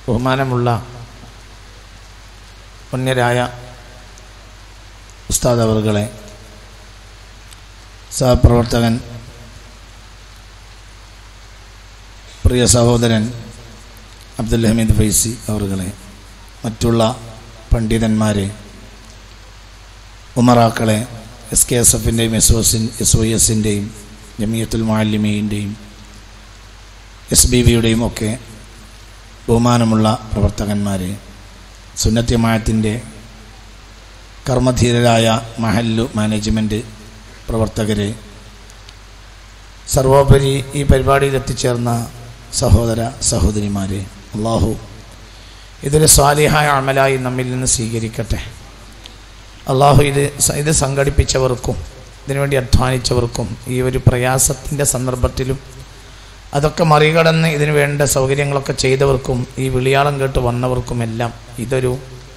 ബഹുമാനമുള്ള പുണ്യരായ ഉസ്താദ് അവറുകളെ സഹപ്രവർത്തകൻ പ്രിയ സഹോദരൻ അബ്ദുൽ ഹമീദ് ഫൈസി അവറുകളെ മറ്റുള്ള പണ്ഡിതന്മാരെ ഉമറാക്കളെ എസ് കെ എസ് എഫിൻ്റെയും എസ് ഒസിൻ എസ് ഒ എസിൻ്റെയും ജമിയത്തുൽ മാലിമീൻ്റെയും എസ് ബി വിയുടെയും ഒക്കെ ബഹുമാനമുള്ള പ്രവർത്തകന്മാരെ സുന്നത്യമായത്തിൻ്റെ കർമ്മധീരരായ മഹല്ലു മാനേജ്മെൻറ്റ് പ്രവർത്തകരെ സർവോപരി ഈ പരിപാടിയിൽ എത്തിച്ചേർന്ന സഹോദര സഹോദരിമാരെ അള്ളാഹു ഇതൊരു സ്വാലിഹായ അമലായി നമ്മിൽ നിന്ന് സ്വീകരിക്കട്ടെ അള്ളാഹു ഇത് സ- ഇത് സംഘടിപ്പിച്ചവർക്കും ഇതിനുവേണ്ടി അധ്വാനിച്ചവർക്കും ഈ ഒരു പ്രയാസത്തിൻ്റെ സന്ദർഭത്തിലും അതൊക്കെ മറികടന്ന് ഇതിനു വേണ്ട സൗകര്യങ്ങളൊക്കെ ചെയ്തവർക്കും ഈ വിളിയാളം കേട്ട് വന്നവർക്കുമെല്ലാം ഇതൊരു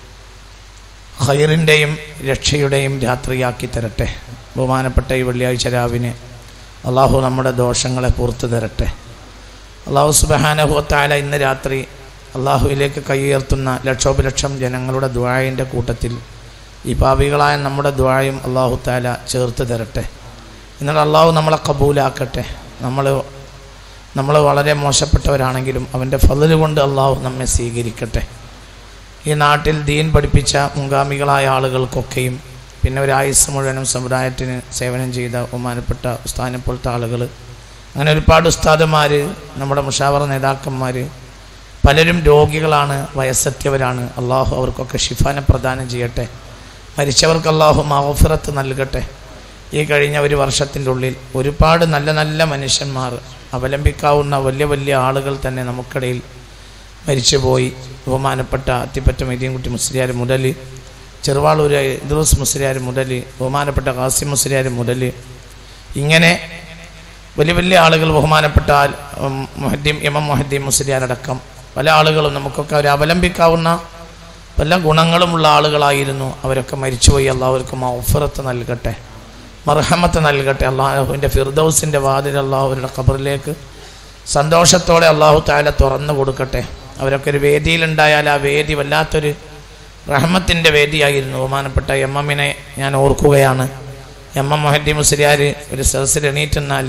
ഹൈറിൻ്റെയും രക്ഷയുടെയും രാത്രിയാക്കി തരട്ടെ ബഹുമാനപ്പെട്ട ഈ വെള്ളിയാഴ്ച രാവിനെ അള്ളാഹു നമ്മുടെ ദോഷങ്ങളെ പുറത്തു തരട്ടെ അള്ളാഹു സുബഹാനഹുത്താല ഇന്ന് രാത്രി അള്ളാഹുവിലേക്ക് കൈയുയർത്തുന്ന ലക്ഷോപലക്ഷം ജനങ്ങളുടെ ദ്വായൻ്റെ കൂട്ടത്തിൽ ഈ പാപികളായ നമ്മുടെ ദ്വായും അള്ളാഹു താല ചേർത്ത് തരട്ടെ എന്നാൽ അള്ളാഹു നമ്മളെ കബൂലാക്കട്ടെ നമ്മൾ നമ്മൾ വളരെ മോശപ്പെട്ടവരാണെങ്കിലും അവൻ്റെ ഫതില് കൊണ്ട് അള്ളാഹു നമ്മെ സ്വീകരിക്കട്ടെ ഈ നാട്ടിൽ ദീൻ പഠിപ്പിച്ച മുൻഗാമികളായ ആളുകൾക്കൊക്കെയും പിന്നെ ഒരു ആയുസ് മുഴുവനും സമുദായത്തിന് സേവനം ചെയ്ത ബഹുമാനപ്പെട്ട ഉസ്താദിനെ പോലത്തെ ആളുകൾ അങ്ങനെ ഒരുപാട് ഉസ്താദുമാർ നമ്മുടെ മുഷാവറ നേതാക്കന്മാർ പലരും രോഗികളാണ് വയസ്സെത്തിയവരാണ് അള്ളാഹു അവർക്കൊക്കെ ഷിഫാനെ പ്രദാനം ചെയ്യട്ടെ മരിച്ചവർക്ക് അള്ളാഹു മഹഫിറത്ത് നൽകട്ടെ ഈ കഴിഞ്ഞ ഒരു വർഷത്തിൻ്റെ ഉള്ളിൽ ഒരുപാട് നല്ല നല്ല മനുഷ്യന്മാർ അവലംബിക്കാവുന്ന വലിയ വലിയ ആളുകൾ തന്നെ നമുക്കിടയിൽ മരിച്ചുപോയി ബഹുമാനപ്പെട്ട അത്തിപ്പറ്റ മെയ്തീൻകുട്ടി മുസ്ലിയാർ മുതൽ ചെറുവാളൂർ ഇദ്രൂസ് മുസ്ലിയാർ മുതൽ ബഹുമാനപ്പെട്ട കാസിം മുസ്ലിയാർ മുതൽ ഇങ്ങനെ വലിയ വലിയ ആളുകൾ ബഹുമാനപ്പെട്ട ആൽ- ഉം, മുഹദ്ദീം എം എം മുഹദ്ദീം മുസ്ലിയാരടക്കം പല ആളുകളും നമുക്കൊക്കെ അവർ അവലംബിക്കാവുന്ന പല ഗുണങ്ങളുമുള്ള ആളുകളായിരുന്നു അവരൊക്കെ മരിച്ചുപോയി അള്ളാഹുർക്ക് മൗഫറത്ത് നൽകട്ടെ മർഹമത്ത് നൽകട്ടെ അള്ളാഹുവിൻ്റെ ഫിർദൗസിൻ്റെ വാതിൽ അള്ളാഹുവിൻ്റെ ഖബറിലേക്ക് സന്തോഷത്തോടെ അള്ളാഹു താല തുറന്നു കൊടുക്കട്ടെ അവരൊക്കെ ഒരു വേദിയിലുണ്ടായാൽ ആ വേദി വല്ലാത്തൊരു റഹ്മത്തിൻ്റെ വേദിയായിരുന്നു ബഹുമാനപ്പെട്ട എം എമ്മിനെ ഞാൻ ഓർക്കുകയാണ് എം എം മൊഹദ്ദി മുസ്ലിയാർ ഒരു സദസ്സിൽ എണീറ്റെന്നാൽ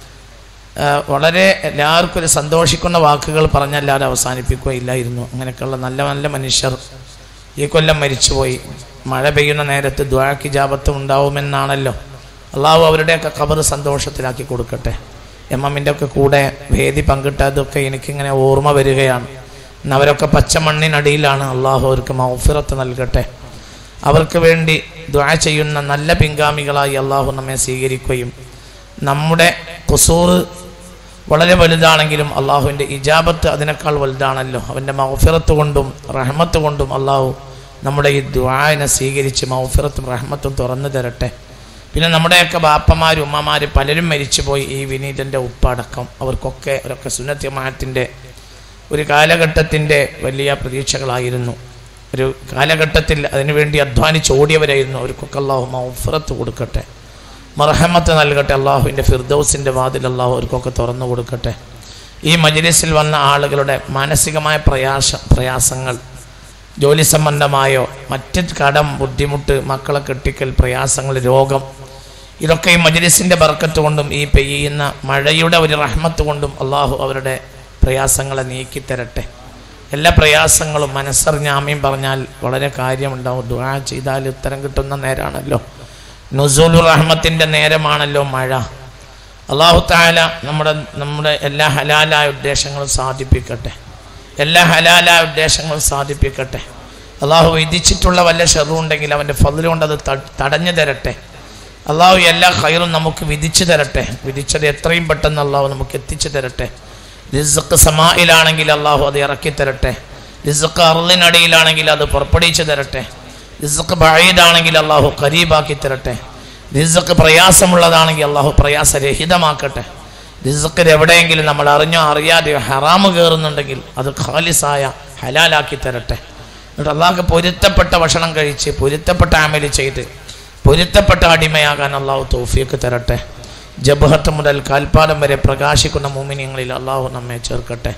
വളരെ എല്ലാവർക്കും ഒരു സന്തോഷിക്കുന്ന വാക്കുകൾ പറഞ്ഞല്ലാതെ അവസാനിപ്പിക്കുകയില്ലായിരുന്നു അങ്ങനെയൊക്കെയുള്ള നല്ല നല്ല മനുഷ്യർ ഈ കൊല്ലം മരിച്ചുപോയി മഴ പെയ്യുന്ന നേരത്ത് ദ്വാക്കി ജാപത്തും ഉണ്ടാവുമെന്നാണല്ലോ അള്ളാഹു അവരുടെയൊക്കെ ഖബർ സന്തോഷത്തിലാക്കി കൊടുക്കട്ടെ എം എമ്മിൻ്റെ ഒക്കെ കൂടെ വേദി പങ്കിട്ടതൊക്കെ എനിക്കിങ്ങനെ ഓർമ്മ വരികയാണ് ഇന്ന് അവരൊക്കെ പച്ചമണ്ണിനടിയിലാണ് അള്ളാഹു അവർക്ക് മൗഫിറത്ത് നൽകട്ടെ അവർക്ക് വേണ്ടി ദ്വാ ചെയ്യുന്ന നല്ല പിൻഗാമികളായി അള്ളാഹു നമ്മെ സ്വീകരിക്കുകയും നമ്മുടെ കുസൂർ വളരെ വലുതാണെങ്കിലും അള്ളാഹുവിൻ്റെ ഇജാബത്ത് അതിനേക്കാൾ വലുതാണല്ലോ അവൻ്റെ മൗഫിറത്ത് കൊണ്ടും റഹ്മത്ത് കൊണ്ടും അള്ളാഹു നമ്മുടെ ഈ ദ്വായനെ സ്വീകരിച്ച് മൗഫിറത്തും റഹ്മത്തും തുറന്നു തരട്ടെ പിന്നെ നമ്മുടെയൊക്കെ ബാപ്പമാരും ഉമ്മമാർ പലരും മരിച്ചുപോയി ഈ വിനീതൻ്റെ ഉപ്പടക്കം അവർക്കൊക്കെ അവരൊക്കെ സുന്നത്യമായത്തിൻ്റെ ഒരു കാലഘട്ടത്തിൻ്റെ വലിയ പ്രതീക്ഷകളായിരുന്നു ഒരു കാലഘട്ടത്തിൽ അതിനുവേണ്ടി അധ്വാനിച്ച് ഓടിയവരായിരുന്നു അവർക്കൊക്കെ അള്ളാഹു മൗഫറത്ത് കൊടുക്കട്ടെ മർഹമത്ത് നൽകട്ടെ അള്ളാഹുവിൻ്റെ ഫിർദൗസിൻ്റെ വാതിൽ അള്ളാഹു അവർക്കൊക്കെ തുറന്നു കൊടുക്കട്ടെ ഈ മജ്ലിസിൽ വന്ന ആളുകളുടെ മാനസികമായ പ്രയാസ പ്രയാസങ്ങൾ ജോലി സംബന്ധമായോ മറ്റ് കടം ബുദ്ധിമുട്ട് മക്കളെ കെട്ടിക്കൽ പ്രയാസങ്ങൾ രോഗം ഇതൊക്കെ ഈ മജ്ലിസിൻ്റെ ബർക്കത്ത് കൊണ്ടും ഈ പെയ്യുന്ന മഴയുടെ ഒരു റഹ്മത്ത് കൊണ്ടും അള്ളാഹു അവരുടെ പ്രയാസങ്ങളെ നീക്കിത്തരട്ടെ എല്ലാ പ്രയാസങ്ങളും മനസ്സറിഞ്ഞ ആമയും പറഞ്ഞാൽ വളരെ കാര്യമുണ്ടാവും ദുആ ചെയ്താൽ ഉത്തരം കിട്ടുന്ന നേരമാണല്ലോ നുസൂലു റഹ്മത്തിൻ്റെ നേരമാണല്ലോ മഴ അള്ളാഹു താല നമ്മുടെ നമ്മുടെ എല്ലാ ഹലാലായ ഉദ്ദേശങ്ങളും സാധിപ്പിക്കട്ടെ എല്ലാ ഹലാലായ ഉദ്ദേശങ്ങളും സാധിപ്പിക്കട്ടെ അള്ളാഹു വിധിച്ചിട്ടുള്ള വല്ല ഷെറുണ്ടെങ്കിൽ അവൻ്റെ ഫതിൽ കൊണ്ട് അത് ത- തടഞ്ഞു തരട്ടെ അള്ളാഹു എല്ലാ ഖൈറും നമുക്ക് വിധിച്ചു തരട്ടെ വിധിച്ചത് എത്രയും പെട്ടെന്ന് അള്ളാഹു നമുക്ക് എത്തിച്ചു തരട്ടെ റിസക്ക് സമായിലാണെങ്കിൽ അള്ളാഹു അത് ഇറക്കി തരട്ടെ റിസക്ക് അറുളിനടിയിലാണെങ്കിൽ അത് പുറപ്പെടുവിച്ചു തരട്ടെ റിസക്ക് ബഴീദാണെങ്കിൽ അള്ളാഹു കരീബാക്കി തരട്ടെ റിസക്ക് പ്രയാസമുള്ളതാണെങ്കിൽ അള്ളാഹു പ്രയാസരഹിതമാക്കട്ടെ റിസക്കിൽ എവിടെയെങ്കിലും നമ്മൾ അറിഞ്ഞോ അറിയാതെയോ ഹറാമ് കയറുന്നുണ്ടെങ്കിൽ അത് ഖാലിസായ ഹലാലാക്കി തരട്ടെ എന്നിട്ട് അള്ളാഹ്ക്ക് പൊരുത്തപ്പെട്ട ഭക്ഷണം കഴിച്ച് പൊരുത്തപ്പെട്ട ആമലി ചെയ്ത് പൊരുത്തപ്പെട്ട അടിമയാകാൻ അള്ളാഹു തൗഫീക്ക് തരട്ടെ ജബഹത്ത് മുതൽ കാൽപാദം വരെ പ്രകാശിക്കുന്ന മൂമിനിയങ്ങളിൽ അള്ളാഹു നമ്മെ ചേർക്കട്ടെ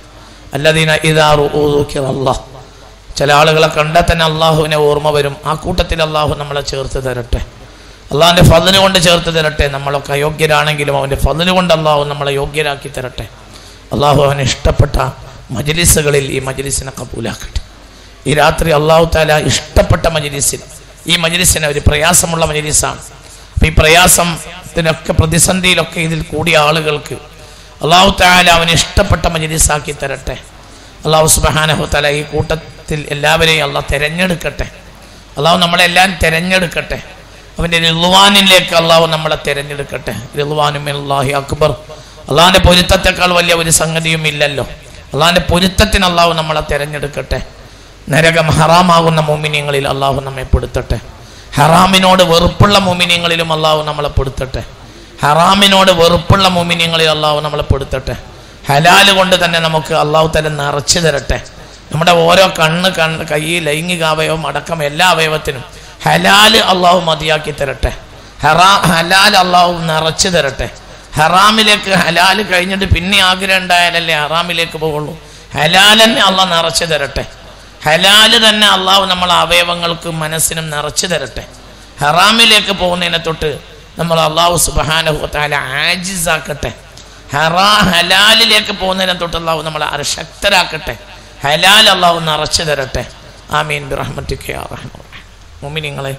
അല്ലദീന ഇദാറു അള്ളാഹ് ചില ആളുകളെ കണ്ടാൽ തന്നെ അള്ളാഹുവിനെ ഓർമ്മ വരും ആ കൂട്ടത്തിൽ അള്ളാഹു നമ്മളെ ചേർത്ത് തരട്ടെ അള്ളാഹിൻ്റെ ഫതിന് കൊണ്ട് ചേർത്ത് തരട്ടെ നമ്മളൊക്കെ അയോഗ്യരാണെങ്കിലും അവൻ്റെ ഫതിന് കൊണ്ട് അള്ളാഹു നമ്മളെ യോഗ്യരാക്കി തരട്ടെ അള്ളാഹു അവന് ഇഷ്ടപ്പെട്ട മജലിസുകളിൽ ഈ മജലിസിനെ കബൂലാക്കട്ടെ ഈ രാത്രി അള്ളാഹു താല ഇഷ്ടപ്പെട്ട മജലിസിൽ ഈ മജലിസിന് ഒരു പ്രയാസമുള്ള മജലിസാണ് അപ്പം ഈ പ്രയാസത്തിനൊക്കെ പ്രതിസന്ധിയിലൊക്കെ ഇതിൽ കൂടിയ ആളുകൾക്ക് അള്ളാഹു താല അവന് ഇഷ്ടപ്പെട്ട മജലിസാക്കി തരട്ടെ അള്ളാഹു സുബാനഹു തല ഈ കൂട്ടത്തിൽ എല്ലാവരെയും അള്ളാഹ് തിരഞ്ഞെടുക്കട്ടെ അള്ളാഹു നമ്മളെല്ലാം തിരഞ്ഞെടുക്കട്ടെ അവൻ്റെ റിൽവാനിലേക്ക് അള്ളാഹു നമ്മളെ തിരഞ്ഞെടുക്കട്ടെ റിൽവാനും അള്ളാഹി അക്ബർ അള്ളാഹിൻ്റെ പൊരുത്തത്തെക്കാൾ വലിയ ഒരു സംഗതിയും ഇല്ലല്ലോ അള്ളാഹിൻ്റെ പൊരുത്തത്തിന് അള്ളാഹു നമ്മളെ തിരഞ്ഞെടുക്കട്ടെ നരകം ഹറാമാകുന്ന മോമിനിയങ്ങളിൽ അള്ളാഹു നമ്മെ പെടുത്തട്ടെ ഹറാമിനോട് വെറുപ്പുള്ള മോമിനിയങ്ങളിലും അള്ളാഹു നമ്മളെ പെടുത്തട്ടെ ഹറാമിനോട് വെറുപ്പുള്ള മോമിനിയങ്ങളിൽ അള്ളാഹു നമ്മളെ പെടുത്തട്ടെ ഹലാല് കൊണ്ട് തന്നെ നമുക്ക് അള്ളാഹു തല നിറച്ചു തരട്ടെ നമ്മുടെ ഓരോ കണ്ണ് കണ്ണ് കൈ ലൈംഗിക അവയവം അടക്കം എല്ലാ അവയവത്തിനും ഹലാല് അള്ളാഹു മതിയാക്കി തരട്ടെ ഹറാ ഹലാൽ അള്ളാഹു നിറച്ചു തരട്ടെ ഹറാമിലേക്ക് ഹലാല് കഴിഞ്ഞിട്ട് പിന്നെ ആഗ്രഹം ഉണ്ടായാലല്ലേ ഹറാമിലേക്ക് പോകുള്ളൂ ഹലാൽ തന്നെ അള്ളാഹ് നിറച്ചു തരട്ടെ ഹലാല് തന്നെ അള്ളാഹു നമ്മളെ അവയവങ്ങൾക്കും മനസ്സിനും നിറച്ചു തരട്ടെ ഹറാമിലേക്ക് പോകുന്നതിനെ തൊട്ട് നമ്മൾ അള്ളാഹു സുബാനഹുത്താല ആജിസാക്കട്ടെ ഹറാ ഹലാലിലേക്ക് പോകുന്നതിനെ തൊട്ട് അള്ളാഹു നമ്മളെ അർശക്തരാക്കട്ടെ ഹലാൽ അള്ളാഹു നിറച്ചു തരട്ടെ ആമീൻ ബിറഹ്മത്തിക്ക് മുമിനിങ്ങളെ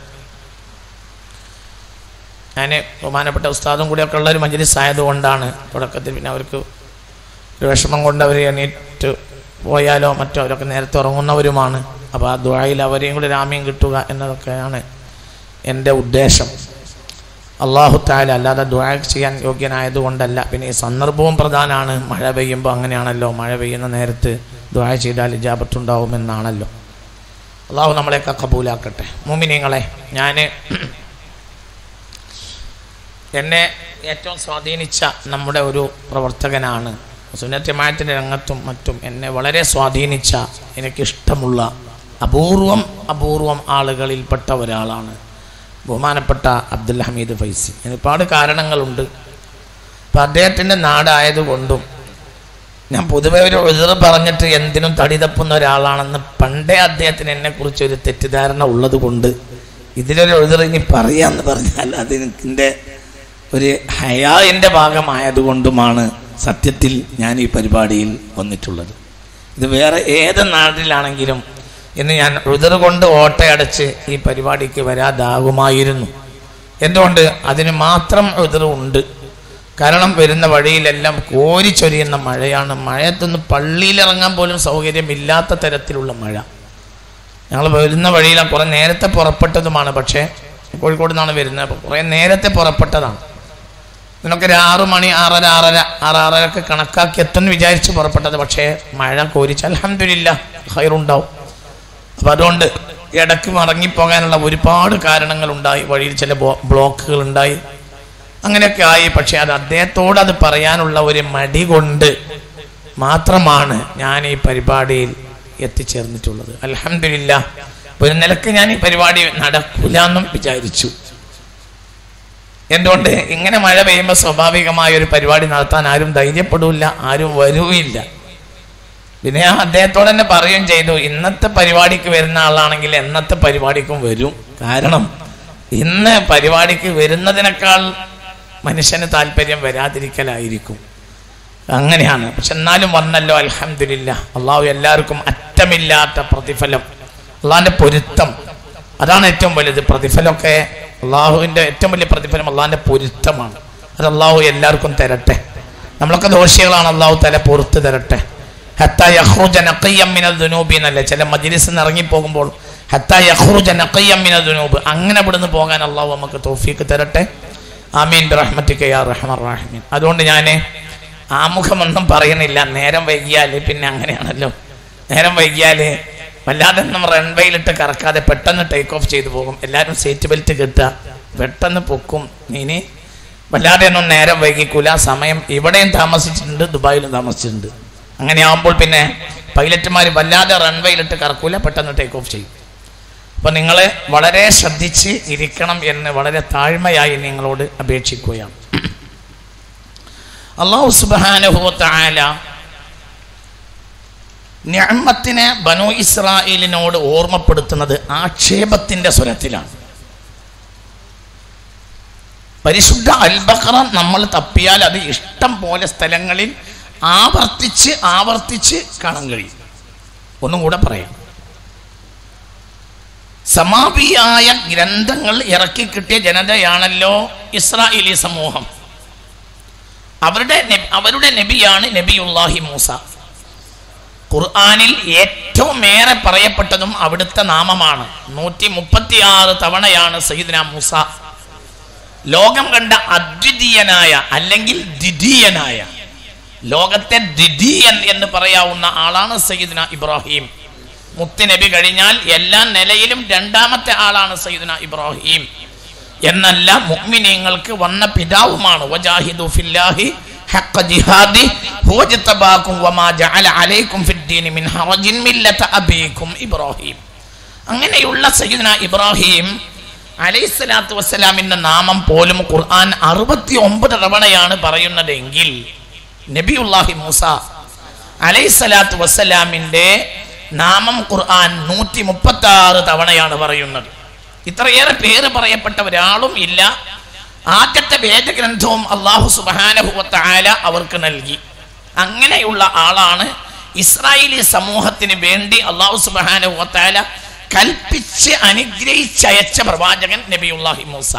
ഞാൻ ബഹുമാനപ്പെട്ട ഉസ്താദും കൂടിയൊക്കെ ഉള്ള ഒരു മജ്ലിസ് ആയതുകൊണ്ടാണ് തുടക്കത്തിൽ പിന്നെ അവർക്ക് ഒരു വിഷമം കൊണ്ട് അവർ എണീറ്റ് പോയാലോ മറ്റോ അവരൊക്കെ നേരത്തെ ഉറങ്ങുന്നവരുമാണ് അപ്പോൾ ആ ദ്വായിൽ അവരെയും കൂടി രാമ്യം കിട്ടുക എന്നതൊക്കെയാണ് എൻ്റെ ഉദ്ദേശം അള്ളാഹു താല അല്ലാതെ ദ്വാ ചെയ്യാൻ യോഗ്യനായതുകൊണ്ടല്ല പിന്നെ ഈ സന്ദർഭവും പ്രധാനമാണ് മഴ പെയ്യുമ്പോൾ അങ്ങനെയാണല്ലോ മഴ പെയ്യുന്ന നേരത്ത് ദ്വാ ചെയ്താൽ ഇജാബത്തുണ്ടാവുമെന്നാണല്ലോ അള്ളാഹു നമ്മളെയൊക്കെ കബൂലാക്കട്ടെ മോമിനിങ്ങളെ ഞാൻ എന്നെ ഏറ്റവും സ്വാധീനിച്ച നമ്മുടെ ഒരു പ്രവർത്തകനാണ് സുന്നത്യമായത്തിൻ്റെ രംഗത്തും മറ്റും എന്നെ വളരെ സ്വാധീനിച്ച എനിക്കിഷ്ടമുള്ള അപൂർവം അപൂർവം ആളുകളിൽപ്പെട്ട ഒരാളാണ് ബഹുമാനപ്പെട്ട അബ്ദുൽ ഹമീദ് ഫൈസി ഒരുപാട് കാരണങ്ങളുണ്ട് അപ്പം അദ്ദേഹത്തിൻ്റെ നാടായതുകൊണ്ടും ഞാൻ പൊതുവെ ഒരു എതിർ പറഞ്ഞിട്ട് എന്തിനും തടി തപ്പുന്ന ഒരാളാണെന്ന് പണ്ടേ അദ്ദേഹത്തിന് എന്നെക്കുറിച്ച് ഒരു തെറ്റിദ്ധാരണ ഉള്ളത് കൊണ്ട് ഇതിലൊരു എതിർ ഇനി പറയാന്ന് പറഞ്ഞാൽ അതിൻ്റെ ഒരു ഹയാൻ്റെ ഭാഗമായതുകൊണ്ടുമാണ് സത്യത്തിൽ ഞാൻ ഈ പരിപാടിയിൽ വന്നിട്ടുള്ളത് ഇത് വേറെ ഏത് നാട്ടിലാണെങ്കിലും ഇന്ന് ഞാൻ ഉതിർ കൊണ്ട് ഓട്ടയടച്ച് ഈ പരിപാടിക്ക് വരാതാകുമായിരുന്നു എന്തുകൊണ്ട് അതിന് മാത്രം ഉതിർ ഉണ്ട് കാരണം വരുന്ന വഴിയിലെല്ലാം കോരിച്ചൊരിയുന്ന മഴയാണ് മഴയത്തൊന്ന് പള്ളിയിലിറങ്ങാൻ പോലും സൗകര്യമില്ലാത്ത തരത്തിലുള്ള മഴ ഞങ്ങൾ വരുന്ന വഴിയിൽ കുറേ നേരത്തെ പുറപ്പെട്ടതുമാണ് പക്ഷേ കോഴിക്കോട് നിന്നാണ് വരുന്നത് അപ്പോൾ കുറേ നേരത്തെ പുറപ്പെട്ടതാണ് ഇതിനൊക്കെ ഒരു ആറു മണി ആറര ആറര ആറാറരക്ക് കണക്കാക്കി എത്തുമെന്ന് വിചാരിച്ച് പുറപ്പെട്ടത് പക്ഷേ മഴ കോരിച്ച് അലഹമില്ല ഹൈറുണ്ടാവും അപ്പം അതുകൊണ്ട് ഇടയ്ക്ക് മടങ്ങിപ്പോകാനുള്ള ഒരുപാട് കാരണങ്ങളുണ്ടായി വഴിയിൽ ചില ബ്ലോക്കുകൾ ഉണ്ടായി അങ്ങനെയൊക്കെ ആയി പക്ഷെ അത് അദ്ദേഹത്തോട് അത് പറയാനുള്ള ഒരു മടി കൊണ്ട് മാത്രമാണ് ഞാൻ ഈ പരിപാടിയിൽ എത്തിച്ചേർന്നിട്ടുള്ളത് അലഹമില്ല ഒരു നിലക്ക് ഞാൻ ഈ പരിപാടി നടക്കില്ല എന്നും വിചാരിച്ചു എന്തുകൊണ്ട് ഇങ്ങനെ മഴ പെയ്യുമ്പോൾ സ്വാഭാവികമായ ഒരു പരിപാടി നടത്താൻ ആരും ധൈര്യപ്പെടില്ല ആരും വരൂല്ല പിന്നെ ഞാൻ അദ്ദേഹത്തോട് തന്നെ പറയുകയും ചെയ്തു ഇന്നത്തെ പരിപാടിക്ക് വരുന്ന ആളാണെങ്കിൽ എന്നത്തെ പരിപാടിക്കും വരും കാരണം ഇന്ന് പരിപാടിക്ക് വരുന്നതിനേക്കാൾ മനുഷ്യന് താല്പര്യം വരാതിരിക്കലായിരിക്കും അങ്ങനെയാണ് പക്ഷെ എന്നാലും വന്നല്ലോ അലഹമില്ല അള്ളാഹു എല്ലാവർക്കും അറ്റമില്ലാത്ത പ്രതിഫലം അള്ളാഹിൻ്റെ പൊരുത്തം അതാണ് ഏറ്റവും വലുത് പ്രതിഫലമൊക്കെ അള്ളാഹുവിൻ്റെ ഏറ്റവും വലിയ പ്രതിഫലം അള്ളാഹിൻ്റെ പൊരുത്തമാണ് അത് അള്ളാഹു എല്ലാവർക്കും തരട്ടെ നമ്മളൊക്കെ ദോഷികളാണ് അള്ളാഹു തല പൊറുത്ത് തരട്ടെ ഹത്ത യഹ്റുജ നഖയ്യം മിനൽ ദുനൂബി എന്നല്ലേ ചില മജ്ലിസിൽ നിന്ന് ഇറങ്ങിപ്പോകുമ്പോൾ ഹത്ത യഹ്റുജ നഖയ്യം മിനൽ ദുനൂബ് അങ്ങനെ ഇവിടുന്ന് പോകാൻ അള്ളാഹു നമുക്ക് തോഫീക്ക് തരട്ടെ ആമീൻ റഹ്മത്തിക്ക് യാ റഹ്മർ റഹ്മീൻ അതുകൊണ്ട് ഞാൻ ആമുഖമൊന്നും പറയുന്നില്ല നേരം വൈകിയാൽ പിന്നെ അങ്ങനെയാണല്ലോ നേരം വൈകിയാൽ വല്ലാതെ ഒന്നും റൺവേയിലിട്ട് കറക്കാതെ പെട്ടെന്ന് ടേക്ക് ഓഫ് ചെയ്തു പോകും എല്ലാവരും സീറ്റ് ബെൽറ്റ് കിട്ടുക പെട്ടെന്ന് പൊക്കും ഇനി വല്ലാതെ ഒന്നും നേരം വൈകിക്കൂല സമയം ഇവിടെയും താമസിച്ചിട്ടുണ്ട് ദുബായിലും താമസിച്ചിട്ടുണ്ട് അങ്ങനെ ആകുമ്പോൾ പിന്നെ പൈലറ്റുമാർ വല്ലാതെ റൺവേയിലിട്ട് കറക്കൂല പെട്ടെന്ന് ടേക്ക് ഓഫ് ചെയ്യും അപ്പം നിങ്ങൾ വളരെ ശ്രദ്ധിച്ച് ഇരിക്കണം എന്ന് വളരെ താഴ്മയായി നിങ്ങളോട് അപേക്ഷിക്കുകയാണ് അള്ളാഹു സുബാനുഭവത്തായ ഞമ്മത്തിനെ ബനു ഇസ്രായേലിനോട് ഓർമ്മപ്പെടുത്തുന്നത് ആക്ഷേപത്തിന്റെ സ്വരത്തിലാണ് പരിശുദ്ധ അൽബക്കറ നമ്മൾ തപ്പിയാൽ അത് ഇഷ്ടം പോലെ സ്ഥലങ്ങളിൽ ആവർത്തിച്ച് ആവർത്തിച്ച് കാണാൻ കഴിയും ഒന്നും കൂടെ പറയാം സമാപിയായ ഗ്രന്ഥങ്ങൾ ഇറക്കി കിട്ടിയ ജനതയാണല്ലോ ഇസ്രായേലി സമൂഹം അവരുടെ നബി- അവരുടെ നബിയാണ് നബിയുല്ലാഹി മൂസ ഖുർആനിൽ ഏറ്റവും ഏറെ പറയപ്പെട്ടതും അവിടുത്തെ നാമമാണ് നൂറ്റി മുപ്പത്തിയാറ് തവണയാണ് സയ്യിദ്ന മൂസ ലോകം കണ്ട അദ്വിതീയനായ അല്ലെങ്കിൽ ദ്വിതീയനായ ലോകത്തെ ദ്വിതീയൻ എന്ന് പറയാവുന്ന ആളാണ് സയ്യിദ്ന ഇബ്രാഹിം മുത്തുനബി കഴിഞ്ഞാൽ എല്ലാ നിലയിലും രണ്ടാമത്തെ ആളാണ് സയ്യിദ്ന ഇബ്രാഹിം എന്നല്ല മുഅ്മിനീങ്ങൾക്ക് വന്ന പിതാവുമാണ് വജാഹിദു ഫില്ലാഹി ഹഖ ജിഹാദി ഹുവ ജതബാകും വമാ ജഅല അലൈക്കും ഫിദ്ദീനി മിൻ ഹറജിൻ മില്ലത അബീക്കും ഇബ്രാഹിം അങ്ങനെയുള്ള സയ്യിദ്ന ഇബ്രാഹിം അലൈഹിസ്സലാത്തു വസ്സലാമിന്റെ നാമം പോലും ഖുർആൻ അറുപത്തി ഒമ്പത് തവണയാണ് പറയുന്നതെങ്കിൽ നബിയുല്ലാഹി മൂസ അലൈഹിസ്സലാത്തു വസ്സലാമിന്റെ നാമം ഖുർആൻ നൂറ്റി മുപ്പത്തി ആറ് തവണയാണ് പറയുന്നത് ഇത്രയേറെ പേര് പറയപ്പെട്ട ഒരാളും ഇല്ല ആദ്യത്തെ വേദഗ്രന്ഥവും അള്ളാഹു സുബാനഹുവത്തായ അവർക്ക് നൽകി അങ്ങനെയുള്ള ആളാണ് ഇസ്രായേലി സമൂഹത്തിന് വേണ്ടി അള്ളാഹു സുബാനഹുവത്തായ കൽപ്പിച്ച് അനുഗ്രഹിച്ചയച്ച പ്രവാചകൻ നബിയുല്ലാഹി മൂസ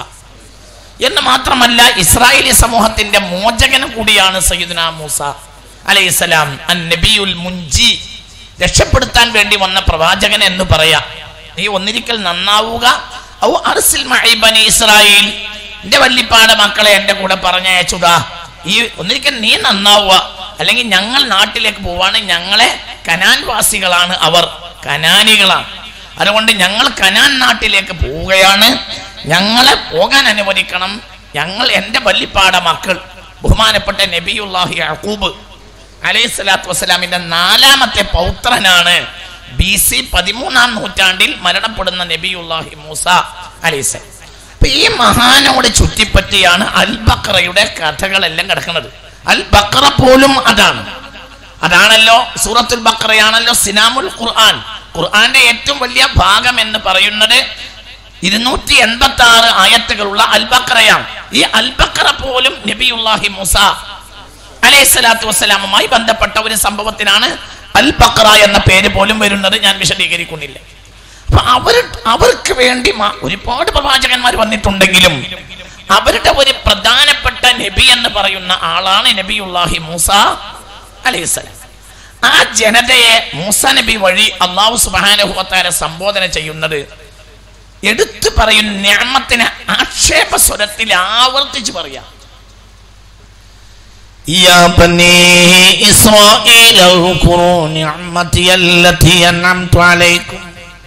എന്ന് മാത്രമല്ല ഇസ്രായേലി സമൂഹത്തിന്റെ മോചകനും കൂടിയാണ് സയ്യിദ്ന മൂസ അലൈഹിസ്സലാം അൻ നബിയുൽ മുൻജി രക്ഷപ്പെടുത്താൻ വേണ്ടി വന്ന പ്രവാചകൻ എന്ന് പറയാം നീ ഒന്നിരിക്കൽ നന്നാവുക ഔ അർസിൽ മഅി ബനി ഇസ്രായേൽ എന്റെ വല്ലിപ്പാടെ മക്കളെ എന്റെ കൂടെ പറഞ്ഞയച്ചുതാ ഈ ഒന്നിരിക്കൽ നീ നന്നാവുക അല്ലെങ്കിൽ ഞങ്ങൾ നാട്ടിലേക്ക് പോവാണ് ഞങ്ങളെ കനാൻ വാസികളാണ് അവർ കനാനികളാണ് അതുകൊണ്ട് ഞങ്ങൾ കനാൻ നാട്ടിലേക്ക് പോവുകയാണ് ഞങ്ങളെ പോകാൻ അനുവദിക്കണം ഞങ്ങൾ എൻ്റെ വല്ലിപ്പാട മക്കൾ ബഹുമാനപ്പെട്ട നബിയുല്ലാഹി യഹൂബ് അലൈഹി സ്വലാത്തു വസ്സലാമിന്റെ നാലാമത്തെ പൗത്രനാണ് ബി സി പതിമൂന്നാം നൂറ്റാണ്ടിൽ മരണപ്പെടുന്ന നബിയുല്ലാഹി മൂസ അലൈഹിസ്സലാം അപ്പൊ ഈ മഹാനോട് ചുറ്റിപ്പറ്റിയാണ് അൽ ബക്രയുടെ കഥകളെല്ലാം കിടക്കുന്നത് അൽ ബക്ര പോലും അതാണ് അതാണല്ലോ സൂറത്തുൽ ബക്രയാണല്ലോ സിനാമുൽ ഖുർആൻ ഖുർആന്റെ ഏറ്റവും വലിയ ഭാഗം എന്ന് പറയുന്നത് ഇരുന്നൂറ്റി എൺപത്തി ആറ് ആയത്തുകളുള്ള അൽ ബക്രയാണ് ഈ അൽ ബക്ര പോലും നബിയുല്ലാഹി മൂസ അലൈഹി സ്വലാത്തു വസ്സലാമുമായി ബന്ധപ്പെട്ട ഒരു സംഭവത്തിനാണ് അൽ ബക്ര എന്ന പേര് പോലും വരുന്നത് ഞാൻ വിശദീകരിക്കുന്നില്ല അപ്പൊ അവർ അവർക്ക് വേണ്ടി മ- ഒരുപാട് പ്രവാചകന്മാർ വന്നിട്ടുണ്ടെങ്കിലും അവരുടെ ഒരു പ്രധാനപ്പെട്ട നബി എന്ന് പറയുന്ന ആളാണ് നബിയുല്ലാഹി മൂസ അലൈഹിസ്സലാം ആ ജനതയെ മൂസ നബി വഴി അള്ളാഹു സുബാനുഭവത്താരെ സംബോധന ചെയ്യുന്നത് എടുത്തു പറയുന്ന ഞാമത്തിന് ആക്ഷേപ സ്വരത്തിൽ ആവർത്തിച്ച് പറയാം يا بني إسرائيل اذكروا نعمتي التي أنعمت عليكم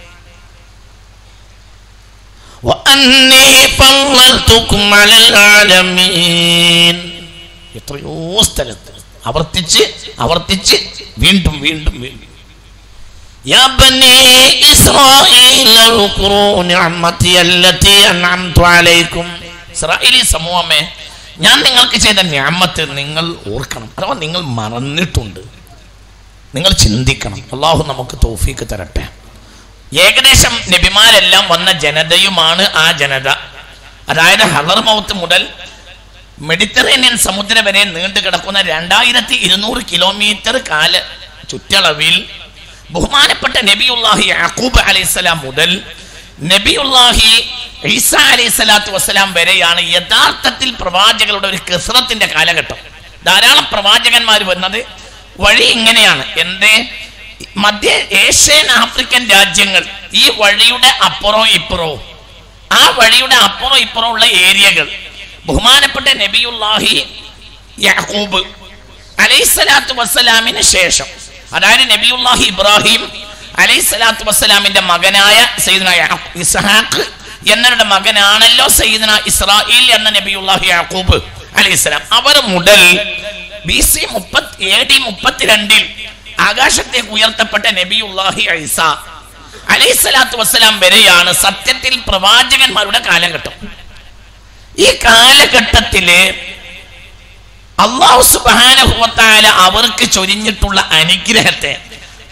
وأني فضلتكم على العالمين എത്രയോ സ്ഥലത്ത് ആവർത്തിച്ച് ആവർത്തിച്ച് വീണ്ടും വീണ്ടും വീണ്ടും يا بني إسرائيل اذكروا نعمتي التي أنعمت عليكم ഇസ്രായേലി സമൂഹമേ ഞാൻ നിങ്ങൾക്ക് ചെയ്ത ഞാമത്ത് നിങ്ങൾ ഓർക്കണം അഥവാ നിങ്ങൾ മറന്നിട്ടുണ്ട് നിങ്ങൾ ചിന്തിക്കണം അള്ളാഹു നമുക്ക് തോഫീക്ക് തരട്ടെ ഏകദേശം നബിമാരെല്ലാം വന്ന ജനതയുമാണ് ആ ജനത അതായത് ഹലർ മൗത്ത് മുതൽ മെഡിറ്ററേനിയൻ സമുദ്രം വരെ നീണ്ടു കിടക്കുന്ന രണ്ടായിരത്തി ഇരുന്നൂറ് കിലോമീറ്റർ കാല ചുറ്റളവിൽ ബഹുമാനപ്പെട്ട നബിയുല്ലാഹി യാക്കൂബ് അലൈഹിസ്സലാം മുതൽ നബിയുല്ലാഹി ഈസ അലൈഹി സ്വലാത്തു വസ്സലാം വരെയാണ് യഥാർത്ഥത്തിൽ പ്രവാചകരുടെ ഒരു കസറത്തിന്റെ കാലഘട്ടം ധാരാളം പ്രവാചകന്മാർ വന്നത് വഴി ഇങ്ങനെയാണ് എന്തേ മധ്യ ഏഷ്യൻ ആഫ്രിക്കൻ രാജ്യങ്ങൾ ഈ വഴിയുടെ അപ്പുറവും ഇപ്പുറവും ആ വഴിയുടെ അപ്പുറം ഇപ്പുറം ഉള്ള ഏരിയകൾ ബഹുമാനപ്പെട്ട നബിയുല്ലാഹി യാക്കൂബ് അലൈഹിസ്സലാത്തു വസ്സലാമിന് ശേഷം അതായത് നബിയുല്ലാഹി ഇബ്രാഹിം അലൈഹിസ്സലാത്തു വസ്സലാമിന്റെ മകനായ സയ്യിദ്ന യാ- ഇസ്ഹാഖ് എന്നവരുടെ മകനാണല്ലോ സയ്യിദ്ന ഇസ്രായേൽ എന്ന നബിയുല്ലാഹി യാക്കൂബ് അലൈഹിസ്സലാം അവർ മുതൽ ബി സി മുപ്പത്തി എ ഡി മുപ്പത്തിരണ്ടിൽ ആകാശത്തേക്ക് ഉയർത്തപ്പെട്ട നബിയുല്ലാഹി ഐസ അലൈഹിസ്സലാത്തു വസ്സലാം വരെയാണ് സത്യത്തിൽ പ്രവാചകന്മാരുടെ കാലഘട്ടം ഈ കാലഘട്ടത്തില് അള്ളാഹു സുബാനഹുവത്തായ അവർക്ക് ചൊരിഞ്ഞിട്ടുള്ള അനുഗ്രഹത്തെ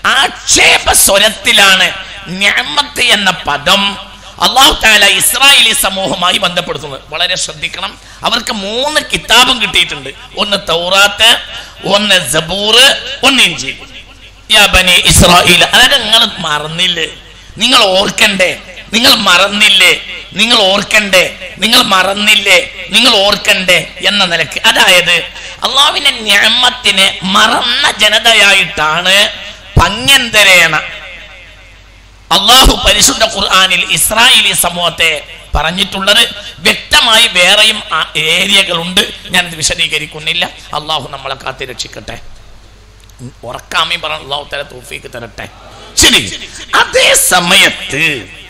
ആക്ഷേപ സ്വരത്തിലാണ് ഞാമത്ത് എന്ന പദം അള്ളാഹു താല ഇസ്രായേലി സമൂഹവുമായി ബന്ധപ്പെടുത്തുന്നത് വളരെ ശ്രദ്ധിക്കണം അവർക്ക് മൂന്ന് കിതാബും കിട്ടിയിട്ടുണ്ട് ഒന്ന് തൗറാത്ത് ഒന്ന് സബൂർ ഒന്ന് ഇഞ്ചി യാ ബനി ഇസ്രായേൽ അതൊക്കെ നിങ്ങൾ മറന്നില്ലേ നിങ്ങൾ ഓർക്കണ്ടേ നിങ്ങൾ മറന്നില്ലേ നിങ്ങൾ ഓർക്കണ്ടേ നിങ്ങൾ മറന്നില്ലേ നിങ്ങൾ ഓർക്കണ്ടേ എന്ന നിലക്ക് അതായത് അള്ളാവിന്റെ ഞാമത്തിനെ മറന്ന ജനതയായിട്ടാണ് പങ്ങന്തരേണ അള്ളാഹു പരിശുദ്ധ ഖുർആാനിൽ ഇസ്രായേലി സമൂഹത്തെ പറഞ്ഞിട്ടുള്ളത് വ്യക്തമായി വേറെയും ആ ഏരിയകളുണ്ട് ഞാനിത് വിശദീകരിക്കുന്നില്ല അള്ളാഹു നമ്മളെ കാത്തി രക്ഷിക്കട്ടെ ഉറക്കാമി പറഞ്ഞ അള്ളാഹു തല തോഫീക്ക് തരട്ടെ ശരി അതേ സമയത്ത്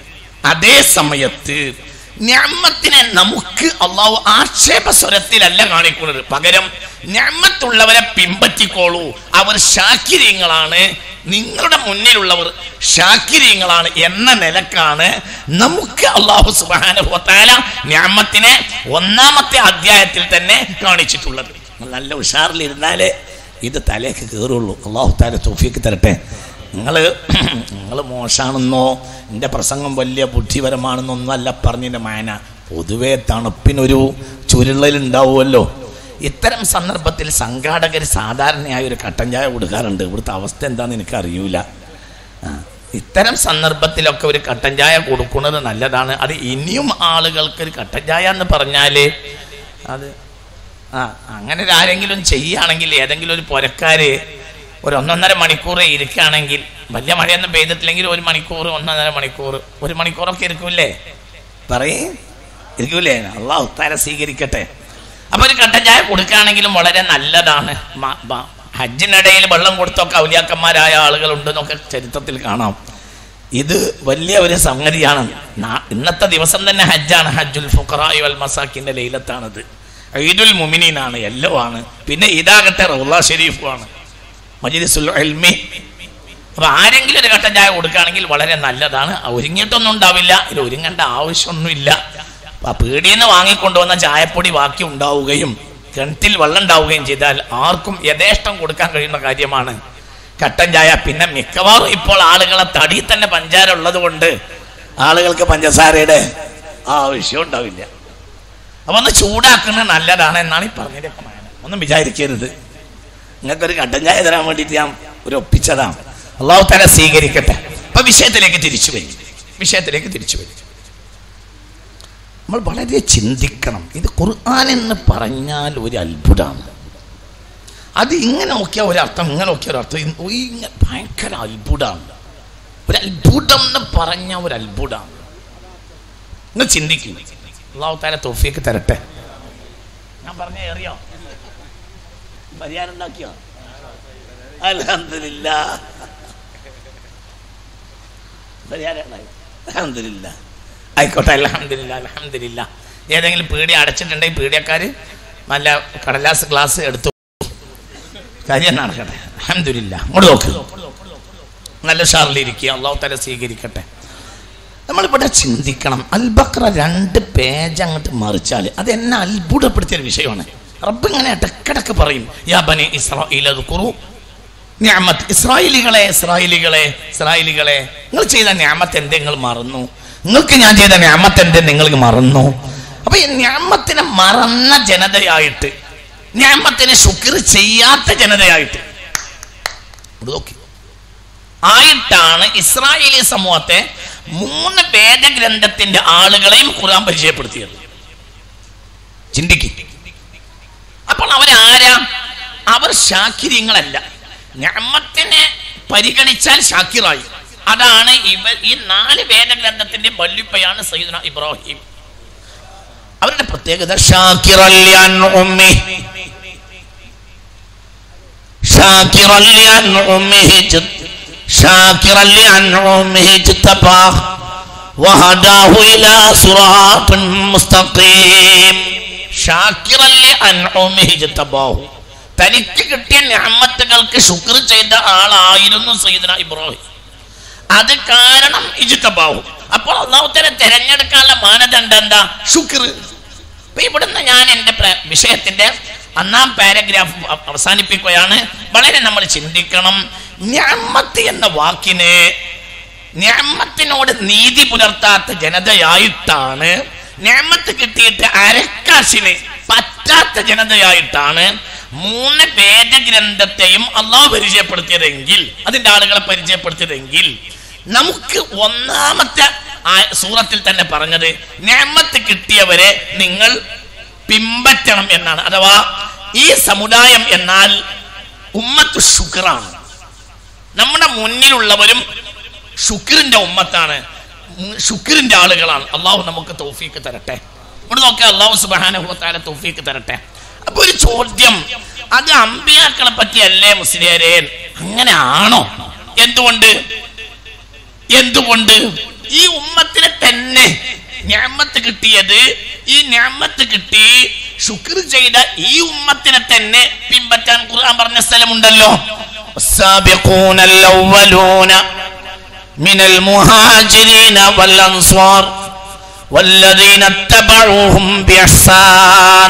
അതേ സമയത്ത് ഞാമത്തിനെ നമുക്ക് അള്ളാഹു ആക്ഷേപ സ്വരത്തിലല്ല കാണിക്കുന്നത് പകരം ഞാമത്തുള്ളവരെ പിമ്പറ്റിക്കോളൂ അവർ ശാക്കിര്യങ്ങളാണ് നിങ്ങളുടെ മുന്നിലുള്ളവർ ശാക്കിര്യങ്ങളാണ് എന്ന നിലക്കാണ് നമുക്ക് അള്ളാഹു സുബാനുഭവത്താല ഞാമത്തിനെ ഒന്നാമത്തെ അധ്യായത്തിൽ തന്നെ കാണിച്ചിട്ടുള്ളത് നല്ല ഉഷാറിലിരുന്നാലേ ഇത് തലേക്ക് കയറുള്ളൂ അള്ളാഹു താല തോഫിക്ക് തരട്ടെ നിങ്ങൾ നിങ്ങൾ മോശാണെന്നോ എൻ്റെ പ്രസംഗം വലിയ ബുദ്ധിപരമാണെന്നൊന്നല്ല പറഞ്ഞതിൻ്റെ മാന പൊതുവേ തണുപ്പിനൊരു ചുരുളലുണ്ടാവുമല്ലോ ഇത്തരം സന്ദർഭത്തിൽ സംഘാടകർ സാധാരണയായി ഒരു കട്ടൻ ചായ കൊടുക്കാറുണ്ട് ഇവിടുത്തെ അവസ്ഥ എന്താണെന്ന് എനിക്ക് അറിയൂല ആ, ഇത്തരം സന്ദർഭത്തിലൊക്കെ ഒരു കട്ടൻ ചായ കൊടുക്കുന്നത് നല്ലതാണ് അത് ഇനിയും ആളുകൾക്ക് ഒരു കട്ടൻ ചായ എന്ന് പറഞ്ഞാൽ അത് ആ അങ്ങനെ ഒരു ആരെങ്കിലും ചെയ്യുകയാണെങ്കിൽ ഏതെങ്കിലും ഒരു പുരക്കാര് ഒരു ഒന്നൊന്നര മണിക്കൂർ ഇരിക്കുകയാണെങ്കിൽ വലിയ മഴയൊന്നും പെയ്തിട്ടില്ലെങ്കിൽ ഒരു മണിക്കൂർ ഒന്നൊന്നര മണിക്കൂർ ഒരു മണിക്കൂറൊക്കെ ഇരിക്കൂലേ പറയേ ഇരിക്കൂലേ അള്ളാഹു താര സ്വീകരിക്കട്ടെ അപ്പൊ ഒരു കട്ടൻ ചായ കൊടുക്കുകയാണെങ്കിലും വളരെ നല്ലതാണ് മ- മ- ഹജ്ജിനിടയിൽ വെള്ളം കൊടുത്തൊക്കെ ഔലിയാക്കന്മാരായ ആളുകളുണ്ടെന്നൊക്കെ ചരിത്രത്തിൽ കാണാം ഇത് വലിയ ഒരു സംഗതിയാണ് നാ- ഇന്നത്തെ ദിവസം തന്നെ ഹജ്ജാണ് ഹജ്ജുൽ ഫുഖറായി വൽ മസാക്കിന്റെ ലൈലത്താണിത് ഈദുൽ മുമിനീനാണ് എല്ലോ ആണ് പിന്നെ ഇതാകട്ടെ റൗല ഷെരീഫുമാണ് മജിലിസുൽ എൽമി അപ്പൊ ആരെങ്കിലും ഒരു കട്ടൻ ചായ കൊടുക്കുകയാണെങ്കിൽ വളരെ നല്ലതാണ് ഒരുങ്ങിയിട്ടൊന്നും ഉണ്ടാവില്ല ഇത് ഒരുങ്ങേണ്ട ആവശ്യമൊന്നുമില്ല ആ പീടിയിൽ നിന്ന് വാങ്ങിക്കൊണ്ടുവന്ന ചായപ്പൊടി ബാക്കി ഉണ്ടാവുകയും കിണറ്റിൽ വെള്ളം ഉണ്ടാവുകയും ചെയ്താൽ ആർക്കും യഥേഷ്ടം കൊടുക്കാൻ കഴിയുന്ന കാര്യമാണ് കട്ടൻ ചായ പിന്നെ മിക്കവാറും ഇപ്പോൾ ആളുകളെ തടി തന്നെ പഞ്ചാര ഉള്ളത് കൊണ്ട് ആളുകൾക്ക് പഞ്ചസാരയുടെ ആവശ്യം ഉണ്ടാവില്ല അപ്പൊ ഒന്ന് ചൂടാക്കുന്നത് നല്ലതാണ് എന്നാണ് ഈ പറഞ്ഞതിന്റെ മാനം ഒന്നും വിചാരിക്കരുത് നിങ്ങൾക്കൊരു കട്ടൻ ചായ തരാൻ വേണ്ടിയിട്ട് ഞാൻ ഒരു ഒപ്പിച്ചതാണ് അള്ളാഹു തല സ്വീകരിക്കട്ടെ അപ്പൊ വിഷയത്തിലേക്ക് തിരിച്ചു വരും വിഷയത്തിലേക്ക് തിരിച്ചു വരും നമ്മൾ വളരെ ചിന്തിക്കണം ഇത് ഖുർആൻ എന്ന് പറഞ്ഞാൽ ഒരു അത്ഭുതമാണ് അത് ഇങ്ങനെ നോക്കിയ ഒരർത്ഥം ഇങ്ങനെ നോക്കിയ ഒരർത്ഥം ഇത് ഈ ഇങ്ങ- ഭയങ്കര അത്ഭുതമാണ് ഒരു അത്ഭുതം എന്ന് പറഞ്ഞ ഒരു അത്ഭുതമാണ് നിങ്ങൾ ചിന്തിക്കും അള്ളാഹു താല തോഫിയൊക്കെ തരട്ടെ ഞാൻ പറഞ്ഞ അറിയോ പരിഹാരം ഉണ്ടാക്കിയോ അലഹമില്ല പരിഹാരം ഉണ്ടായി അലഹമില്ല ആയിക്കോട്ടെ അലഹമില്ല അലഹമില്ല ഏതെങ്കിലും പീടി അടച്ചിട്ടുണ്ടെങ്കിൽ പീടിയക്കാർ നല്ല കടലാസ് ഗ്ലാസ് എടുത്തു കാര്യം നടക്കട്ടെ അലഹമില്ല അങ്ങോട്ട് നോക്ക് നല്ല ഷാറിലിരിക്കുക അള്ളാഹു തല സ്വീകരിക്കട്ടെ നമ്മളിവിടെ ചിന്തിക്കണം അൽബക്ര രണ്ട് പേജ് അങ്ങോട്ട് മറിച്ചാൽ അത് എന്നെ അത്ഭുതപ്പെടുത്തിയ ഒരു വിഷയമാണ് റബ്ബ് ഇങ്ങനെ ഇടക്കിടക്ക് പറയും യാ ബനി ഇസ്രായേൽ കുറു ഞാമത്ത് ഇസ്രായേലികളെ ഇസ്രായേലികളെ ഇസ്രായേലികളെ നിങ്ങൾ ചെയ്ത ഞാമത്ത് എന്തേ നിങ്ങൾ മറന്നു നിങ്ങൾക്ക് ഞാൻ ചെയ്ത ഞാമത്ത് എന്തേ നിങ്ങൾക്ക് മറന്നു അപ്പൊ ഈ ഞാമത്തിനെ മറന്ന ജനതയായിട്ട് ഞാമത്തിനെ ശുക്ർ ചെയ്യാത്ത ജനതയായിട്ട് ഇത് നോക്കി ആയിട്ടാണ് ഇസ്രായേലി സമൂഹത്തെ മൂന്ന് വേദഗ്രന്ഥത്തിന്റെ ആളുകളെയും ഖുർആൻ പരിചയപ്പെടുത്തിയത് ചിന്തിക്കും അപ്പോൾ അവരാരാ അവർ ശാക്കിര്യങ്ങളല്ല ഞമ്മത്തിനെ പരിഗണിച്ചാൽ ഷാക്കിറായി അതാണ് ഇവ ഈ നാല് വേദഗ്രന്ഥത്തിന്റെ വല്യുപ്പയാണ് സയ്യിദ്ന ഇബ്രാഹിം അവരുടെ പ്രത്യേകത ഷാക്കിറല്യാൻ ഉമ്മി شاكرا لأنعمه جد شاكرا لأنعمه اجتباه وهداه إلى صراط مستقيم شاكرا لأنعمه اجتباه തനിക്ക് കിട്ടിയ ഞാമത്തുകൾക്ക് ശുക്ർ ചെയ്ത ആളായിരുന്നു സയ്യിദ്ന ഇബ്രാഹിം അത് കാരണം ഇജിത്തബാവും അപ്പോൾ അള്ളാഹുത്തരെ തെരഞ്ഞെടുക്കാനുള്ള മാനദണ്ഡം എന്താ ശുക്ർ അപ്പൊ ഇവിടുന്ന് ഞാൻ എൻ്റെ പ്ര- വിഷയത്തിന്റെ ഒന്നാം പാരഗ്രാഫ് അവ- അവസാനിപ്പിക്കുകയാണ് വളരെ നമ്മൾ ചിന്തിക്കണം ഞാമത്ത് എന്ന വാക്കിനെ ഞാമത്തിനോട് നീതി പുലർത്താത്ത ജനതയായിട്ടാണ് ഞാമത്ത് കിട്ടിയിട്ട് അരക്കാശിന് പറ്റാത്ത ജനതയായിട്ടാണ് മൂന്ന് വേദഗ്രന്ഥത്തെയും അള്ളാഹു പരിചയപ്പെടുത്തിയതെങ്കിൽ അതിന്റെ ആളുകളെ പരിചയപ്പെടുത്തിയതെങ്കിൽ നമുക്ക് ഒന്നാമത്തെ ആ- സൂറത്തിൽ തന്നെ പറഞ്ഞത് ഞാമത്ത് കിട്ടിയവരെ നിങ്ങൾ പിമ്പറ്റണം എന്നാണ് അഥവാ ഈ സമുദായം എന്നാൽ ഉമ്മത്ത് ശുക്രാണ് നമ്മുടെ മുന്നിലുള്ളവരും ശുക്രിന്റെ ഉമ്മത്താണ് ഉം, ശുക്രിന്റെ ആളുകളാണ് അള്ളാഹു നമുക്ക് തൗഫീക്ക് തരട്ടെ ഇവിടെ നോക്കാം അള്ളാഹു സുബാനുഭവത്താല തൗഫീക്ക് തരട്ടെ അപ്പൊ ഒരു ചോദ്യം അത് അമ്പിയാക്കളെ പറ്റിയല്ലേ മുസ്ലിയരെ അങ്ങനെ ആണോ എന്തുകൊണ്ട് എന്തുകൊണ്ട് ഈ ഉമ്മത്തിനെ തന്നെ ഞാമത്ത് കിട്ടിയത് ഈ ഞാമത്ത് കിട്ടി ശുക്ർ ചെയ്ത ഈ ഉമ്മത്തിനെ തന്നെ പിൻപറ്റാൻ ഖുർആൻ പറഞ്ഞ സ്ഥലമുണ്ടല്ലോ السابقون الأولون من المهاجرين والأنصار والذين اتبعوهم بإحسان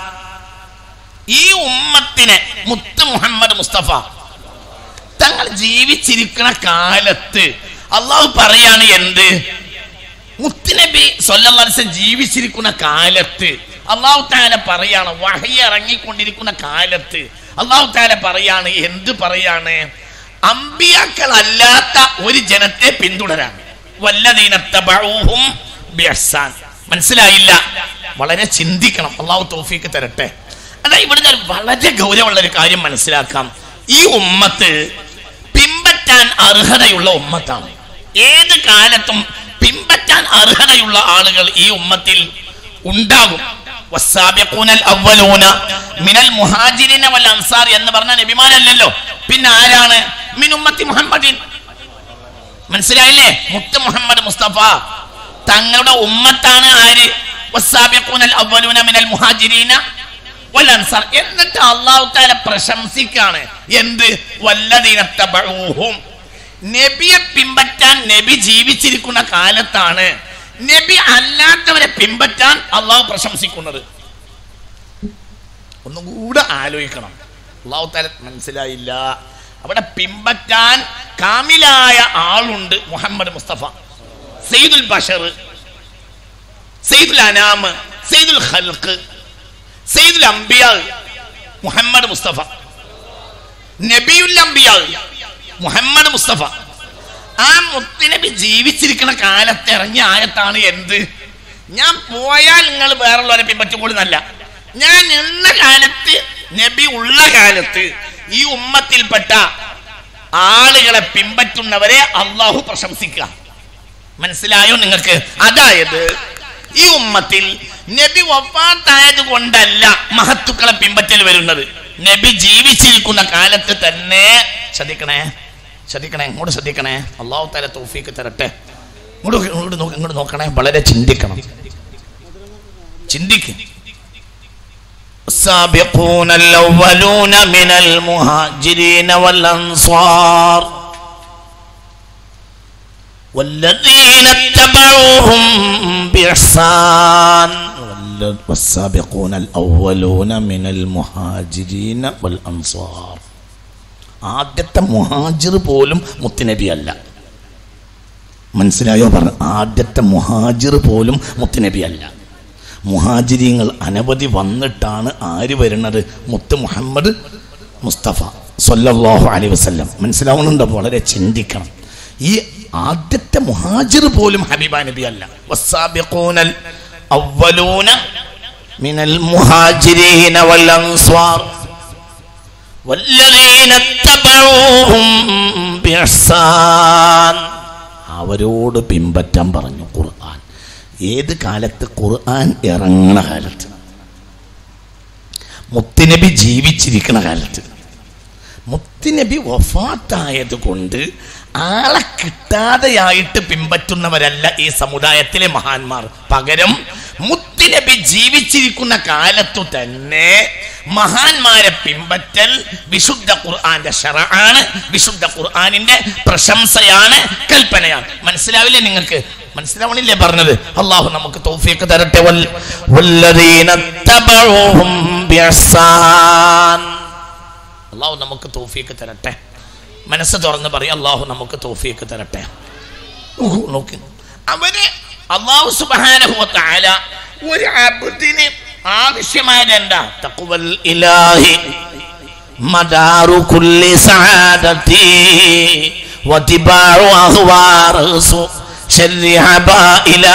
ഈ ഉമ്മത്തിനെ മുത്ത് മുഹമ്മദ് മുസ്തഫ തങ്ങൾ ജീവിച്ചിരിക്കുന്ന കാലത്ത് അള്ളാഹു പറയാണ് എന്ത് മുത്തുനബി സൊല്ലാസ് ജീവിച്ചിരിക്കുന്ന കാലത്ത് അള്ളാഹു താല പറയാണ് വഹി ഇറങ്ങിക്കൊണ്ടിരിക്കുന്ന കാലത്ത് അള്ളാഹു താല പറയാണ് എന്ത് പറയാണ് അമ്പിയാക്കളല്ലാത്ത ഒരു ജനത്തെ പിന്തുടരാൻ വല്ലതീനത്തബഊഹും ബിഅഹ്സാൻ. മനസ്സിലായില്ല വളരെ ചിന്തിക്കണം അള്ളാഹു തോഫീക്ക് തരട്ടെ അതാ ഇവിടുന്ന് ഒരു വളരെ ഗൗരവമുള്ള ഒരു കാര്യം മനസ്സിലാക്കാം ഈ ഉമ്മത്ത് പിമ്പറ്റാൻ അർഹതയുള്ള ഉമ്മത്താണ് ഏത് കാലത്തും പിമ്പറ്റാൻ അർഹതയുള്ള ആളുകൾ ഈ ഉമ്മത്തിൽ ഉണ്ടാകും വസ്സാബിഖൂനൽ അവ്വലൂന മിനൽ മുഹാജിരിന വൽ അൻസാർ എന്ന് പറഞ്ഞ നബിമാരല്ലല്ലോ പിന്നെ ആരാണ് മിൻ ഉമ്മത്തി മുഹമ്മദിൻ മനസ്സിലായില്ലേ മുത്ത് മുഹമ്മദ് മുസ്തഫ തങ്ങളുടെ ഉമ്മത്താണ് ആര് വസ്സാബിഖൂനൽ അവ്വലൂന മിനൽ മുഹാജിരീന വൽ അൻസാർ എന്നിട്ട് അല്ലാഹു തആല പ്രശംസിക്കാണ് എന്ത് വല്ലദീന തബഊഹും നബിയെ പിമ്പറ്റാൻ നബി ജീവിച്ചിരിക്കുന്ന കാലത്താണ് നബി അല്ലാത്തവരെ പിമ്പറ്റാൻ അള്ളാഹു പ്രശംസിക്കുന്നത് ഒന്നും കൂടെ ആലോചിക്കണം അള്ളാഹു താല മനസ്സിലായില്ല അവിടെ പിമ്പറ്റാൻ കാമിലായ ആളുണ്ട് മുഹമ്മദ് മുസ്തഫ സെയ്ദുൽ ബഷർ സെയ്ദുൽ അനാമ് സെയ്ദുൽ ഖൽഖ് സെയ്ദുൽ അംബിയ മുഹമ്മദ് മുസ്തഫ നബിയുൽ അംബിയ മുഹമ്മദ് മുസ്തഫ ആ മുത്തുനബി ജീവിച്ചിരിക്കുന്ന കാലത്ത് ഇറങ്ങിയ ആയത്താണ് എന്ത് ഞാൻ പോയാൽ നിങ്ങൾ വേറുള്ളവരെ പിൻപറ്റിക്കൊള്ളുന്നല്ല ഞാൻ നിന്ന കാലത്ത് നബി ഉള്ള കാലത്ത് ഈ ഉമ്മത്തിൽപ്പെട്ട ആളുകളെ പിൻപറ്റുന്നവരെ അള്ളാഹു പ്രശംസിക്കുക മനസ്സിലായോ നിങ്ങൾക്ക് അതായത് ഈ ഉമ്മത്തിൽ നബി വഫാത്തായത് കൊണ്ടല്ല മഹത്തുക്കളെ പിൻപറ്റൽ വരുന്നത് നബി ജീവിച്ചിരിക്കുന്ന കാലത്ത് തന്നെ ശ്രദ്ധിക്കണേ ശ്രദ്ധിക്കണേ ഇങ്ങോട്ട് ശ്രദ്ധിക്കണേ അള്ളാഹു തല തോഫീക്ക് തരട്ടെ ഇങ്ങോട്ട് ഇങ്ങോട്ട് നോക്ക് ഇങ്ങോട്ട് നോക്കണേ വളരെ ചിന്തിക്കണം ചിന്തിക്കും السابقون الأولون من المهاجرين والأنصار والذين اتبعوهم بإحسان والسابقون الأولون من المهاجرين والأنصار ആദ്യത്തെ മുഹാജിർ പോലും മുത്തുനബി അല്ല മനസ്സിലായോ പറഞ്ഞു ആദ്യത്തെ മുഹാജിർ പോലും മുത്തുനബി അല്ല മുഹാജിരിങ്ങൾ അനവധി വന്നിട്ടാണ് ആര് വരുന്നത് മുത്ത് മുഹമ്മദ് മുസ്തഫ സല്ലല്ലാഹു അലൈഹി വസല്ലം മനസ്സിലാവുന്നുണ്ടോ വളരെ ചിന്തിക്കണം ഈ ആദ്യത്തെ മുഹാജിർ പോലും ഹബീബ നബി അല്ല വസ്സാബിഖൂനൽ അവ്വലൂന മിനൽ മുഹാജിരീന വൽ അൻസ്വാർ والذين اتبعوهم بإحسان അവരോട് പിമ്പറ്റാൻ പറഞ്ഞു ഖുർആൻ ഏത് കാലത്ത് ഖുർആൻ ഇറങ്ങണ കാലത്ത് മുത്തുനബി ജീവിച്ചിരിക്കുന്ന കാലത്ത് മുത്തുനബി വഫാത്തായത് കൊണ്ട് ആളെ കിട്ടാതെയായിട്ട് പിമ്പറ്റുന്നവരല്ല ഈ സമുദായത്തിലെ മഹാന്മാർ പകരം മുത്തുനബി ജീവിച്ചിരിക്കുന്ന കാലത്തു തന്നെ മഹാന്മാരെ പിമ്പറ്റൽ വിശുദ്ധ ഖുർആന്റെ ഷറആണ് വിശുദ്ധ ഖുർആനിന്റെ പ്രശംസയാണ് കൽപ്പനയാണ് മനസ്സിലാവില്ലേ നിങ്ങൾക്ക് മനസ്സിലാവണില്ലേ പറഞ്ഞത് അള്ളാഹു നമുക്ക് തൗഫീഖ് തരട്ടെ വൽ വല്ലദീന തബഊഹും ബിഇഹ്സാൻ അള്ളാഹു നമുക്ക് തൗഫീഖ് തരട്ടെ മനസ്സ് തുറന്ന് പറയും അള്ളാഹു നമുക്ക് തോഫിയൊക്കെ തരട്ടെ നോക്കൂ, നോക്ക് അവന് അള്ളാഹു സുബാനഹുല ഒരു അബുദിന് ആവശ്യമായത് എന്താ തക്കുവൽ ഇലാഹി മദാറു കുല്ലി സആദതി വതിബാഉ അഹ്വാറസു ശർരി ഹബായിലാ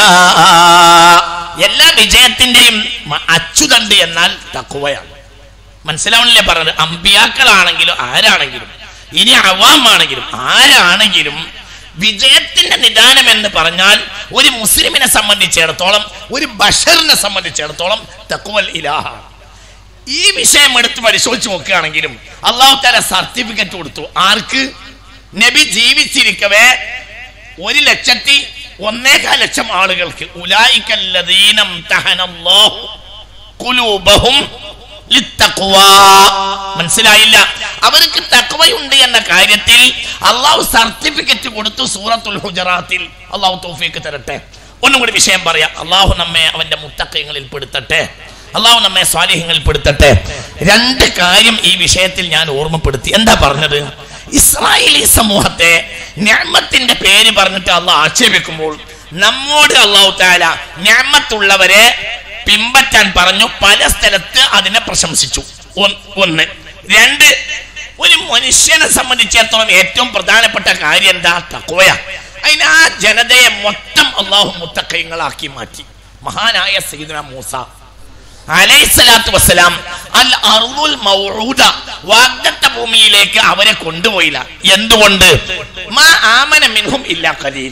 എല്ലാ വിജയത്തിന്റെയും മ- അച്ചുതണ്ട് എന്നാൽ തക്കുവയാണ് മനസ്സിലാവണില്ലേ പറഞ്ഞത് അമ്പിയാക്കളാണെങ്കിലും ആരാണെങ്കിലും ഇനി അവാമാണെങ്കിലും ആരാണെങ്കിലും വിജയത്തിന്റെ നിദാനം എന്ന് പറഞ്ഞാൽ ഒരു മുസ്ലിമിനെ സംബന്ധിച്ചിടത്തോളം ഒരു ബഷറിനെ സംബന്ധിച്ചിടത്തോളം തക്കുവൽ ഇലാഹ ഈ വിഷയം എടുത്ത് പരിശോധിച്ച് നോക്കുകയാണെങ്കിലും അള്ളാഹു താല സർട്ടിഫിക്കറ്റ് കൊടുത്തു ആർക്ക് നബി ജീവിച്ചിരിക്കവേ ഒരു ലക്ഷത്തി ഒന്നേകാൽ ലക്ഷം ആളുകൾക്ക് ഉലായിക്കല്ലദീനം തഹനല്ലാഹു ഖുലൂബഹും ലിത്തഖ്വാ. മനസ്സിലായില്ല അവർക്ക് തക്വയുണ്ട് എന്ന കാര്യത്തിൽ അള്ളാഹു സർട്ടിഫിക്കറ്റ് കൊടുത്തു സൂറത്തുൽ ഹുജറാത്തിൽ അള്ളാഹു തൗഫീക്ക് തരട്ടെ ഒന്നും കൂടി വിഷയം പറയാം അള്ളാഹു നമ്മെ അവന്റെ മുത്തക്കയങ്ങളിൽ പെടുത്തട്ടെ അള്ളാഹു നമ്മെ സ്വാലിഹ്യങ്ങളിൽ പെടുത്തട്ടെ രണ്ട് കാര്യം ഈ വിഷയത്തിൽ ഞാൻ ഓർമ്മപ്പെടുത്തി എന്താ പറഞ്ഞത് ഇസ്രായേലി സമൂഹത്തെ ഞാമത്തിന്റെ പേര് പറഞ്ഞിട്ട് അള്ളാഹ് ആക്ഷേപിക്കുമ്പോൾ നമ്മോട് അള്ളാഹു താല ഞാമത്തുള്ളവരെ പിമ്പറ്റാൻ പറഞ്ഞു പല സ്ഥലത്ത് അതിനെ പ്രശംസിച്ചു ഒന്ന് ഒന്ന് രണ്ട് ഒരു മനുഷ്യനെ സംബന്ധിച്ചിടത്തോളം ഏറ്റവും പ്രധാനപ്പെട്ട കാര്യം എന്താ തക്കോയ അതിന് ആ ജനതയെ മൊത്തം അള്ളാഹു മുത്തക്കൈങ്ങളാക്കി മാറ്റി മഹാനായ സയ്യിദുന മൂസ അലൈഹിസ്സലാത്തു വസ്സലാം അൽ അർദുൽ മൗഊദ വാഗ്ദത്ത ഭൂമിയിലേക്ക് അവരെ കൊണ്ടുപോയില്ല എന്തുകൊണ്ട് മാ ആമന മിൻഹും ഇല്ലാ ഖലീൽ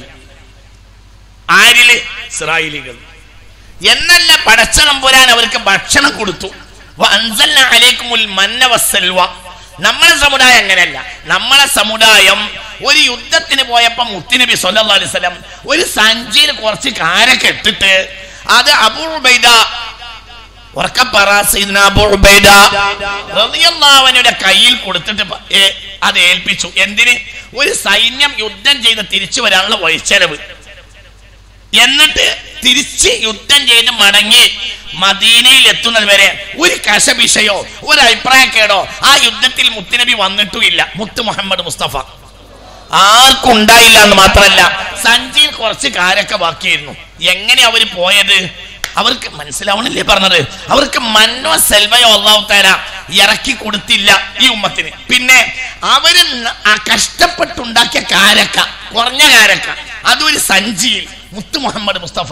ആരില് ഇസ്രായേലികൾ എന്നല്ല പടച്ചതമ്പുരാൻ അവർക്ക് ഭക്ഷണം കൊടുത്തു വഅൻസൽന അലൈക്കുമുൽ മന്ന വസ്സൽവ നമ്മളെ സമുദായം അങ്ങനെയല്ല നമ്മളെ സമുദായം ഒരു യുദ്ധത്തിന് പോയപ്പോ മുത്തുനബി സല്ലല്ലാഹു അലൈഹി വസല്ലം ഒരു സഞ്ചിയിൽ കുറച്ച് കാരൊക്കെ ഇട്ടിട്ട് അത് അബൂബൈദ ഉറക്കപ്പറ സയ്യിദ്ന അബൂ ഉബൈദ റളിയല്ലാഹു അൻഹുവിന്റെ കയ്യിൽ കൊടുത്തിട്ട് പ- ഏ, അത് ഏൽപ്പിച്ചു എന്തിന് ഒരു സൈന്യം യുദ്ധം ചെയ്ത് തിരിച്ചു വരാനുള്ള വഴിച്ചെലവ് എന്നിട്ട് തിരിച്ച് യുദ്ധം ചെയ്ത് മടങ്ങി മദീനയിൽ എത്തുന്നത് വരെ ഒരു കശപിശയോ ഒരു അഭിപ്രായക്കേടോ ആ യുദ്ധത്തിൽ മുത്തുനബി വന്നിട്ടുമില്ല മുത്ത് മുഹമ്മദ് മുസ്തഫ ആർക്കും ഉണ്ടായില്ല എന്ന് മാത്രമല്ല സഞ്ചിയിൽ കുറച്ച് കാരൊക്കെ ബാക്കിയായിരുന്നു എങ്ങനെ അവര് പോയത് അവർക്ക് മനസ്സിലാവണില്ലേ പറഞ്ഞത് അവർക്ക് മന്നോ സെൽവയോ അള്ളാഹു താര ഇറക്കി കൊടുത്തില്ല ഈ ഉമ്മത്തിന് പിന്നെ അവര് ന- ആ കഷ്ടപ്പെട്ടുണ്ടാക്കിയ കാരക്ക കുറഞ്ഞ കാരക്ക അതൊരു സഞ്ചിയിൽ മുത്ത് മുഹമ്മദ് മുസ്തഫ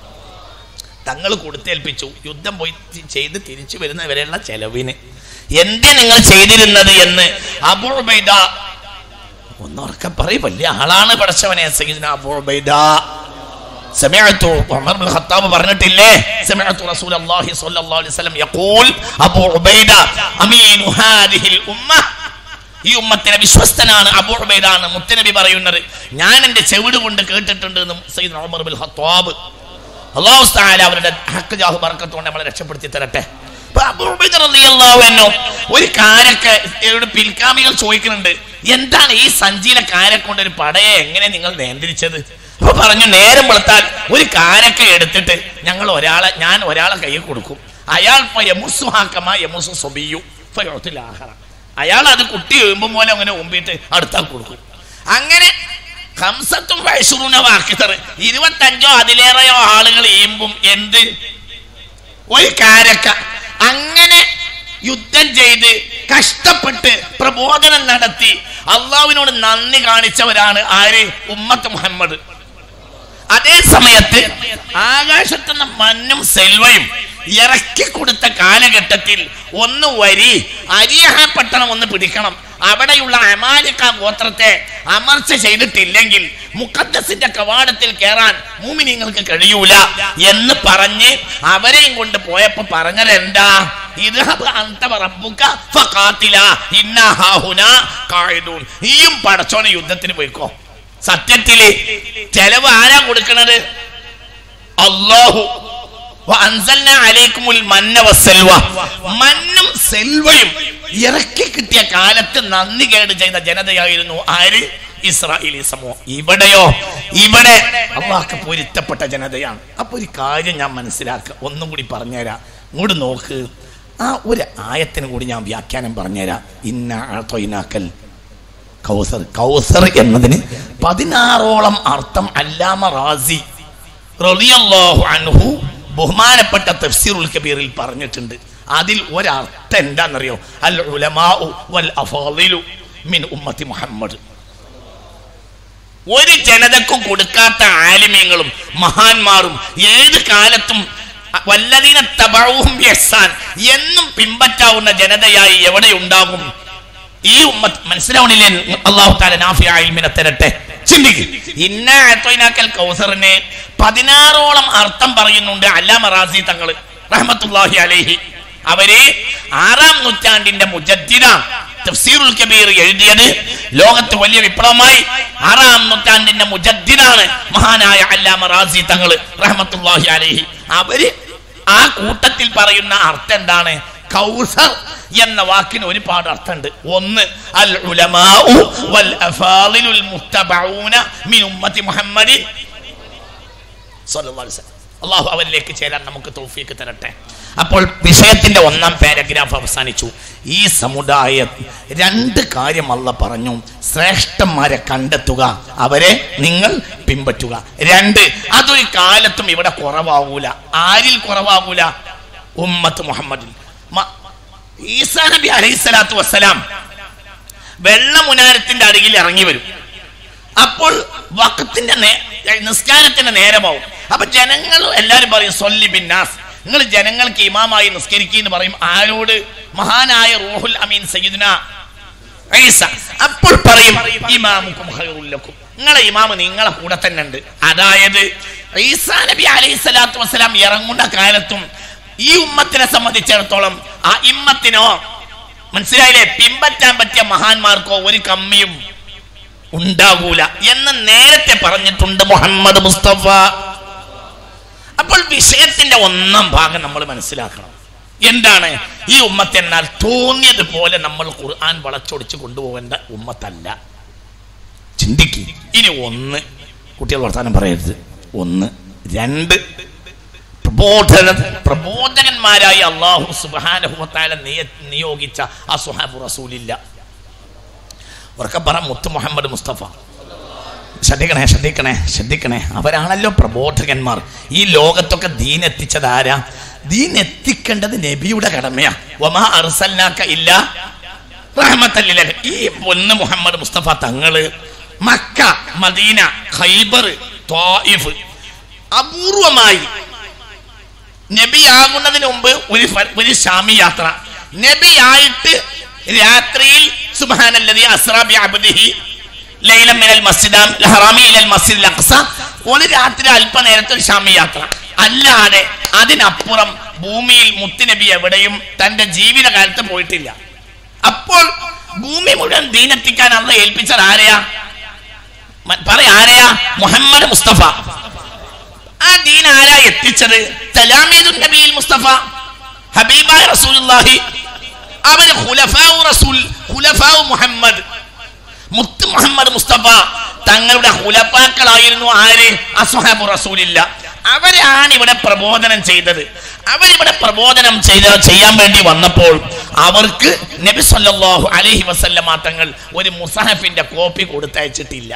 തങ്ങൾ കൊടുത്തേൽപ്പിച്ചു യുദ്ധം പോയി തി- ചെയ്ത് തിരിച്ചു വരുന്നവരെയുള്ള ചെലവിന് എന്തേ നിങ്ങൾ ചെയ്തിരുന്നത് എന്ന് അബുബൈദ ഒന്നുറക്കെ പറയും വലിയ ആളാണ് പടച്ചവനെ സയ്യിദ്ന അബൂബൈദ سمعت عمر بن الخطاب പറഞ്ഞിട്ടില്ലേ سمعت رسول الله صلى الله عليه وسلم يقول ابو عبيده امين هذه الامه ഈ ഉമ്മത്തിനെ വിശ്വസ്തനാണ് അബൂ ഉബൈദാണ് മുത്തനബി പറയുന്നത് ഞാൻ എൻ്റെ ചെവിട് കൊണ്ട് കേട്ടിട്ടുണ്ട് എന്ന് സയ്യിദ് ഉമർ ബിൻ ഖത്താബ് അള്ളാഹു തആല അവരുടെ ഹക്ക് ജാഹു ബർക്കത്തുകൊണ്ട് നമ്മളെ രക്ഷപ്പെടുത്തി തരട്ടെ അപ്പൊ അബൂ ഉബൈദ റളിയല്ലാഹു അൻഹു ഒരു കാരക്ക് ഇവിടെ പിൽക്കാമികൾ ചോദിക്കുന്നുണ്ട് എന്താണ് ഈ സഞ്ചിയിലെ കാരക്ക കൊണ്ട് ഒരു പടയെ എങ്ങനെ നിങ്ങൾ നിയന്ത്രിച്ചത് അപ്പൊ പറഞ്ഞു നേരം വെളുത്താൽ ഒരു കാരക്ക എടുത്തിട്ട് ഞങ്ങൾ ഒരാളെ ഞാൻ ഒരാളെ കയ്യിൽ കൊടുക്കും അയാൾ ഇപ്പൊ യമുസു ഹാക്കമ യമുസു സൊബിയു ഫയോത്തിൽ ആഹറ അയാൾ അത് കുട്ടി എഴുമ്പും പോലെ അങ്ങനെ ഒമ്പിട്ട് അടുത്താൽ കൊടുക്കും അങ്ങനെ ഹംസത്തും വയസ്സുറൂന വാക്കിത്തർ ഇരുപത്തഞ്ചോ അതിലേറെയോ ആളുകൾ ഈമ്പും എന്ത് ഒരു കാരക്ക അങ്ങനെ യുദ്ധം ചെയ്ത് കഷ്ടപ്പെട്ട് പ്രബോധനം നടത്തി അള്ളാവിനോട് നന്ദി കാണിച്ചവരാണ് ആര് ഉമ്മത്ത് മുഹമ്മദ് അതേ സമയത്ത് ആകാശത്തുനിന്ന് മഞ്ഞും സെൽവയും ഇറക്കി കൊടുത്ത കാലഘട്ടത്തിൽ ഒന്ന് വരി അരിയഹ പട്ടണം ഒന്ന് പിടിക്കണം അവിടെയുള്ള അമാലിക്ക ഗോത്രത്തെ അമർച്ച ചെയ്തിട്ടില്ലെങ്കിൽ മുഖദ്ദസിന്റെ കവാടത്തിൽ കയറാൻ മൂമിനിങ്ങൾക്ക് കഴിയൂല എന്ന് പറഞ്ഞ് അവരെയും കൊണ്ട് പോയപ്പോ പറഞ്ഞത് എന്താ ഇത് ഈയും പടച്ചോനെ യുദ്ധത്തിന് പോയിക്കോ സത്യത്തില് ചെലവ് ആരാ കൊടുക്കണത് അള്ളാഹു വഅൻസൽന അലൈക്കുമുൽ മന്ന വസ്സൽവ. മന്നും സെൽവയും ഇറക്കി കിട്ടിയ കാലത്ത് നന്ദി കേട് ചെയ്ത ജനതയായിരുന്നു ആര് ഇസ്രായേലി സമൂഹം ഇവിടെയോ ഇവിടെ അള്ളാഹ്ക്ക് പൊരുത്തപ്പെട്ട ജനതയാണ് അപ്പൊ ഒരു കാര്യം ഞാൻ മനസ്സിലാക്കുക ഒന്നും കൂടി പറഞ്ഞുതരാം ഇങ്ങോട്ട് നോക്ക് ആ ഒരു ആയത്തിന് കൂടി ഞാൻ വ്യാഖ്യാനം പറഞ്ഞുതരാം ഇന്ന തൊയ്നാക്കൽ കൗസർ കൗസർ എന്നതിന് പതിനാറോളം അർത്ഥം അല്ലാമ റാസി റളിയല്ലാഹു അൻഹു ബഹുമാനപ്പെട്ട തഫ്സീറുൽ കബീറിൽ പറഞ്ഞിട്ടുണ്ട് അതിൽ ഒരർത്ഥം എന്താണെന്നറിയോ അൽ ഉലമാഉ വൽ അഫാദിലു മിൻ ഉമ്മത്തി മുഹമ്മദ് ഒരു ജനതക്കും കൊടുക്കാത്ത ആലിമ്യങ്ങളും മഹാന്മാരും ഏത് കാലത്തും വല്ലതീന തബഴവും യസാൻ എന്നും പിമ്പറ്റാവുന്ന ജനതയായി എവിടെ ഉണ്ടാകും ഈ ഉമ്മത്ത് മനസ്സിലാവണില്ലേ അള്ളാഹു താല നാഫിയ ഇൽമിനെ തരട്ടെ ചിന്തിക്ക് ഇന്ന അത്തോയിനാക്കൽ കൗസറിനെ പതിനാറോളം അർത്ഥം പറയുന്നുണ്ട് അല്ലാമ റാസി തങ്ങള് റഹ്മത്തുല്ലാഹി അലൈഹി അവര് ആറാം നൂറ്റാണ്ടിന്റെ മുജദ്ദിദ തഫ്സീറുൽ കബീർ എഴുതിയത് ലോകത്ത് വലിയ വിപ്ലവമായി ആറാം നൂറ്റാണ്ടിന്റെ മുജദ്ദിദാണ് മഹാനായ അല്ലാമ റാസി തങ്ങള് റഹ്മത്തുല്ലാഹി അലൈഹി അവര് ആ കൂട്ടത്തിൽ പറയുന്ന അർത്ഥം എന്താണ് കൗസർ എന്ന വാക്കിന് ഒരുപാട് അർത്ഥമുണ്ട് ഒന്ന് അൽ ഉലമാഉ വൽ അഫാളിലുൽ മുത്തബഊന മിൻ ഉമ്മത്തി മുഹമ്മദിൻ സ്വല്ലല്ലാഹു അലൈഹി വസല്ലം അള്ളാഹു അവരിലേക്ക് ചേരാൻ നമുക്ക് തൗഫീക്ക് തരട്ടെ അപ്പോൾ വിഷയത്തിന്റെ ഒന്നാം പാരഗ്രാഫ് അവസാനിച്ചു ഈ സമുദായം രണ്ട് കാര്യം അല്ല പറഞ്ഞു ശ്രേഷ്ഠന്മാരെ കണ്ടെത്തുക അവരെ നിങ്ങൾ പിൻപറ്റുക രണ്ട് അതൊരു കാലത്തും ഇവിടെ കുറവാകൂല ആരിൽ കുറവാകൂല ഉമ്മത്ത് മുഹമ്മദിൽ മ- ഈസാ നബി അലൈഹി സ്വലാത്തു വസ്സലാം വെള്ളമുനാരത്തിന്റെ അരികിൽ ഇറങ്ങി വരും അപ്പോൾ വക്കത്തിന്റെ നേ- നിസ്കാരത്തിന്റെ നേരമാവും അപ്പൊ ജനങ്ങൾ എല്ലാരും പറയും സൊല്ലി ബിന്നാസ് നിങ്ങൾ ജനങ്ങൾക്ക് ഇമാമായി നിസ്കരിക്കുക എന്ന് പറയും ആരോട് മഹാനായ റൂഹുൽ അമീൻ സയ്യിദ്ന ഈസ അപ്പോൾ പറയും ഇമാമുക്കും ഖൈറുൽ ലക്കും നിങ്ങളെ ഇമാമ് നിങ്ങളെ കൂടെ തന്നെ ഉണ്ട് അതായത് ഈസാ നബി അലൈഹി സ്വലാത്തു വസ്സലാം ഇറങ്ങുന്ന കാലത്തും ഈ ഉമ്മത്തിനെ സംബന്ധിച്ചിടത്തോളം ആ ഇമ്മത്തിനോ മനസ്സിലായില്ലേ പിമ്പറ്റാൻ പറ്റിയ മഹാന്മാർക്കോ ഒരു കമ്മിയും ഉണ്ടാകൂല എന്ന് നേരത്തെ പറഞ്ഞിട്ടുണ്ട് മുഹമ്മദ് മുസ്തഫ അപ്പോൾ വിഷയത്തിന്റെ ഒന്നാം ഭാഗം നമ്മൾ മനസ്സിലാക്കണം എന്താണ് ഈ ഉമ്മത്ത് എന്നാൽ തോന്നിയതുപോലെ നമ്മൾ ഖുർആൻ വളച്ചൊടിച്ച് കൊണ്ടുപോകേണ്ട ഉമ്മത്തല്ല ചിന്തിക്ക് ഇനി ഒന്ന് കുട്ടികൾ വർത്താനം പറയരുത് ഒന്ന് രണ്ട് പ്രബോധന പ്രബോധകന്മാരായി അള്ളാഹു സുബാനഹുമത്തായ നിയോഗിച്ച ആ സുഹാബു റസൂലില്ല ഉറക്കെ പറ മുത്ത് മുഹമ്മദ് മുസ്തഫ ശ്രദ്ധിക്കണേ ശ്രദ്ധിക്കണേ ശ്രദ്ധിക്കണേ അവരാണല്ലോ പ്രബോധകന്മാർ ഈ ലോകത്തൊക്കെ ദീൻ എത്തിച്ചത് ആരാ ദീൻ എത്തിക്കേണ്ടത് നബിയുടെ കടമയാ വമാ അർസൽനാക്ക ഇല്ല റഹ്മത്തല്ലില ഈ പൊന്ന് മുഹമ്മദ് മുസ്തഫ തങ്ങള് മക്ക മദീന ഖൈബർ ത്വായിഫ് അപൂർവമായി നബിയാകുന്നതിന് മുമ്പ് ഒരു ഫ- ഒരു ഷാമി യാത്ര നബിയായിട്ട് രാത്രിയിൽ സുബ്ഹാനല്ലദി അസ്റാ ബി അബ്ദിഹി ലൈലം മിനൽ മസ്ജിദാം ഹറാമി ഇലൽ മസ്ജിദ് അഖ്സ ഒരു രാത്രി അല്പനേരത്തെ ഒരു ഷാമി യാത്ര അല്ലാതെ അതിനപ്പുറം ഭൂമിയിൽ മുത്തുനബി എവിടെയും തന്റെ ജീവിതകാലത്ത് പോയിട്ടില്ല അപ്പോൾ ഭൂമി മുഴുവൻ ദീനെത്തിക്കാൻ അന്ന് ഏൽപ്പിച്ചത് ആരെയാ മ- പറ ആരെയാ മുഹമ്മദ് മുസ്തഫ ആ ദീൻ ആരാ എത്തിച്ചത് തലാമീദുൻ നബിയിൽ മുസ്തഫ ഹബീബായ റസൂലുള്ളാഹി അവര് ഖുലഫാഉ റസൂൽ ഖുലഫാഉ മുഹമ്മദ് മുത്ത് മുഹമ്മദ് മുസ്തഫ തങ്ങളുടെ ഹുലപ്പാക്കളായിരുന്നു ആര് അസ്ഹാബു റസൂലില്ല അവരാണ് ഇവിടെ പ്രബോധനം ചെയ്തത് അവരിവിടെ പ്രബോധനം ചെയ്ത ചെയ്യാൻ വേണ്ടി വന്നപ്പോൾ അവർക്ക് നബി സല്ലല്ലാഹു അലൈഹി വസല്ലമ തങ്ങൾ ഒരു മുസഹഫിന്റെ കോപ്പി കൊടുത്തയച്ചിട്ടില്ല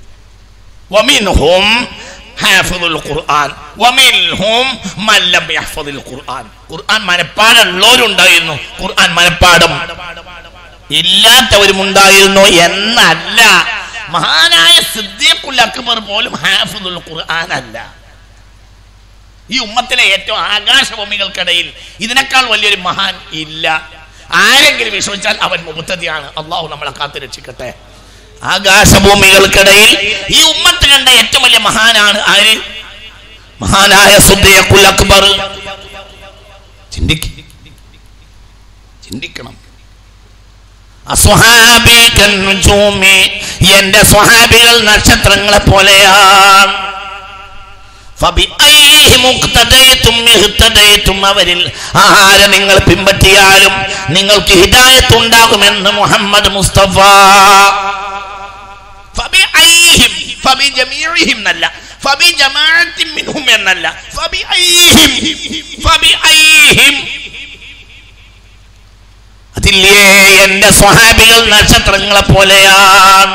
ومنهم حافظ القرآن ومنهم من لم يحفظ القرآن ഖുർആൻ മനപ്പാടുള്ളവരുണ്ടായിരുന്നു ഖുർആൻ മനപ്പാടം ഇല്ലാത്തവരുമുണ്ടായിരുന്നു എന്നല്ല മഹാനായ സിദ്ദീഖുൽ അക്ബർ പോലും ഹാഫിദുൽ ഖുർആൻ അല്ല ഈ ഉമ്മത്തിലെ ഏറ്റവും ആകാശഭൂമികൾക്കിടയിൽ ഇതിനേക്കാൾ വലിയൊരു മഹാൻ ഇല്ല ആരെങ്കിലും വിശ്വസിച്ചാൽ അവൻ മുബത്തതിയാണ് അള്ളാഹു നമ്മളെ കാത്തു രക്ഷിക്കട്ടെ ആകാശഭൂമികൾക്കിടയിൽ ഈ ഉമ്മത്ത് കണ്ട ഏറ്റവും വലിയ മഹാനാണ് ആര് മഹാനായ സുദ്ദീഖുൽ അക്ബർ ചിന്തിക്ക ചിന്തിക്കണം അസ്വഹാബി കന്നുജൂമി എന്റെ സ്വഹാബികൾ നക്ഷത്രങ്ങളെ പോലെയാണ് ഫബിഅയ്യിഹിം മുഖ്തദയ്തും ഇഹ്തദയ്തും അവരിൽ ആരെ നിങ്ങൾ പിൻപറ്റിയാലും നിങ്ങൾക്ക് ഹിദായത്ത് ഉണ്ടാകുമെന്ന് മുഹമ്മദ് മുസ്തഫ ഫബിഅയ്യിഹിം ഫബിജമീഇഹിം എന്നല്ല ഫബിജമാഅത്തിൻ മിൻഹും എന്നല്ല ഫബിഅയ്യിഹിം ഫബിഅയ്യിഹിം അത് കൊടുത്തില്ലേ എന്റെ സ്വഹാബികൾ നക്ഷത്രങ്ങളെ പോലെയാണ്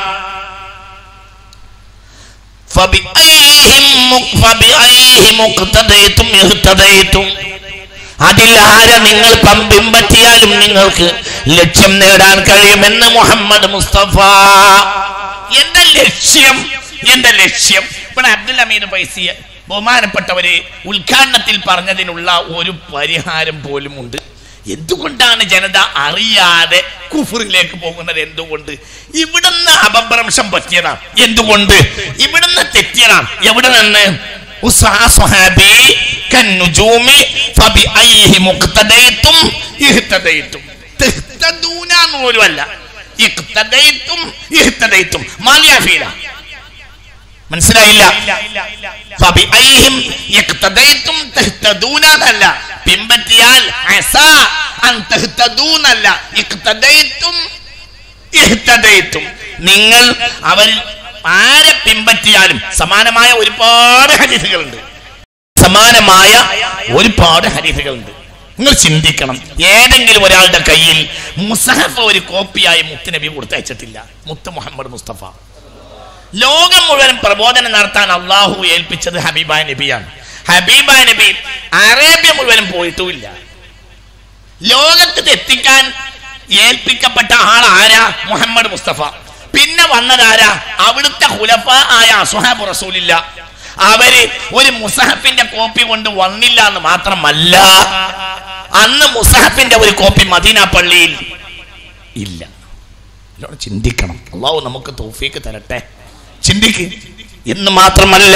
فبأيهم مق- فبأيهم اقتديتم اهتديتم അതിൽ ആരെ നിങ്ങൾ പം- പിൻപറ്റിയാലും നിങ്ങൾക്ക് ലക്ഷ്യം നേടാൻ കഴിയുമെന്ന് മുഹമ്മദ് മുസ്തഫ എന്റെ ലക്ഷ്യം എന്റെ ലക്ഷ്യം ഇവിടെ അബ്ദുൽ അമീദ് പൈസിയ ബഹുമാനപ്പെട്ടവര് ഉദ്ഘാടനത്തിൽ പറഞ്ഞതിനുള്ള ഒരു പരിഹാരം പോലും ഉണ്ട് എന്തുകൊണ്ടാണ് ജനത അറിയാതെ കുഫറിലേക്ക് പോകുന്നത് എന്തുകൊണ്ട് ഇവിടുന്ന് അപഭ്രംശം പറ്റിയതാ എന്തുകൊണ്ട് ഇവിടുന്ന് തെറ്റിയതാ എവിടെ നിന്ന് ഉസ്സാ സ്വഹാബി കന്നുജൂമി ഫബിഅയ്യിഹി മുഖ്തദൈതും ഇഹ്തദൈതും തഹ്തദൂന എന്ന് പോലും അല്ല ഇഖ്തദൈതും ഇഹ്തദൈതും മാലിയ ഫീല മനസ്സിലായില്ല ഫബിഅയ്യിഹിം ഇഖ്തദൈതും തഹ്തദൂന എന്നല്ല പിൻപറ്റിയാൽ അസാ അൻ തഹ്തദൂനല്ല ഇഖ്തദൈതും ഇഹ്തദൈതും നിങ്ങൾ അവർ ആരെ പിൻപറ്റിയാലും സമാനമായ ഒരുപാട് ഹദീസുകളുണ്ട് സമാനമായ ഒരുപാട് ഹദീസുകളുണ്ട് നിങ്ങൾ ചിന്തിക്കണം ഏതെങ്കിലും ഒരാളുടെ കയ്യിൽ മുസഹഫ് ഒരു കോപ്പിയായി മുത്തുനബി കൊടുത്തയച്ചിട്ടില്ല മുത്ത് മുഹമ്മദ് മുസ്തഫ ലോകം മുഴുവൻ പ്രബോധനം നടത്താൻ അള്ളാഹു ഏൽപ്പിച്ചത് ഹബീബായ നബിയാണ് ഹബീബായ നബി അറേബ്യ മുഴുവനും പോയിട്ടുമില്ല ലോകത്ത് എത്തിക്കാൻ ഏൽപ്പിക്കപ്പെട്ട ആൾ ആരാ മുഹമ്മദ് മുസ്തഫ പിന്നെ വന്നതാരാ അവിടുത്തെ ഹുലഫ ആയ അസുഹാബ് റസൂലില്ല അവര് ഒരു മുസഹഫിന്റെ കോപ്പി കൊണ്ട് വന്നില്ല എന്ന് മാത്രമല്ല അന്ന് മുസഹഫിന്റെ ഒരു കോപ്പി മദീന പള്ളിയിൽ ഇല്ല ഇതോടെ ചിന്തിക്കണം അള്ളാഹു നമുക്ക് തോഫീക്ക് തരട്ടെ ചിന്തിക്ക് എന്ന് മാത്രമല്ല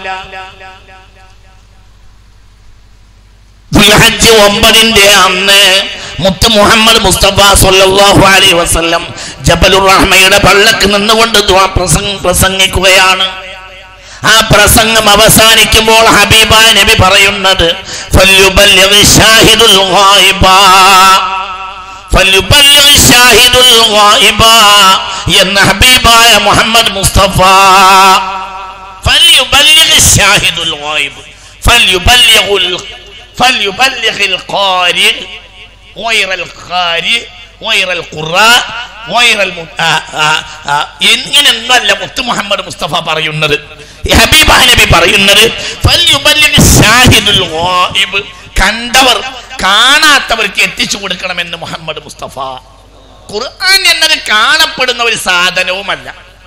ദുൽഹജ്ജ് ഒമ്പതിന്റെ അന്ന് മുത്ത് മുഹമ്മദ് മുസ്തഫ സല്ലല്ലാഹു അലൈഹി വസല്ലം ജബലുർ റഹ്മയുടെ പള്ളക്ക് നിന്നുകൊണ്ട് ദുആ പ്രസംഗ പ്രസംഗിക്കുകയാണ് ആ പ്രസംഗം അവസാനിക്കുമ്പോൾ ഹബീബ നബി പറയുന്നത് ഫല്യുബല്ലിഗ് ഷാഹിദുൽ ഗായിബ ഫല്യുബല്ലിഗ് ഷാഹിദുൽ ഗായിബ എന്ന ഹബീബായ മുഹമ്മദ് മുസ്തഫ فليبلغ الشاهد الغائب فليبلغ ال... فليبلغ القارئ غير القارئ غير القراء غير الم... ആ, ആ, ആ. ഇങ്ങനെയൊന്നല്ല മുത്ത് മുഹമ്മദ് മുസ്തഫ പറയുന്നത് ഈ ഹബീബ നബി പറയുന്നത് فليبلغ الشاهد الغائب കണ്ടവർ കാണാത്തവർക്ക് എത്തിച്ചു കൊടുക്കണമെന്ന് മുഹമ്മദ് മുസ്തഫ ഖുർആൻ എന്നത് കാണപ്പെടുന്ന ഒരു സാധനവുമല്ല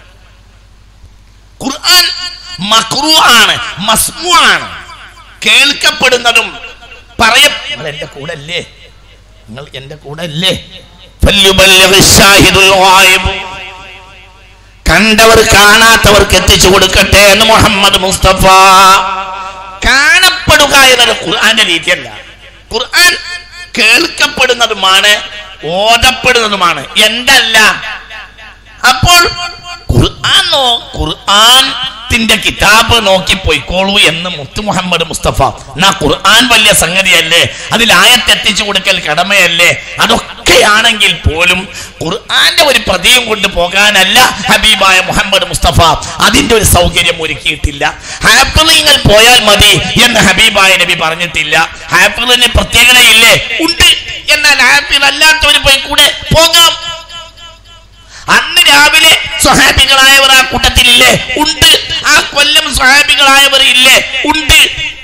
ഖുർആൻ മക്രു ആണ് മസ്മു ആണ് കേൾക്കപ്പെടുന്നതും പറയ നിങ്ങൾ എന്റെ കൂടെ അല്ലേ നിങ്ങൾ എന്റെ കൂടെ അല്ലേ ഫല്യുബല്ലിഗ് ഷാഹിദുൽ ഗായിബ്. കണ്ടവർ കാണാത്തവർക്ക് എത്തിച്ചു കൊടുക്കട്ടെ എന്ന് മുഹമ്മദ് മുസ്തഫ കാണപ്പെടുക എന്നത് ഖുർആന്റെ രീതിയല്ല ഖുർആൻ കേൾക്കപ്പെടുന്നതുമാണ് ഓതപ്പെടുന്നതുമാണ് എന്തല്ല അപ്പോൾ ഖുർആൻ നോ ഖുർആന്റെ കിതാബ് നോക്കി പോയിക്കോളൂ എന്ന് മുത്തു മുഹമ്മദ് മുസ്തഫ എന്നാ ഖുർആൻ വലിയ സംഗതിയല്ലേ അതിൽ ആയത്തെത്തിച്ചു കൊടുക്കൽ കടമയല്ലേ അതൊക്കെയാണെങ്കിൽ പോലും ഖുർആന്റെ ഒരു പ്രതിയും കൊണ്ട് പോകാനല്ല ഹബീബായ മുഹമ്മദ് മുസ്തഫ അതിന്റെ ഒരു സൗകര്യം ഒരുക്കിയിട്ടില്ല ഹാപ്പിളിങ്ങൾ പോയാൽ മതി എന്ന് ഹബീബായ നബി പറഞ്ഞിട്ടില്ല ഹാപ്പിളിന് പ്രത്യേകതയില്ലേ ഉണ്ട് എന്നാൽ ഹാപ്പിൾ അല്ലാത്തവർ പോയി കൂടെ പോകാം അന്ന് രാവിലെ സ്വഹാബികളായവർ ആ കൂട്ടത്തിലില്ലേ ഉണ്ട് ആ കൊല്ലം സ്വഹാബികളായവർ ഇല്ലേ ഉണ്ട്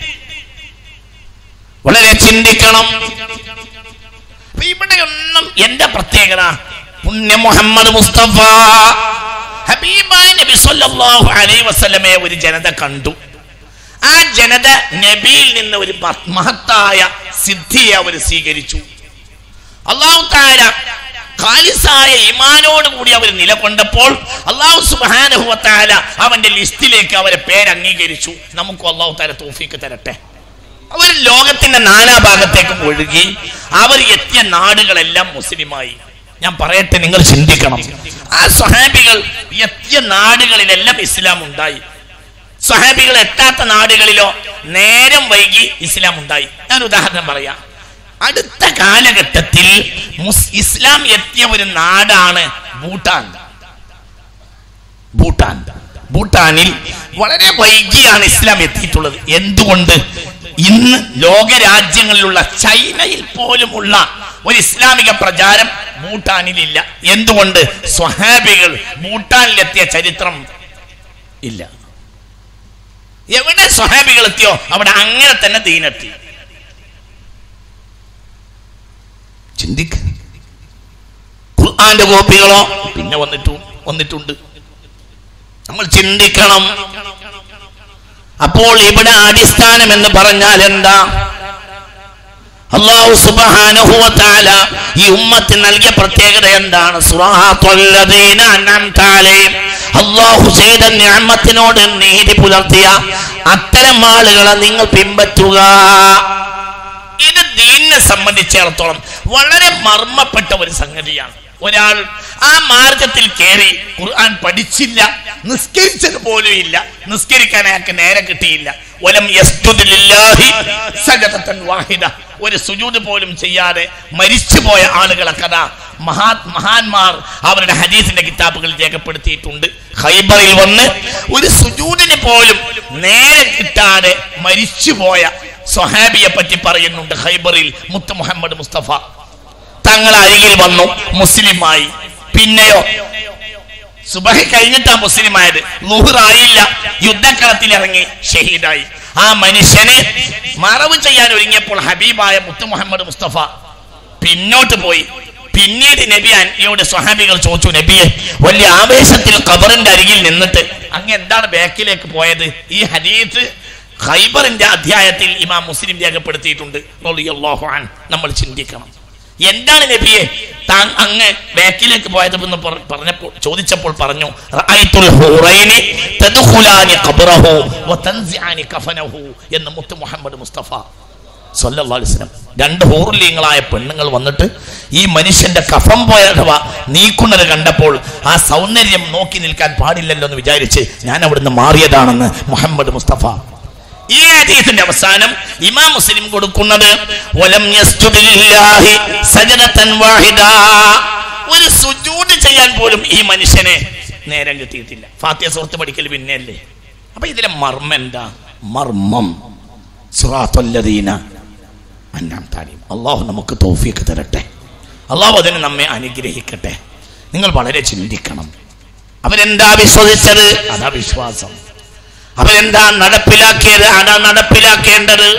വളരെ ചിന്തിക്കണം അപ്പൊ ഇവിടെയൊന്നും എന്റെ പ്രത്യേകത പുണ്യ മുഹമ്മദ് മുസ്തഫ ഹബീബായ നബി സല്ലല്ലാഹു അലൈഹി വസല്ലമയെ ഒരു ജനത കണ്ടു ആ ജനത നബിയിൽ നിന്ന് ഒരു മഹ- മഹത്തായ സിദ്ധിയെ അവർ സ്വീകരിച്ചു അള്ളാഹു താര ഖാലിസായ ഇമാനോട് കൂടി അവർ നിലകൊണ്ടപ്പോൾ അള്ളാഹു സുബാനഹുവത്താല അവന്റെ ലിസ്റ്റിലേക്ക് അവരെ പേര് അംഗീകരിച്ചു നമുക്ക് അള്ളാഹു താര തോഫിക്ക് തരട്ടെ അവർ ലോകത്തിന്റെ നാനാഭാഗത്തേക്കും ഒഴുകി അവർ എത്തിയ നാടുകളെല്ലാം മുസ്ലിമായി ഞാൻ പറയട്ടെ നിങ്ങൾ ചിന്തിക്കണം ആ സ്വഹാബികൾ എത്തിയ നാടുകളിലെല്ലാം ഇസ്ലാം ഉണ്ടായി സ്വഹാബികൾ എത്താത്ത നാടുകളിലോ നേരം വൈകി ഇസ്ലാം ഉണ്ടായി ഞാൻ ഉദാഹരണം പറയാം അടുത്ത കാലഘട്ടത്തിൽ മുസ് ഇസ്ലാം എത്തിയ ഒരു നാടാണ് ഭൂട്ടാൻ ഭൂട്ടാൻ ഭൂട്ടാനിൽ വളരെ വൈകിയാണ് ഇസ്ലാം എത്തിയിട്ടുള്ളത് എന്തുകൊണ്ട് ഇന്ന് ലോകരാജ്യങ്ങളിലുള്ള ചൈനയിൽ പോലുമുള്ള ഒരു ഇസ്ലാമിക പ്രചാരം ഭൂട്ടാനിലില്ല എന്തുകൊണ്ട് സ്വഹാബികൾ ഭൂട്ടാനിലെത്തിയ ചരിത്രം ഇല്ല എവിടെ സ്വഹാബികൾ എത്തിയോ അവിടെ അങ്ങനെ തന്നെ ദീനെത്തി ചിന്തിക്ക ഖുർആന്റെ കോപ്പികളോ പിന്നെ വന്നിട്ടു വന്നിട്ടുണ്ട് നമ്മൾ ചിന്തിക്കണം അപ്പോൾ ഇവിടെ അടിസ്ഥാനം എന്ന് പറഞ്ഞാൽ എന്താ അള്ളാഹു സുബ്ഹാനഹു വ തആല ഈ ഉമ്മത്തിന് നൽകിയ പ്രത്യേകത എന്താണ് സുറാത്തുല്ലദീന അൻഅംത അലൈഹിം അള്ളാഹു ചെയ്ത നിഅമത്തിനോട് നീതി പുലർത്തിയ അത്തരം ആളുകളെ നിങ്ങൾ പിൻപറ്റുക ഇത് ദീനിനെ സംബന്ധിച്ചിടത്തോളം വളരെ മർമ്മപ്പെട്ട ഒരു സംഗതിയാണ് ഒരാൾ ആ മാർഗത്തിൽ കയറി ഖുർആൻ പഠിച്ചില്ല നിസ്കരിച്ചത് പോലും ഇല്ല നിസ്കരിക്കാൻ അയാൾക്ക് നേരെ കിട്ടിയില്ല വലം യസ്ജുദ് ലില്ലാഹി സജദത്തൻ വാഹിദ ഒരു സുജൂദ് പോലും ചെയ്യാതെ മരിച്ചുപോയ ആളുകളെ കഥ മഹാ മഹാന്മാർ അവരുടെ ഹദീസിന്റെ കിതാബുകളിൽ രേഖപ്പെടുത്തിയിട്ടുണ്ട് ഖൈബറിൽ വന്ന് ഒരു സുജൂദിന് പോലും നേരെ കിട്ടാതെ മരിച്ചുപോയ സ്വഹാബിയെ പറ്റി പറയുന്നുണ്ട് ഖൈബറിൽ മുത്ത് മുഹമ്മദ് മുസ്തഫ തങ്ങൾ അരികിൽ വന്നു മുസ്ലിമായി പിന്നെയോ സുബഹി കഴിഞ്ഞിട്ടാ മുസ്ലിമായത് ലുഹറായില്ല യുദ്ധക്കളത്തിൽ ഇറങ്ങി ഷഹീദായി ആ മനുഷ്യനെ മറവ് ചെയ്യാൻ ഒരുങ്ങിയപ്പോൾ ഹബീബായ മുത്ത് മുഹമ്മദ് മുസ്തഫ പിന്നോട്ട് പോയി പിന്നീട് നബി അന്യോട് സ്വഹാബികൾ ചോദിച്ചു നബിയെ വലിയ ആവേശത്തിൽ ഖബറിന്റെ അരികിൽ നിന്നിട്ട് അങ്ങ് എന്താണ് ബാക്കിലേക്ക് പോയത് ഈ ഹദീസ് ഖൈബറിന്റെ അധ്യായത്തിൽ ഇമാം മുസ്ലിം രേഖപ്പെടുത്തിയിട്ടുണ്ട് റളിയല്ലാഹു അൻ. നമ്മൾ ചിന്തിക്കണം എന്താണ് നബിയെ താൻ അങ്ങ് ബാക്കിലേക്ക് പോയത് എന്ന് പറ- പറഞ്ഞപ്പോൾ ചോദിച്ചപ്പോൾ പറഞ്ഞു റഅയ്തുൽ ഹൂറൈനി തദ്ഖുലാനി ഖബ്റഹു വതൻസിഅനി കഫനഹു എന്ന് മുത്ത് മുഹമ്മദ് മുസ്തഫ സല്ലല്ലാഹു അലൈഹി വസല്ലം രണ്ട് ഹൂറുല്യങ്ങളായ പെണ്ണുങ്ങൾ വന്നിട്ട് ഈ മനുഷ്യന്റെ കഫം പോയവ നീക്കുന്നത് കണ്ടപ്പോൾ ആ സൗന്ദര്യം നോക്കി നിൽക്കാൻ പാടില്ലല്ലോ എന്ന് വിചാരിച്ച് ഞാൻ അവിടുന്ന് മാറിയതാണെന്ന് മുഹമ്മദ് മുസ്തഫ ഈ ഹദീസിന്റെ അവസാനം ഇമാം മുസ്ലിം കൊടുക്കുന്നത് വലം യസ്ജുദ് ലില്ലാഹി സജദതൻ വാഹിദ ഒരു സുജൂദ് ചെയ്യാൻ പോലും ഈ മനുഷ്യനെ നേരം കിട്ടിയിട്ടില്ല ഫാത്തിയ സുഹൃത്ത് പഠിക്കൽ പിന്നെയല്ലേ അപ്പൊ ഇതിലെ മർമ്മം എന്താ മർമ്മം സുറാത്തുല്ലദീന അന്നാം താലീം അള്ളാഹു നമുക്ക് തോഫിയൊക്കെ തരട്ടെ അള്ളാഹു അതിന് നമ്മെ അനുഗ്രഹിക്കട്ടെ നിങ്ങൾ വളരെ ചിന്തിക്കണം അവരെന്താ വിശ്വസിച്ചത് അതാ വിശ്വാസം അവരെന്താ നടപ്പിലാക്കിയത് അതാ നടപ്പിലാക്കേണ്ടത്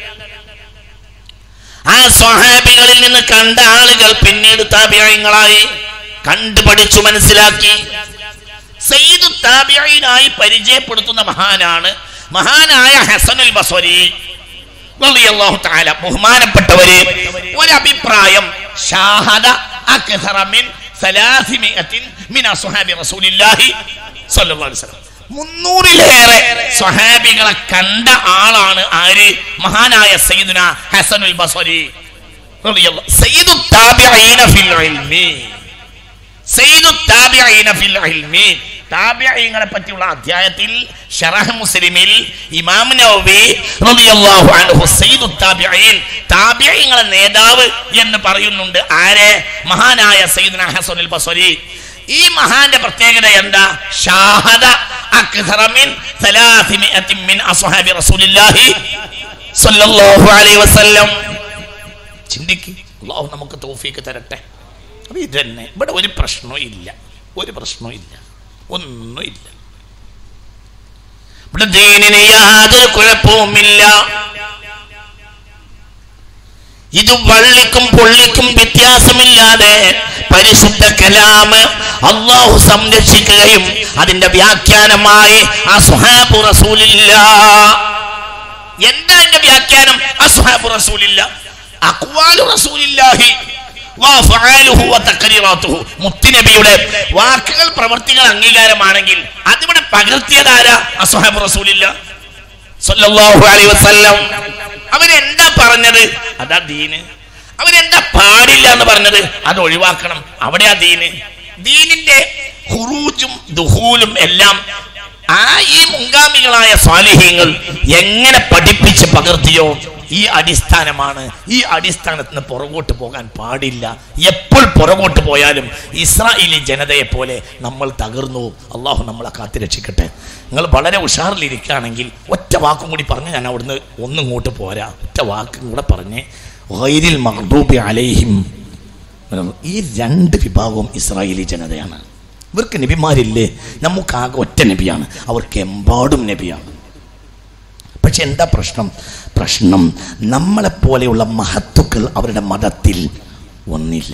ആ സ്വഹാബികളിൽ നിന്ന് കണ്ട ആളുകൾ പിന്നീട് താപ്യായങ്ങളായി കണ്ടു പഠിച്ചു മനസ്സിലാക്കി സയ്യിദ് താപ്യായിനായി പരിചയപ്പെടുത്തുന്ന മഹാനാണ് മഹാനായ ഹസനുൽ ബസ്വരി റളിയല്ലാഹു തആല ബഹുമാനപ്പെട്ടവരെ ഒരു അഭിപ്രായം ഷാഹദ അക്സറ മിൻ സലാസിമിഅത്തിൻ മിൻ അസ്ഹാബി റസൂലില്ലാഹി സ്വല്ലല്ലാഹു അലൈഹി വസല്ലം മുന്നൂറിലേറെ സ്വഹാബികളെ കണ്ട ആളാണ് ആര് മഹാനായ സയ്യിദുന ഹസനുൽ ബസ്വരി റളിയല്ലാഹു സയ്യിദു താബിഈന ഫിൽ ഇൽമി സയ്യിദു താബിഈന ഫിൽ ഇൽമി താബിഈങ്ങളെ പറ്റിയുള്ള അധ്യായത്തിൽ ഷറഹ് മുസ്ലിമിൽ ഇമാം നവവി റളിയല്ലാഹു അൻഹു സയ്യിദു താബിഈൻ താബിഈങ്ങളെ നേതാവ് എന്ന് പറയുന്നുണ്ട് ആരെ മഹാനായ സയ്യിദുന ഹസനുൽ ബസ്വരി ഈ മഹാന്റെ പ്രത്യേകത എന്താ ഷാഹദ അക്സറ മിൻ സലാസിമിഅത്തിൻ മിൻ അസ്ഹാബി റസൂലില്ലാഹി സ്വല്ലല്ലാഹു അലൈഹി വസല്ലം ചിന്തിക്ക് അള്ളാഹു നമുക്ക് തോഫീക്ക് തരട്ടെ അപ്പൊ ഇതന്നെ ഇവിടെ ഒരു പ്രശ്നവും ഇല്ല ഒരു പ്രശ്നവും ഇല്ല ഒന്നുമില്ല ഇവിടെ ദീനിന് യാതൊരു കുഴപ്പവുമില്ല ഇത് വള്ളിക്കും പുള്ളിക്കും വ്യത്യാസമില്ലാതെ പരിശുദ്ധ കലാമ് അള്ളാഹു സംരക്ഷിക്കുകയും അതിന്റെ വ്യാഖ്യാനമായി അസ്ഹാബു റസൂലില്ല എന്താ എന്റെ വ്യാഖ്യാനം അസ്ഹാബു റസൂലില്ല അഖ്വാലു റസൂലില്ലാഹി വഅഫ്ആലുഹു വതഖരീറാത്തുഹു മുത്തുനബിയുടെ വാക്കുകൾ പ്രവർത്തികൾ അംഗീകാരമാണെങ്കിൽ അതിവിടെ പകർത്തിയതാരാ അസ്ഹാബു റസൂലില്ല സല്ലല്ലാഹു അലൈഹി വസല്ലം അവരെന്താ പറഞ്ഞത് അതാ ദീന് അവരെന്താ പാടില്ല എന്ന് പറഞ്ഞത് അത് ഒഴിവാക്കണം അവിടെയാ ദീന് ദീനിന്റെ ഹുറൂജും ദുഹൂലും എല്ലാം ആ ഈ മുൻഗാമികളായ സ്വാലിഹ്യങ്ങൾ എങ്ങനെ പഠിപ്പിച്ച് പകർത്തിയോ ഈ അടിസ്ഥാനമാണ് ഈ അടിസ്ഥാനത്തിന് പുറകോട്ട് പോകാൻ പാടില്ല എപ്പോൾ പുറകോട്ട് പോയാലും ഇസ്രായേലി ജനതയെ പോലെ നമ്മൾ തകർന്നു അള്ളാഹു നമ്മളെ കാത്തിരക്ഷിക്കട്ടെ നിങ്ങൾ വളരെ ഉഷാറിലിരിക്കുകയാണെങ്കിൽ ഒറ്റ വാക്കും കൂടി പറഞ്ഞ് ഞാൻ അവിടുന്ന് ഒന്നും ഇങ്ങോട്ട് പോരാ ഒറ്റ വാക്കും കൂടെ പറഞ്ഞ് വൈരിൽ മഹ്ദൂബി അലൈഹിം ഈ രണ്ട് വിഭാഗവും ഇസ്രായേലി ജനതയാണ് ഇവർക്ക് നബിമാരില്ലേ നമുക്കാകെ ഒറ്റ നബിയാണ് അവർക്ക് എമ്പാടും നബിയാണ് പക്ഷെ എന്താ പ്രശ്നം പ്രശ്നം നമ്മളെപ്പോലെയുള്ള മഹത്തുക്കൾ അവരുടെ മതത്തിൽ ഒന്നില്ല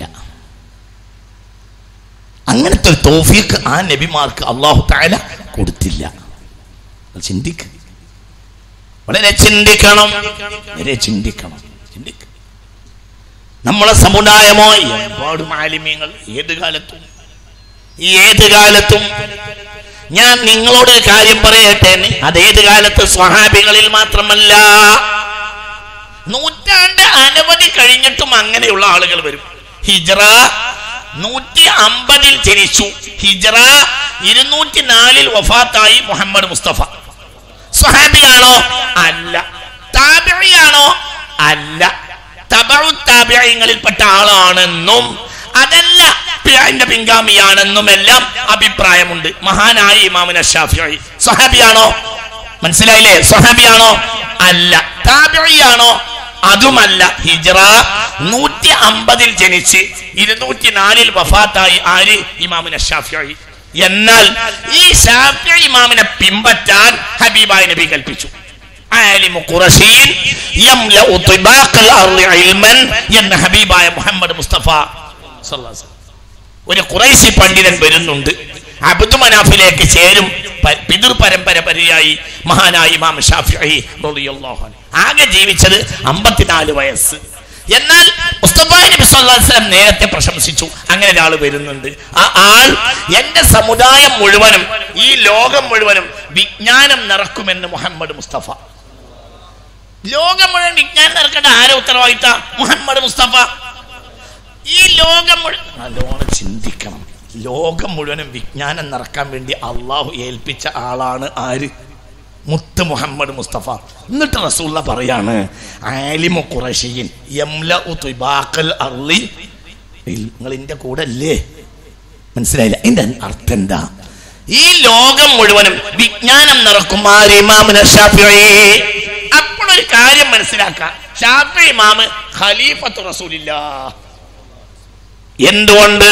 അങ്ങനത്തെ ഒരു തോഫീക്ക് ആ നബിമാർക്ക് അള്ളാഹു താല കൊടുത്തില്ല ചിന്തിക്ക് വളരെ ചിന്തിക്കണം വളരെ ചിന്തിക്കണം ചിന്തിക്ക നമ്മളെ സമുദായമോ ഒരുപാട് മാലിന്യങ്ങൾ ഏത് കാലത്തും ഏത് കാലത്തും ഞാൻ നിങ്ങളോട് ഒരു കാര്യം പറയട്ടെ അതേത് കാലത്ത് സ്വഹാബികളിൽ മാത്രമല്ല നൂറ്റാണ്ട് അനവധി കഴിഞ്ഞിട്ടും അങ്ങനെയുള്ള ആളുകൾ വരും ഹിജറ നൂറ്റി അമ്പതിൽ ജനിച്ചു ഹിജറ ഇരുന്നൂറ്റി നാലിൽ വഫാത്തായി മുഹമ്മദ് മുസ്തഫ സ്വഹാബിയാണോ അല്ല താബിയാണോ അല്ല തബഴു താബിയങ്ങളിൽപ്പെട്ട ആളാണെന്നും അതല്ല അതിന്റെ പിൻഗാമിയാണെന്നും എല്ലാം അഭിപ്രായമുണ്ട് മഹാനായ ഇമാമിന ഷാഫിയായി സ്വഹാബിയാണോ മനസ്സിലായില്ലേ സ്വഹാബിയാണോ അല്ല താബിയാണോ അതുമല്ല ഹിജറ നൂറ്റി അമ്പതിൽ ജനിച്ച് ഇരുന്നൂറ്റി നാലിൽ വഫാത്തായി ആര് ഇമാമിന ഷാഫിയായി എന്നാൽ ഈ ഷാഫി ഇമാമിനെ പിമ്പറ്റാൻ ഹബീബായ നബി കൽപ്പിച്ചു ആലിമു ഖുറശീൻ യംലഉ തിബാഖൽ അർളി ഇൽമൻ എന്ന ഹബീബായ മുഹമ്മദ് മുസ്തഫ സല്ലല്ലാഹു അലൈഹി വസല്ലം. ഒരു ഖുറൈശി പണ്ഡിതൻ വരുന്നുണ്ട് അബ്ദു മനാഫിലേക്ക് ചേരും പ- പിതൃ പരമ്പര പരിയായി മഹാനായ ഇമാം ഷാഫിഈ റളിയല്ലാഹു അൻഹു ആകെ ജീവിച്ചത് അമ്പത്തിനാല് വയസ്സ് എന്നാൽ മുസ്തഫ നബി സല്ലല്ലാഹു അലൈഹി വസല്ലം നേരത്തെ പ്രശംസിച്ചു അങ്ങനെ ഒരാൾ വരുന്നുണ്ട് ആ ആൾ എന്റെ സമുദായം മുഴുവനും ഈ ലോകം മുഴുവനും വിജ്ഞാനം നിറക്കുമെന്ന് മുഹമ്മദ് മുസ്തഫ ലോകം മുഴുവൻ വിജ്ഞാനം നിറക്കേണ്ട ആരെ ഉത്തരവാദിത്ത മുഹമ്മദ് മുസ്തഫ ഈ ലോകം മുഴുവൻ നല്ലോണം ചിന്തിക്കണം ലോകം മുഴുവനും വിജ്ഞാനം നിറക്കാൻ വേണ്ടി അള്ളാഹു ഏൽപ്പിച്ച ആളാണ് ആര് മുത്ത് മുഹമ്മദ് മുസ്തഫ എന്നിട്ട് റസൂള്ള പറയാണ് ആലിമു ഖുറശിയിൻ യംലഉ തുബാഖൽ അർളി നിങ്ങൾ എന്റെ കൂടെ അല്ലേ മനസ്സിലായില്ല ഇതിന്റെ അർത്ഥം എന്താ ഈ ലോകം മുഴുവനും വിജ്ഞാനം നിറക്കും ആര് ഇമാമിന ഷാഫിഈ അപ്പോഴൊരു കാര്യം മനസ്സിലാക്കാം ഷാഫി ഇമാമ് ഖലീഫത്ത് റസൂലില്ലാ എന്തുകൊണ്ട്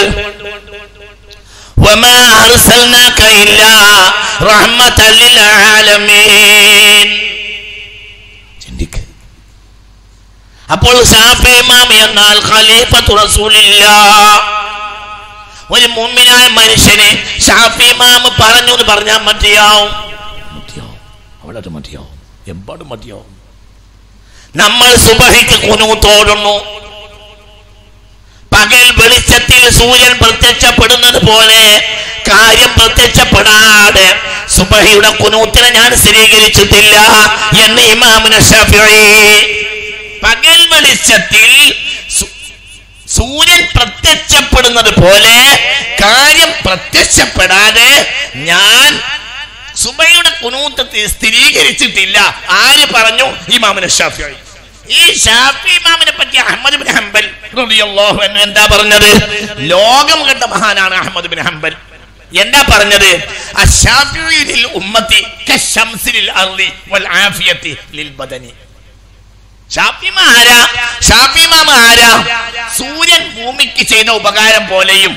وما أرسلناك إلا رحمة للعالمين ചിന്തിക്ക് അപ്പോൾ ഷാഫി ഇമാം എന്നാൽ ഖലീഫത്തു റസൂലില്ല ഒരു മുമ്മിനായ മനുഷ്യനെ ഷാഫി ഇമാം പറഞ്ഞു എന്ന് പറഞ്ഞാൽ മതിയാവും മതിയാവും അവിടെ മതിയാവും എമ്പാടും മതിയാവും നമ്മൾ സുബഹിക്ക് കുനൂത്തോടുന്നു പകൽ വെളിച്ചത്തിൽ സൂര്യൻ പ്രത്യക്ഷപ്പെടുന്നത് പോലെ കാര്യം പ്രത്യക്ഷപ്പെടാതെ സുബഹിയുടെ കുനൂത്തിനെ ഞാൻ സ്ഥിരീകരിച്ചിട്ടില്ല എന്ന് ഇമാമിന് ഷഫീ പകൽ വെളിച്ചത്തിൽ സു- സൂര്യൻ പ്രത്യക്ഷപ്പെടുന്നത് പോലെ കാര്യം പ്രത്യക്ഷപ്പെടാതെ ഞാൻ സുബയുടെ കുനൂത്തത്തെ സ്ഥിരീകരിച്ചിട്ടില്ല ആര് പറഞ്ഞു ഇമാമിന് ഷാഫിയായി ഈ ഷാഫി ഇമാമിനെ പറ്റി അഹമ്മദ് ബിൻ ഹംബൽ റളിയല്ലാഹു അൻഹു എന്താ പറഞ്ഞത് ലോകം കണ്ട മഹാനാണ് അഹമ്മദ് ബിൻ ഹംബൽ എന്താ പറഞ്ഞത് അശ്ശാഫിഉ ലിൽ ഉമ്മത്തി കശംസി ലിൽ അർളി വൽ ആഫിയത്തി ലിൽ ബദനി ഷാഫിമ ആരാ ഷാഫിമാമ ആരാ സൂര്യൻ ഭൂമിക്ക് ചെയ്ത ഉപകാരം പോലെയും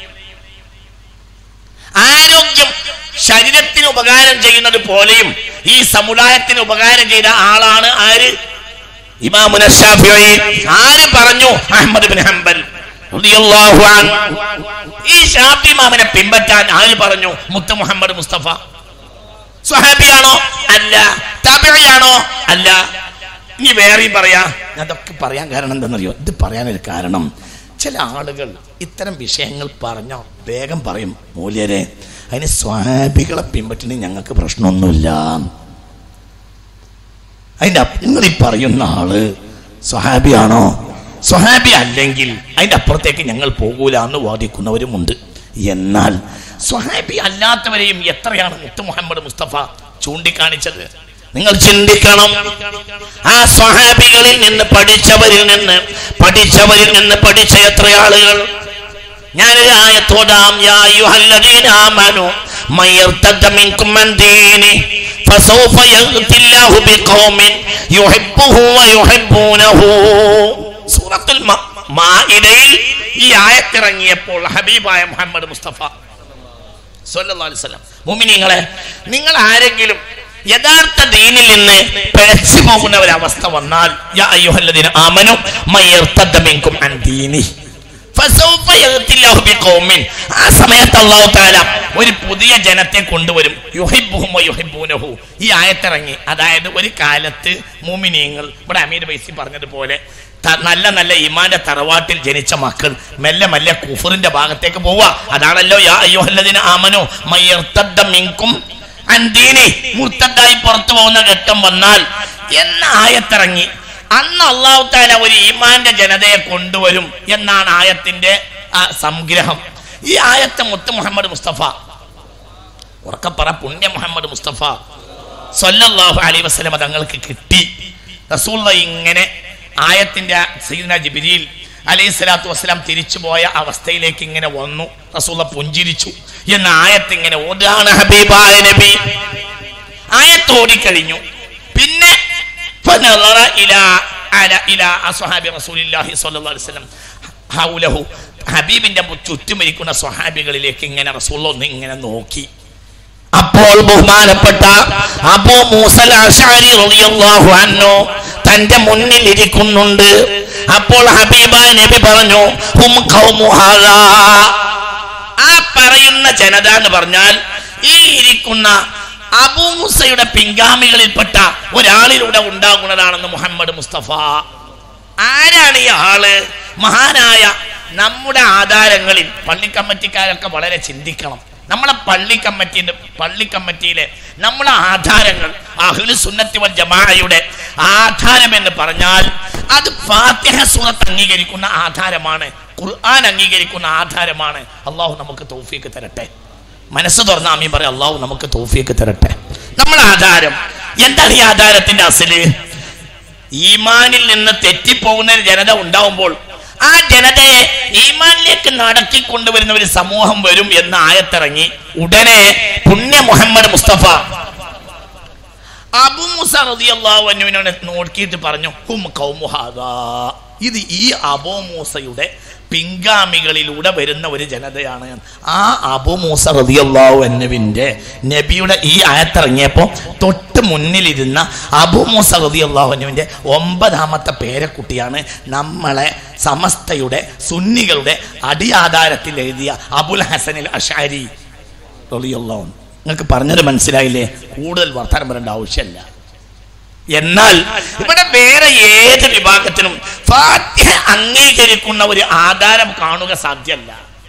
ആരോഗ്യം ശരീരത്തിന് ഉപകാരം ചെയ്യുന്നത് പോലെയും ഈ സമുദായത്തിന് ഉപകാരം ചെയ്ത ആളാണ് ആര് ഇമാമുന ഷാഫിഈ ആര് പറഞ്ഞു അഹമ്മദ് ബിൻ ഹംബൽ റളിയല്ലാഹു അൻഹു. ഈ ഷാഫി ഇമാമിനെ പിൻപറ്റാൻ ആര് പറഞ്ഞു മുത്ത മുഹമ്മദ് മുസ്തഫ സ്വഹാബിയാണോ അല്ല താബിയാണോ അല്ല ഇനി വേറെയും പറയാ ഞാൻ അതൊക്കെ പറയാൻ കാരണം എന്താണെന്നറിയോ ഇത് പറയാനൊരു കാരണം ചില ആളുകൾ ഇത്തരം വിഷയങ്ങൾ പറഞ്ഞ വേഗം പറയും മൂല്യരെ അതിന് സ്വാഭികളെ പിൻപറ്റിന് ഞങ്ങൾക്ക് പ്രശ്നമൊന്നുമില്ല അതിന്റെ അപ്പ- നിങ്ങൾ ഈ പറയുന്ന ആള് സ്വഹാബിയാണോ സ്വഹാബി അല്ലെങ്കിൽ അതിന്റെ അപ്പുറത്തേക്ക് ഞങ്ങൾ പോകൂല എന്ന് വാദിക്കുന്നവരുമുണ്ട് എന്നാൽ സ്വഹാബി അല്ലാത്തവരെയും എത്രയാണ് മുത്ത് മുഹമ്മദ് മുസ്തഫ ചൂണ്ടിക്കാണിച്ചത് നിങ്ങൾ ചിന്തിക്കണം ആ സ്വഹാബികളിൽ നിന്ന് പഠിച്ചവരിൽ നിന്ന് പഠിച്ചവരിൽ നിന്ന് പഠിച്ച എത്ര ആളുകൾ ഞാനൊരു ആയത്തോടാം യാ അയ്യുഹല്ലദീന ആമനു മൻ യർതദ്ദ മിൻകും അൻ ദീനി ഫസൗഫ യഅതി അല്ലാഹു ബിഖൗമിൻ യുഹിബ്ബുഹു വ യുഹിബ്ബൂനഹു സൂറത്തുൽ മ- മാഇദയിൽ ഈ ആയത്തിറങ്ങിയപ്പോൾ ഹബീബായ മുഹമ്മദ് മുസ്തഫ സല്ലല്ലാഹു അലൈഹി വസല്ലം മുഅ്മിനീങ്ങളെ നിങ്ങൾ ആരെങ്കിലും യഥാർത്ഥ ദീനിൽ നിന്ന് പിഴച്ചു പോകുന്ന ഒരു അവസ്ഥ വന്നാൽ യാ അയ്യുഹല്ലദീന ആമനു മയ്യർതദ്ദ മിൻകും അൻ ദീനി ഫസൗഫ യഗ്തില്ലാഹു ബിഖൗമിൻ ആ സമയത്ത് അല്ലാഹു തആല ഒരു പുതിയ ജനത്തെ കൊണ്ടുവരും യുഹിബ്ബുഹും വയുഹിബ്ബൂനഹു ഈ ആയത്തിറങ്ങി അതായത് ഒരു കാലത്ത് മുഅ്മിനീങ്ങൾ ഇവിടെ അമീർ ബൈസി പറഞ്ഞതുപോലെ ത- നല്ല നല്ല ഇമാന്റെ തറവാട്ടിൽ ജനിച്ച മക്കൾ മെല്ലെ മെല്ലെ കുഫറിന്റെ ഭാഗത്തേക്ക് പോവുക അതാണല്ലോ യാ അയ്യോഹല്ലദിന ആമനു മയ്യർത്തദ്ദ മിൻകും അന്തീനി മുർത്തദ്ദായി പുറത്തു പോകുന്ന ഘട്ടം വന്നാൽ എന്ന ആയത്തിറങ്ങി അന്ന് അള്ളാഹു താല ഒരു ഈമാന്റെ ജനതയെ കൊണ്ടുവരും എന്നാണ് ആയത്തിന്റെ ആ, സംഗ്രഹം ഈ ആയത്തെ മുത്ത് മുഹമ്മദ് മുസ്തഫ ഉറക്കപ്പറ പുണ്യ മുഹമ്മദ് മുസ്തഫ സല്ലല്ലാഹു അലൈഹി വസല്ലമ തങ്ങൾക്ക് കിട്ടി റസൂള്ള ഇങ്ങനെ ആയത്തിന്റെ സയ്യിദ്ന ജിബ്രീൽ അലൈഹി സ്വലാത്തു വസ്സലാം തിരിച്ചു പോയ അവസ്ഥയിലേക്ക് ഇങ്ങനെ വന്നു റസൂള്ള പുഞ്ചിരിച്ചു എന്ന ആയത്ത് ഇങ്ങനെ ഓതാണ് ഹബീബായ നബി ആയത്ത് ഓടിക്കഴിഞ്ഞു പിന്നെ فنظر إلى على إلى أصحاب رسول الله صلى الله عليه وسلم حوله ഹബീബിന്റെ ചുറ്റുമിരിക്കുന്ന സ്വഹാബികളിലേക്ക് ഇങ്ങനെ റസൂൽ ഒന്ന് ഇങ്ങനെ നോക്കി അപ്പോൾ ബഹുമാനപ്പെട്ട അബൂ മൂസൽ അശാരി റളിയല്ലാഹു അൻഹു തന്റെ മുന്നിൽ ഇരിക്കുന്നുണ്ട് അപ്പോൾ ഹബീബായ നബി പറഞ്ഞു ഹും ഖൗമു ഹാദാ ആ പറയുന്ന ജനത എന്ന് പറഞ്ഞാൽ ഈ ഇരിക്കുന്ന അബൂമുസയുടെ പിൻഗാമികളിൽപ്പെട്ട ഒരാളിലൂടെ ഉണ്ടാകുന്നതാണെന്ന് മുഹമ്മദ് മുസ്തഫ ആരാണ് ഈ ആള് മഹാനായ നമ്മുടെ ആധാരങ്ങളിൽ പള്ളി കമ്മിറ്റിക്കാരൊക്കെ വളരെ ചിന്തിക്കണം നമ്മളെ പള്ളി കമ്മിറ്റിന്റെ പള്ളി കമ്മിറ്റിയിലെ നമ്മളെ ആധാരങ്ങൾ അഹ്ലു സുന്നത്തി വൽ ജമാഅയുടെ ആധാരം എന്ന് പറഞ്ഞാൽ അത് ഫാത്തിഹ സൂറത്ത് അംഗീകരിക്കുന്ന ആധാരമാണ് ഖുർആൻ അംഗീകരിക്കുന്ന ആധാരമാണ് അള്ളാഹു നമുക്ക് തൗഫീക്ക് തരട്ടെ മനസ്സ് തുറന്ന ആമീൻ പറയാം അള്ളാഹു നമുക്ക് തൗഫീക്ക് തരട്ടെ നമ്മളെ ആധാരം എന്താണ് ഈ ആധാരത്തിന്റെ അസല് ഈമാനിൽ നിന്ന് തെറ്റിപ്പോകുന്ന ഒരു ജനത ഉണ്ടാവുമ്പോൾ ആ ജനതയെ ഈമാനിലേക്ക് നടത്തിക്കൊണ്ടുവരുന്ന ഒരു സമൂഹം വരും എന്ന് ആയത്തിറങ്ങി ഉടനെ പുണ്യ മുഹമ്മദ് മുസ്തഫ അബു മുസ റളിയല്ലാഹു അൻഹുവിനോട് നോക്കിയിട്ട് പറഞ്ഞു ഹും ഖൗമു ഹാദാ ഇത് ഈ അബൂ മൂസയുടെ പിൻഗാമികളിലൂടെ വരുന്ന ഒരു ജനതയാണ് ആ അബു മൂസ റളിയല്ലാഹു അൻഹുവിന്റെ നബിയുടെ ഈ ആയത്തിറങ്ങിയപ്പോൾ തൊട്ട് മുന്നിലിരുന്ന അബു മൂസ റളിയല്ലാഹു അൻഹുവിന്റെ ഒമ്പതാമത്തെ പേരക്കുട്ടിയാണ് നമ്മളെ സമസ്തയുടെ സുന്നികളുടെ അടിയാധാരത്തിൽ എഴുതിയ അബുൽ ഹസനിൽ അഷാരി റളിയല്ലാഹു അൻഹു. നിങ്ങൾക്ക് പറഞ്ഞത് മനസ്സിലായില്ലേ കൂടുതൽ വർത്തമാനം പറയേണ്ട ആവശ്യമില്ല എന്നാൽ ഇവിടെ വേറെ ഏത് വിഭാഗത്തിനും ഫാത്തിഹ അംഗീകരിക്കുന്ന ഒരു ആധാരം കാണുക സാധ്യമല്ല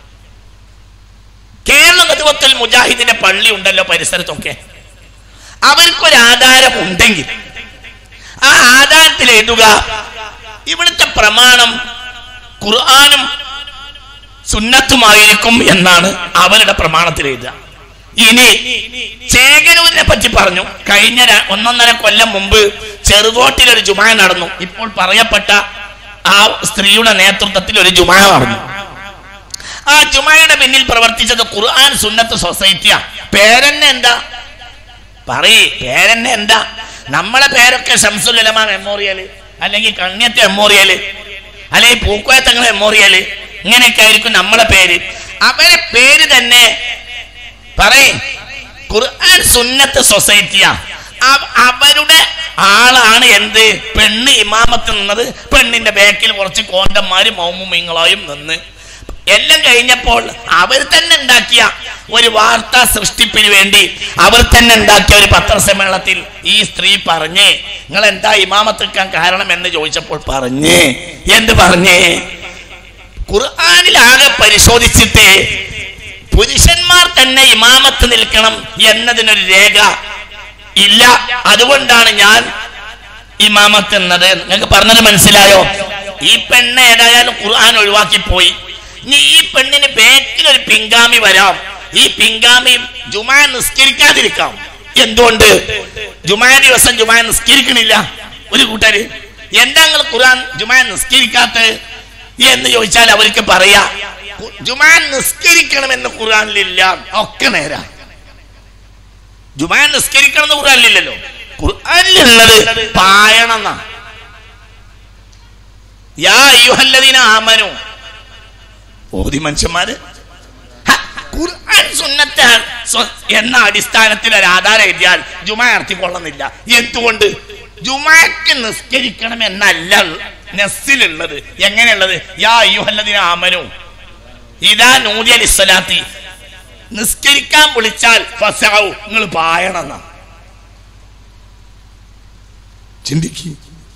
കേരള ഗതുവത്തിൽ മുജാഹിദിന്റെ പള്ളി ഉണ്ടല്ലോ പരിസരത്തൊക്കെ അവർക്കൊരു ആധാരം ഉണ്ടെങ്കിൽ ആ ആധാരത്തിൽ എഴുതുക ഇവിടുത്തെ പ്രമാണം ഖുർആാനും സുന്നത്തുമായിരിക്കും എന്നാണ് അവരുടെ പ്രമാണത്തിൽ എഴുതുക ഇനി ചേകനൂരിനെ പറ്റി പറഞ്ഞു കഴിഞ്ഞ ര- ഒന്നൊന്നര കൊല്ലം മുമ്പ് ചെറുകോട്ടിൽ ഒരു ജുമാ നടന്നു ഇപ്പോൾ പറയപ്പെട്ട ആ സ്ത്രീയുടെ നേതൃത്വത്തിൽ ഒരു ജുമാ നടന്നു ആ ജുമായുടെ പിന്നിൽ പ്രവർത്തിച്ചത് ഖുർആൻ സുന്നത്ത് സൊസൈറ്റിയാ പേരെന്നെ എന്താ പറയ് പേരെന്നെ എന്താ നമ്മളെ പേരൊക്കെ ഷംസുലമ മെമ്മോറിയൽ അല്ലെങ്കിൽ കണ്യത്തെ മെമ്മോറിയൽ അല്ലെങ്കിൽ പൂക്കോയത്തങ്ങൾ മെമ്മോറിയൽ ഇങ്ങനെയൊക്കെ ആയിരിക്കും നമ്മളെ പേര് അവരെ പേര് തന്നെ പറയ് ഖുർആൻ സുന്നത്ത് സൊസൈറ്റിയാ അവ- അവരുടെ ആളാണ് എന്ത് പെണ്ണ് ഇമാമത്ത് നിന്നത് പെണ്ണിന്റെ ബാക്കിൽ കുറച്ച് കോന്തന്മാരും മൗമുമിങ്ങളായും നിന്ന് എല്ലാം കഴിഞ്ഞപ്പോൾ അവർ തന്നെ ഉണ്ടാക്കിയ ഒരു വാർത്താ സൃഷ്ടിപ്പിന് വേണ്ടി അവർ തന്നെ ഉണ്ടാക്കിയ ഒരു പത്രസമ്മേളനത്തിൽ ഈ സ്ത്രീ പറഞ്ഞേ നിങ്ങൾ എന്താ ഇമാമത്ത് നിൽക്കാൻ കാരണം എന്ന് ചോദിച്ചപ്പോൾ പറഞ്ഞേ എന്ത് പറഞ്ഞേ ഖുർആാനിലാകെ പരിശോധിച്ചിട്ട് പുരുഷന്മാർ തന്നെ ഇമാമത്ത് നിൽക്കണം എന്നതിനൊരു രേഖ ഇല്ല അതുകൊണ്ടാണ് ഞാൻ ഇമാമത്ത് എന്നത് നിങ്ങൾക്ക് പറഞ്ഞത് മനസ്സിലായോ ഈ പെണ്ണ് ഏതായാലും ഖുർആൻ ഒഴിവാക്കി പോയി ഇനി ഈ പെണ്ണിന് ബാക്കിൽ ഒരു പിൻഗാമി വരാം ഈ പിൻഗാമി ജുമാ നിസ്കരിക്കാതിരിക്കാം എന്തുകൊണ്ട് ജുമാ ദിവസം ജുമാ നിസ്കരിക്കണില്ല ഒരു കൂട്ടര് എന്താ നിങ്ങൾ ഖുർആൻ ജുമാ നിസ്കരിക്കാത്ത എന്ന് ചോദിച്ചാൽ അവർക്ക് പറയാ "കു- ജുമാ നിസ്കരിക്കണമെന്ന് ഖുർആനിലില്ല ഒക്കെ നേരാ ജുമാ നിസ്കരിക്കണം എന്ന് ഖുർആനിലില്ലല്ലോ ഖുർആനിലുള്ളത് പായണം എന്നാ യാ അയ്യുഹല്ലദീന ആമനു ഓതി മനുഷ്യന്മാര് ഹ, ഖുർആൻ സുന്നത്ത് സ്വ- എന്ന അടിസ്ഥാനത്തിൽ ഒരു ആധാരം എഴുതിയാൽ ജുമ നടത്തിക്കൊള്ളുന്നില്ല എന്തുകൊണ്ട് ജുമക്ക് നിസ്കരിക്കണം എന്നല്ല നെസ്സിലുള്ളത് എങ്ങനെയുള്ളത് യാ അയ്യുഹല്ലദിന ആമനു ഇതാ നൂതി അലിസ്വലാത്തി നിസ്കരിക്കാൻ വിളിച്ചാൽ ഫസാവു നിങ്ങൾ പായണമെന്നാ ചിന്തിക്കുക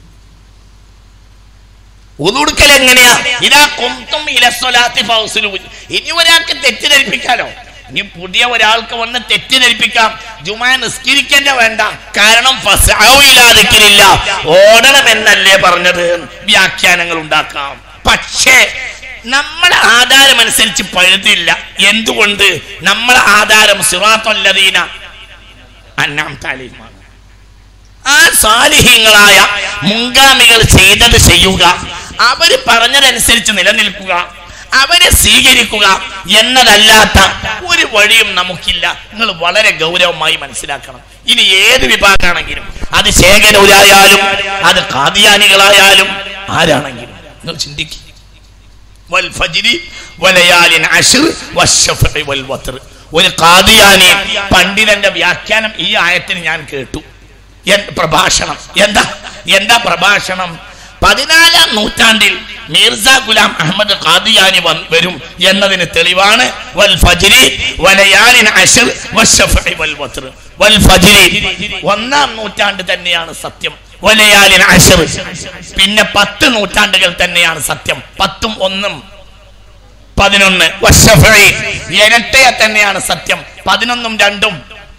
ഒതുടുക്കൽ എങ്ങനെയാ ഇതാ കൊന്തും ഇലസ്വലാത്തി ഫൗസിലു ഇനി ഒരാൾക്ക് തെറ്റിദ്ധരിപ്പിക്കാലോ ഇനി പുതിയ ഒരാൾക്ക് വന്ന് തെറ്റിദ്ധരിപ്പിക്കാം ജുമാ നിസ്കരിക്കേണ്ട വേണ്ട കാരണം ഫസാവില്ലാതിരിക്കില്ല ഓടണമെന്നല്ലേ പറഞ്ഞത് വ്യാഖ്യാനങ്ങൾ ഉണ്ടാക്കാം പക്ഷേ നമ്മുടെ ആധാരം അനുസരിച്ച് പഴുതില്ല എന്തുകൊണ്ട് നമ്മളെ ആധാരം സിറാത്തല്ലദീന അന്നാം താലീമാണ് ആ സാലിഹ്യങ്ങളായ മുൻഗാമികൾ ചെയ്തത് ചെയ്യുക അവര് പറഞ്ഞതനുസരിച്ച് നിലനിൽക്കുക അവരെ സ്വീകരിക്കുക എന്നതല്ലാത്ത ഒരു വഴിയും നമുക്കില്ല നിങ്ങൾ വളരെ ഗൗരവമായി മനസ്സിലാക്കണം ഇനി ഏത് വിഭാഗമാണെങ്കിലും അത് ശേഖരൂരായാലും അത് കാദിയാനികളായാലും ആരാണെങ്കിലും നിങ്ങൾ ചിന്തിക്കുക വൽഫജ്രി വലയാലിൻ അശ്ർ വശഫഇ വൽവത്ർ ഒരു കാദിയാനി പണ്ഡിതന്റെ വ്യാഖ്യാനം ഈ ആയത്തിന് ഞാൻ കേട്ടു എൻ- പ്രഭാഷണം എന്താ എന്താ പ്രഭാഷണം പതിനാലാം നൂറ്റാണ്ടിൽ മീർസ ഗുലാം അഹമ്മദ് ഖാദിയാനി വൻ- വരും എന്നതിന് തെളിവാണ് വൽ ഫജ്രി വലയാലിൻ അശ്ർ വശഫഇ വൽവത്ർ വൽ ഫജ്രി ഒന്നാം നൂറ്റാണ്ട് തന്നെയാണ് സത്യം വലയാലിൻ അശ്ർ പിന്നെ പത്ത് നൂറ്റാണ്ടുകൾ തന്നെയാണ് സത്യം പത്തും ഒന്നും പതിനൊന്ന് വശഫഇ ഇരട്ടയെ തന്നെയാണ് സത്യം പതിനൊന്നും രണ്ടും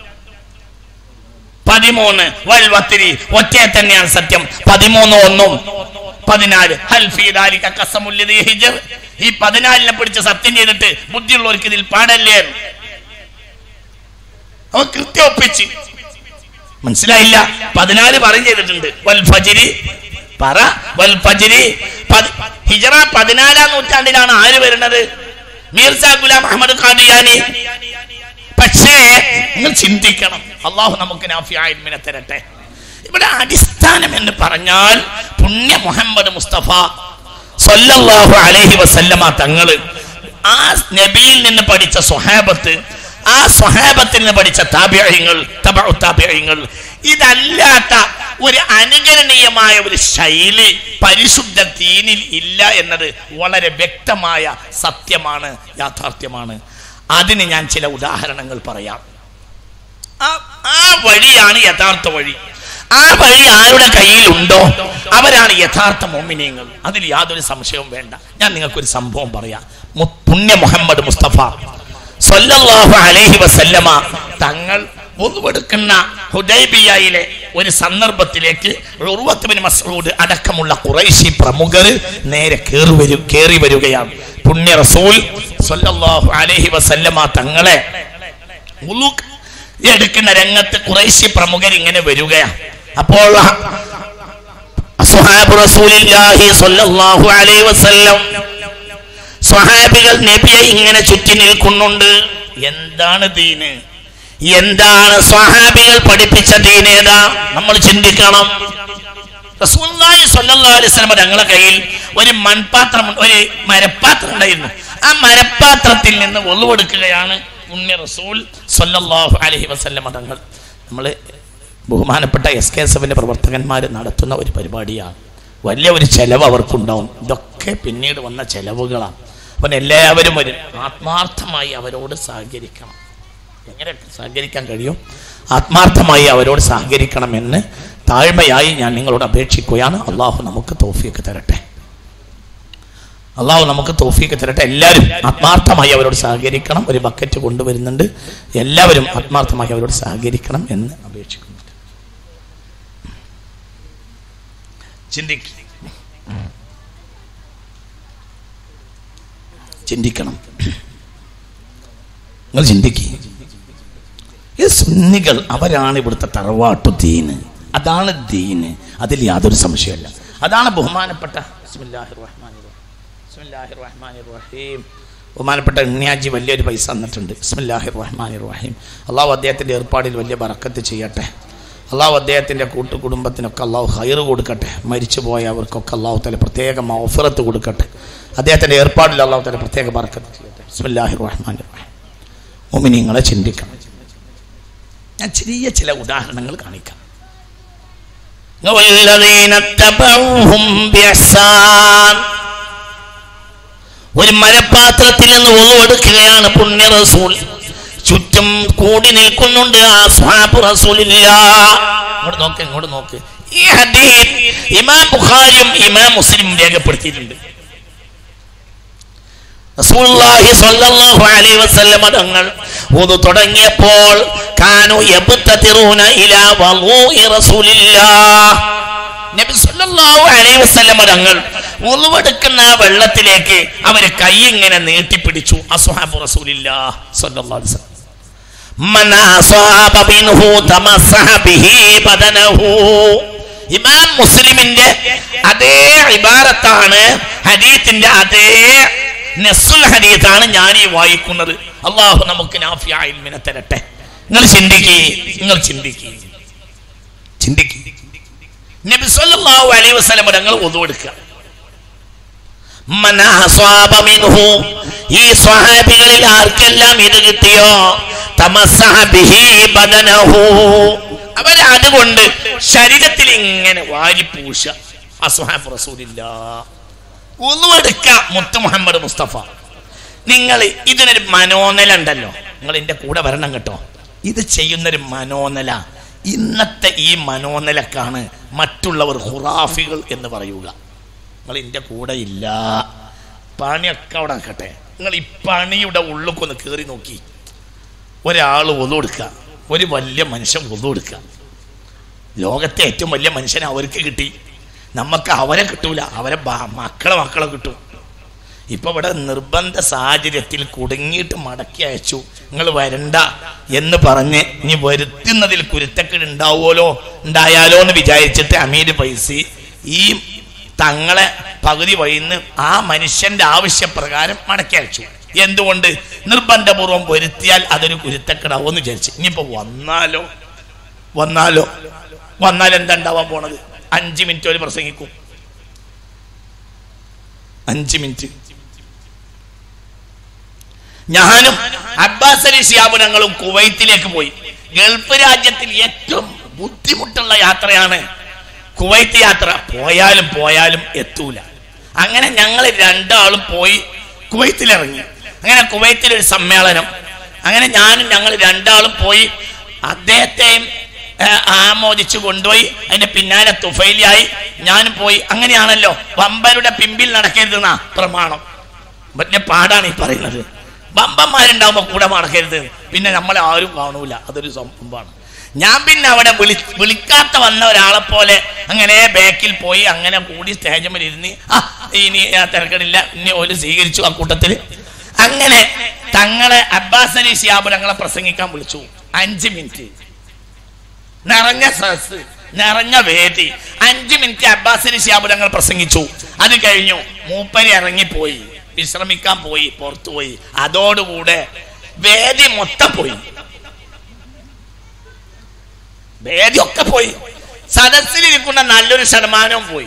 പതിമൂന്ന് വൽവത്തിരി ഒറ്റയെ തന്നെയാണ് സത്യം പതിമൂന്ന് ഒന്നും പതിനാല് ഹൽഫീദാലിക കസമുല്യതീ ഹിജർ ഈ പതിനാലിനെ പിടിച്ച് സത്യം ചെയ്തിട്ട് ബുദ്ധിയുള്ളവർക്ക് ഇതിൽ പാടല്ലേ അവ കൃത്യം ഒപ്പിച്ച് മനസ്സിലായില്ല പതിനാല് പറയും ചെയ്തിട്ടുണ്ട് വൽ ഫജിരി പറ വൽ ഫജിരി പതി- ഹിജറ പതിനാലാം നൂറ്റാണ്ടിലാണ് ആര് വരുന്നത് മീർസ ഗുലാം അഹമ്മദ് ഖാദിയാനി പക്ഷേ നിങ്ങൾ ചിന്തിക്കണം അള്ളാഹു നമുക്ക് നാഫിയായ തരട്ടെ ഇവിടെ അടിസ്ഥാനം എന്ന് പറഞ്ഞാൽ പുണ്യ മുഹമ്മദ് മുസ്തഫ സല്ലല്ലാഹു അലൈഹി വസല്ലമ തങ്ങള് ആ നബിയിൽ നിന്ന് പഠിച്ച സ്വഹാബത്ത് ആ സ്വഹാബത്തിൽ നിന്ന് പഠിച്ച താപ്യങ്ങൾ താപ്യങ്ങൾ ഇതല്ലാത്ത ഒരു അനുകരണീയമായ ഒരു ശൈലി പരിശുദ്ധ ദീനിൽ ഇല്ല എന്നത് വളരെ വ്യക്തമായ സത്യമാണ് യാഥാർത്ഥ്യമാണ് അതിന് ഞാൻ ചില ഉദാഹരണങ്ങൾ പറയാം ആ- ആ വഴിയാണ് യഥാർത്ഥ വഴി ആ വഴി ആരുടെ കയ്യിലുണ്ടോ അവരാണ് യഥാർത്ഥ മോമിനിയങ്ങൾ അതിൽ യാതൊരു സംശയവും വേണ്ട ഞാൻ നിങ്ങൾക്കൊരു സംഭവം പറയാം മു- പുണ്യ മുഹമ്മദ് മുസ്തഫ സല്ലല്ലാഹു അലൈഹി വസല്ലമ തങ്ങൾ ഒന്നുവെടുക്കുന്ന ഹുദൈബിയയിലെ ഒരു സന്ദർഭത്തിലേക്ക് ഉർവത്ത് ബിൻ മസ്ഊദ് അടക്കമുള്ള കുറേശി പ്രമുഖർ നേരെ കേറി വരു കേറി വരികയാണ് പുണ്യ റസൂൽ സല്ലല്ലാഹു അലൈഹി വസല്ലമ തങ്ങളെ ഉളുക്ക് എടുക്കുന്ന രംഗത്ത് കുറേശ്ശി പ്രമുഖർ ഇങ്ങനെ വരികയാണ് അപ്പോൾ സ്വഹാബ് റസൂലില്ലാഹി സ്വല്ലല്ലാഹു അലൈഹി വസല്ലം സ്വഹാബികൾ നബിയെ ഇങ്ങനെ ചുറ്റി നിൽക്കുന്നുണ്ട് എന്താണ് ദീന് എന്താണ് സ്വഹാബികൾ പഠിപ്പിച്ച ദീൻ ഏതാ നമ്മൾ ചിന്തിക്കണം റസൂലുള്ളാഹി സ്വല്ലല്ലാഹു അലൈഹി വസല്ലം തങ്ങളുടെ കയ്യിൽ ഒരു മൺപാത്രം ഒരു മരപ്പാത്രം ഉണ്ടായിരുന്നു ആ മരപ്പാത്രത്തിൽ നിന്ന് ഒളിവെടുക്കുകയാണ് പുണ്യ റസൂൽ സ്വല്ലല്ലാഹു അലൈഹി വസല്ലം തങ്ങൾ നമ്മൾ ബഹുമാനപ്പെട്ട എസ് കെ എസ് എഫിന്റെ പ്രവർത്തകന്മാർ നടത്തുന്ന ഒരു പരിപാടിയാണ് വലിയ ഒരു ചെലവ് അവർക്കുണ്ടാവും ഇതൊക്കെ പിന്നീട് വന്ന ചെലവുകളാണ് അപ്പം എല്ലാവരും ഒരു ആത്മാർത്ഥമായി അവരോട് സഹകരിക്കണം എങ്ങനെ സഹകരിക്കാൻ കഴിയും ആത്മാർത്ഥമായി അവരോട് സഹകരിക്കണമെന്ന് താഴ്മയായി ഞാൻ നിങ്ങളോട് അപേക്ഷിക്കുകയാണ് അള്ളാഹു നമുക്ക് തോഫിയൊക്കെ തരട്ടെ അള്ളാഹു നമുക്ക് തോഫിയൊക്കെ തരട്ടെ എല്ലാവരും ആത്മാർത്ഥമായി അവരോട് സഹകരിക്കണം ഒരു ബക്കറ്റ് കൊണ്ടുവരുന്നുണ്ട് എല്ലാവരും ആത്മാർത്ഥമായി അവരോട് സഹകരിക്കണം എന്ന് അപേക്ഷിക്കുന്നു ചിന്തിക്ക ചിന്തിക്കണം നിങ്ങൾ ചിന്തിക്കുക ഈ സുന്നികൾ അവരാണ് ഇവിടുത്തെ തറവാട്ടു ദീന് അതാണ് ദീന് അതിൽ യാതൊരു സംശയമല്ല അതാണ് ബഹുമാനപ്പെട്ട ബിസ്മില്ലാഹിർ റഹ്മാനിർ റഹീം. ബിസ്മില്ലാഹിർ റഹ്മാനിർ റഹീം ബഹുമാനപ്പെട്ട ഉണ്ണിയാജി വലിയൊരു പൈസ തന്നിട്ടുണ്ട് ബിസ്മില്ലാഹിർ റഹ്മാനിർ റഹീം അള്ളാഹു അദ്ദേഹത്തിൻ്റെ ഏർപ്പാടിൽ വലിയ ബറക്കത്ത് ചെയ്യട്ടെ അള്ളാഹു അദ്ദേഹത്തിൻ്റെ കൂട്ടുകുടുംബത്തിനൊക്കെ അള്ളാഹു ഹൈർ കൊടുക്കട്ടെ മരിച്ചു പോയവർക്കൊക്കെ അള്ളാഹു തല പ്രത്യേക മൗഫറത്ത് കൊടുക്കട്ടെ അദ്ദേഹത്തിൻ്റെ ഏർപ്പാടിൽ അള്ളാഹു തല പ്രത്യേക ബർക്കത്ത് ചെയ്യട്ടെ ബിസ്മില്ലാഹി റഹ്മാൻ റഹീം മുമിനിങ്ങളെ ചിന്തിക്കണം ഞാൻ ചെറിയ ചില ഉദാഹരണങ്ങൾ കാണിക്കാം والذين اتبعوهم بإحسان ഒരു മരപാത്രത്തിൽ നിന്ന് ഒളിവെടുക്കുകയാണ് പുണ്യ റസൂൽ ചുറ്റും കൂടി നിൽക്കുന്നുണ്ട് ആ സ്വാബ് റസൂലില്ല ഇങ്ങോട്ട് നോക്ക് ഇങ്ങോട്ട് നോക്ക് ഈ ഹദീസ് ഇമാം ബുഖാരിയും ഇമാം മുസ്ലിം രേഖപ്പെടുത്തിയിട്ടുണ്ട് റസൂലുള്ളാഹി സ്വല്ലല്ലാഹു അലൈഹി വസല്ലമ തങ്ങൾ വുദു തുടങ്ങിയപ്പോൾ കാനു യബ്തതിറൂന ഇലാ വളൂഇ റസൂലില്ലാഹ് നബി സല്ലല്ലാഹു അലൈഹി വസല്ലമ തങ്ങൾ വുളുവെടുക്കുന്ന ആ വെള്ളത്തിലേക്ക് അവർ കൈ ഇങ്ങനെ നീട്ടിപ്പിടിച്ചു അസ്ഹാബു റസൂലില്ലാഹ് സ്വല്ലല്ലാഹു അലൈഹി വസല്ലം മൻ അസാബ മിൻഹു തമസ്സഹ ബിഹി ബദനഹു ഇമാം മുസ്ലിമിന്റെ അതേ ഇബാരത്താണ് ഹദീത്തിന്റെ അതേ നസുൽ ഹദീത്താണ് ഞാൻ ഈ വായിക്കുന്നത് അള്ളാഹു നമുക്ക് നാഫിയ ഇൽമിനെ തരട്ടെ നിങ്ങൾ ചിന്തിക്കി നിങ്ങൾ ചിന്തിക്കി ചിന്തിക്കി നബി സല്ലല്ലാഹു അലൈഹി വസല്ലം തങ്ങൾ ഒതുവെടുക്കുക മൻ അസ്വാബ മിൻഹു ഈ സ്വഹാബികളിൽ ആർക്കെല്ലാം ഇത് കിട്ടിയോ തമസ്സഹ ബിഹി ബദനഹു അവർ അതുകൊണ്ട് ശരീരത്തിൽ ഇങ്ങനെ വാരി പൂശ അസ്ഹാബ് റസൂലില്ല ഒന്നുമെടുക്ക മുത്ത് മുഹമ്മദ് മുസ്തഫ നിങ്ങൾ ഇതിനൊരു മനോനില ഉണ്ടല്ലോ നിങ്ങൾ എൻ്റെ കൂടെ വരണം കേട്ടോ ഇത് ചെയ്യുന്നൊരു മനോനില ഇന്നത്തെ ഈ മനോനിലക്കാണ് മറ്റുള്ളവർ ഹുറാഫികൾ എന്ന് പറയുക നിങ്ങൾ എൻ്റെ കൂടെ ഇല്ല പണിയൊക്കെ അവിടെ നിൽക്കട്ടെ നിങ്ങൾ ഈ പണിയുടെ ഉള്ളിക്കൊന്ന് കയറി നോക്കി ഒരാൾ ഒതുകൊടുക്കുക ഒരു വലിയ മനുഷ്യൻ ഒതുകൊടുക്കുക ലോകത്തെ ഏറ്റവും വലിയ മനുഷ്യനെ അവർക്ക് കിട്ടി നമുക്ക് അവരെ കിട്ടൂല അവരെ ബ- മക്കളെ മക്കളെ കിട്ടും ഇപ്പൊ ഇവിടെ നിർബന്ധ സാഹചര്യത്തിൽ കുടുങ്ങിയിട്ട് മടക്കി അയച്ചു നിങ്ങൾ വരണ്ട എന്ന് പറഞ്ഞ് ഇനി വരുത്തുന്നതിൽ കുരുത്തക്കേട് ഉണ്ടാവുമല്ലോ ഉണ്ടായാലോ എന്ന് വിചാരിച്ചിട്ട് അമീര് പൈസി ഈ തങ്ങളെ പകുതി വഴിന്ന് ആ മനുഷ്യന്റെ ആവശ്യപ്രകാരം മടക്കി അയച്ചു എന്തുകൊണ്ട് നിർബന്ധപൂർവം വരുത്തിയാൽ അതൊരു കുരുത്തക്കേടാവോ എന്ന് വിചാരിച്ചു ഇനിയിപ്പോ വന്നാലോ വന്നാലോ വന്നാൽ എന്താ ഉണ്ടാവാൻ പോണത് അഞ്ച് മിനിറ്റ് ഒരു പ്രസംഗിക്കും അഞ്ച് മിനിറ്റ് ഞാനും അബ്ബാസ് അലി ശിയാബുനങ്ങളും കുവൈത്തിലേക്ക് പോയി ഗൾഫ് രാജ്യത്തിൽ ഏറ്റവും ബുദ്ധിമുട്ടുള്ള യാത്രയാണ് കുവൈത്ത് യാത്ര പോയാലും പോയാലും എത്തൂല അങ്ങനെ ഞങ്ങൾ രണ്ടാളും പോയി കുവൈത്തിലിറങ്ങി അങ്ങനെ കുവൈത്തിൽ ഒരു സമ്മേളനം അങ്ങനെ ഞാനും ഞങ്ങൾ രണ്ടാളും പോയി അദ്ദേഹത്തെയും ഏ, ആമോദിച്ചു കൊണ്ടുപോയി അതിന്റെ പിന്നാലെ തുഫൈലിയായി ഞാനും പോയി അങ്ങനെയാണല്ലോ വമ്പരുടെ പിമ്പിൽ നടക്കരുതെന്നാ പ്രമാണം വലിയ പാടാണ് ഈ പറയുന്നത് ബമ്പന്മാരുണ്ടാവുമ്പോ കൂടെ മടക്കരുത് പിന്നെ നമ്മളെ ആരും കാണൂല അതൊരു സംഭവമാണ് ഞാൻ പിന്നെ അവിടെ വിളി വിളിക്കാത്ത വന്ന ഒരാളെ പോലെ അങ്ങനെ ബാക്കിൽ പോയി അങ്ങനെ കൂടി സ്റ്റേജിൽ ഇരുന്ന് ആ ഇനി ആ തിരക്കടില്ല ഇനി ഒരു സ്വീകരിച്ചു ആ കൂട്ടത്തിൽ അങ്ങനെ തങ്ങളെ അബ്ബാസ് അലി ഷിയാബ് ഞങ്ങളെ പ്രസംഗിക്കാൻ വിളിച്ചു അഞ്ച് മിനിറ്റ് നിറഞ്ഞ സദസ് നിറഞ്ഞ വേദി അഞ്ചു മിനിറ്റ് അബ്ബാസിന് ശാബുലങ്ങൾ പ്രസംഗിച്ചു അത് കഴിഞ്ഞു മൂപ്പരി ഇറങ്ങിപ്പോയി വിശ്രമിക്കാൻ പോയി പുറത്തു പോയി അതോടുകൂടെ വേദി മൊത്തം പോയി വേദി ഒക്കെ പോയി സദസ്സിലിരിക്കുന്ന നല്ലൊരു ശതമാനവും പോയി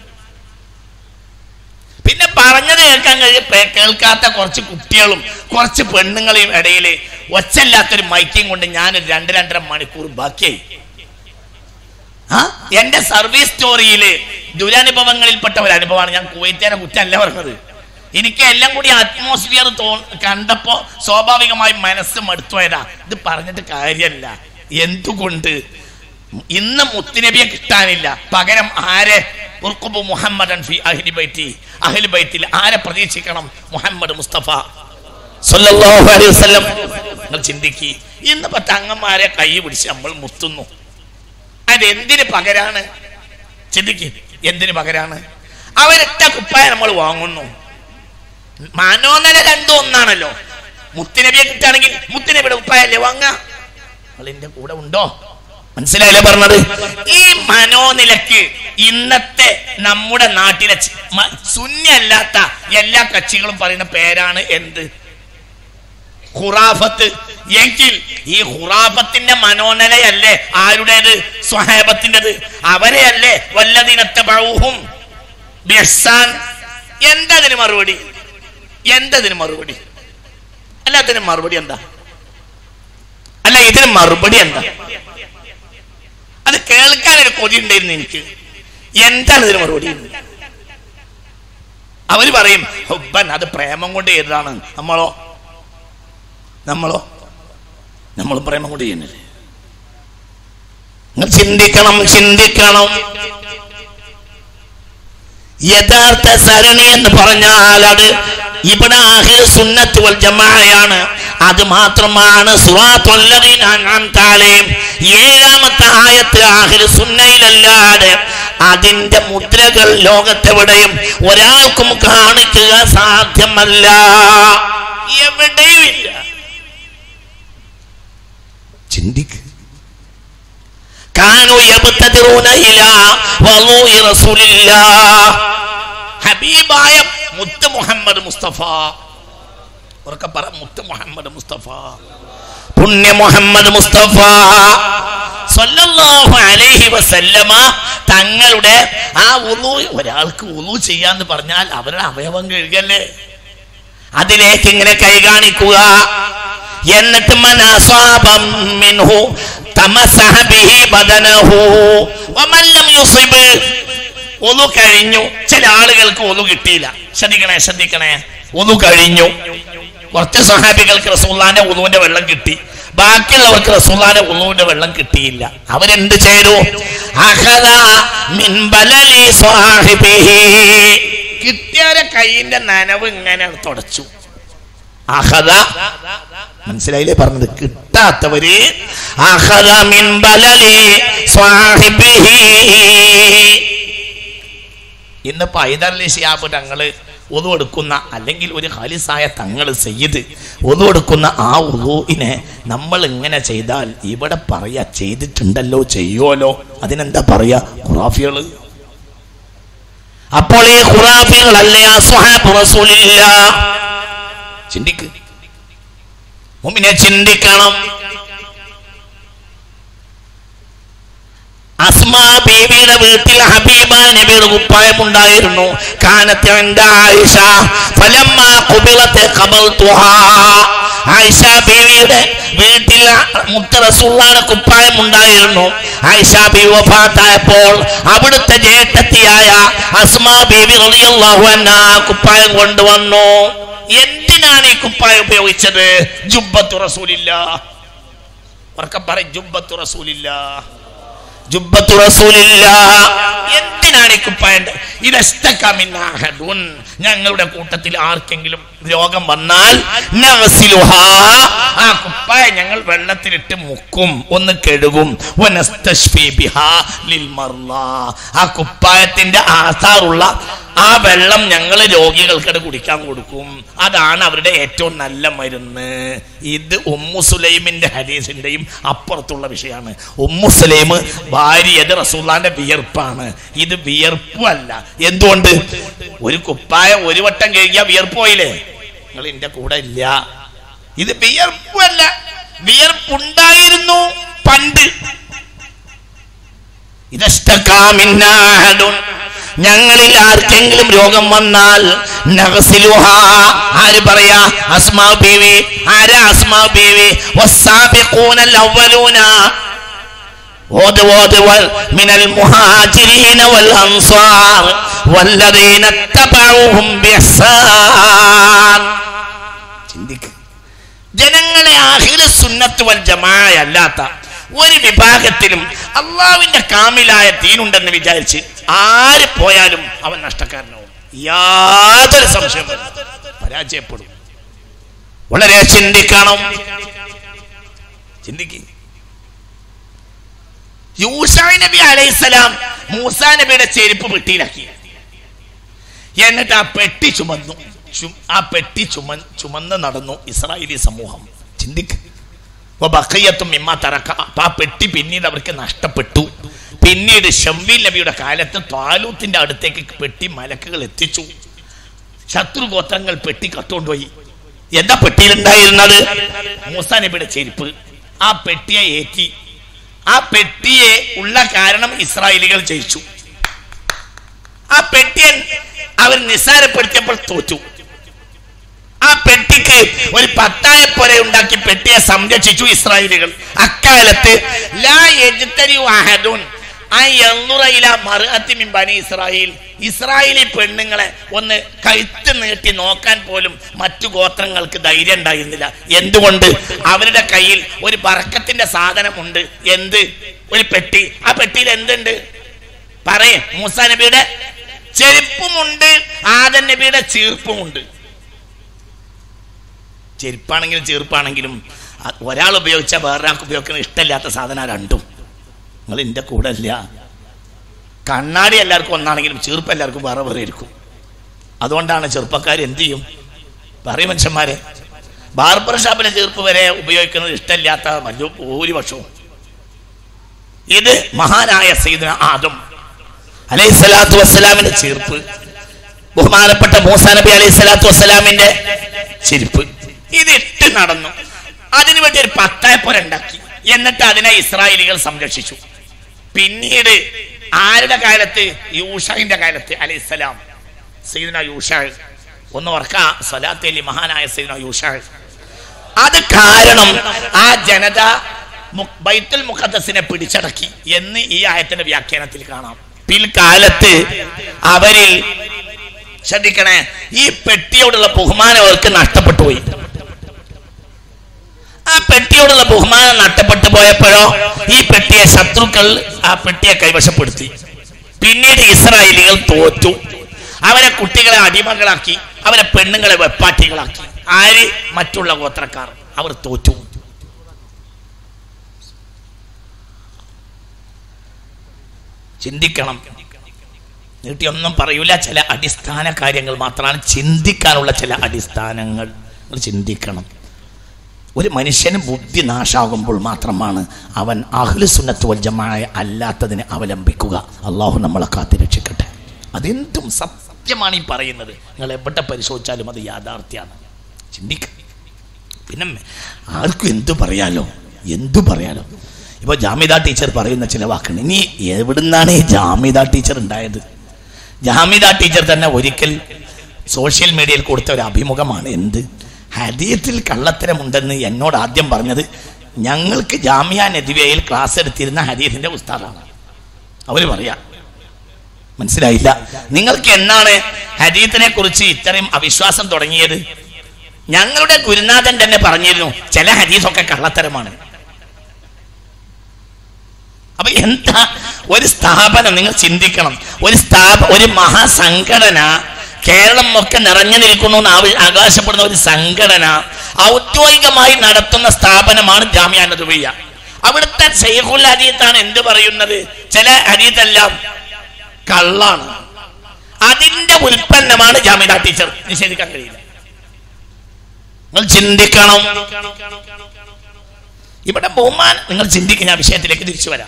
പിന്നെ പറഞ്ഞത് കേൾക്കാൻ കഴിയും പേ- കേൾക്കാത്ത കുറച്ച് കുട്ടികളും കുറച്ച് പെണ്ണുങ്ങളെയും ഇടയിൽ ഒച്ചല്ലാത്തൊരു മൈക്കും കൊണ്ട് ഞാൻ രണ്ട് രണ്ടര മണിക്കൂർ ബാക്കിയായി ആ എന്റെ സർവീസ് സ്റ്റോറിയില് ദുരനുഭവങ്ങളിൽപ്പെട്ട ഒരു അനുഭവമാണ് ഞാൻ കുവൈത്തേരെ കുറ്റമല്ല പറഞ്ഞത് എനിക്ക് എല്ലാം കൂടി അറ്റ്മോസ്ഫിയർ തോ കണ്ടപ്പോ സ്വാഭാവികമായി മനസ്സ് മടുത്തുപോയതാ ഇത് പറഞ്ഞിട്ട് കാര്യമല്ല എന്തുകൊണ്ട് ഇന്ന് മുത്തുനബിയെ കിട്ടാനില്ല പകരം ആരെ ഉർക്കുബു മുഹമ്മദൻ ഫി അഹ്ലി ബൈത്തി അഹ്ലി ബൈത്തിൽ ആരെ പ്രതീക്ഷിക്കണം മുഹമ്മദ് മുസ്തഫ സല്ലല്ലാഹു അലൈഹി വസല്ലം നിങ്ങൾ ചിന്തിക്കി ഇന്നിപ്പോ തങ്ങന്മാരെ കൈ പിടിച്ച് നമ്മൾ മുത്തുന്നു അതെന്തിന് പകരാണ് ചിന്തിക്ക് എന്തിന് പകരാണ് അവരിട്ട കുപ്പായ നമ്മൾ വാങ്ങുന്നു മനോനില രണ്ടും ഒന്നാണല്ലോ മുത്തുനബിയെ കിട്ടുകയാണെങ്കിൽ മുത്തുനബിയുടെ കുപ്പായല്ലേ വാങ്ങ നിങ്ങളെന്റെ കൂടെ ഉണ്ടോ മനസ്സിലായില്ലേ പറഞ്ഞത് ഈ മനോനിലക്ക് ഇന്നത്തെ നമ്മുടെ നാട്ടിലെ ചി- മ- സുന്യല്ലാത്ത എല്ലാ കക്ഷികളും പറയുന്ന പേരാണ് എന്ത് ഖുറാഫത്ത് എങ്കിൽ ഈ ഹുറാബത്തിന്റെ മനോനലയല്ലേ ആരുടേത് സ്വഹേബത്തിൻ്റെത് അവരെയല്ലേ വല്ലതിനത്തബഊഹും ബിഹ്സാൻ എന്തതിന് മറുപടി എന്തതിന് മറുപടി അല്ല അതിന് മറുപടി എന്താ അല്ല ഇതിന് മറുപടി എന്താ അത് കേൾക്കാൻ ഒരു കൊതി ഉണ്ടായിരുന്നു എനിക്ക് എന്താണ് ഇതിന് മറുപടി അവര് പറയും ഹുബൻ അത് പ്രേമം കൊണ്ട് ചെയ്തതാണ് നമ്മളോ നമ്മളോ നമ്മൾ പ്രേമം കൊണ്ട് ചെയ്യുന്നില്ലേ നിങ്ങൾ ചിന്തിക്കണം ചിന്തിക്കണം യഥാർത്ഥ സരണി എന്ന് പറഞ്ഞാൽ അത് ഇവിടെ ആഹിർ സുന്നത്ത് വൽ ജമാഅയാണ് അത് മാത്രമാണ് സുറാത്തുല്ലദീന അൻഅംത അലൈഹിം ഏഴാമത്തെ ആയത്ത് ആഹിർ സുന്നയിലല്ലാതെ അതിന്റെ മുദ്രകൾ ലോകത്തെവിടെയും ഒരാൾക്കും കാണിക്കുക സാധ്യമല്ല എവിടെയും ഇല്ല ചിന്തിക്കുക كانوا يبتدرون إلى وضوء رسول الله ഹബീബായ മുത്ത് മുഹമ്മദ് മുസ്തഫ ഉറക്കെ പറ മുത്ത് മുഹമ്മദ് മുസ്തഫ പുണ്യ മുഹമ്മദ് മുസ്തഫ സല്ലല്ലാഹു അലൈഹി വസല്ലമ തങ്ങളുടെ ആ ഉളു ഒരാൾക്ക് ഉളു ചെയ്യാന്ന് പറഞ്ഞാൽ അവരുടെ അവയവം കഴുകല്ലേ അതിലേക്ക് ഇങ്ങനെ കൈ കാണിക്കുക എന്നിട്ട് മനസ്വാപം മിൻഹു തമസഹ ബിഹി ബദനഹു വമൻ ലം യുസിബ് ഒന്നു കഴിഞ്ഞു ചില ആളുകൾക്ക് ഒന്നു കിട്ടിയില്ല ശ്രദ്ധിക്കണേ ശ്രദ്ധിക്കണേ ഒന്നു കഴിഞ്ഞു കുറച്ച് സഹാബികൾക്ക് റസൂല്ലാന്റെ ഉളുവിന്റെ വെള്ളം കിട്ടി ബാക്കിയുള്ളവർക്ക് റസൂല്ലാന്റെ ഉളുവിന്റെ വെള്ളം കിട്ടിയില്ല അവരെന്ത് ചെയ്തു അഖദ മിൻ ബലലി സ്വാഹിബിഹി കിട്ടിയവരെ കൈയിന്റെ നനവ് ഇങ്ങനെ തുടച്ചു അഹദ മനസ്സിലായില്ലേ പറഞ്ഞത് കിട്ടാത്തവര് അഹദ മിൻ ബലലി സ്വാഹിബിഹി ഇന്നിപ്പോ ഹൈദർലി ഷിയാബ് തങ്ങള് ഒതു എടുക്കുന്ന അല്ലെങ്കിൽ ഒരു ഖാലിസായ തങ്ങൾ സയ്യിദ് ഒതു എടുക്കുന്ന ആ ഉദുവിനെ നമ്മൾ ഇങ്ങനെ ചെയ്താൽ ഇവിടെ പറയാ ചെയ്തിട്ടുണ്ടല്ലോ ചെയ്യുമല്ലോ അതിനെന്താ പറയാ ഖുറാഫികള് അപ്പോൾ ഈ ഖുറാഫികളല്ലേ ആ സ്വഹാബ് റസൂലില്ല ചിന്തിക്ക് മുമ്പിനെ ചിന്തിക്കണം അസ്മാ ബീവിയുടെ വീട്ടിൽ ഹബീബ നബിയുടെ കുപ്പായം ഉണ്ടായിരുന്നു കാനത്ത് എന്റെ ആയിഷ ഫലമ്മ കുബിളത്തെ കബൽത്തുഹാ ആയിഷ ബീവിയുടെ വീട്ടിൽ മുത്ത റസൂള്ളാടെ കുപ്പായം ഉണ്ടായിരുന്നു ആയിഷ ബീവി വഫാത്തായപ്പോൾ അവിടുത്തെ ജേട്ടത്തിയായ അസ്മാ ബീവി റളിയല്ലാഹു അൻഹ കുപ്പായം കൊണ്ടുവന്നു എന്തിനാണ് ഈ കുപ്പായം ഉപയോഗിച്ചത് ജുബ്ബത്തു റസൂലില്ല ഉറക്കം പറയും ജുബ്ബത്തു റസൂലില്ല ജുബ്ബത്തു റസൂലില്ല എന്തിനാണ് ഈ കുപ്പായണ്ട് ഇതസ്തകമിന്നാഹദുൻ ഞങ്ങളുടെ കൂട്ടത്തിൽ ആർക്കെങ്കിലും രോഗം വന്നാൽ നഗ്സിലുഹാ. ആ കുപ്പായ ഞങ്ങൾ വെള്ളത്തിലിട്ട് മുക്കും ഒന്ന് കഴുകും വനസ്തശ്ഫി ബിഹാ ലിൽ മർളാ. ആ കുപ്പായത്തിന്റെ ആധാറുള്ള ആ വെള്ളം ഞങ്ങൾ രോഗികൾക്കിടെ കുടിക്കാൻ കൊടുക്കും അതാണ് അവരുടെ ഏറ്റവും നല്ല മരുന്ന് ഇത് ഉമ്മു സുലൈമിന്റെ ഹദീസിന്റെയും അപ്പുറത്തുള്ള വിഷയമാണ് ഉമ്മു സുലൈം ഭാര്യയത് റസൂല്ലാന്റെ വിയർപ്പാണ് ഇത് വിയർപ്പല്ല എന്തുകൊണ്ട് ഒരു കുപ്പായം ഒരു വട്ടം കഴുകിയാൽ വിയർപ്പ് പോയില്ലേ നിങ്ങൾ എന്റെ കൂടെ ഇല്ല ഇത് വിയർപ്പല്ല വിയർപ്പുണ്ടായിരുന്നു പണ്ട് ഇതഷ്ടക്കാമിന്നാഹദുൻ ഞങ്ങളിൽ ആർക്കെങ്കിലും രോഗം വന്നാൽ നഗ്സിലുഹാ. ആര് പറയാ അസ്മാ ബീവി ആരാ അസ്മാ ബീവി വസ്സാബിഖൂനൽ അവ്വലൂന ഓത് ഓത് വൽ മിനൽ മുഹാജിരീന വൽ അൻസാർ വല്ലദീന തബഊഹും ബിഹ്സാൻ ചിന്തിക്ക് ജനങ്ങളെ ആഹില സുന്നത്ത് വൽ ജമാഅല്ലാത്ത ഒരു വിഭാഗത്തിലും അള്ളാവിന്റെ കാമിലായ തീനുണ്ടെന്ന് വിചാരിച്ച് ആര് പോയാലും അവൻ നഷ്ടക്കാരനാവും യാതൊരു സംശയം പരാജയപ്പെടും വളരെ ചിന്തിക്കണം ചിന്തിക്കുക യൂഷാ നബി അലൈഹിസ്സലാം മൂസാ നബിയുടെ ചെരുപ്പ് പെട്ടിയിലാക്കി എന്നിട്ട് ആ പെട്ടി ചുമന്നു ചു- ആ പെട്ടി ചുമ ചുമന്ന് നടന്നു ഇസ്രായേലി സമൂഹം ചിന്തിക്ക് ബക്കയ്യത്തും ഇമ്മ തറക്ക അപ്പൊ ആ പെട്ടി പിന്നീട് അവർക്ക് നഷ്ടപ്പെട്ടു പിന്നീട് ഷംവീൽ നബിയുടെ കാലത്ത് താലൂത്തിന്റെ അടുത്തേക്ക് പെട്ടി മലക്കുകൾ എത്തിച്ചു ശത്രുഗോത്രങ്ങൾ പെട്ടി കട്ടുകൊണ്ടുപോയി എന്താ പെട്ടിയിലുണ്ടായിരുന്നത് മൂസാ നബിയുടെ ചെരുപ്പ് ആ പെട്ടിയെ ഏറ്റി ആ പെട്ടിയെ ഉള്ള കാരണം ഇസ്രായേലികൾ ജയിച്ചു ആ പെട്ടിയെ അവർ നിസ്സാരപ്പെടുത്തിയപ്പോൾ തോറ്റു ആ പെട്ടിക്ക് ഒരു പത്തായ പോലെ ഉണ്ടാക്കി പെട്ടിയെ സംരക്ഷിച്ചു ഇസ്രായേലികൾ അക്കാലത്ത് ലാ യജ്തരി അഹദുൻ അൻ യൻദുറ ഇലാ മർഅത്തി മിൻ ബനി ഇസ്രായേൽ ഇസ്രായേലി പെണ്ണുങ്ങളെ ഒന്ന് കഴുത്ത് നീട്ടി നോക്കാൻ പോലും മറ്റു ഗോത്രങ്ങൾക്ക് ധൈര്യം ഉണ്ടായിരുന്നില്ല എന്തുകൊണ്ട് അവരുടെ കയ്യിൽ ഒരു പറക്കത്തിന്റെ സാധനമുണ്ട് എന്ത് ഒരു പെട്ടി ആ പെട്ടിയിൽ എന്തുണ്ട് പറയേ മൂസ നബിയുടെ ചെരുപ്പുമുണ്ട് ആദൻ നബിയുടെ ചീർപ്പുമുണ്ട് ചെരുപ്പാണെങ്കിലും ചെറുപ്പാണെങ്കിലും അ- ഒരാൾ ഉപയോഗിച്ചാൽ വേറൊരാൾക്ക് ഉപയോഗിക്കുന്ന ഇഷ്ടമില്ലാത്ത സാധനം രണ്ടും നിങ്ങൾ എൻ്റെ കൂടെ അല്ല കണ്ണാടി എല്ലാവർക്കും ഒന്നാണെങ്കിലും ചെറുപ്പ് എല്ലാവർക്കും വേറെ വേറെ ഇരിക്കും അതുകൊണ്ടാണ് ചെറുപ്പക്കാർ എന്ത് ചെയ്യും പറയും മനുഷ്യന്മാരെ ബാർബർ ഷാപ്പിലെ ചെറുപ്പ് വരെ ഉപയോഗിക്കുന്നത് ഇഷ്ടമില്ലാത്ത വലിയ ഭൂരിപക്ഷവും ഇത് മഹാനായ സൈദന ആദം അലൈഹി സ്വലാത്തു വസ്സലാമിന്റെ ചെരുപ്പ് ബഹുമാനപ്പെട്ട മൂസാ നബി അലൈഹി സ്വലാത്തു വസ്സലാമിന്റെ ചെരുപ്പ് ഇത് ഇട്ട് നടന്നു അതിനു വേണ്ടി ഒരു പത്തായപ്പുര ഉണ്ടാക്കി എന്നിട്ട് അതിനെ ഇസ്രായേലികൾ സംരക്ഷിച്ചു പിന്നീട് ആരുടെ കാലത്ത് യൂഷാഹിന്റെ കാലത്ത് അലൈഹിസ്സലാം സീദന യൂഷാഹ് ഒന്ന് ഓർക്ക സ്വലാത്തേലി മഹാനായ സീദന യൂഷാഹ് അത് കാരണം ആ ജനത മു- ബൈത്തുൽ മുഖദ്ദസിനെ പിടിച്ചടക്കി എന്ന് ഈ ആയത്തിന്റെ വ്യാഖ്യാനത്തിൽ കാണാം പിൽക്കാലത്ത് അവരിൽ ശ്രദ്ധിക്കണേ ഈ പെട്ടിയോടുള്ള ബഹുമാനം അവർക്ക് നഷ്ടപ്പെട്ടു പോയി ആ പെട്ടിയോടുള്ള ബഹുമാനം നഷ്ടപ്പെട്ടു പോയപ്പോഴോ ഈ പെട്ടിയെ ശത്രുക്കൾ ആ പെട്ടിയെ കൈവശപ്പെടുത്തി പിന്നീട് ഇസ്രായേലികൾ തോറ്റു അവരെ കുട്ടികളെ അടിമകളാക്കി അവരെ പെണ്ണുങ്ങളെ വെപ്പാട്ടികളാക്കി ആര് മറ്റുള്ള ഗോത്രക്കാർ അവർ തോറ്റു ചിന്തിക്കണം നീട്ടിയൊന്നും പറയൂല ചില അടിസ്ഥാന കാര്യങ്ങൾ മാത്രമാണ് ചിന്തിക്കാനുള്ള ചില അടിസ്ഥാനങ്ങൾ നിങ്ങൾ ചിന്തിക്കണം ഒരു മനുഷ്യന് ബുദ്ധി നാശാകുമ്പോൾ മാത്രമാണ് അവൻ അഹ്ലു സുന്നത്ത് വൽജമായ അല്ലാത്തതിനെ അവലംബിക്കുക അള്ളാഹു നമ്മളെ കാത്തിരക്ഷിക്കട്ടെ അതെന്തും സത്യമാണ് ഈ പറയുന്നത് നിങ്ങൾ എവിടെ പരിശോധിച്ചാലും അത് യാഥാർത്ഥ്യമാണ് ചിന്തിക്ക പിന്നെ ആർക്കും എന്തു പറയാലോ എന്തു പറയാലോ ഇപ്പോൾ ജാമിദ ടീച്ചർ പറയുന്ന ചില വാക്കുകൾ ഇനി എവിടുന്നാണ് ഈ ജാമിദ ടീച്ചർ ഉണ്ടായത് ജാമിദ ടീച്ചർ തന്നെ ഒരിക്കൽ സോഷ്യൽ മീഡിയയിൽ കൊടുത്ത ഒരു അഭിമുഖമാണ് എന്ത് ഹദീയത്തിൽ കള്ളത്തരമുണ്ടെന്ന് എന്നോട് ആദ്യം പറഞ്ഞത് ഞങ്ങൾക്ക് ജാമിയ നദിവയിൽ ക്ലാസ് എടുത്തിരുന്ന ഹദീയത്തിന്റെ ഉസ്താദാണ് അവര് പറയാ മനസ്സിലായില്ല നിങ്ങൾക്ക് എന്നാണ് ഹദീത്തിനെ കുറിച്ച് ഇത്രയും അവിശ്വാസം തുടങ്ങിയത് ഞങ്ങളുടെ ഗുരുനാഥൻ തന്നെ പറഞ്ഞിരുന്നു ചില ഹദീസൊക്കെ കള്ളത്തരമാണ് അപ്പൊ എന്താ ഒരു സ്ഥാപനം നിങ്ങൾ ചിന്തിക്കണം ഒരു സ്ഥാപ ഒരു മഹാസംഘടന കേരളം ഒക്കെ നിറഞ്ഞു നിൽക്കുന്നു എന്ന് ആവ- അവകാശപ്പെടുന്ന ഒരു സംഘടന ഔദ്യോഗികമായി നടത്തുന്ന സ്ഥാപനമാണ് ജാമ്യ നദുവയ്യ അവിടുത്തെ ഷെയ്ഖുൽ ഹദീത്താണ് എന്ത് പറയുന്നത് ചില ഹദീത്തെല്ലാം കള്ളാണ് അതിന്റെ ഉൽപ്പന്നമാണ് ജാമ്യ ടീച്ചർ നിഷേധിക്കാൻ കഴിയില്ല നിങ്ങൾ ചിന്തിക്കണം ഇവിടെ ബഹുമാൻ നിങ്ങൾ ചിന്തിക്കുന്ന ആ വിഷയത്തിലേക്ക് തിരിച്ചു വരാം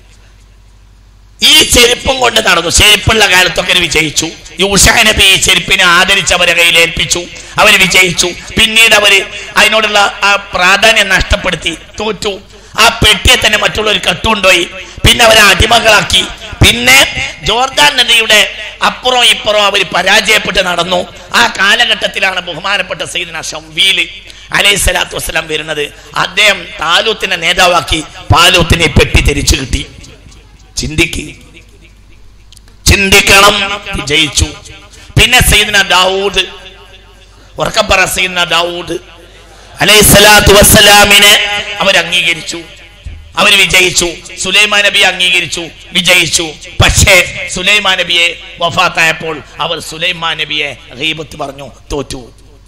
ഈ ചെരുപ്പും കൊണ്ട് നടന്നു ചെരുപ്പുള്ള കാലത്തൊക്കെ അവർ വിജയിച്ചു യൂഷാ നബി ഈ ചെരുപ്പിനെ ആദരിച്ച് അവരെ കയ്യിൽ ഏൽപ്പിച്ചു അവർ വിജയിച്ചു പിന്നീട് അവര് അതിനോടുള്ള ആ പ്രാധാന്യം നഷ്ടപ്പെടുത്തി തോറ്റു ആ പെട്ടിയെ തന്നെ മറ്റുള്ളവർ കട്ടുകൊണ്ടുപോയി പിന്നെ അവരെ അടിമകളാക്കി പിന്നെ ജോർദാൻ നദിയുടെ അപ്പുറം ഇപ്പുറം അവർ പരാജയപ്പെട്ട് നടന്നു ആ കാലഘട്ടത്തിലാണ് ബഹുമാനപ്പെട്ട സൈദന ഷംവീല് അലൈഹി സ്വലാത്തു വസ്സലാം വരുന്നത് അദ്ദേഹം താലൂത്തിനെ നേതാവാക്കി പാലൂത്തിനെ പെട്ടി തിരിച്ചു കിട്ടി ചിന്തിക്ക് ചിന്തിക്കണം വിജയിച്ചു പിന്നെ സൈദന ദാവൂദ് ഉറക്കപ്പറ സൈദന ദാവൂദ് അലൈഹി സ്വലാത്തു വസ്സലാമിനെ അവർ അംഗീകരിച്ചു അവർ വിജയിച്ചു സുലൈമാൻ നബി അംഗീകരിച്ചു വിജയിച്ചു പക്ഷേ സുലൈമാൻ നബിയെ വഫാത്തായപ്പോൾ അവർ സുലൈമാൻ നബിയെ ഗീബത്ത് പറഞ്ഞു തോറ്റു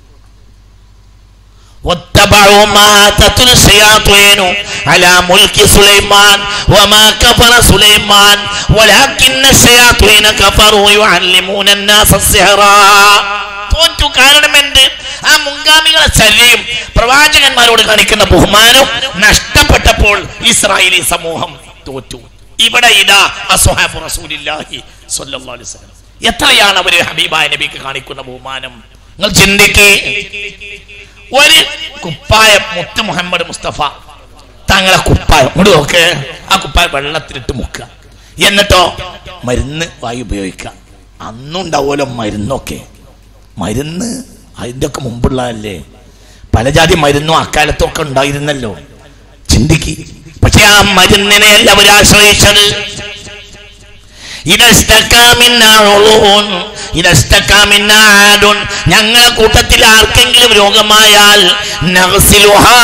واتبعوا ما تتلو الشياطين على ملك سليمان وما كفر سليمان ولكن الشياطين كفروا يعلمون الناس السحر തോറ്റു കാരണം എന്ത് ആ മുൻഗാമികളെ ശല്യം പ്രവാചകന്മാരോട് കാണിക്കുന്ന ബഹുമാനം നഷ്ടപ്പെട്ടപ്പോൾ ഇസ്രായേലി സമൂഹം തോറ്റു ഇവിടെ ഇതാ അസ്വഹാബു റസൂലില്ലാഹി സ്വല്ലല്ലാഹു അലൈഹി വസല്ലം എത്രയാണ് അവര് ഹബീബായ നബിക്ക് കാണിക്കുന്ന ബഹുമാനം നിങ്ങൾ ചിന്തിക്ക് ഒരു കുപ്പായം മുത്ത് മുഹമ്മദ് മുസ്തഫ തങ്ങളെ കുപ്പായം ഇങ്ങോട്ട് നോക്ക് ആ കുപ്പായം വെള്ളത്തിലിട്ട് മുക്കുക എന്നിട്ടോ മരുന്ന് വായി ഉപയോഗിക്കുക അന്നും ഉണ്ടാവുമല്ലോ മരുന്നൊക്കെ മരുന്ന് അതിൻ്റെ ഒക്കെ മുമ്പുള്ളതല്ലേ പല ജാതി മരുന്നും അക്കാലത്തൊക്കെ ഉണ്ടായിരുന്നല്ലോ ചിന്തിക്ക് പക്ഷെ ആ മരുന്നിനെ അല്ല അവർ ആശ്രയിച്ചത് ഞങ്ങളെ കൂട്ടത്തിൽ ആർക്കെങ്കിലും രോഗമായാൽ നഗ്സിലുഹാ.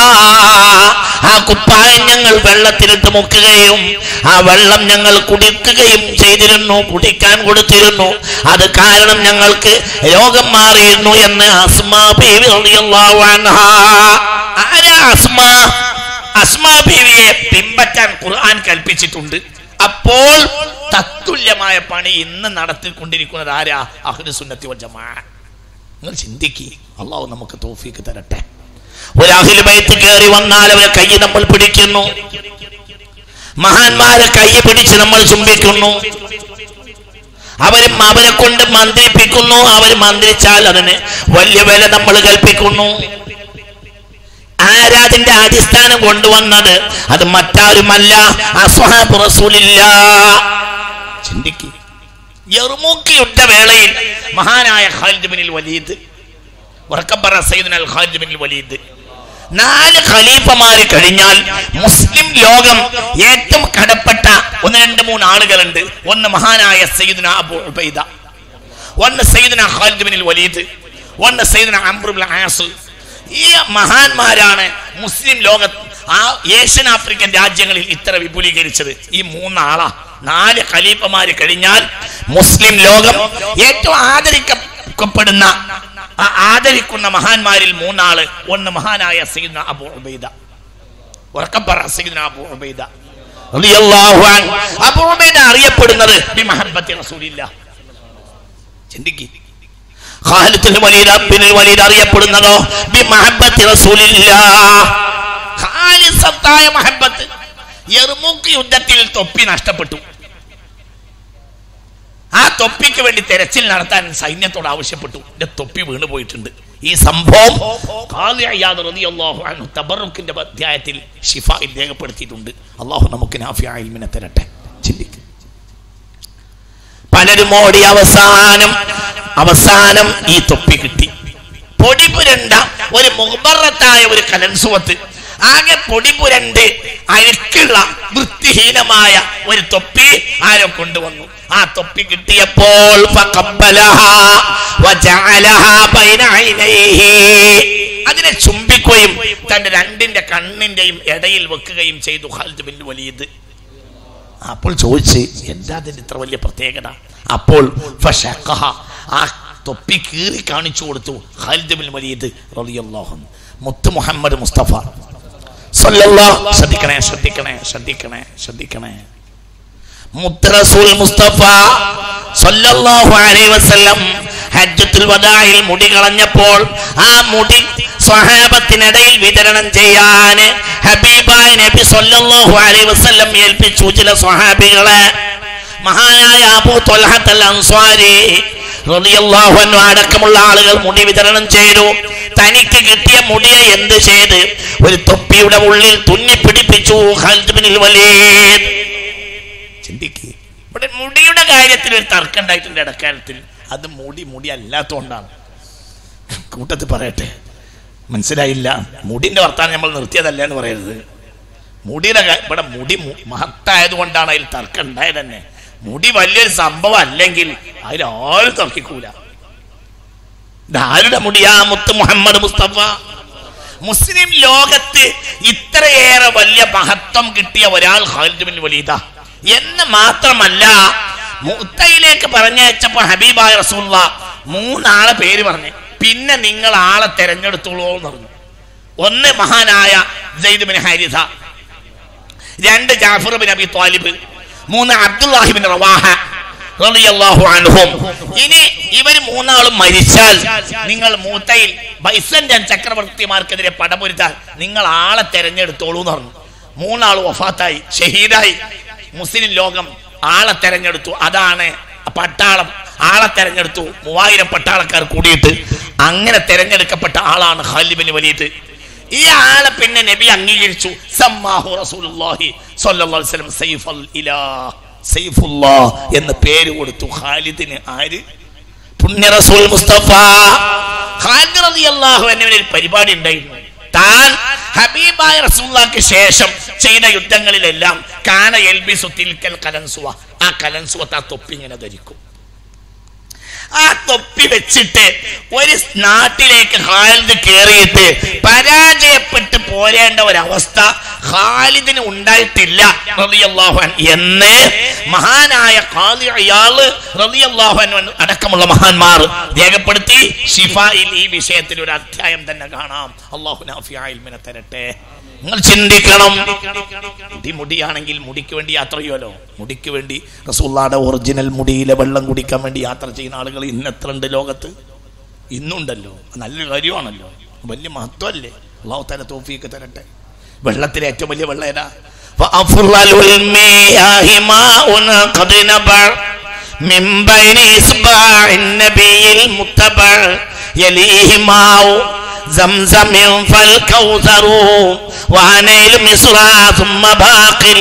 ആ കുപ്പായം ഞങ്ങൾ വെള്ളത്തിലിട്ട് മുക്കുകയും ആ വെള്ളം ഞങ്ങൾ കുടിക്കുകയും ചെയ്തിരുന്നു കുടിക്കാൻ കൊടുത്തിരുന്നു അത് കാരണം ഞങ്ങൾക്ക് രോഗം മാറിയിരുന്നു എന്ന് അസ്മാ ബീവി റളിയല്ലാഹു അൻഹാ. ആരാ അസ്മാ അസ്മാ ബീവിയെ പിമ്പറ്റാൻ ഖുർആൻ കൽപ്പിച്ചിട്ടുണ്ട് അപ്പോൾ തത്തുല്യമായ പണി ഇന്ന് നടത്തിക്കൊണ്ടിരിക്കുന്നത് ആരാ അഹ്ലു സുന്നത്തി വൽ ജമാ നിങ്ങൾ ചിന്തിക്ക് അള്ളാഹു നമുക്ക് തോഫീക്ക് തരട്ടെ ഒരു അഹിൽ ബൈത്ത് കയറി വന്നാൽ അവരെ കൈ നമ്മൾ പിടിക്കുന്നു മഹാന്മാരെ കൈ പിടിച്ച് നമ്മൾ ചുംബിക്കുന്നു അവരും അവരെ കൊണ്ട് മന്ത്രിപ്പിക്കുന്നു അവർ മന്ത്രിച്ചാൽ അതിന് വലിയ വില നമ്മൾ കൽപ്പിക്കുന്നു ആരാതിന്റെ അടിസ്ഥാനം കൊണ്ടുവന്നത് അത് മറ്റാരുമല്ല അസ്വഹാബ് റസൂലില്ല ചിന്തിക്ക് യർമൂക്ക് യുദ്ധവേളയിൽ മഹാനായ ഖാലിദ് ബിൻ വലീദ് ഉറക്കപ്പറ സയ്യിദുന അൽ ഖാലിദ് ബിൻ വലീദ് നാല് ഖലീഫമാര് കഴിഞ്ഞാൽ മുസ്ലിം ലോകം ഏറ്റവും കടപ്പെട്ട ഒന്ന് രണ്ട് മൂന്ന് ആളുകളുണ്ട് ഒന്ന് മഹാനായ സയ്യിദുന അബു ഉബൈദ ഒന്ന് സയ്യിദുന ഖാലിദ് ബിൻ വലീദ് ഒന്ന് സയ്യിദുന അംർ ബിൻ ആസ് ഈ മഹാന്മാരാണ് മുസ്ലിം ലോക ആ ഏഷ്യൻ ആഫ്രിക്കൻ രാജ്യങ്ങളിൽ ഇത്ര വിപുലീകരിച്ചത് ഈ മൂന്നാളാ നാല് ഖലീഫമാര് കഴിഞ്ഞാൽ മുസ്ലിം ലോകം ഏറ്റവും ആദരിക്കപ്പെടുന്ന ആ- ആദരിക്കുന്ന മഹാന്മാരിൽ മൂന്നാള് ഒന്ന് മഹാനായ സയ്യിദ്ന അബു ഉബൈദ ഉറക്കപ്പറ സയ്യിദ്ന അബു ഉബൈദ റളിയല്ലാഹു അൻഹു. അബു ഉബൈദ അറിയപ്പെടുന്നത് ബി മഹബ്ബത്തി റസൂലില്ല ചിന്തിക്ക് ഖാലിദുൽ വലീദ് അബ്ദുൽ വലീദ് അറിയപ്പെടുന്നതോ ബി മഹബ്ബത്തി റസൂലില്ല ഖാലിസത്തായ മഹബ്ബത്ത് യർമൂക്ക് യുദ്ധത്തിൽ തൊപ്പി നഷ്ടപ്പെട്ടു ആ തൊപ്പിക്ക് വേണ്ടി തെരച്ചിൽ നടത്താൻ സൈന്യത്തോട് ആവശ്യപ്പെട്ടു എന്റെ തൊപ്പി വീണു പോയിട്ടുണ്ട് ഈ സംഭവം ഖാലി അയ്യാദ് റളിയല്ലാഹു അൻഹു തബറുക്കിന്റെ അധ്യായത്തിൽ ഷിഫായിൽ രേഖപ്പെടുത്തിയിട്ടുണ്ട് അള്ളാഹു നമുക്ക് നാഫിയ ഇൽമിനെ തരട്ടെ ചിന്തിക്കും പലരും ഓടി അവസാനം അവസാനം ഈ തൊപ്പി കിട്ടി പൊടി പുരണ്ട ഒരു മുഹബറത്തായ ഒരു കലൻസുവത്ത് ആകെ പൊടി പുരണ്ട് അഴുക്കുള്ള വൃത്തിഹീനമായ ഒരു തൊപ്പി ആരോ കൊണ്ടുവന്നു ആ തൊപ്പി കിട്ടിയപ്പോൾ ഫഖബ്ബലഹാ വജഅലഹാ ബൈന ഐനൈഹി. അതിനെ ചുംബിക്കുകയും തന്റെ രണ്ടിന്റെ കണ്ണിന്റെയും ഇടയിൽ വെക്കുകയും ചെയ്തു ഖാലിദ് ബിൻ വലീദ് അപ്പോൾ ചോദിച്ച് എന്താ അതിന്റെ ഇത്ര വലിയ പ്രത്യേകത അപ്പോൾ ഫശഖഹ. ആ തൊപ്പി കീറി കാണിച്ചു കൊടുത്തു ഖാലിദ് ബിൻ വലീദ് റളിയല്ലാഹു അൻഹു. മുത്ത് മുഹമ്മദ് മുസ്തഫ സല്ലല്ലാഹു ശ്രദ്ധിക്കണേ ശ്രദ്ധിക്കണേ ശ്രദ്ധിക്കണേ ശ്രദ്ധിക്കണേ മുത്ത് റസൂൽ മുസ്തഫ സല്ലല്ലാഹു അലൈഹി വസല്ലം ഹജ്ജത്തുൽ വദായിൽ മുടി കളഞ്ഞപ്പോൾ ആ മുടി സ്വഹാബത്തിനിടയിൽ വിതരണം ചെയ്യാൻ ഹബീബായ നബി സല്ലല്ലാഹു അലൈഹി വസല്ലം ഏൽപ്പിച്ചു ചില സ്വഹാബികളെ മഹാനായ അബൂ ത്വൽഹത്തുൽ അൻസ്വാരി റളിയല്ലാഹു അൻഹു അടക്കമുള്ള ആളുകൾ മുടി വിതരണം ചെയ്തു തനിക്ക് കിട്ടിയ മുടിയെ എന്ത് ചെയ്ത് ഒരു തൊപ്പിയുടെ ഉള്ളിൽ തുന്നി പിടിപ്പിച്ചു ഖാലിദ് ബിൻ വലീദ് ചിന്തിക്കുക ഇവിടെ മുടിയുടെ കാര്യത്തിൽ ഒരു തർക്കം ഉണ്ടായിട്ടുണ്ട് ഇടക്കാലത്തിൽ അത് മുടി മുടി അല്ലാത്തതുകൊണ്ടാണ് കൂട്ടത്തിൽ പറയട്ടെ മനസ്സിലായില്ല മുടിന്റെ വർത്താനം നമ്മൾ നിർത്തിയതല്ല എന്ന് പറയരുത് മുടിയുടെ കാ- ഇവിടെ മുടി മു- മഹത്തായത് കൊണ്ടാണ് അതിൽ തർക്കം ഉണ്ടായത് തന്നെ മുടി വലിയൊരു സംഭവം അല്ലെങ്കിൽ അതിൽ ആരും തർക്കിക്കൂല ഇതാരുടെ മുടിയാ മുത്ത് മുഹമ്മദ് മുസ്തഫ മുസ്ലിം ലോകത്ത് ഇത്രയേറെ വലിയ മഹത്വം കിട്ടിയ ഒരാൾ ഖാലിദ് ബിൻ വലീദ എന്ന് മാത്രമല്ല മുത്തയിലേക്ക് പറഞ്ഞയച്ചപ്പോ ഹബീബായ റസൂള്ള മൂന്നാളെ പേര് പറഞ്ഞു പിന്നെ നിങ്ങൾ ആളെ തെരഞ്ഞെടുത്തോളൂ എന്ന് പറഞ്ഞു ഒന്ന് മഹാനായ സെയ്ദ് ബിൻ ഹാരിസ രണ്ട് ജാഫർ ബിൻ അബി ത്വാലിബ് മൂന്ന് അബ്ദുല്ലാഹിബിൻ റവാഹ റളിയല്ലാഹു അൻഹും ഇനി ഇവർ മൂന്നാളും മരിച്ചാൽ നിങ്ങൾ മൂത്തയിൽ ബൈസന്റൻ ചക്രവർത്തിമാർക്കെതിരെ പടപൊരുത്താൻ നിങ്ങൾ ആളെ തെരഞ്ഞെടുത്തോളൂ എന്ന് പറഞ്ഞു മൂന്നാൾ വഫാത്തായി ഷഹീദായി മുസ്ലിം ലോകം ആളെ തെരഞ്ഞെടുത്തു അതാണ് പട്ടാളം ആളെ തെരഞ്ഞെടുത്തു മൂവായിരം പട്ടാളക്കാർ കൂടിയിട്ട് അങ്ങനെ തെരഞ്ഞെടുക്കപ്പെട്ട ആളാണ് ഖാലിബിന് വലീദ് ഈ ആളെ പിന്നെ നബി അംഗീകരിച്ചു സമ്മാഹു റസൂലുള്ളാഹി സ്വല്ലല്ലാഹു അലൈഹി വസല്ലം സൈഫുൽ ഇലാഹ് സൈഫുല്ലാഹ് എന്ന് പേര് കൊടുത്തു ഖാലിദിന് ആര് പുണ്യ റസൂൽ മുസ്തഫ ഖാലിദ് റളിയല്ലാഹു അൻഹുവിന് ഒരു പരിപാടി ഉണ്ടായിരുന്നു താൻ ഹബീബായ റസൂലുള്ളാഹിക്ക് ശേഷം ചെയ്ത യുദ്ധങ്ങളിലെല്ലാം കാന യൽബിസു തിൽക്കൽ കലൻസുവ ആ കലൻസുവത്ത് ആ തൊപ്പി ഇങ്ങനെ ധരിക്കും ആ തൊപ്പി വെച്ചിട്ട് ഒരു നാട്ടിലേക്ക് ഖാലിദ് കയറിയിട്ട് പരാജയപ്പെട്ട് പോരേണ്ട ഒരവസ്ഥ ഖാലിദിന് ഉണ്ടായിട്ടില്ല റളിയല്ലാഹു അൻഹു എന്ന് മഹാനായ ഖാദി അയാള് റളിയല്ലാഹു അൻഹു അടക്കമുള്ള മഹാന്മാർ രേഖപ്പെടുത്തി ഷിഫായിൽ ഈ വിഷയത്തിൽ ഒരു അധ്യായം തന്നെ കാണാം അള്ളാഹു നാഫിയ ഇൽമിനെ തരട്ടെ നിങ്ങൾ ചിന്തിക്കണം മുടി മുടിയാണെങ്കിൽ മുടിക്ക് വേണ്ടി യാത്ര ചെയ്യുമല്ലോ മുടിക്ക് വേണ്ടി റസൂള്ളാടെ ഒറിജിനൽ മുടിയിലെ വെള്ളം കുടിക്കാൻ വേണ്ടി യാത്ര ചെയ്യുന്ന ആളുകൾ ഇന്നെത്ര ഉണ്ട് ലോകത്ത് ഇന്നുണ്ടല്ലോ നല്ലൊരു കാര്യമാണല്ലോ വലിയ മഹത്വമല്ലേ അള്ളാഹു തല തോഫിയൊക്കെ തരട്ടെ വെള്ളത്തിലെ ഏറ്റവും വലിയ വെള്ളം ഏതാ وأفضل المياه ماء قد نبع من بين إصبع النبي المتبع يليه ماء زمزم فالكوثر وعنيل مصر ثم باقي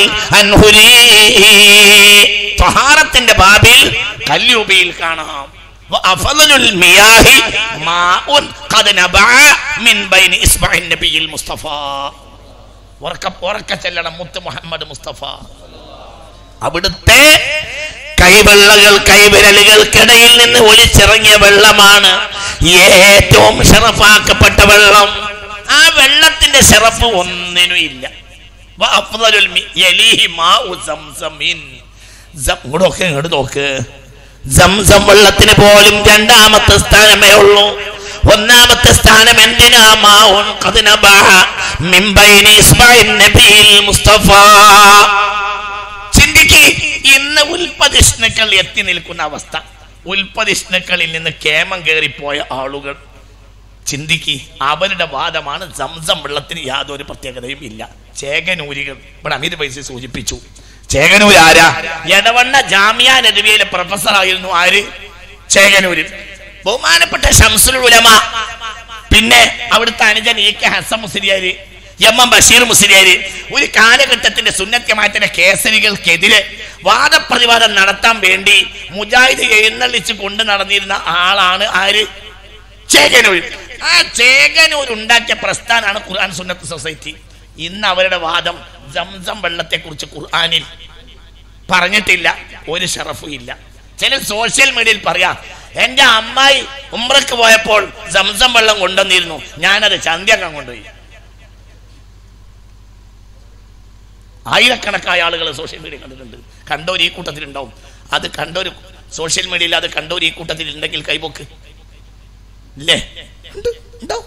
الأنهري طهارത്തിന്റെ ബാബിൽ കല്ലുബിയിൽ കാണാം وأفضل المياه ماء قد نبع من بين إصبع النبي المصطفى ഉറക്ക ഉറക്ക ചെല്ലണം മുത്ത് മുഹമ്മദ് മുസ്തഫ അവിടുത്തെ കൈവെള്ളകൾ കൈവിരലുകൾക്കിടയിൽ നിന്ന് ഒലിച്ചിറങ്ങിയ വെള്ളമാണ് ഏറ്റവും ഷറഫാക്കപ്പെട്ട വെള്ളം ആ വെള്ളത്തിന്റെ ഷറഫ് ഒന്നിനും ഇല്ല വഅഫ്ളലുൽ മി- യലീഹി മാഉ സംസമിൻ. സം- ഇങ്ങോട്ട് നോക്ക് ഇങ്ങോട്ട് നോക്ക് സംസം വെള്ളത്തിന് പോലും രണ്ടാമത്തെ സ്ഥാനമേ ഉള്ളൂ ഒന്നാമത്തെ സ്ഥാനം എന്തിനാ മാഉൻ ഖദ് നബഅ മിൻ ബൈനി ഇസ്ബഇൻ നബിയിൽ മുസ്തഫ ചിന്തിക്ക് ഇന്ന് ഉൽപ്പതിഷ്ണുക്കൾ എത്തി നിൽക്കുന്ന അവസ്ഥ ഉൽപ്പതിഷ്ണുക്കളിൽ നിന്ന് കേമം കയറിപ്പോയ ആളുകൾ ചിന്തിക്ക് അവരുടെ വാദമാണ് സംസം വെള്ളത്തിന് യാതൊരു പ്രത്യേകതയും ഇല്ല ചേകനൂരികൾ ഇവിടെ അമിത് പൈസ സൂചിപ്പിച്ചു ചേകനൂർ ആരാ എടവണ്ണ ജാമ്യ നദവിയിലെ പ്രൊഫസർ ആയിരുന്നു ആര് ചേകനൂര് ബഹുമാനപ്പെട്ട ഷംസുൽ ഉലമ പിന്നെ അവിടുത്തെ അനുജൻ E K Hasan Musliyar M M Basheer Musliyar ഒരു കാലഘട്ടത്തിന്റെ സുന്നത്യമാറ്റന്റെ കേസരികൾക്കെതിരെ വാദപ്രതിവാദം നടത്താൻ വേണ്ടി മുജാഹിദ് എഴുന്നള്ളിച്ച് കൊണ്ട് നടന്നിരുന്ന ആളാണ് ആര് ചേകനൂർ ആ ചേകനൂർ ഉണ്ടാക്കിയ പ്രസ്ഥാനമാണ് ഖുർആൻ സുന്നത്ത് സൊസൈറ്റി ഇന്ന് അവരുടെ വാദം സംസം വെള്ളത്തെ കുറിച്ച് ഖുർആനിൽ പറഞ്ഞിട്ടില്ല ഒരു ഷറഫും ഇല്ല ചില സോഷ്യൽ മീഡിയയിൽ പറയാം എന്റെ അമ്മായി ഉമ്രക്ക് പോയപ്പോൾ സംസം വെള്ളം കൊണ്ടുവന്നിരുന്നു ഞാനത് ചന്തിയാക്കാൻ കൊണ്ടുപോയി ആയിരക്കണക്കായ ആളുകൾ സോഷ്യൽ മീഡിയ കണ്ടിട്ടുണ്ട് കണ്ടോര് ഈ കൂട്ടത്തിലുണ്ടാവും അത് കണ്ടോര് സോഷ്യൽ മീഡിയയിൽ അത് കണ്ടോര് ഈ കൂട്ടത്തിൽ ഉണ്ടെങ്കിൽ കൈപോക്ക് ഇല്ലേ ഉണ്ട്, ഉണ്ടാവും.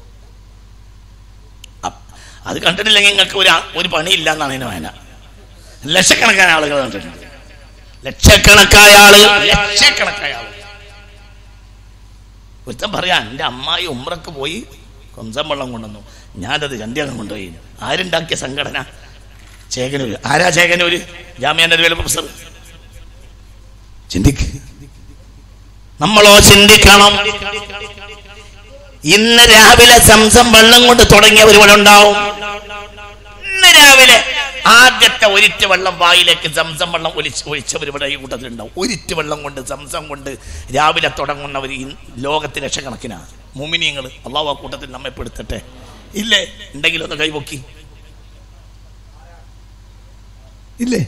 അപ്പ് അത് കണ്ടിട്ടില്ലെങ്കിൽ നിങ്ങൾക്ക് ഒരു ആ- ഒരു പണിയില്ല എന്നാണ് അതിന് വേന ലക്ഷക്കണക്കായ ആളുകൾ കണ്ടിട്ടുണ്ട് ലക്ഷക്കണക്കായ ആളുകൾ ലക്ഷക്കണക്കായ ആളുകൾ ഒരുത്തൻ പറയാ എൻ്റെ അമ്മായി ഉമ്രക്ക് പോയി കൊന്തം വെള്ളം കൊണ്ടുവന്നു ഞാനത് ചന്തിയാകം കൊണ്ടുപോയി ആരുണ്ടാക്കിയ സംഘടന ചേകനൂര് ആരാ ചേകനൂര് ജാമ്യാന്റെ ഒരു പ്രൊഫസർ ചിന്തിക്ക് നമ്മളോ ചിന്തിക്കണം ഇന്ന് രാവിലെ സംസം വെള്ളം കൊണ്ട് തുടങ്ങിയവർ ഇവിടെ ഉണ്ടാവും ഇന്ന് രാവിലെ ആദ്യത്തെ ഒരിറ്റ് വെള്ളം വായിലേക്ക് സംസം വെള്ളം ഒലിച്ച് ഒഴിച്ചവർ ഇവിടെ ഈ കൂട്ടത്തിലുണ്ടാവും ഒരിറ്റ് വെള്ളം കൊണ്ട് സംസം കൊണ്ട് രാവിലെ തുടങ്ങുന്നവർ ഈ ലോകത്ത് ലക്ഷക്കണക്കിനാണ് മുമിനിയങ്ങൾ അള്ളാഹു ആ കൂട്ടത്തിൽ നമ്മെ പെടുത്തട്ടെ ഇല്ലേ ഉണ്ടെങ്കിൽ ഒന്ന് കൈപൊക്കി ഇല്ലേ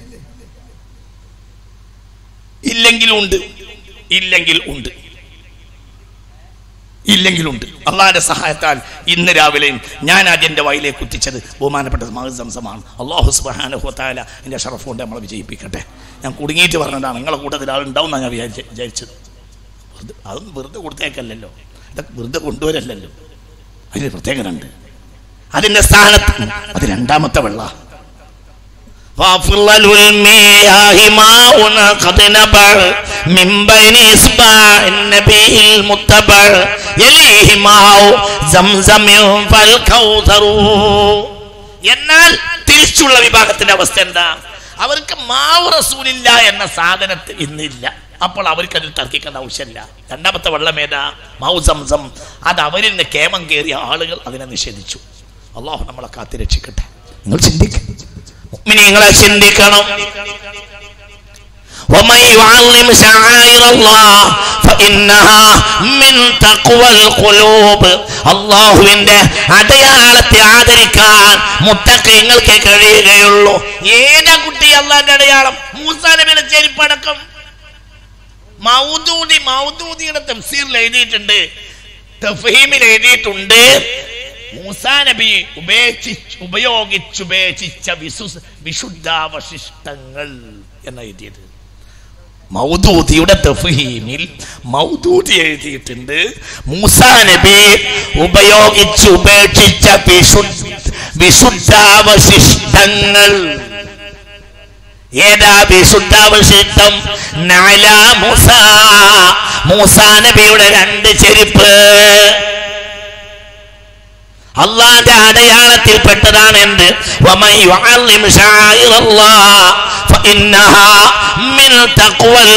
ഇല്ലെങ്കിൽ ഉണ്ട് ഇല്ലെങ്കിൽ ഉണ്ട് ഇല്ലെങ്കിലുണ്ട് അള്ളാഹിന്റെ സഹായത്താൽ ഇന്ന് രാവിലെയും ഞാൻ ആദ്യന്റെ വയലേക്ക് കുത്തിച്ചത് ബഹുമാനപ്പെട്ട മഹ് സംസമാണ് അള്ളാഹു സുബാനുഹത്താല എൻ്റെ ഷറഫ് കൊണ്ട് നമ്മളെ വിജയിപ്പിക്കട്ടെ ഞാൻ കുടുങ്ങിയിട്ട് പറഞ്ഞതാണ് നിങ്ങളെ കൂട്ടത്തിൽ ആളുണ്ടാവും ഞാൻ വിചാരിച്ച വിചാരിച്ചത് വെറുതെ അതൊന്നും വെറുതെ കൊടുത്തേക്കല്ലല്ലോ ഇതൊക്കെ വെറുതെ കൊണ്ടുവരല്ലല്ലോ അതിന് പ്രത്യേകത ഉണ്ട് അതിന്റെ സ്ഥാനത്ത് അത് രണ്ടാമത്തെ വെള്ള وأفضل المياه ماء قد نبع من بين إصبع النبي المتبع يليه ماء زمزم فالكوثر എന്നാൽ തിരിച്ചുള്ള വിഭാഗത്തിന്റെ അവസ്ഥ എന്താ അവർക്ക് മാവ് റസൂലില്ല എന്ന സാധനത്തിൽ ഇന്നില്ല അപ്പോൾ അവർക്ക് അതിൽ തർക്കിക്കേണ്ട ആവശ്യമില്ല രണ്ടാമത്തെ വെള്ളം ഏതാ മാവ് സംസം അത് അവരിൽ നിന്ന് കേമം കയറിയ ആളുകൾ അതിനെ നിഷേധിച്ചു അള്ളാഹു നമ്മളെ കാത്തി രക്ഷിക്കട്ടെ നിങ്ങൾ ചിന്തിക്കും നിങ്ങളെ ചിന്തിക്കണം ومن يعظم شعائر الله فإنها من تقوى القلوب അള്ളാഹുവിന്റെ അടയാളത്തെ ആദരിക്കാൻ മുത്തക്കങ്ങൾക്ക് കഴിയുകയുള്ളൂ ഏതാ കുട്ടി അള്ളാന്റെ അടയാളം മൂസാ നബിയുടെ ചെരുപ്പടക്കം മൗദൂദി മൗദൂദിയുടെ തഫ്സീറിൽ എഴുതിയിട്ടുണ്ട് തഫീമിൽ എഴുതിയിട്ടുണ്ട് മൂസാ നബി ഉപേക്ഷിച്ച് ഉപയോഗിച്ചുപേക്ഷിച്ച വിശു വിശുദ്ധാവശിഷ്ടങ്ങൾ എന്ന് എഴുതിയത് മൗദൂദിയുടെ തഫ്ഹീമിൽ മൗദൂദി എഴുതിയിട്ടുണ്ട് മൂസാ നബി ഉപയോഗിച്ച് ഉപേക്ഷിച്ച വിശുദ്ധ വിശുദ്ധാവശിഷ്ടങ്ങൾ ഏതാ വിശുദ്ധാവശിഷ്ടം നാല മൂസ മൂസാ നബിയുടെ രണ്ട് ചെരുപ്പ് അള്ളാന്റെ അടയാളത്തിൽ പെട്ടതാണ് എന്ത് വമൻ യുഅല്ലിം ശായിറല്ലാഹ് ഫഇന്നഹാ മിൻ തഖ്വൽ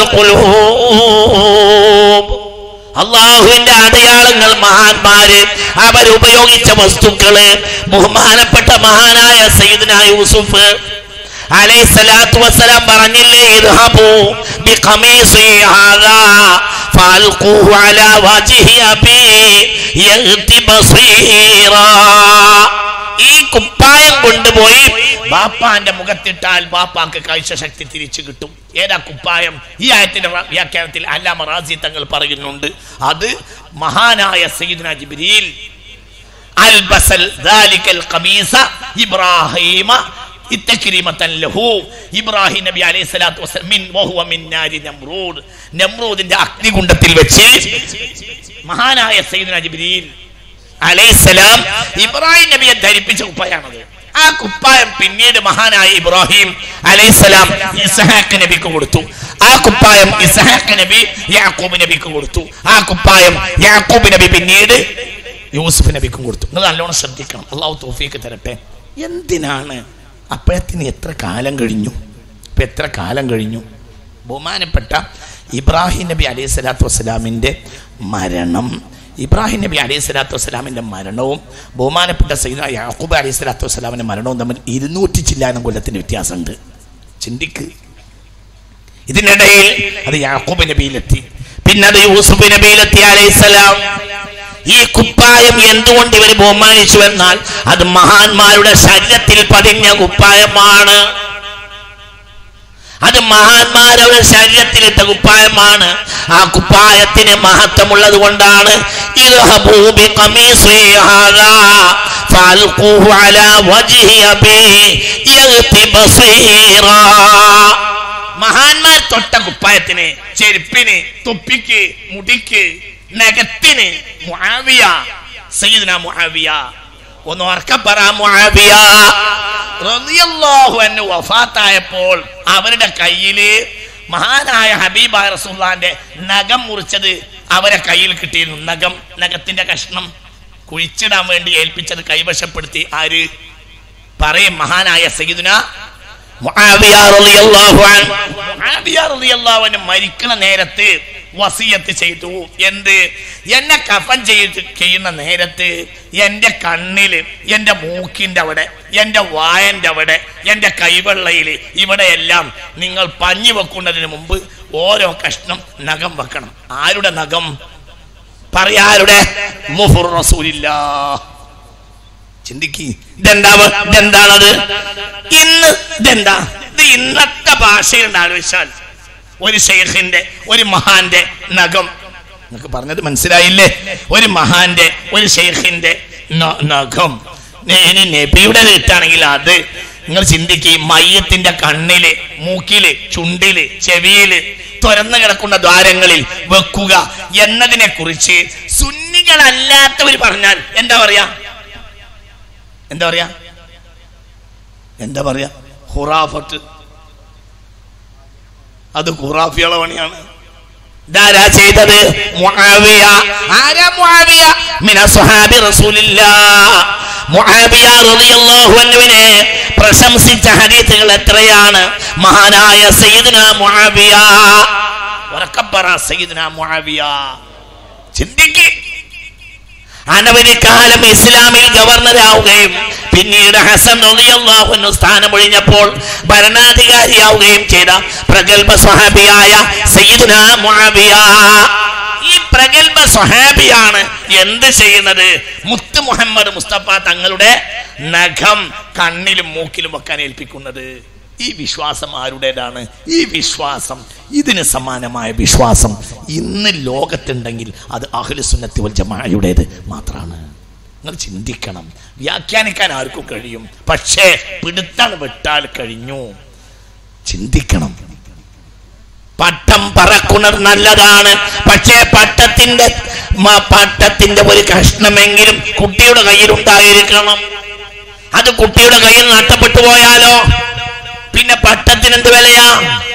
ഖുലൂബ് അള്ളാഹുവിന്റെ അടയാളങ്ങൾ മഹാന്മാര് അവരുപയോഗിച്ച വസ്തുക്കള് ബഹുമാനപ്പെട്ട മഹാനായ സയ്യിദ്ന യൂസുഫ് അലൈഹി സ്വലാത്തു വസ്സലാം പറഞ്ഞില്ലേ ഇദ്ഹബു ബിഖമീസി ഹാദാ ഫാൽഖൂഹു അലാ വജ്ഹി അബീ യഗ്തി ബസീറാ ഈ കുപ്പായം കൊണ്ടുപോയി ബാപ്പാന്റെ മുഖത്തിട്ടാൽ ബാപ്പാക്ക് കാഴ്ചശക്തി തിരിച്ചു കിട്ടും ഏതാ കുപ്പായം ഈ ആയത്തിന്റെ വ്യാഖ്യാനത്തിൽ അല്ലാമ റാസി തങ്ങൾ പറയുന്നുണ്ട് അത് മഹാനായ സയ്യിദ്ന ജിബ്രീൽ അൽബസൽ ദാലിക്കൽ ഖമീസ ഇബ്രാഹീമ ഇത്തക്രീമത്തൻ ലഹു ഇബ്രാഹിം നബി അലൈഹി സ്വലാത്തു വസ്സലാം മിൻ വഹുവ മിൻ നാരി നമ്രൂദ് നമ്രൂദിന്റെ അഗ്നികുണ്ഡത്തിൽ വെച്ച് മഹാനായ സയ്യിദ്ന ജിബ്രീൽ അലൈഹിസ്സലാം ഇബ്രാഹിം നബിയെ ധരിപ്പിച്ച കുപ്പായാണത് ആ കുപ്പായം പിന്നീട് മഹാനായ ഇബ്രാഹിം അലൈഹിസ്സലാം ഇസ്ഹാഖ് നബിക്ക് കൊടുത്തു ആ കുപ്പായം ഇസ്ഹാഖ് നബി യാക്കൂബ് നബിക്ക് കൊടുത്തു ആ കുപ്പായം യാക്കൂബ് നബി പിന്നീട് യൂസുഫ് നബിക്കും കൊടുത്തു നിങ്ങൾ നല്ലോണം ശ്രദ്ധിക്കണം അള്ളാഹു തോഫിക്ക് തരട്ടെ എന്തിനാണ് അപ്പോഴത്തിന് എത്ര കാലം കഴിഞ്ഞു ഇപ്പൊ എത്ര കാലം കഴിഞ്ഞു ബഹുമാനപ്പെട്ട ഇബ്രാഹിം നബി അലൈഹി സ്വലാത്തു വസ്സലാമിൻ്റെ മരണം ഇബ്രാഹിം നബി അലൈഹി സ്വലാത്തു വസ്സലാമിൻ്റെ മരണവും ബഹുമാനപ്പെട്ട സൈദ യാക്കൂബ് അലൈഹി സ്വലാത്തു വസ്സലാമിൻ്റെ മരണവും തമ്മിൽ ഇരുന്നൂറ്റി ചില്ലാനം കൊല്ലത്തിന് വ്യത്യാസമുണ്ട് ചിന്തിക്ക് ഇതിനിടയിൽ അത് യാക്കൂബ് നബിയിലെത്തി പിന്നെ അത് യൂസുഫ് നബിയിലെത്തി അലൈഹിസ്സലാം ഈ കുപ്പായം എന്തുകൊണ്ട് ഇവർ ബഹുമാനിച്ചു എന്നാൽ അത് മഹാന്മാരുടെ ശരീരത്തിൽ പതിഞ്ഞ കുപ്പായമാണ് അത് മഹാന്മാരുടെ ശരീരത്തിലിട്ട കുപ്പായമാണ് ആ കുപ്പായത്തിന് മഹത്വമുള്ളത് കൊണ്ടാണ് ഇദ്ഹബൂ ബിഖമീസി ഹാദാ ഫഅൽഖൂഹു അലാ വജ്ഹി അബീ യഗ്തി ബസീറാ മഹാന്മാർ തൊട്ട കുപ്പായത്തിന് ചെരുപ്പിന് തൊപ്പിക്ക് മുടിക്ക് നഖത്തിന് മുആവിയ സയ്യിദ്ന മുആവിയ ഒന്ന് ഉറക്കം പറ മുആവിയ റളിയല്ലാഹു അൻഹു വഫാത്തായപ്പോൾ അവരുടെ കയ്യില് മഹാനായ ഹബീബായ റസൂലുള്ളാന്റെ നഖം മുറിച്ചത് അവരെ കയ്യിൽ കിട്ടിയിരുന്നു നഖം നഖത്തിന്റെ കഷ്ണം കുഴിച്ചിടാൻ വേണ്ടി ഏൽപ്പിച്ചത് കൈവശപ്പെടുത്തി ആര് പറയും മഹാനായ സയ്യിദുന മുആവിയ റളിയല്ലാഹു അൻഹു മുആവിയ റളിയല്ലാഹു അൻഹു മരിക്കണ നേരത്ത് വസിയത്ത് ചെയ്തു എന്ത് എന്നെ കഫൻ ചെയ്ത് ചെയ്യുന്ന നേരത്ത് എൻ്റെ കണ്ണില് എൻ്റെ മൂക്കിൻ്റെ അവിടെ എൻ്റെ വായൻ്റെ അവിടെ എൻ്റെ കൈവെള്ളയിൽ ഇവിടെയെല്ലാം നിങ്ങൾ പഞ്ഞി വെക്കുന്നതിന് മുമ്പ് ഓരോ കഷ്ണം നഖം വെക്കണം ആരുടെ നഖം പറയാരുടെ മുഫുർ റസൂലില്ലാ ചിന്തിക്ക് ഇതെന്താ ഇതെന്താണത് ഇന്ന് ഇതെന്താ ഇത് ഇന്നത്തെ ഭാഷയിൽ ആലോചിച്ചാൽ ഒരു ഷെയ്ഖിന്റെ ഒരു മഹാന്റെ നഖം നിങ്ങൾക്ക് പറഞ്ഞത് മനസ്സിലായില്ലേ ഒരു മഹാന്റെ ഒരു ഷെയ്ഖിന്റെ ന- നഖം ഇനി നബിയുടെ കിട്ടാണെങ്കിൽ അത് നിങ്ങൾ ചിന്തിക്കുക മയ്യത്തിന്റെ കണ്ണില് മൂക്കില് ചുണ്ടില് ചെവിയില് തുറന്നു കിടക്കുന്ന ദ്വാരങ്ങളിൽ വെക്കുക എന്നതിനെ കുറിച്ച് സുന്നികളല്ലാത്തവർ പറഞ്ഞാൽ എന്താ പറയാ എന്താ പറയാ എന്താ പറയാ ഹുറാഫത്ത് അത് ഖുറാഫിയുള്ള പണിയാണ് ഇതാരാ ചെയ്തത് മുആവിയ ആരാ മുആവിയ മിന സ്വഹാബി റസൂലില്ലാ മുആവിയ റളിയല്ലാഹു അൻഹുവിനെ പ്രശംസിച്ച ഹദീസുകൾ എത്രയാണ് മഹാനായ സയ്യിദ്ന മുആവിയ ഉറക്കപ്പറ സയ്യിദ്ന മുആവിയ ചിന്തിക്ക് അനവധി കാലം ഇസ്ലാമിൽ ഗവർണറാവുകയും പിന്നീട് ഹസൻ റളിയല്ലാഹു സ്ഥാനമൊഴിഞ്ഞപ്പോൾ ഭരണാധികാരിയാവുകയും ചെയ്ത പ്രഗത്ഭ സ്വഹാബിയായ സയ്യിദുന മുആവിയ ഈ പ്രഗത്ഭ സ്വഹാബിയാണ് എന്ത് ചെയ്യുന്നത് മുത്ത് മുഹമ്മദ് മുസ്തഫ തങ്ങളുടെ നഖം കണ്ണിലും മൂക്കിലും വെക്കാൻ ഏൽപ്പിക്കുന്നത് ഈ വിശ്വാസം ആരുടേതാണ് ഈ വിശ്വാസം ഇതിന് സമാനമായ വിശ്വാസം ഇന്ന് ലോകത്തുണ്ടെങ്കിൽ അത് അഖിലുസുന്നത്തി വൽ ജമാഅയുടേത് മാത്രമാണ് നിങ്ങൾ ചിന്തിക്കണം വ്യാഖ്യാനിക്കാൻ ആർക്കും കഴിയും പക്ഷേ പിടുത്തം വിട്ടാൽ കഴിഞ്ഞു ചിന്തിക്കണം പട്ടം പറക്കുന്നത് നല്ലതാണ് പക്ഷേ പട്ടത്തിന്റെ മ- പട്ടത്തിന്റെ ഒരു കഷ്ണമെങ്കിലും കുട്ടിയുടെ കയ്യിൽ ഉണ്ടായിരിക്കണം അത് കുട്ടിയുടെ കയ്യിൽ നഷ്ടപ്പെട്ടു പോയാലോ പിന്നെ പട്ടത്തിന് എന്ത് വിലയാ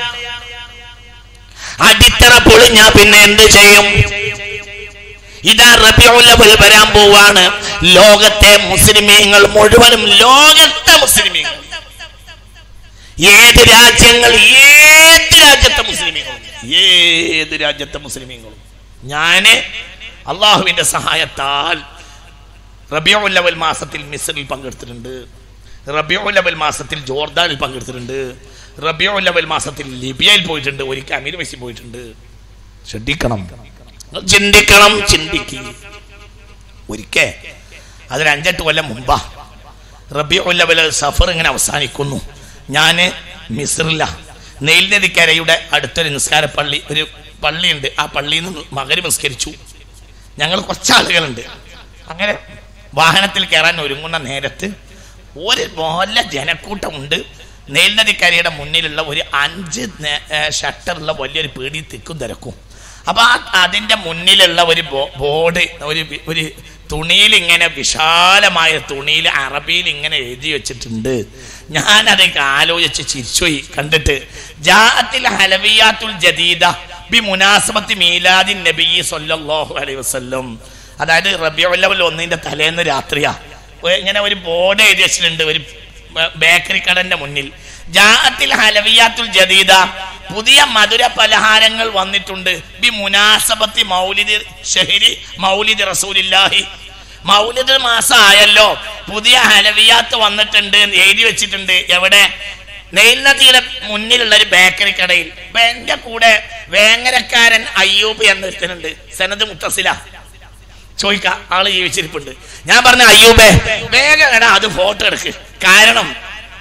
അടിത്തറ പൊളിഞ്ഞാ പിന്നെ എന്ത് ചെയ്യും ഇതാ റബിയുല്ലവൽ വരാൻ പോവാണ് ലോകത്തെ മുസ്ലിമീങ്ങൾ മുഴുവനും ലോകത്തെ മുസ്ലിമീങ്ങൾ ഏത് രാജ്യങ്ങൾ ഏത് രാജ്യത്തെ മുസ്ലിമീങ്ങളും ഏത് രാജ്യത്തെ മുസ്ലിമീങ്ങളും ഞാന് അള്ളാഹുവിന്റെ സഹായത്താൽ റബിയുല്ലവൽ മാസത്തിൽ മിസ്രിൽ പങ്കെടുത്തിട്ടുണ്ട് റബിയുല്ലവൽ മാസത്തിൽ ജോർദാനിൽ പങ്കെടുത്തിട്ടുണ്ട് റബിയുല്ലവൽ മാസത്തിൽ ലിബിയയിൽ പോയിട്ടുണ്ട് ഒരിക്കൽ അമീർ മെസ്സി പോയിട്ടുണ്ട് ശ്രദ്ധിക്കണം നിങ്ങൾ ചിന്തിക്കണം ചിന്തിക്കുക ഒരിക്കൽ അതിന് അഞ്ചെട്ട് കൊല്ലം മുമ്പാ റബിയുല്ലവൽ സഫർ ഇങ്ങനെ അവസാനിക്കുന്നു ഞാൻ മിസ്രില്ല നെയിൽ നദിക്കരയുടെ അടുത്തൊരു നിസ്കാര പള്ളി ഒരു പള്ളിയുണ്ട് ആ പള്ളിയിൽ നിന്ന് മകര് നിസ്കരിച്ചു ഞങ്ങൾ കുറച്ച് ആളുകളുണ്ട് അങ്ങനെ വാഹനത്തിൽ കയറാൻ ഒരുങ്ങുന്ന നേരത്ത് ഒരു നല്ല ജനക്കൂട്ടമുണ്ട് നെൽനദിക്കരയുടെ മുന്നിലുള്ള ഒരു അഞ്ച് നേ- ഏ, ഷട്ടറുള്ള വലിയൊരു പീടി തിക്കും തിരക്കും അപ്പൊ ആ അതിന്റെ മുന്നിലുള്ള ഒരു ബോ- ബോർഡ് ഒരു വി- ഒരു തുണിയിൽ ഇങ്ങനെ വിശാലമായ തുണിയിൽ അറബിയിൽ ഇങ്ങനെ എഴുതി വെച്ചിട്ടുണ്ട് ഞാനത് ആലോചിച്ച് ചിരിച്ചുപോയി കണ്ടിട്ട് ജാഅത്തിൽ ഹലവിയാത്തുൽ ജദീദ ബി മുനാസബത്തി മീലാദിൻ നബി സല്ലല്ലാഹു അലൈഹി വസല്ലം അതായത് റബിയുല്ലവൽ ഒന്നിന്റെ തലേന്ന് രാത്രിയാ ഒ- ഇങ്ങനെ ഒരു ബോർഡ് എഴുതി വെച്ചിട്ടുണ്ട് ഒരു ബ- ബേക്കറി കടന്റെ മുന്നിൽ ജാഅത്തിൽ ഹലവിയാത്തുൽ ജദീദ പുതിയ മധുര പലഹാരങ്ങൾ വന്നിട്ടുണ്ട് ബി മുനാസബത്തി മൗലിദ് ഷഹരി മൗലിദ് റസൂലില്ലാഹി മൗലിദ് മാസം ആയല്ലോ പുതിയ ഹലവിയാത്ത് വന്നിട്ടുണ്ട് എന്ന് എഴുതി വെച്ചിട്ടുണ്ട് എവിടെ നെയിൽ നദിയുടെ മുന്നിലുള്ള ഒരു ബേക്കറി കടയിൽ ഇപ്പൊ എന്റെ കൂടെ വേങ്ങരക്കാരൻ അയ്യൂബ് എന്നിട്ടുണ്ട് സനത് മുത്തസില ചോദിക്ക ആള് ജീവിച്ചിരിപ്പുണ്ട് ഞാൻ പറഞ്ഞ അയ്യൂബേ വേഗം എടാ അത് ഫോട്ടോ എടുക്ക് കാരണം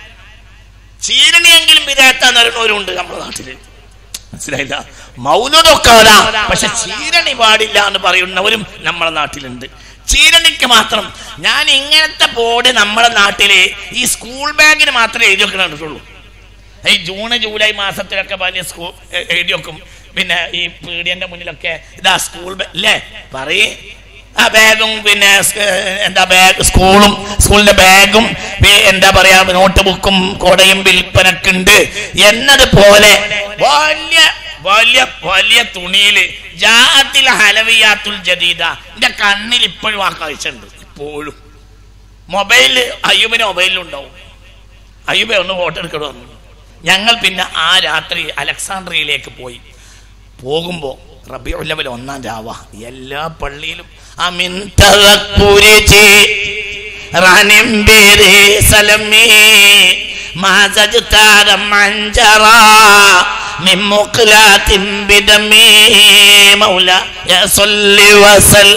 ചീരണിയെങ്കിലും വിധേയത്താന്ന് പറയുന്നവരുണ്ട് നമ്മുടെ നാട്ടില് മനസ്സിലായില്ല മൗനതൊക്കെ വരാം പക്ഷെ ചീരണി പാടില്ല എന്ന് പറയുന്നവരും നമ്മുടെ നാട്ടിലുണ്ട് ചീരണിക്ക് മാത്രം ഞാൻ ഇങ്ങനത്തെ ബോർഡ് നമ്മുടെ നാട്ടില് ഈ സ്കൂൾ ബാഗിന് മാത്രമേ എഴുതി വെക്കാൻ കണ്ടിട്ടുള്ളൂ ഈ ജൂൺ ജൂലൈ മാസത്തിലൊക്കെ വലിയ സ്കൂൾ എഴുതി വെക്കും പിന്നെ ഈ പീഡിയന്റെ മുന്നിലൊക്കെ ഇതാ സ്കൂൾ അല്ലേ പറയേ ആ ബാഗും പിന്നെ സ്- എന്താ ബാഗ് സ്കൂളും സ്കൂളിന്റെ ബാഗും പി- എന്താ പറയാ നോട്ട് ബുക്കും കൊടയും വിൽപ്പനക്കുണ്ട് എന്നതുപോലെ വലിയ വലിയ വലിയ തുണിയില് ജാത്തിൽ ഹലവിയാത്തുൽ ജദീദ എന്റെ കണ്ണിൽ ഇപ്പോഴും ആ കാഴ്ച ഉണ്ട് ഇപ്പോഴും മൊബൈലില് അയ്യൂബിന് മൊബൈലിലുണ്ടാവും അയ്യൂബെ ഒന്ന് ഫോട്ടോ എടുക്കണമെന്ന് ഞങ്ങൾ പിന്നെ ആ രാത്രി അലക്സാണ്ട്രിയയിലേക്ക് പോയി പോകുമ്പോ റബിയുല്ലവൽ ഒന്നാം രാവ എല്ലാ പള്ളിയിലും അമിൻ തദക്കുരിജി റഹനിം ബിരി സലമി മാസജ്താരം അഞ്ചറ من مقلات بدمي مولا يا صل وسل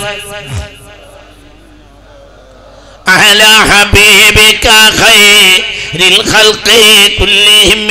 على حبيبك خير الخلق كلهم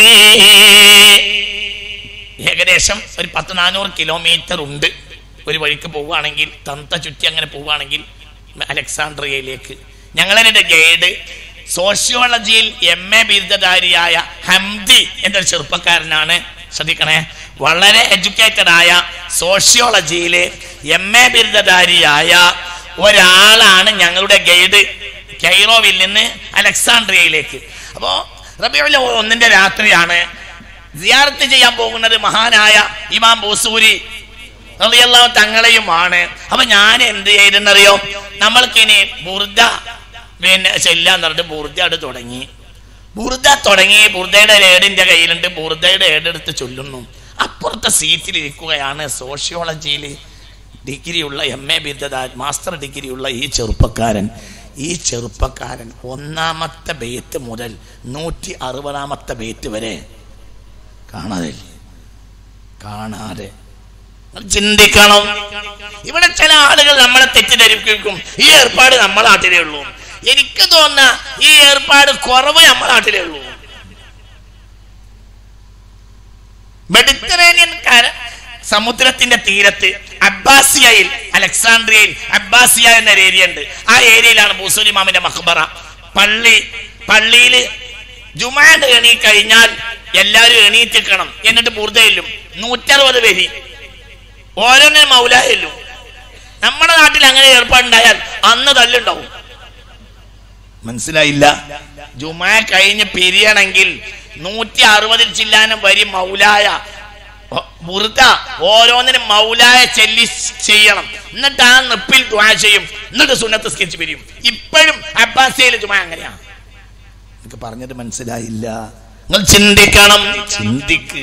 ഏകദേശം ഒരു പത്ത് നാനൂറ് കിലോമീറ്റർ ഉണ്ട് ഒരു വഴിക്ക് പോവുകയാണെങ്കിൽ തന്ത ചുറ്റി അങ്ങനെ പോവുകയാണെങ്കിൽ അലക്സാണ്ട്രിയയിലേക്ക് ഞങ്ങളുടെ ഗൈഡ് സോഷ്യോളജിയിൽ എം എ ബിരുദധാരിയായ ഹംദി എന്നൊരു ചെറുപ്പക്കാരനാണ് ശ്രദ്ധിക്കണേ വളരെ എഡ്യൂക്കേറ്റഡ് ആയ സോഷ്യോളജിയിലെ എം എ ബിരുദധാരിയായ ഒരാളാണ് ഞങ്ങളുടെ ഗൈഡ് കൈറോവിൽ നിന്ന് അലക്സാണ്ട്രിയയിലേക്ക് അപ്പോ റബിയുൽ ഒന്നിന്റെ രാത്രിയാണ് സിയാറത്ത് ചെയ്യാൻ പോകുന്നത് മഹാനായ ഇമാം ബൂസൂരി റളിയല്ലാഹു തങ്ങളെയുമാണ് അപ്പൊ ഞാൻ എന്ത് ചെയ്തെന്നറിയോ നമ്മൾക്കിനി ബുർദ പിന്നെ ചെല്ലാന്ന് പറഞ്ഞിട്ട് ബുർദ അവിടെ തുടങ്ങി ബുർദ തുടങ്ങി ബുർദയുടെ ഏടിന്റെ കയ്യിലുണ്ട് ബുർദയുടെ ഏടെടുത്ത് ചൊല്ലുന്നു അപ്പുറത്തെ സീറ്റിൽ ഇരിക്കുകയാണ് സോഷ്യോളജിയിൽ ഡിഗ്രിയുള്ള എം എ ബിരുദ മാസ്റ്റർ ഡിഗ്രിയുള്ള ഈ ചെറുപ്പക്കാരൻ ഈ ചെറുപ്പക്കാരൻ ഒന്നാമത്തെ ബേത്ത് മുതൽ നൂറ്റി അറുപതാമത്തെ ബേത്ത് വരെ കാണാതെ കാണാതെ നിങ്ങൾ ചിന്തിക്കണം ഇവിടെ ചില ആളുകൾ നമ്മളെ തെറ്റിദ്ധരിപ്പിക്കും ഈ ഏർപ്പാട് നമ്മളെ നാട്ടിലേ ഉള്ളൂ എനിക്ക് തോന്നുന്ന ഈ ഏർപ്പാട് കുറവ് നമ്മളെ നാട്ടിലേ ഉള്ളൂ മെഡിറ്ററേനിയൻ കര സമുദ്രത്തിന്റെ തീരത്ത് അബ്ബാസിയയിൽ അലക്സാണ്ട്രിയയിൽ അബ്ബാസിയ എന്ന ഒരു ഏരിയ ഉണ്ട് ആ ഏരിയയിലാണ് ബൂസുലിമാമിന്റെ മഖബറ പള്ളി പള്ളിയില് ജുമാണ്ട് എണീ കഴിഞ്ഞാൽ എല്ലാവരും എണീറ്റിക്കണം എന്നിട്ട് ബുർദയിലും നൂറ്ററുപത് പേര് ഓരോന്നിനും മൗലായല്ലും നമ്മുടെ നാട്ടിൽ അങ്ങനെ ഏർപ്പാടുണ്ടായാൽ അന്ന് തല്ലുണ്ടാവും മനസ്സിലായില്ല ജുമാ കഴിഞ്ഞ് പിരിയണമെങ്കിൽ നൂറ്റി അറുപതിൽ ചില്ലാനം വരി മൗലായ ഒ- ബുർദ ഓരോന്നിനും മൗലായ ചെല്ലി ചെയ്യണം എന്നിട്ട് ആ നിപ്പിൽ ദ്വാ ചെയ്യും എന്നിട്ട് സുന്നത്ത് സ്കെച്ച് പിരിയും ഇപ്പോഴും അബ്ബാസിയയിൽ ജുമാ അങ്ങനെയാ എനിക്ക് പറഞ്ഞത് മനസ്സിലായില്ല നിങ്ങൾ ചിന്തിക്കണം ചിന്തിക്ക്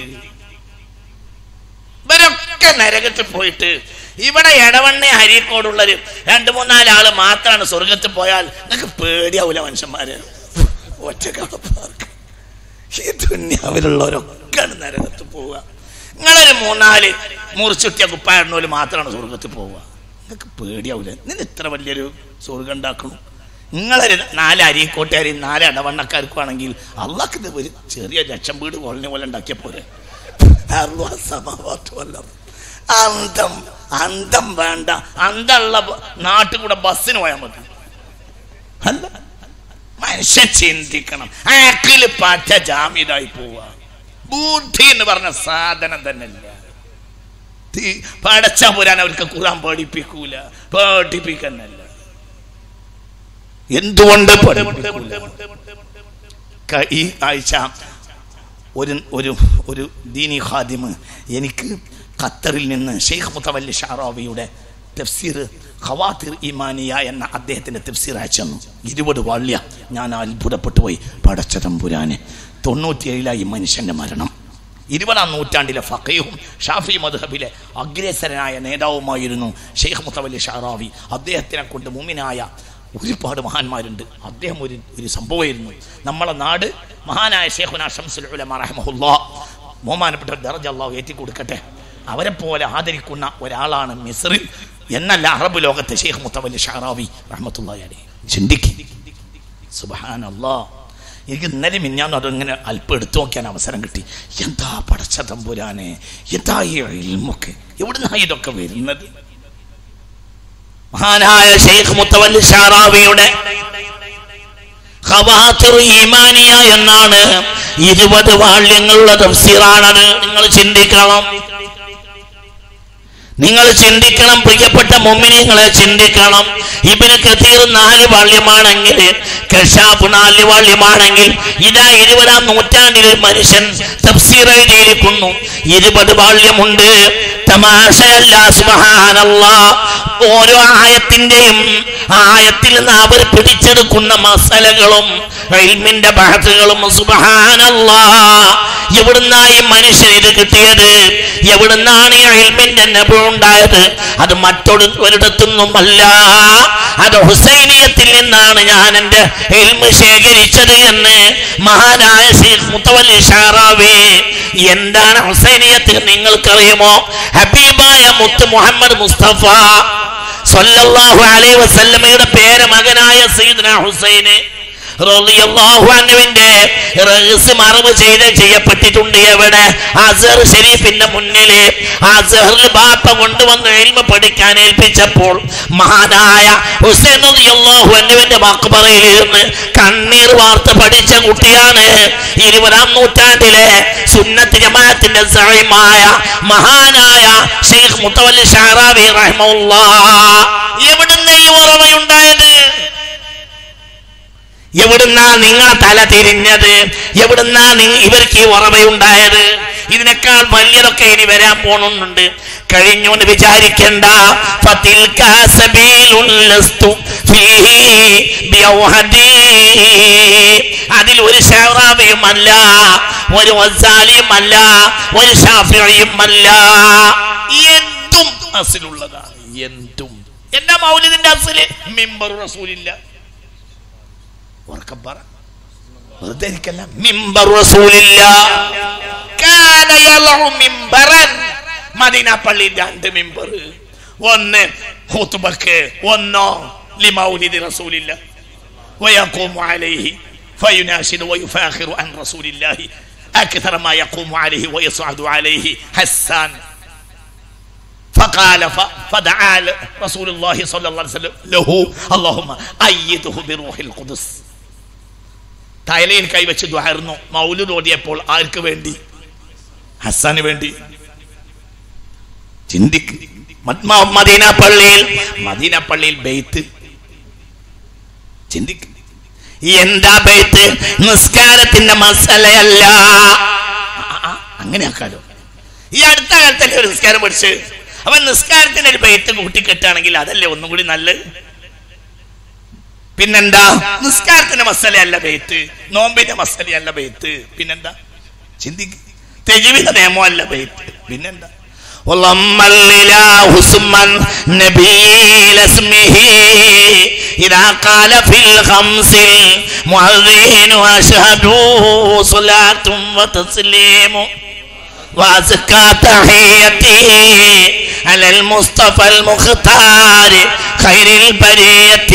ഇവരൊക്കെ നരകത്തിൽ പോയിട്ട് ഇവിടെ ഇടവണ്ണ ഹരിക്കോടുള്ളൊരു രണ്ട് മൂന്നാല് ആള് മാത്രമാണ് സ്വർഗത്തിൽ പോയാൽ നിങ്ങൾക്ക് പേടിയാവൂല മനുഷ്യന്മാര് ഒറ്റക്കാർക്ക് ഈ ദുന്യാവിലുള്ളവരൊക്കെയാണ് നരകത്തിൽ പോവുക നിങ്ങളൊരു മൂന്നാല് മുറിച്ചുട്ടിയ കുപ്പായിടുന്നവര് മാത്രമാണ് സ്വർഗത്തിൽ പോവുക നിങ്ങൾക്ക് പേടിയാവൂല നിങ്ങൾ ഇത്ര വലിയൊരു സ്വർഗം ഉണ്ടാക്കണം നിങ്ങളൊരു നാല് അരിക്കോട്ടുകാരെയും നാല് ഇടവണ്ണക്കാർക്കും ആണെങ്കിൽ അള്ളാഹ് ഇത് ഒരു ചെറിയ ലക്ഷം വീട് കൊള്ളിനെ പോലെ ഉണ്ടാക്കിയ പോലെ അറുപ സമാവാത്തുമല്ല അന്തം അന്തം വേണ്ട അന്തമുള്ള നാട്ടിൽ കൂടെ ബസ്സിന് പോയാൽ മതി അല്ല മനുഷ്യൻ ചിന്തിക്കണം ആക്കില് പറ്റ ജാമ്യതായി പോവുക ബുദ്ധി എന്ന് പറഞ്ഞ സാധനം തന്നെ ഇല്ല തീ- പടച്ച പുരാൻ അവർക്ക് ഖുറാൻ പഠിപ്പിക്കൂല പഠിപ്പിക്കുന്നല്ല എന്തുകൊണ്ട് പഠിപ്പിക്കൂല? ക- ഈ ആഴ്ച ഒരു ഒരു ഒരു ദീനി ഖാദിമ് എനിക്ക് ഖത്തറിൽ നിന്ന് ഷെയ്ഖ് മുത്തവല്ലി ഷാറാവിയുടെ തഫ്സീർ ഖവാത്തിർ ഇമാനിയ എന്ന അദ്ദേഹത്തിന്റെ തഫ്സീർ അയച്ചു തന്നു ഇരുപത് വാള്യ ഞാൻ അത്ഭുതപ്പെട്ടു പോയി പടച്ച തമ്പുരാന് തൊണ്ണൂറ്റിയേഴിലായി മനുഷ്യന്റെ മരണം ഇരുപതാം നൂറ്റാണ്ടിലെ ഫക്കയും ഷാഫി മദ്ഹബിലെ അഗ്രേസരനായ നേതാവുമായിരുന്നു ഷെയ്ഖ് മുത്തവല്ലി ഷാറാവി അദ്ദേഹത്തിനെ കൊണ്ട് മുമിനായ ഒരുപാട് മഹാന്മാരുണ്ട് അദ്ദേഹം ഒരു ഒരു സംഭവമായിരുന്നു നമ്മളെ നാട് മഹാനായ ഷേഖുന ഷംസുൽ ഉലമ റഹ്മഹുല്ലാ ബഹുമാനപ്പെട്ട ദർജ അള്ളാഹു ഏറ്റി കൊടുക്കട്ടെ അവരെ പോലെ ആദരിക്കുന്ന ഒരാളാണ് മിസ്രിൽ എന്നല്ല അറബ് ലോകത്തെ ഷെയ്ഖ് മുത്തവല്ലി ഷാറാവി റഹ്മത്തുള്ളാഹി അലൈഹി ചിന്തിക്ക് സുബ്ഹാനല്ലാ എനിക്ക് ഇന്നലെ മിഞ്ഞാന്ന് അതിങ്ങനെ അല്പം എടുത്തു നോക്കിയാൻ അവസരം കിട്ടി എന്താ പടച്ച തമ്പുരാനെ എന്താ ഈ ഇൽമൊക്കെ എവിടുന്നാ ഇതൊക്കെ വരുന്നത് മഹാനായ ഷെയ്ഖ് മുത്തവല്ലി ഷാറാവിയുടെ ഖവാത്തിറു ഈമാനിയ എന്നാണ് ഇരുപത് വാള്യങ്ങളുള്ള തഫ്സീറാണത് നിങ്ങൾ ചിന്തിക്കണം നിങ്ങൾ ചിന്തിക്കണം പ്രിയപ്പെട്ട മുമ്മിനിങ്ങളെ ചിന്തിക്കണം ഇബിന് കത്തീർ നാല് വാള്യമാണെങ്കിൽ കഷാബ് നാല് വാള്യമാണെങ്കിൽ ഇതാ ഇരുപതാം നൂറ്റാണ്ടിൽ ഒരു മനുഷ്യൻ തഫ്സീർ എഴുതിയിരിക്കുന്നു ഇരുപത് വാള്യമുണ്ട് തമാശയല്ല സുബ്ഹാനല്ലാ ഓരോ ആയത്തിന്റെയും ആയത്തിൽ നിന്ന് അവർ പിടിച്ചെടുക്കുന്ന മസലകളും ഇൽമിന്റെ ബഹത്തുകളും സുബ്ഹാനല്ലാ എവിടുന്നായി മനുഷ്യൻ ഇത് കിട്ടിയത് എവിടുന്നാണ് ഈ ഇൽമിന്റെ നബു ഉണ്ടായത് അത് മറ്റൊരു ഒരിടത്തുനിന്നുമല്ല അത് ഹുസൈനിയത്തിൽ നിന്നാണ് ഞാൻ എൻ്റെ ഇൽമ് ശേഖരിച്ചത് എന്ന് മഹാനായ ഷെയ്ഖ് മുത്തവല്ലി ഷാറാവി എന്താണ് ഹുസൈനിയത്ത് നിങ്ങൾക്കറിയുമോ ഹബീബായ മുത്ത് മുഹമ്മദ് മുസ്തഫ സല്ലല്ലാഹു അലൈഹി വസല്ലമയുടെ പേര് മകനായ സയ്യിദ്ന ഹുസൈന് റളിയല്ലാഹു അൻഹുവിന്റെ റഹ്സ് മറവ് ചെയ്ത് ചെയ്യപ്പെട്ടിട്ടുണ്ട് എവിടെ അസർ ഷരീഫിന്റെ മുന്നില് അസറിൽ ബാപ്പ കൊണ്ടുവന്ന് എൽമ പഠിക്കാൻ ഏൽപ്പിച്ചപ്പോൾ മഹാനായ ഹുസൈൻ റളിയല്ലാഹു അൻഹുവിന്റെ മക്ബറയിൽ ഇരുന്ന് കണ്ണീർ വാർത്ത് പഠിച്ച കുട്ടിയാണ് ഇരുപതാം നൂറ്റാണ്ടിലെ സുന്നത്ത് ജമാഅത്തിന്റെ സഹമായ മഹാനായ ഷെയ്ഖ് മുത്തവല്ലി ഷാറാവി റഹ്മത്തുള്ളാഹ് എവിടുന്ന് ഈ ഓർമ്മയുണ്ടായത് എവിടുന്നാ നിങ്ങളെ തല തിരിഞ്ഞത് എവിടുന്നാ നി- ഇവർക്ക് ഈ ഉറവയുണ്ടായത് ഇതിനേക്കാൾ വലിയതൊക്കെ ഇനി വരാൻ പോണുണ്ട് കഴിഞ്ഞു എന്ന് വിചാരിക്കണ്ട ഫതിൽക സബീലുൻ ലസ്തു ഫീഹി ബിയൗഹദി. അതിൽ ഒരു ഷഹറാബിയും അല്ല ഒരു വസാലിയും അല്ല ഒരു ഷാഫിയും അല്ല എന്തും അസിലുള്ളതാണ് എന്തും എന്താ മൗലിദിന്റെ അസില് മിമ്പർ റസൂലില്ല ഉറക്കം പറ വെറുതെ ഇരിക്കല്ല മിമ്പർ റസൂലില്ല കാന യലഉ മിമ്പറൻ മദീന പള്ളി രണ്ട് മിമ്പർ ഒന്ന് ഖുത്ബക്ക് ഒന്നോ ലിമൗലിദി റസൂലില്ല ويقوم عليه فيناشد ويفاخر عن رسول الله أكثر ما يقوم عليه ويصعد عليه حسان فقال ف- فدعا ل- رسول الله صلى الله عليه وسلم له اللهم أيده بروح القدس തലയിൽ കൈവച്ച് ദ്വാരുന്നു മൗലുദ് ഓടിയപ്പോൾ ആർക്ക് വേണ്ടി ഹസ്സാന് വേണ്ടി ചിന്തിക്ക് മദ്മ- മദീന പള്ളിയിൽ മദീന പള്ളിയിൽ ബെയ്ത്ത് ചിന്തിക്ക് എന്താ ബെയ്ത്ത് നിസ്കാരത്തിന്റെ മസലയല്ല ആ, ആ, അങ്ങനെ ആക്കാലോ ഈ അടുത്ത കാലത്തല്ലേ ഒരു നിസ്കാരം പഠിച്ച് അവൻ നിസ്കാരത്തിന് ഒരു ബെയ്ത്ത് കൂട്ടിക്കെട്ടാണെങ്കിൽ അതല്ലേ ഒന്നും കൂടി നല്ലത് പിന്നെന്താ നിസ്കാരത്തിന്റെ മസലയല്ല ബെയ്ത്ത് നോമ്പിന്റെ മസലയല്ല ബെയ്ത്ത് പിന്നെന്താ ചിന്തിക്ക് തെജുവിന്റെ നിയമമല്ല ബെയ്ത്ത് പിന്നെന്താ وضم الإله اسما نبي اسمه إذا قال في الخمس المؤذن أشهد صلاة وتسليم وأزكى تحيتي على المصطفى المختار خير البرية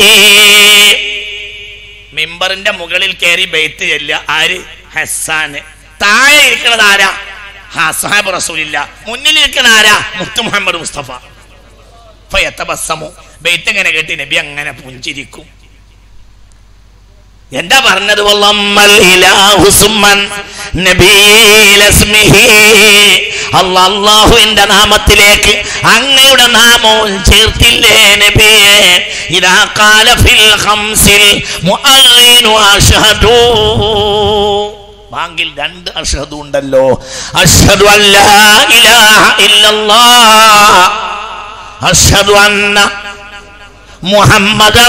മിമ്പറിന്റെ മുകളിൽ കയറി ബെയ്ത്ത് ചെല്ല ആര് ഹസാന് താഴെ ഇരിക്കുന്നത് ആരാ ഹാ സാഹിബ് റസൂലില്ല മുന്നിൽ ഇരിക്കുന്ന ആരാ മുത്തു മുഹമ്മദ് മുസ്തഫ ഫയത്തബസ്സമു ബെയ്ത്ത് ഇങ്ങനെ കേട്ട് നബി അങ്ങനെ പുഞ്ചിരിക്കും എന്താ പറഞ്ഞത് വല്ലമ്മൽ ഇലാഹു സുമ്മൻ നബീൽ ഇസ്മിഹി. അല്ലാ അല്ലാഹുവിന്റെ നാമത്തിലേക്ക് അങ്ങയുടെ നാമവും ചേർത്തില്ലേ നബിയെ ഇതാ കാല ഫിൽ ഖംസിൽ മുഅല്ലിനു അഷ്ഹദു ബാങ്കിൽ രണ്ട് അഷ്ഹദു ഉണ്ടല്ലോ അഷ്ഹദു അല്ലാ ഇലാഹ ഇല്ലല്ലാഹ് അഷ്ഹദു അന്ന മുഹമ്മദ്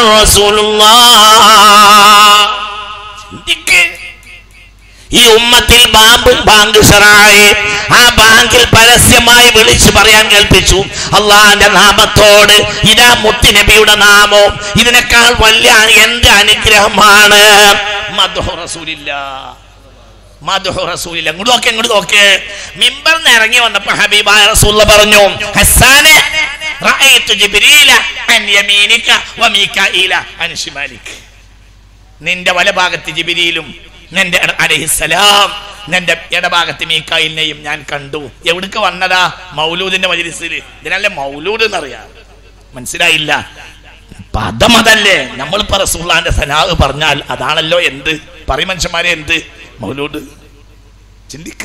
ചിന്തിക്ക് ഈ ഉമ്മത്തിൽ ബാമ്പ് ബാങ്ക് ഷറായി ആ ബാങ്കിൽ പരസ്യമായി വിളിച്ചു പറയാൻ കേൾപ്പിച്ചു അള്ളാന്റെ നാമത്തോട് ഇതാ മുത്തി നബിയുടെ നാമോ ഇതിനേക്കാൾ വലിയ എന്റെ അനുഗ്രഹമാണ് മധു റസൂലില്ല മധു റസൂലില്ല ഇങ്ങോട്ട് നോക്കെ ഇങ്ങോട്ട് നോക്ക് മിമ്പറിന്ന് ഇറങ്ങി വന്നപ്പോ ഹബീബായ റസൂല പറഞ്ഞു ഹസ്സാനെ റഅയ്തു ജിബ്രീല അൻ യമീനിക വമീകായില അൻ ശിമാലിക നിന്റെ വലഭാഗത്ത് ജിബിരിയിലും നിന്റെ അലഹിസലാം നിന്റെ ഇടഭാഗത്ത് മീക്കായിലിനെയും ഞാൻ കണ്ടു എവിടേക്ക് വന്നതാ മൗലൂദിന്റെ മജിലിസിൽ ഇതിനല്ലേ മൗലൂദ് എന്നറിയാം മനസ്സിലായില്ല പദം അതല്ലേ നമ്മളിപ്പോ റസൂള്ളാന്റെ സനാഹ് പറഞ്ഞാൽ അതാണല്ലോ എന്ത് പറയും മനുഷ്യന്മാരെ എന്ത് മൗലൂദ് ചിന്തിക്ക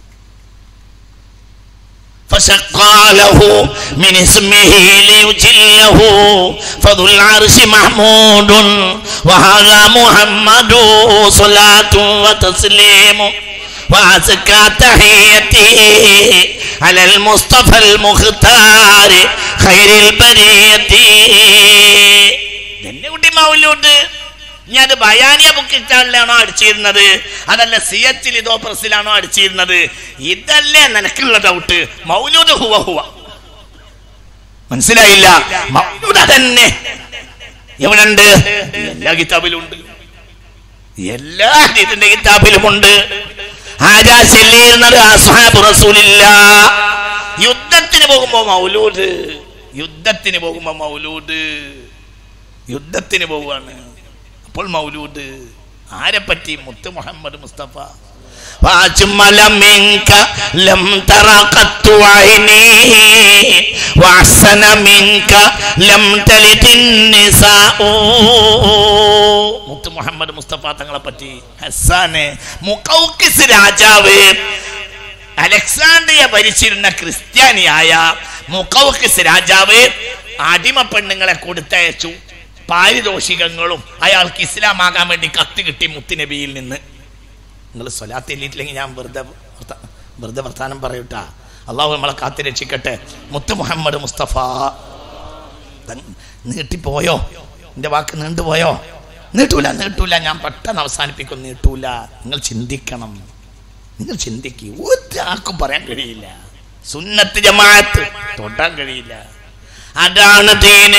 فشقى له من اسمه ليجله فذو العرش محمود وهذا محمد صلاة وتسليم وأزكى تحيتي على المصطفى المختار خير البرية തന്നെ കുട്ടി മൗലൂദ് ഞാൻ അത് ബയാനിയ ബുക്ക് ഇറ്റാളിലാണോ അടിച്ചിരുന്നത് അതല്ല സി എച്ചിൽ ഇതോ പ്രസിലാണോ അടിച്ചിരുന്നത് ഇതല്ലേ നിനക്കുള്ള ഡൗട്ട് മൗലൂദ് ഹുവ ഹുവ മനസ്സിലായില്ല മൗലൂദ് അതന്നെ എവിടെണ്ട് എല്ലാ കിതാബിലുണ്ട് എല്ലാ ഹദീസിന്റെ കിതാബിലുമുണ്ട് ആരാ ചെല്ലിയിരുന്നത് അസ്ഹാബ് റസൂലില്ല യുദ്ധത്തിന് പോകുമ്പോ മൗലൂദ് യുദ്ധത്തിന് പോകുമ്പോ മൗലൂദ് യുദ്ധത്തിന് പോവുകയാണ് അപ്പോൾ മൗലൂദ് ആരെ പറ്റി മുത്ത് മുഹമ്മദ് മുസ്തഫ وأجمل منك لم تر قط عيني وأحسن منك لم تلد النساء മുത്ത് മുഹമ്മദ് മുസ്തഫ തങ്ങളെ പറ്റി ഹസാന് മുക്കൗക്കിസ് രാജാവ് അലക്സാണ്ട്രിയ ഭരിച്ചിരുന്ന ക്രിസ്ത്യാനിയായ മുക്കൗക്കിസ് രാജാവ് അടിമ പെണ്ണുങ്ങളെ കൊടുത്തയച്ചു പാരിതോഷികങ്ങളും അയാൾക്ക് ഇസ്ലാം ആകാൻ വേണ്ടി കത്ത് കിട്ടി മുത്തുനബിയിൽ നിന്ന് നിങ്ങൾ സ്വലാത്ത് എല്ലിയിട്ടില്ലെങ്കിൽ ഞാൻ വെറുതെ വർത്ത- വെറുതെ വർത്താനം പറയൂട്ടാ അള്ളാഹു നമ്മളെ കാത്തി രക്ഷിക്കട്ടെ മുത്ത് മുഹമ്മദ് മുസ്തഫ തൻ- നീട്ടിപ്പോയോ എൻ്റെ വാക്ക് നീണ്ടുപോയോ നീട്ടൂല നീട്ടൂല ഞാൻ പെട്ടെന്ന് അവസാനിപ്പിക്കും നീട്ടൂല നിങ്ങൾ ചിന്തിക്കണം നിങ്ങൾ ചിന്തിക്കൂ ഒരാൾക്കും പറയാൻ കഴിയില്ല സുന്നത്ത് ജമാഅത്ത് തൊടാൻ കഴിയില്ല അതാണ് ദീന്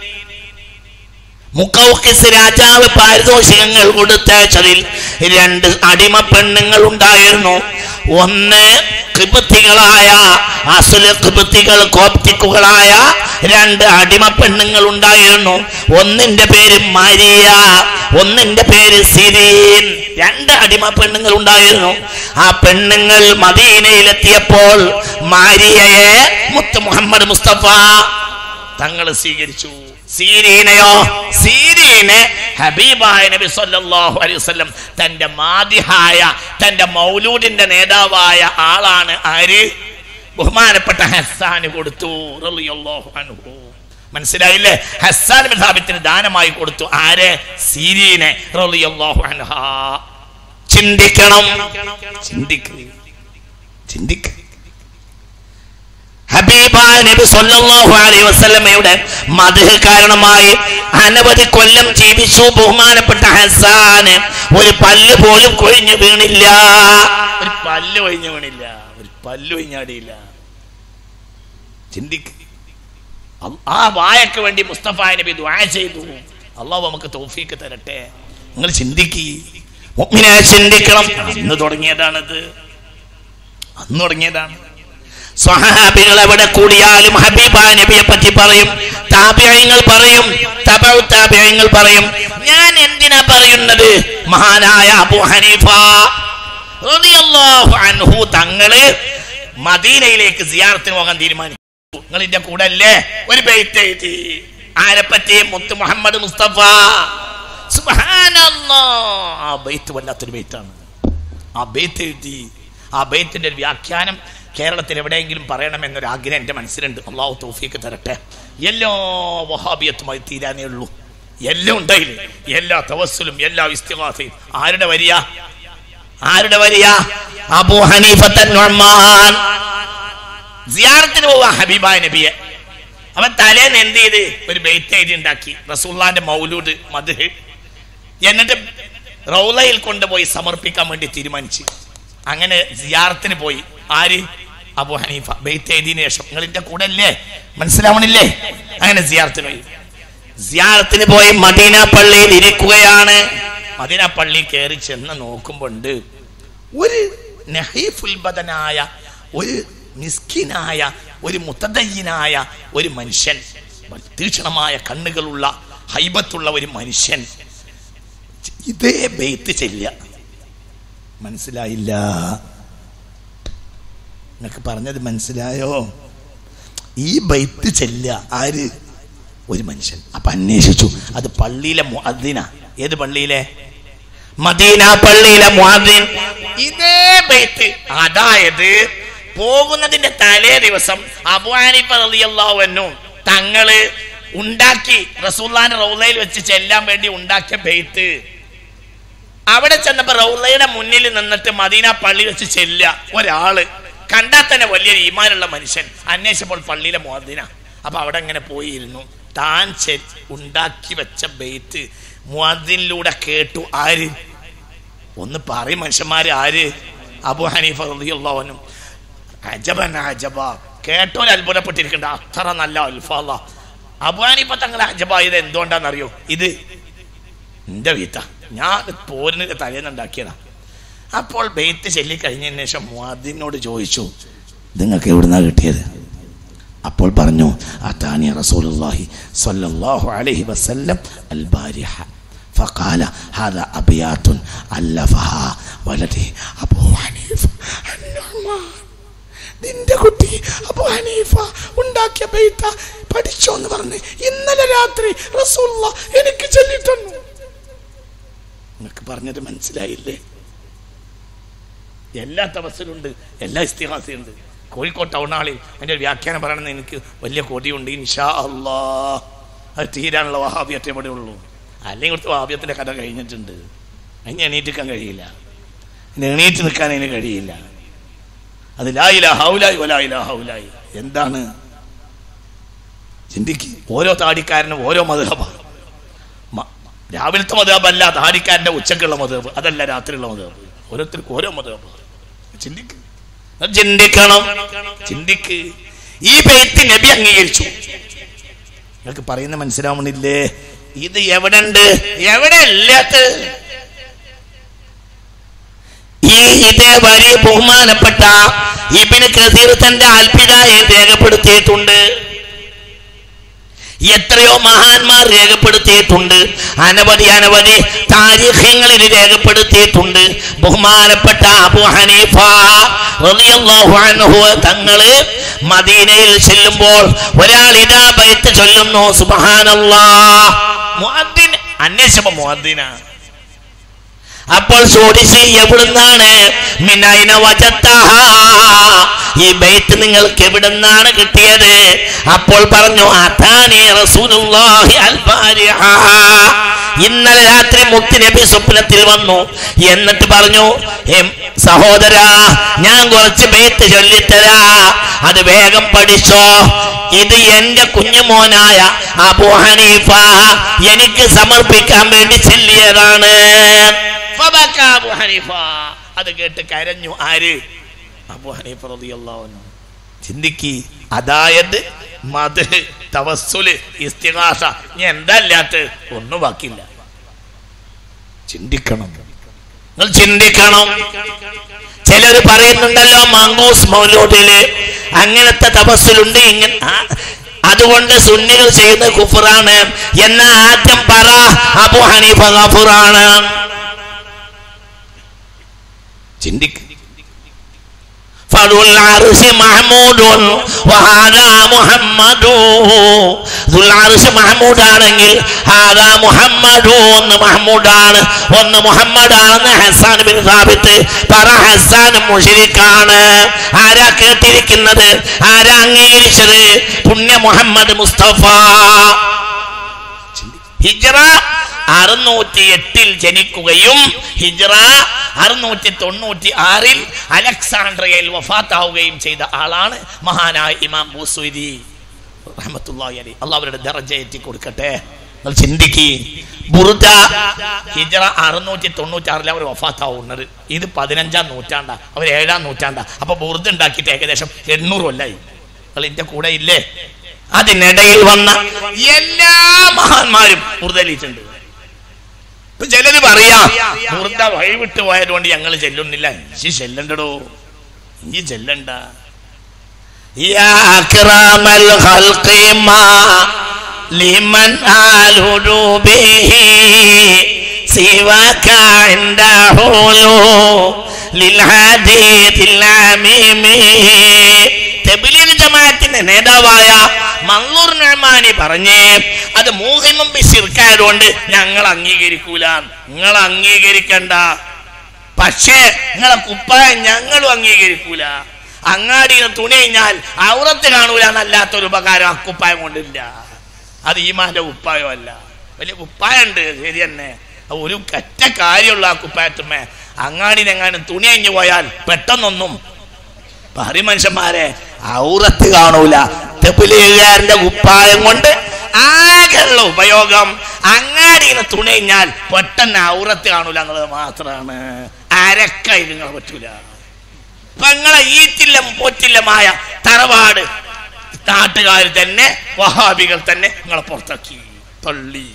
മുക്കൗക്കിസ് രാജാവ് പാരിതോഷികങ്ങൾ കൊടുത്തയച്ചതിൽ രണ്ട് അടിമ പെണ്ണുങ്ങൾ ഉണ്ടായിരുന്നു ഒന്ന് കിബത്തികളായ അസുല കിബത്തികൾ കോപ്റ്റിക്കുകളായ രണ്ട് അടിമ പെണ്ണുങ്ങൾ ഉണ്ടായിരുന്നു ഒന്നിന്റെ പേര് മരിയ ഒന്നിന്റെ പേര് സിരീൻ രണ്ട് അടിമ പെണ്ണുങ്ങൾ ഉണ്ടായിരുന്നു ആ പെണ്ണുങ്ങൾ മദീനയിലെത്തിയപ്പോൾ മാരിയയെ മുത്ത് മുഹമ്മദ് മുസ്തഫ തങ്ങൾ സ്വീകരിച്ചു സീരീനയോ സീരീനെ ഹബീബായ നബി സല്ലല്ലാഹു അലൈഹി വസല്ലം തന്റെ മാതിഹായ തന്റെ മൗലൂദിന്റെ നേതാവായ ആളാണ് ആര് ബഹുമാനപ്പെട്ട ഹസ്സാന് കൊടുത്തു റളിയല്ലാഹു അൻഹു മനസ്സിലായില്ലേ ഹസ്സാൻ ബിൻ സാബിത്തിന് ദാനമായി കൊടുത്തു ആരെ സീരീനെ റളിയല്ലാഹു അൻഹാ ചിന്തിക്കണം ചിന്തിക്കുക ചിന്തിക്കുക ഹബീബായ നബി സല്ലല്ലാഹു അലൈഹി വസല്ലമയുടെ മദ്ഹ് കാരണമായി അനവധി കൊല്ലം ജീവിച്ചു ബഹുമാനപ്പെട്ട ഹസാന് ഒരു പല്ല് പോലും കൊഴിഞ്ഞു വീണില്ല ഒരു പല്ല് കൊഴിഞ്ഞു വീണില്ല ഒരു പല്ല് കൊഴിഞ്ഞാടിയില്ല ചിന്തിക്ക് അൽ- ആ വായക്ക് വേണ്ടി മുസ്തഫ നബി ദുആ ചെയ്തു അള്ളാഹു നമുക്ക് തൗഫീക്ക് തരട്ടെ നിങ്ങൾ ചിന്തിക്ക് മുഅ്മിനെ ചിന്തിക്കണം അന്ന് തുടങ്ങിയതാണത് അന്ന് തുടങ്ങിയതാണ് സ്വഹാബികൾ എവിടെ കൂടിയാലും ഹബീബ നബിയെ പറ്റി പറയും താപ്യങ്ങൾ പറയും തബൗ താപ്യങ്ങൾ പറയും ഞാൻ എന്തിനാ പറയുന്നത് മഹാനായ അബു ഹനീഫ റളിയല്ലാഹു അൻഹു തങ്ങള് മദീനയിലേക്ക് സിയാറത്തിന് പോകാൻ തീരുമാനിച്ചു നിങ്ങൾ ഇതിന്റെ കൂടെ അല്ലേ ഒരു ബെയ്ത്ത് എഴുതി ആരെ പറ്റി മുത്ത് മുഹമ്മദ് മുസ്തഫ സുബ്ഹാനല്ലാ ആ ബെയ്ത്ത് വല്ലാത്തൊരു ബെയ്ത്താണ് ആ ബെയ്ത്ത് എഴുതി ആ ബെയ്ത്തിന്റെ ഒരു വ്യാഖ്യാനം കേരളത്തിൽ എവിടെയെങ്കിലും പറയണമെന്നൊരു ആഗ്രഹം എൻ്റെ മനസ്സിലുണ്ട് അള്ളാഹു തൗഫീക്ക് തരട്ടെ എല്ലാ വഹാബിയത്തുമായി തീരാനേ ഉള്ളൂ എല്ലാം ഉണ്ടായില്ലേ എല്ലാ തവസ്സുലും എല്ലാ ഇസ്തിഹാസയും ആരുടെ വരിയ ആരുടെ വരിയ അബു ഹനീഫത്തൻ നുഅ്മാൻ സിയാറത്തിന് പോവാ ഹബീബായ നബിയെ അവൻ തലേന്ന് എന്ത് ചെയ്ത് ഒരു ബെയ്ത്ത് എഴുതി ഉണ്ടാക്കി റസൂള്ളാന്റെ മൗലൂദ് മദ്ഹ് എന്നിട്ട് റൗലയിൽ കൊണ്ടുപോയി സമർപ്പിക്കാൻ വേണ്ടി തീരുമാനിച്ചു അങ്ങനെ സിയാറത്തിന് പോയി ആര് അബു ഹനീഫ ബെയ്ത്ത് എഴുതിയതിനു ശേഷം നിങ്ങളിന്റെ കൂടെ അല്ലേ മനസ്സിലാവണില്ലേ അങ്ങനെ സിയാറത്തിന് പോയി സിയാറത്തിന് പോയി മദീന പള്ളിയിൽ ഇരിക്കുകയാണ് മദീന പള്ളി കയറി ചെന്ന് നോക്കുമ്പോണ്ട് ഒരു നഹീഫുൽബദനായ ഒരു മിസ്കിനായ ഒരു മുത്തദയ്യനായ ഒരു മനുഷ്യൻ തീക്ഷണമായ കണ്ണുകളുള്ള ഹൈബത്തുള്ള ഒരു മനുഷ്യൻ ഇതേ ബെയ്ത്ത് ചെല്ലുക മനസ്സിലായില്ല നിനക്ക് പറഞ്ഞത് മനസ്സിലായോ ഈ ബൈത്ത് ചെല്ലുക ആര് ഒരു മനുഷ്യൻ അപ്പൊ അന്വേഷിച്ചു അത് പള്ളിയിലെ മുഅദ്ദിന ഏത് പള്ളിയിലെ മദീന പള്ളിയിലെ മുഅദ്ദിൻ ഇതേ ബൈത്ത് അതായത് പോകുന്നതിന്റെ തലേ ദിവസം അബു ഹനീഫ റളിയല്ലാഹു അൻഹു തങ്ങള് ഉണ്ടാക്കി റസൂല്ലാന്റെ റൗലയിൽ വെച്ച് ചെല്ലാൻ വേണ്ടി ഉണ്ടാക്കിയ ബെയ്ത്ത് അവിടെ ചെന്നപ്പോ റൗലയുടെ മുന്നിൽ നിന്നിട്ട് മദീന പള്ളി വെച്ച് ചെല്ലുക ഒരാള് കണ്ടാൽ തന്നെ വലിയൊരു ഈമാനുള്ള മനുഷ്യൻ അന്വേഷിച്ചപ്പോൾ പള്ളിയിലെ മുഅദ്ദിന അപ്പൊ അവിടെ ഇങ്ങനെ പോയിരുന്നു താൻ ചെ- ഉണ്ടാക്കി വെച്ച ബെയ്ത്ത് മുഅദ്ദിനിലൂടെ കേട്ടു ആര് ഒന്ന് പറയും മനുഷ്യന്മാര് ആര് അബു ഹനീഫ റളിയല്ലാഹു അജബൻ അജബ കേട്ടോൻ അത്ഭുതപ്പെട്ടിരിക്കണ്ട അത്ര നല്ല അൽഫാല അബു ഹനീഫ തങ്ങളെ അജബായത് എന്തുകൊണ്ടാണെന്നറിയോ ഇത് എന്റെ വീത്ത ഞാൻ പോരിന് തലേന്ന് ഉണ്ടാക്കിയതാ അപ്പോൾ ബെയ്ത്ത് ചൊല്ലിക്കഴിഞ്ഞതിന് ശേഷം മുഅദ്ദിനോട് ചോദിച്ചു നിങ്ങൾക്ക് എവിടുന്നാ കിട്ടിയത് അപ്പോൾ പറഞ്ഞു അതാനി റസൂലുള്ളാഹി സ്വല്ലല്ലാഹു അലൈഹി വസല്ലം അൽ ബാരിഹ فقال هذا أبيات ألفها ولدي أبو حنيفة النعمان നിന്റെ കുട്ടി അബു ഹനീഫ ഉണ്ടാക്കിയ ബെയ്ത്ത പഠിച്ചോ എന്ന് പറഞ്ഞ് ഇന്നലെ രാത്രി റസൂല്ല എനിക്ക് ചൊല്ലിത്തന്നു നിനക്ക് പറഞ്ഞത് മനസ്സിലായില്ലേ എല്ലാ തപസ്സിലുണ്ട് എല്ലാ ഇസ്തിഹാസയുണ്ട് കോഴിക്കോട് ടൗൺ ഹാളിൽ അതിൻ്റെ ഒരു വ്യാഖ്യാനം പറയണമെന്ന് എനിക്ക് വലിയ കൊതിയുണ്ട് ഇൻഷാ അല്ലാ അത് തീരാനുള്ള വഹാബിയത്തെ ഇവിടെ ഉള്ളൂ അല്ലെങ്കിൽ ഇവിടുത്തെ വഹാബിയത്തിൻ്റെ കഥ കഴിഞ്ഞിട്ടുണ്ട് അതിന് എണീറ്റിക്കാൻ കഴിയില്ല ഇനി എണീറ്റ് നിൽക്കാൻ അതിന് കഴിയില്ല അത് ലായില ഹൗലായി വലായില ഹൗലായി എന്താണ് ചിന്തിക്ക് ഓരോ താടിക്കാരനും ഓരോ മധുഹബ രാവിലത്തെ മധുഹബല്ല താടിക്കാരന്റെ ഉച്ചക്കുള്ള മധുഹബ് അതല്ല രാത്രിയുള്ള മധുഹബ് ഓരോരുത്തർക്കും ഓരോ മധുഹബ് ചിന്തിക്ക് അത് ചിന്തിക്കണം ചിന്തിക്ക് ഈ ബെയ്ത്ത് നബി അംഗീകരിച്ചു നിങ്ങൾക്ക് പറയുന്ന മനസ്സിലാവണില്ലേ ഇത് എവിടെ ഉണ്ട് എവിടെ ഇല്ലാത്ത ഈ ഇതേ വരി ബഹുമാനപ്പെട്ട ഇബിന് കസീർ തന്റെ അൽപിതായെ രേഖപ്പെടുത്തിയിട്ടുണ്ട് എത്രയോ മഹാന്മാർ രേഖപ്പെടുത്തിയിട്ടുണ്ട് അനവധി അനവധി താരീഖ്യങ്ങളിൽ രേഖപ്പെടുത്തിയിട്ടുണ്ട് ബഹുമാനപ്പെട്ട അബു ഹനീഫ റളിയല്ലാഹു അൻഹു തങ്ങള് മദീനയിൽ ചെല്ലുമ്പോൾ ഒരാൾ ഇതാ ബൈത്ത് ചൊല്ലുന്നു സുബ്ഹാനല്ലാഹ് മുഅദ്ദിൻ അന്വേഷിച്ചപ്പോ മുഅദ്ദിനാണ് അപ്പോൾ ചോദിച്ച് എവിടുന്നാണ് മിനൈന വജത്തഹ ഈ ബൈത്ത് നിങ്ങൾക്ക് എവിടുന്നാണ് കിട്ടിയത് അപ്പോൾ പറഞ്ഞു അതാനി റസൂലുള്ളാഹി അൽ ബാരിഹ ഇന്നലെ രാത്രി മുക്തി നബി സ്വപ്നത്തിൽ വന്നു എന്നിട്ട് പറഞ്ഞു "എം സഹോദരാ ഞാൻ കുറച്ച് ബൈത്ത് ചൊല്ലിത്തരാ അത് വേഗം പഠിച്ചോ ഇത് എന്റെ കുഞ്ഞുമോനായ അബു ഹനീഫ എനിക്ക് സമർപ്പിക്കാൻ വേണ്ടി ചെല്ലിയതാണ് ഫബക അബു ഹനീഫ അത് കേട്ട് കരഞ്ഞു ആര് അബു ഹനീഫ റളിയല്ലാഹു അൻഹു ചിന്തിക്ക് അതായത് മത് തവസ്സുല് ഇസ്തിഗാസ ഇനി എന്താ ഇല്ലാത്ത ഒന്നും ബാക്കിയില്ല ചിന്തിക്കണം നിങ്ങൾ ചിന്തിക്കണം ചിലര് പറയുന്നുണ്ടല്ലോ മangൂസ് മൗലൂദില് അങ്ങനത്തെ തപസ്സിലുണ്ട് ഇങ്ങനെ ആ, അതുകൊണ്ട് സുന്നികൾ ചെയ്യുന്ന കുഫറാണ് എന്ന ആദ്യം പറ അബു ഹനീഫ ഗഫൂറാണ് ചിന്തിക്ക് فذو العرش محمود وهذا محمد ذو العرش محمود ആണെങ്കിൽ ഹാദാ മുഹമ്മദു ഒന്ന് മഹ്മൂദാണ് ഒന്ന് മുഹമ്മദാണെന്ന് ഹസാൻ ബിൻ സാബിത്ത് പറ ഹസാൻ മുഷിരിക്കാണ് ആരാ കേട്ടിരിക്കുന്നത് ആരാ അംഗീകരിച്ചത് പുണ്യ മുഹമ്മദ് മുസ്തഫ ഹിജ്റ അറുന്നൂറ്റി എട്ടിൽ ജനിക്കുകയും ഹിജ്റ അറുന്നൂറ്റി തൊണ്ണൂറ്റി ആറിൽ അലക്സാണ്ട്രിയയിൽ വഫാത്താവുകയും ചെയ്ത ആളാണ് മഹാനായ ഇമാം ബൂസുരി റഹ്മത്തുള്ളാഹി അലൈഹി അള്ളാഹ് അവരുടെ ദറജ എത്തി കൊടുക്കട്ടെ നിങ്ങൾ ചിന്തിക്ക് ബുറുദ ഹിജ്റ അറുന്നൂറ്റി തൊണ്ണൂറ്റി ആറിൽ അവർ വഫാത്താവുന്നത് ഇത് പതിനഞ്ചാം നൂറ്റാണ്ടാ അവർ ഏഴാം നൂറ്റാണ്ടാ അപ്പൊ ബുറുദ ഉണ്ടാക്കിയിട്ട് ഏകദേശം എണ്ണൂറ് കൊല്ലായി നിങ്ങൾ എന്റെ കൂടെ ഇല്ലേ അതിനിടയിൽ വന്ന എല്ലാ മഹാന്മാരും മുറുതലിയിട്ടുണ്ട് ഇപ്പൊ ചിലര് പറയാ മുറുത വഴി വിട്ടു പോയതുകൊണ്ട് ഞങ്ങൾ ചെല്ലുന്നില്ല ഇഞ്ചി ചെല്ലണ്ടടോ ഇഞ്ചി ചെല്ലണ്ട يا أكرم الخلق ما لمن آل به سواك عند حلول للحديث العميم തെബിലീഗ് ജമാഅത്തിന്റെ നേതാവായ മള്ളൂർ നഅ്മാനി പറഞ്ഞേ അത് മൂഹിമും ബിശിർക്കായതുകൊണ്ട് ഞങ്ങൾ അംഗീകരിക്കൂല നിങ്ങൾ അംഗീകരിക്കണ്ട പക്ഷേ നിങ്ങളെ കുപ്പായം ഞങ്ങളും അംഗീകരിക്കൂല അങ്ങാടിയിൽ തുണി കഴിഞ്ഞാൽ ഔറത്ത് കാണൂല എന്നല്ലാത്തൊരു ഉപകാരം ആ കുപ്പായം കൊണ്ടില്ല അത് ഈമാന്റെ കുപ്പായമല്ല വലിയ കുപ്പായുണ്ട് ശരി തന്നെ അത് ഒരു കറ്റ കാര്യമുള്ള ആ കുപ്പായത്തുമ്മേ അങ്ങാടിനെങ്ങാനും തുണി കഴിഞ്ഞു പോയാൽ പെട്ടെന്നൊന്നും പറയും മനുഷ്യന്മാരെ ഔറത്ത് കാണൂല തെപ്പിലേകാരന്റെ കുപ്പായം കൊണ്ട് ആകെയുള്ള ഉപയോഗം അങ്ങാടിന്ന് തുണി കഴിഞ്ഞാൽ പെട്ടെന്ന് ഔറത്ത് കാണൂല എന്നുള്ളത് മാത്രമാണ് അരക്കായി നിങ്ങൾ പറ്റൂല പെങ്ങളെ ഈറ്റില്ലം പോറ്റില്ലമായ തറവാട് നാട്ടുകാർ തന്നെ വഹാബികൾ തന്നെ നിങ്ങളെ പുറത്താക്കി തള്ളി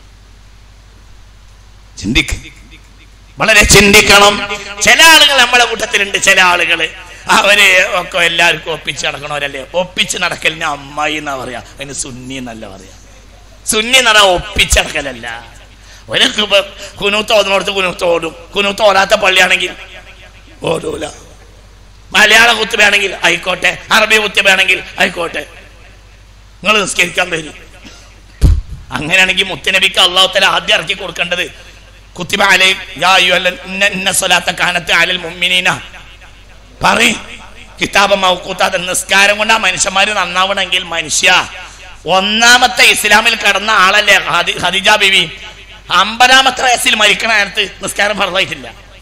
ചിന്തിക്ക് വളരെ ചിന്തിക്കണം ചില ആളുകൾ നമ്മളെ കൂട്ടത്തിലുണ്ട് ചില ആളുകള് അവര് ഒക്കെ എല്ലാവർക്കും ഒപ്പിച്ച് നടക്കണവരല്ലേ ഒപ്പിച്ച് നടക്കലിന് അമ്മായി എന്നാ പറയാ അതിന് സുന്നി എന്നല്ല പറയാ സുന്നി എന്ന് പറഞ്ഞാൽ ഒപ്പിച്ച് നടക്കലല്ല ഒരു കുനൂത്ത് ഓതുന്നോടത്ത് കുനൂത്ത് ഓടും കുനൂത്ത് ഓടാത്ത പള്ളിയാണെങ്കിൽ ഓടൂല മലയാള കുത്തുബയാണെങ്കിൽ ആയിക്കോട്ടെ അറബി കുത്തുബയാണെങ്കിൽ ആയിക്കോട്ടെ നിങ്ങൾ നിസ്കരിക്കാൻ വരും അങ്ങനെയാണെങ്കിൽ മുത്തനബിക്ക് അള്ളാഹുത്തല ആദ്യം ഇറക്കി കൊടുക്കേണ്ടത് കുത്തിബ അലൈ യാ അയ്യുഹല്ല ഇന്ന ഇന്ന സ്വലാത്ത കാനത്ത് അലൽ മുഅ്മിനീന പറയ് കിതാബ് മൗക്കൂത്താത്ത നിസ്കാരം കൊണ്ട് ആ മനുഷ്യന്മാര് നന്നാവണമെങ്കിൽ മനുഷ്യ ഒന്നാമത്തെ ഇസ്ലാമിൽ കടന്ന ആളല്ലേ ഖദി- ഖദീജ ബിവി അമ്പതാമത്തെ വയസ്സിൽ മരിക്കണ നേരത്ത് നിസ്കാരം ഫറലായിട്ടില്ല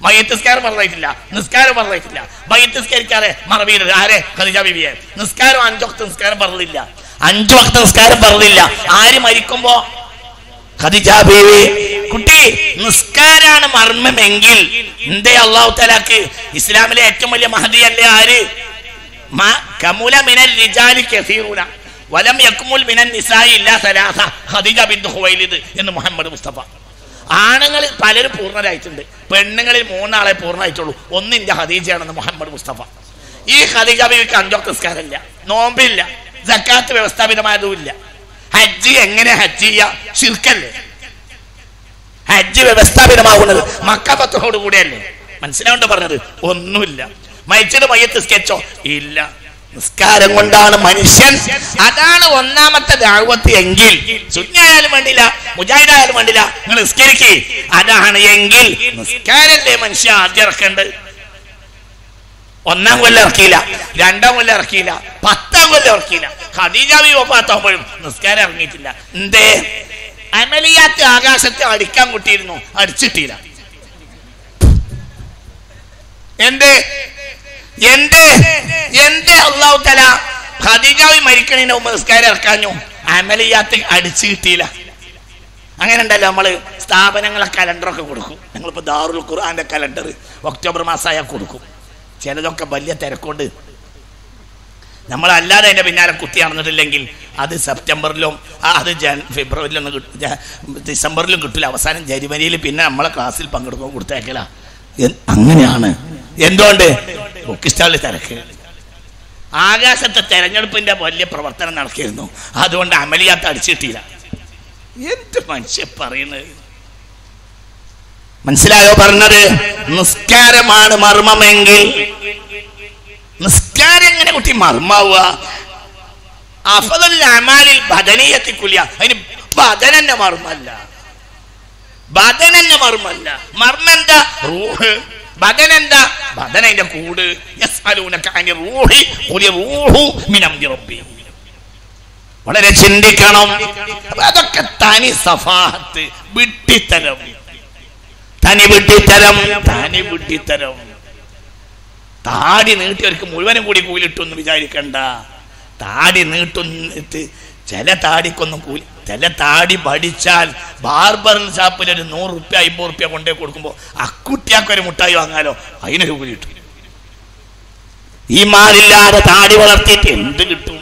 മയ്യത്ത് നിസ്കാരം പറഞ്ഞിട്ടില്ല നിസ്കാരം പറഞ്ഞിട്ടില്ല മയ്യത്ത് നിസ്കരിക്കാറെ മറവിയിടരുത് ആരെ ഖദീജ ബിബിയെ നിസ്കാരം അഞ്ചു വക്ത നിസ്കാരം പറഞ്ഞില്ല അഞ്ചു വക്ത നിസ്കാരം പറഞ്ഞില്ല ആര് മരിക്കുമ്പോ ഖദീജ ബീവി കുട്ടി നിസ്കാരാണ് മർമ്മമെങ്കിൽ എന്തേ അള്ളാഹു തലാക്ക് ഇസ്ലാമിലെ ഏറ്റവും വലിയ മഹദിയല്ലേ ആര് മ- കമുല മിനൽ റിജാലി കസീറുന വലം യക്മുൽ മിനൻ നിസായി ഇല്ലാ സലാസ ഖദീജ ബിന്തു ഖുവൈലിദ് എന്ന് മുഹമ്മദ് മുസ്തഫ ആണുങ്ങളിൽ പലരും പൂർണ്ണരായിട്ടുണ്ട് പെണ്ണുങ്ങളിൽ മൂന്നാളെ പൂർണ്ണമായിട്ടുള്ളൂ ഒന്നിന്റെ ഖദീജയാണെന്ന് മുഹമ്മദ് മുസ്തഫ ഈ ഖദീജ ബീവിക്ക് അഞ്ചോക്ത നിസ്കാരമില്ല നോമ്പില്ല ജക്കാത്ത് വ്യവസ്ഥാപിതമായതുമില്ല ഹജ്ജ് എങ്ങനെ ഹജ്ജ് ചെയ്യാ ശിർക്കല്ലേ ഹജ്ജ് വ്യവസ്ഥാപിതമാകുന്നത് മക്കപത്തോടു കൂടെയല്ലേ മനസ്സിലാവുണ്ട് പറഞ്ഞത് ഒന്നുമില്ല മരിച്ചത് മയ്യത്ത് സ്കെച്ചോ ഇല്ല നിസ്കാരം കൊണ്ടാണ് മനുഷ്യൻ അതാണ് ഒന്നാമത്തെ ദാവത്ത് എങ്കിൽ സുജ്ഞായാലും വേണ്ടില്ല മുജാഹിദായാലും വേണ്ടില്ല നിങ്ങൾ നിസ്കരിക്കേ അതാണ് എങ്കിൽ നിസ്കാരല്ലേ മനുഷ്യ ആദ്യം ഇറക്കേണ്ടത് ഒന്നാം കൊല്ലം ഇറക്കിയില്ല രണ്ടാം കൊല്ലം ഇറക്കിയില്ല പത്താം കൊല്ലം ഇറക്കിയില്ല ഖദീജാബി ഒപ്പാത്താകുമ്പോഴും നിസ്കാരം ഇറങ്ങിയിട്ടില്ല എന്തേ അമലിയാത്ത് ആകാശത്തെ അടിക്കാൻ കുട്ടിയിരുന്നു അടിച്ചിട്ടില്ല എന്തേ എന്തേ എന്തേ അള്ളാഹു തല ഖദീജാവി മരിക്കണതിന് മുമ്പ് നിസ്കാരം ഇറക്കാഞ്ഞു അമലിയാത്ത് അടിച്ചു കിട്ടിയില്ല അങ്ങനെ ഉണ്ടല്ലോ നമ്മള് സ്ഥാപനങ്ങളെ കലണ്ടറൊക്കെ കൊടുക്കും ഞങ്ങളിപ്പോ ദാറുൽ ഖുർആന്റെ കലണ്ടർ ഒക്ടോബർ മാസമായാൽ കൊടുക്കും ചിലതൊക്കെ വലിയ തിരക്കുണ്ട് നമ്മളല്ലാതെ അതിന്റെ പിന്നാലെ കുത്തി നടന്നിട്ടില്ലെങ്കിൽ അത് സെപ്റ്റംബറിലും ആ, അത് ജൻ ഫെബ്രുവരിയിലൊന്നും കിട്ട- ജ- ഡിസംബറിലും കിട്ടില്ല അവസാനം ജനുവരിയിൽ പിന്നെ നമ്മളെ ക്ലാസ്സിൽ പങ്കെടുക്കുമ്പോൾ കൊടുത്തേക്കല എൻ- അങ്ങനെയാണ് എന്തുകൊണ്ട് ബുക്കിസ്റ്റാളിൽ തിരക്ക് ആകാശത്തെ തെരഞ്ഞെടുപ്പിന്റെ വലിയ പ്രവർത്തനം നടക്കിയിരുന്നു അതുകൊണ്ട് അമലിയാത്ത് അടിച്ചിട്ടില്ല എന്ത് മനുഷ്യ പറയുന്നത് മനസ്സിലായോ പറഞ്ഞത് നിസ്കാരമാണ് മർമ്മമെങ്കിൽ നിസ്കാരം എങ്ങനെ കുട്ടി മർമ്മാവുക അഫദൽ അമാലിൽ ബദനീയത്തിക്കുല്ല അതിന് ബദനന്റെ മർമ്മല്ല ബദനന്റെ മർമ്മല്ല മർമ്മന്താ റൂഹ് ബദനെന്താ ബദനന്റെ കൂട് യസ്അലൂനക അനി റൂഹി ഖുലി റൂഹു മിൻ അംരി റബ്ബി വളരെ ചിന്തിക്കണം അപ്പൊ അതൊക്കെ തനി സഫാഹത്ത് വിട്ടിത്തരം തനി വിട്ടിത്തരം തനി വിട്ടിത്തരം താടി നീട്ടിയവർക്ക് മുഴുവനും കൂടി കൂലിട്ടൊന്നും വിചാരിക്കണ്ട താടി നീട്ടുന്നിട്ട് ചില താടിക്കൊന്നും കൂലി ചില താടി പഠിച്ചാൽ ബാർബർ ഷാപ്പിൽ ഒരു നൂറ് റുപ്യ അമ്പത് റുപ്യ കൊണ്ടേ കൊടുക്കുമ്പോൾ അക്കുട്ടിയാക്ക് ഒരു മുട്ടായി വാങ്ങാലോ അതിനൊരു കൂലി കിട്ടും ഈ മാറില്ലാതെ താടി വളർത്തിയിട്ട് എന്ത് കിട്ടും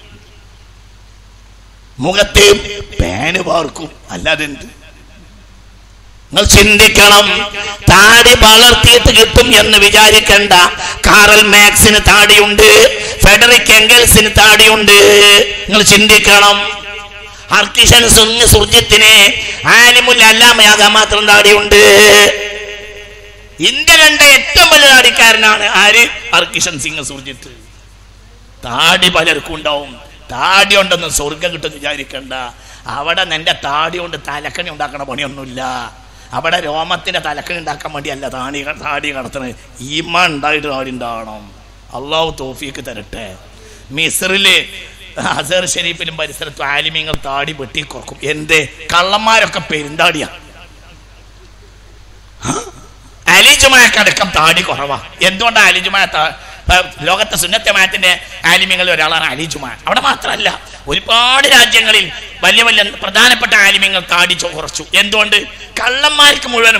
മുഖത്ത് പേന് പാർക്കും അല്ലാതെ എന്ത് നിങ്ങൾ ചിന്തിക്കണം താടി വളർത്തിയിട്ട് കിട്ടും എന്ന് വിചാരിക്കണ്ട കാറൽ മാക്സിന് താടിയുണ്ട് ഫെഡറിക് എംഗൽസിന് താടിയുണ്ട് നിങ്ങൾ ചിന്തിക്കണം ഹർക്കിഷൻ സുങ് സുർജിത്തിന് ആലിമുൽ അല്ലാമയാകാൻ മാത്രം താടിയുണ്ട് ഇന്ത്യ കണ്ട ഏറ്റവും വലിയ താടിക്കാരനാണ് ആര് ഹർക്കിഷൻ സിംഗ് സുർജിത്ത് താടി പലർക്കും ഉണ്ടാവും താടി ഉണ്ടെന്ന് സ്വർഗം കിട്ടും വിചാരിക്കണ്ട അവിടെ നിന്റെ താടി കൊണ്ട് തലക്കണി ഉണ്ടാക്കണ പണിയൊന്നുമില്ല അവിടെ രോമത്തിന്റെ തലക്കണി ഉണ്ടാക്കാൻ വേണ്ടിയല്ല താടി താടി കടത്തണത് ഈമ ഉണ്ടായിട്ട് താടി ഉണ്ടാവണം അള്ളാഹു തോഫിക്ക് തരട്ടെ മിസറില് അസർ ഷെരീഫിലും പരിസരത്തും ആലിമ്യങ്ങൾ താടി വെട്ടി കുറക്കും എന്തേ കള്ളന്മാരൊക്കെ പെരുന്താടിയാ അലിജുമായക്കടക്കം താടി കുറവാ എന്തുകൊണ്ടാണ് അലിജുമായ ലോകത്തെ സുന്നത്തമായത്തിന്റെ ആലിമ്യങ്ങളിൽ ഒരാളാണ് അലിജുമായ അവിടെ മാത്രമല്ല ഒരുപാട് രാജ്യങ്ങളിൽ വലിയ വലിയ പ്രധാനപ്പെട്ട ആലിമ്യങ്ങൾ താടി ചോ- കുറച്ചു എന്തുകൊണ്ട് കള്ളന്മാർക്ക് മുഴുവനും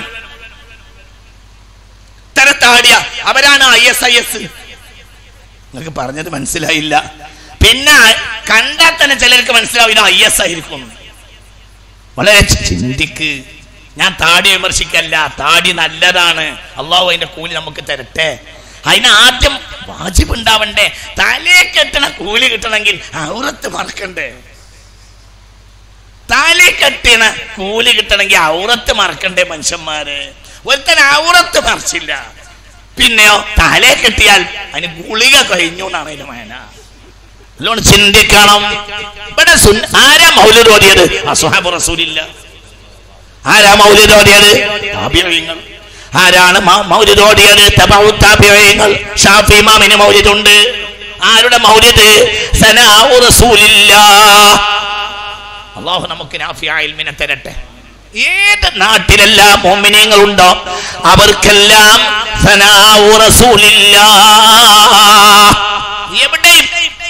ഇത്തരം താടിയ അവരാണ് ഐ എസ് ഐ എസ് നിങ്ങൾക്ക് പറഞ്ഞത് മനസ്സിലായില്ല പിന്നെ കണ്ടാൽ തന്നെ ചിലർക്ക് മനസ്സിലാവും ഇത് ഐ എസ് ആയിരിക്കും വളരെ ചിന്തിക്ക് ഞാൻ താടി വിമർശിക്കല്ല താടി നല്ലതാണ് അള്ളാഹു അതിന്റെ കൂലി നമുക്ക് തരട്ടെ അതിന് ആദ്യം വാജിബ് ഉണ്ടാവണ്ടേ തലയെ കെട്ടണ കൂലി കിട്ടണമെങ്കിൽ ഔറത്ത് മറക്കണ്ടേ തലയെ കെട്ടണ കൂലി കിട്ടണമെങ്കിൽ ഔറത്ത് മറക്കണ്ടേ മനുഷ്യന്മാര് ഒരുത്തൻ ഔറത്ത് മറിച്ചില്ല പിന്നെയോ തലയെ കെട്ടിയാൽ അതിന് ഗുളിക കഴിഞ്ഞു എന്നാണ് അതിന്റെ മേന അതുകൊണ്ട് ചിന്തിക്കണം ഇവിടെ സുന്ന ആരാ മൗലൂദ് ഓതിയത് അസുഹാബ് റസൂലില്ല ആരാ മൗലൂദ് ഓതിയത് താബിഈങ്ങൾ ആരാണ് മ- മൗലിദ് ഓതിയത് തബഉ താബിഈങ്ങൾ ഷാഫി ഇമാമിന് മൗലിദ് ഉണ്ട് ആരുടെ മൗലിദ് സനാഉ റസൂലില്ലാ അള്ളാഹു നമുക്ക് നാഫിയ ഇൽമിനെ തരട്ടെ ഏത് നാട്ടിലെല്ലാം മോമിനിയങ്ങളുണ്ടോ അവർക്കെല്ലാം സനാഉ റസൂലില്ലാ. എവിടെയും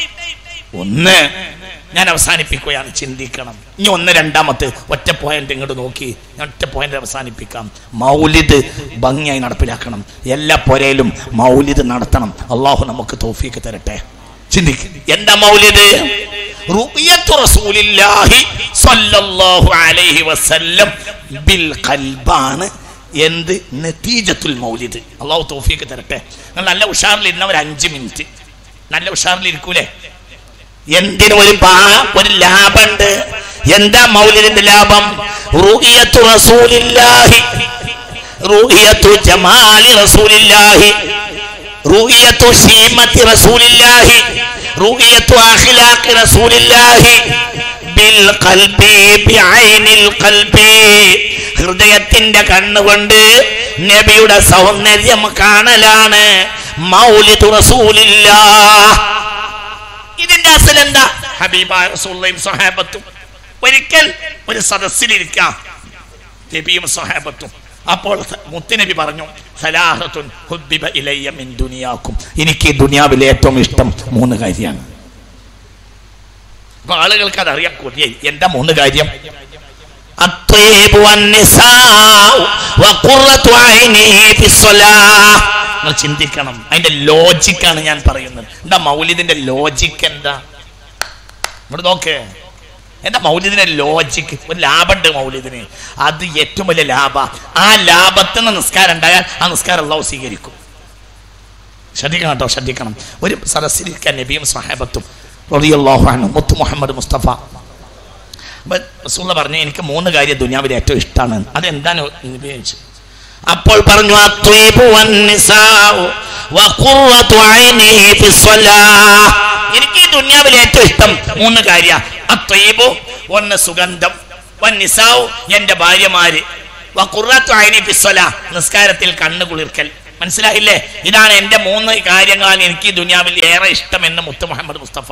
ഒന്ന് ഞാൻ അവസാനിപ്പിക്കുകയാണ് ചിന്തിക്കണം ഇനി ഒന്ന് രണ്ടാമത്തെ ഒറ്റ പോയിന്റ് ഇങ്ങോട്ട് നോക്കി ഞാൻ ഒറ്റ പോയിന്റ് അവസാനിപ്പിക്കാം മൗലിദ് ഭംഗിയായി നടപ്പിലാക്കണം എല്ലാ പുരയിലും മൗലിദ് നടത്തണം അള്ളാഹു നമുക്ക് തോഫീക്ക് തരട്ടെ ചിന്തിക്ക് എന്താ മൗലിദ് റുയത്തു റസൂലില്ലാഹി സ്വല്ലല്ലാഹു അലൈഹി വസല്ലം ബിൽ ഖൽബാണ് എന്ത് നതീജത്തുൽ മൗലിദ് അള്ളാഹു തോഫീക്ക് തരട്ടെ നിങ്ങൾ നല്ല ഉഷാറിലിരുന്ന ഒരു അഞ്ച് മിനിറ്റ് നല്ല ഉഷാറിലിരിക്കൂലേ എന്തിനു ഒരു പാ- ഒരു ലാഭമുണ്ട് എന്താ മൗലിദിന്റെ ലാഭം റുഹിയത്തു റസൂലില്ലാഹി റുഹിയത്തു ജമാലി റസൂലില്ലാഹി റുഹിയത്തു ഷീമത്തി റസൂലില്ലാഹി റുഹിയത്തു അഖ്ലാഖി റസൂലില്ലാഹി ബിൽ ഖൽബി ബിഐനിൽ ഖൽബി ഹൃദയത്തിന്റെ കണ്ണുകൊണ്ട് നബിയുടെ സൗന്ദര്യം കാണലാണ് മൗലിദു റസൂലില്ലാഹ് ഇതിന്റെ അസൽ എന്താ ഹബീബായ റസൂലുള്ളാഹിയും സ്വഹാബത്തും ഒരിക്കൽ ഒരു സദസ്സിലിരിക്കാം നബിയും സ്വഹാബത്തും അപ്പോൾ മുത്തുനബി പറഞ്ഞു സലാഹത്തുൻ ഹുബ്ബിബ ഇലയ്യ മിൻ ദുനിയാക്കും എനിക്ക് ഈ ദുനിയാവിലെ ഏറ്റവും ഇഷ്ടം മൂന്ന് കാര്യമാണ് അപ്പൊ ആളുകൾക്ക് അതറിയാൻ കൊതിയായി എന്താ മൂന്ന് കാര്യം الطيب والنساء وقرة عينه في الصلاة നിങ്ങൾ ചിന്തിക്കണം അതിന്റെ ലോജിക്കാണ് ഞാൻ പറയുന്നത് എന്താ മൗലിദിന്റെ ലോജിക്ക് എന്താ ഇവിടെ നോക്ക് എന്താ മൗലിദിന്റെ ലോജിക്ക് ഒരു ലാഭമുണ്ട് മൗലിദിന് അത് ഏറ്റവും വലിയ ലാഭ ആ ലാഭത്തിൽ നിന്ന് നിസ്കാരം ഉണ്ടായാൽ ആ നിസ്കാരം അള്ളാഹു സ്വീകരിക്കും ശ്രദ്ധിക്കണം കേട്ടോ ശ്രദ്ധിക്കണം ഒരു സദസ്സിലിരിക്കാൻ നബിയും സഹാബത്തും റളിയല്ലാഹു അൻഹു മുത്തു മുഹമ്മദ് മുസ്തഫ അപ്പൊ റസൂള്ള പറഞ്ഞു എനിക്ക് മൂന്ന് കാര്യം ദുനിയാവിൽ ഏറ്റവും ഇഷ്ടമാണ് അതെന്താണ് നബി ചോദിച്ചു അപ്പോൾ പറഞ്ഞു "അത്വീബു വന്നിസാഉ വഖുറത്തു ഐനി ഫിസ്സലാഹ്." എനിക്ക് ഈ ദുനിയാവിൽ ഏറ്റവും ഇഷ്ടം മൂന്ന് കാര്യ അത്വീബു ഒന്ന് സുഗന്ധം വന്നിസാഉ എന്റെ ഭാര്യമാര് വഖുറത്തു ഐനി ഫിസ്സലാഹ് നിസ്കാരത്തിൽ കണ്ണു കുളിർക്കൽ മനസ്സിലായില്ലേ ഇതാണ് എന്റെ മൂന്ന് കാര്യങ്ങളാണ് എനിക്ക് ഈ ദുനിയാവിൽ ഏറെ ഇഷ്ടം എന്ന് മുത്തു മുഹമ്മദ് മുസ്തഫ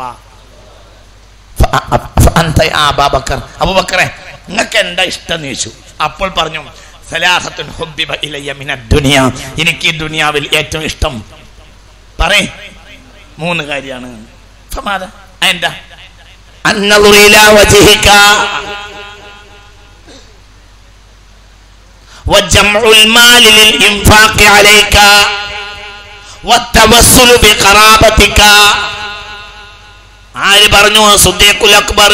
ഫഅന്ത യാ അബൂബക്കർ അബൂബക്കറെ നിങ്ങൾക്ക് എന്താ ഇഷ്ടം എന്ന് ചോദിച്ചു അപ്പോൾ പറഞ്ഞു സലാഹത്തുൻ ഹുബ്ബിബ ഇലയ്യ മിനദ് ദുനിയ എനിക്ക് ഈ ദുനിയാവിൽ ഏറ്റവും ഇഷ്ടം പറയ് മൂന്ന് കാര്യമാണ് ഫമാദ എന്താ അന്നളുറ ഇലാ വജ്ഹിക وجمع المال للإنفاق عليك والتوسل بقرابتك ആര് പറഞ്ഞു സുദ്ദീഖുൽ അക്ബർ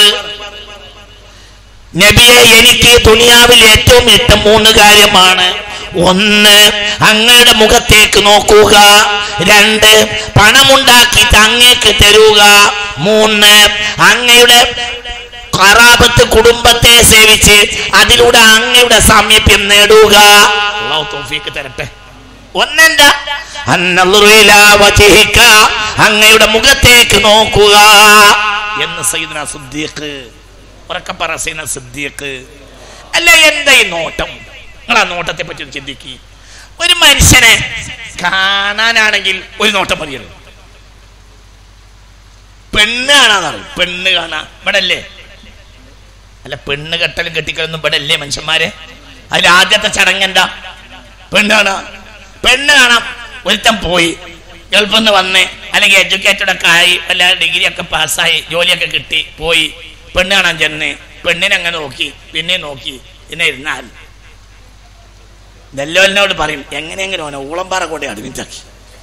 നബിയെ എനിക്ക് ഈ ദുനിയാവിൽ ഏറ്റവും ഇഷ്ടം മൂന്ന് കാര്യമാണ് ഒന്ന് അങ്ങയുടെ മുഖത്തേക്ക് നോക്കുക രണ്ട് പണമുണ്ടാക്കിയിട്ട് അങ്ങേക്ക് തരുക മൂന്ന് അങ്ങയുടെ കറാപത്ത് കുടുംബത്തെ സേവിച്ച് അതിലൂടെ അങ്ങയുടെ സാമീപ്യം നേടുക അള്ളാഹു തൗഫീക്ക് തരട്ടെ ഒന്നെന്താ അന്നളുറു ഇലാ വജ്ഹിക, അങ്ങയുടെ മുഖത്തേക്ക് നോക്കുക എന്ന് സയ്യിദ്ന സിദ്ദീഖ് ഉറക്കെ പറ സയ്യിദ്ന സിദ്ദീഖ് അല്ല എന്താ ഈ നോട്ടം നിങ്ങൾ ആ നോട്ടത്തെ പറ്റി ഒന്ന് ചിന്തിക്കുക ഒരു മനുഷ്യനെ കാണാനാണെങ്കിൽ ഒരു നോട്ടം മതിയല്ലോ പെണ്ണ് കാണാന്നറിയും പെണ്ണ് കാണാ ഇവിടെ അല്ലേ അല്ല പെണ്ണ് കെട്ടലും കെട്ടിക്കലൊന്നും ഇവിടെ അല്ലേ മനുഷ്യന്മാരെ അതിൽ ആദ്യത്തെ ചടങ്ങ് എന്താ പെണ്ണ് കാണാ പെണ്ണ് കാണാം ഒരുത്തൻ പോയി ഗൾഫിൽ നിന്ന് വന്ന് അല്ലെങ്കിൽ എഡ്യൂക്കേറ്റഡ് ഒക്കെ ആയി വല്ല ഡിഗ്രി ഒക്കെ പാസ്സായി ജോലിയൊക്കെ കിട്ടി പോയി പെണ്ണ് കാണാൻ ചെന്ന് പെണ്ണിനെ അങ്ങനെ നോക്കി പിന്നെ നോക്കി പിന്നെ ഇരുന്നാൽ നെല്ലോലിനോട് പറയും എങ്ങനെയെങ്കിലും അവനെ ഊളംപാറ കൊണ്ട് അഡ്മിറ്റാക്കി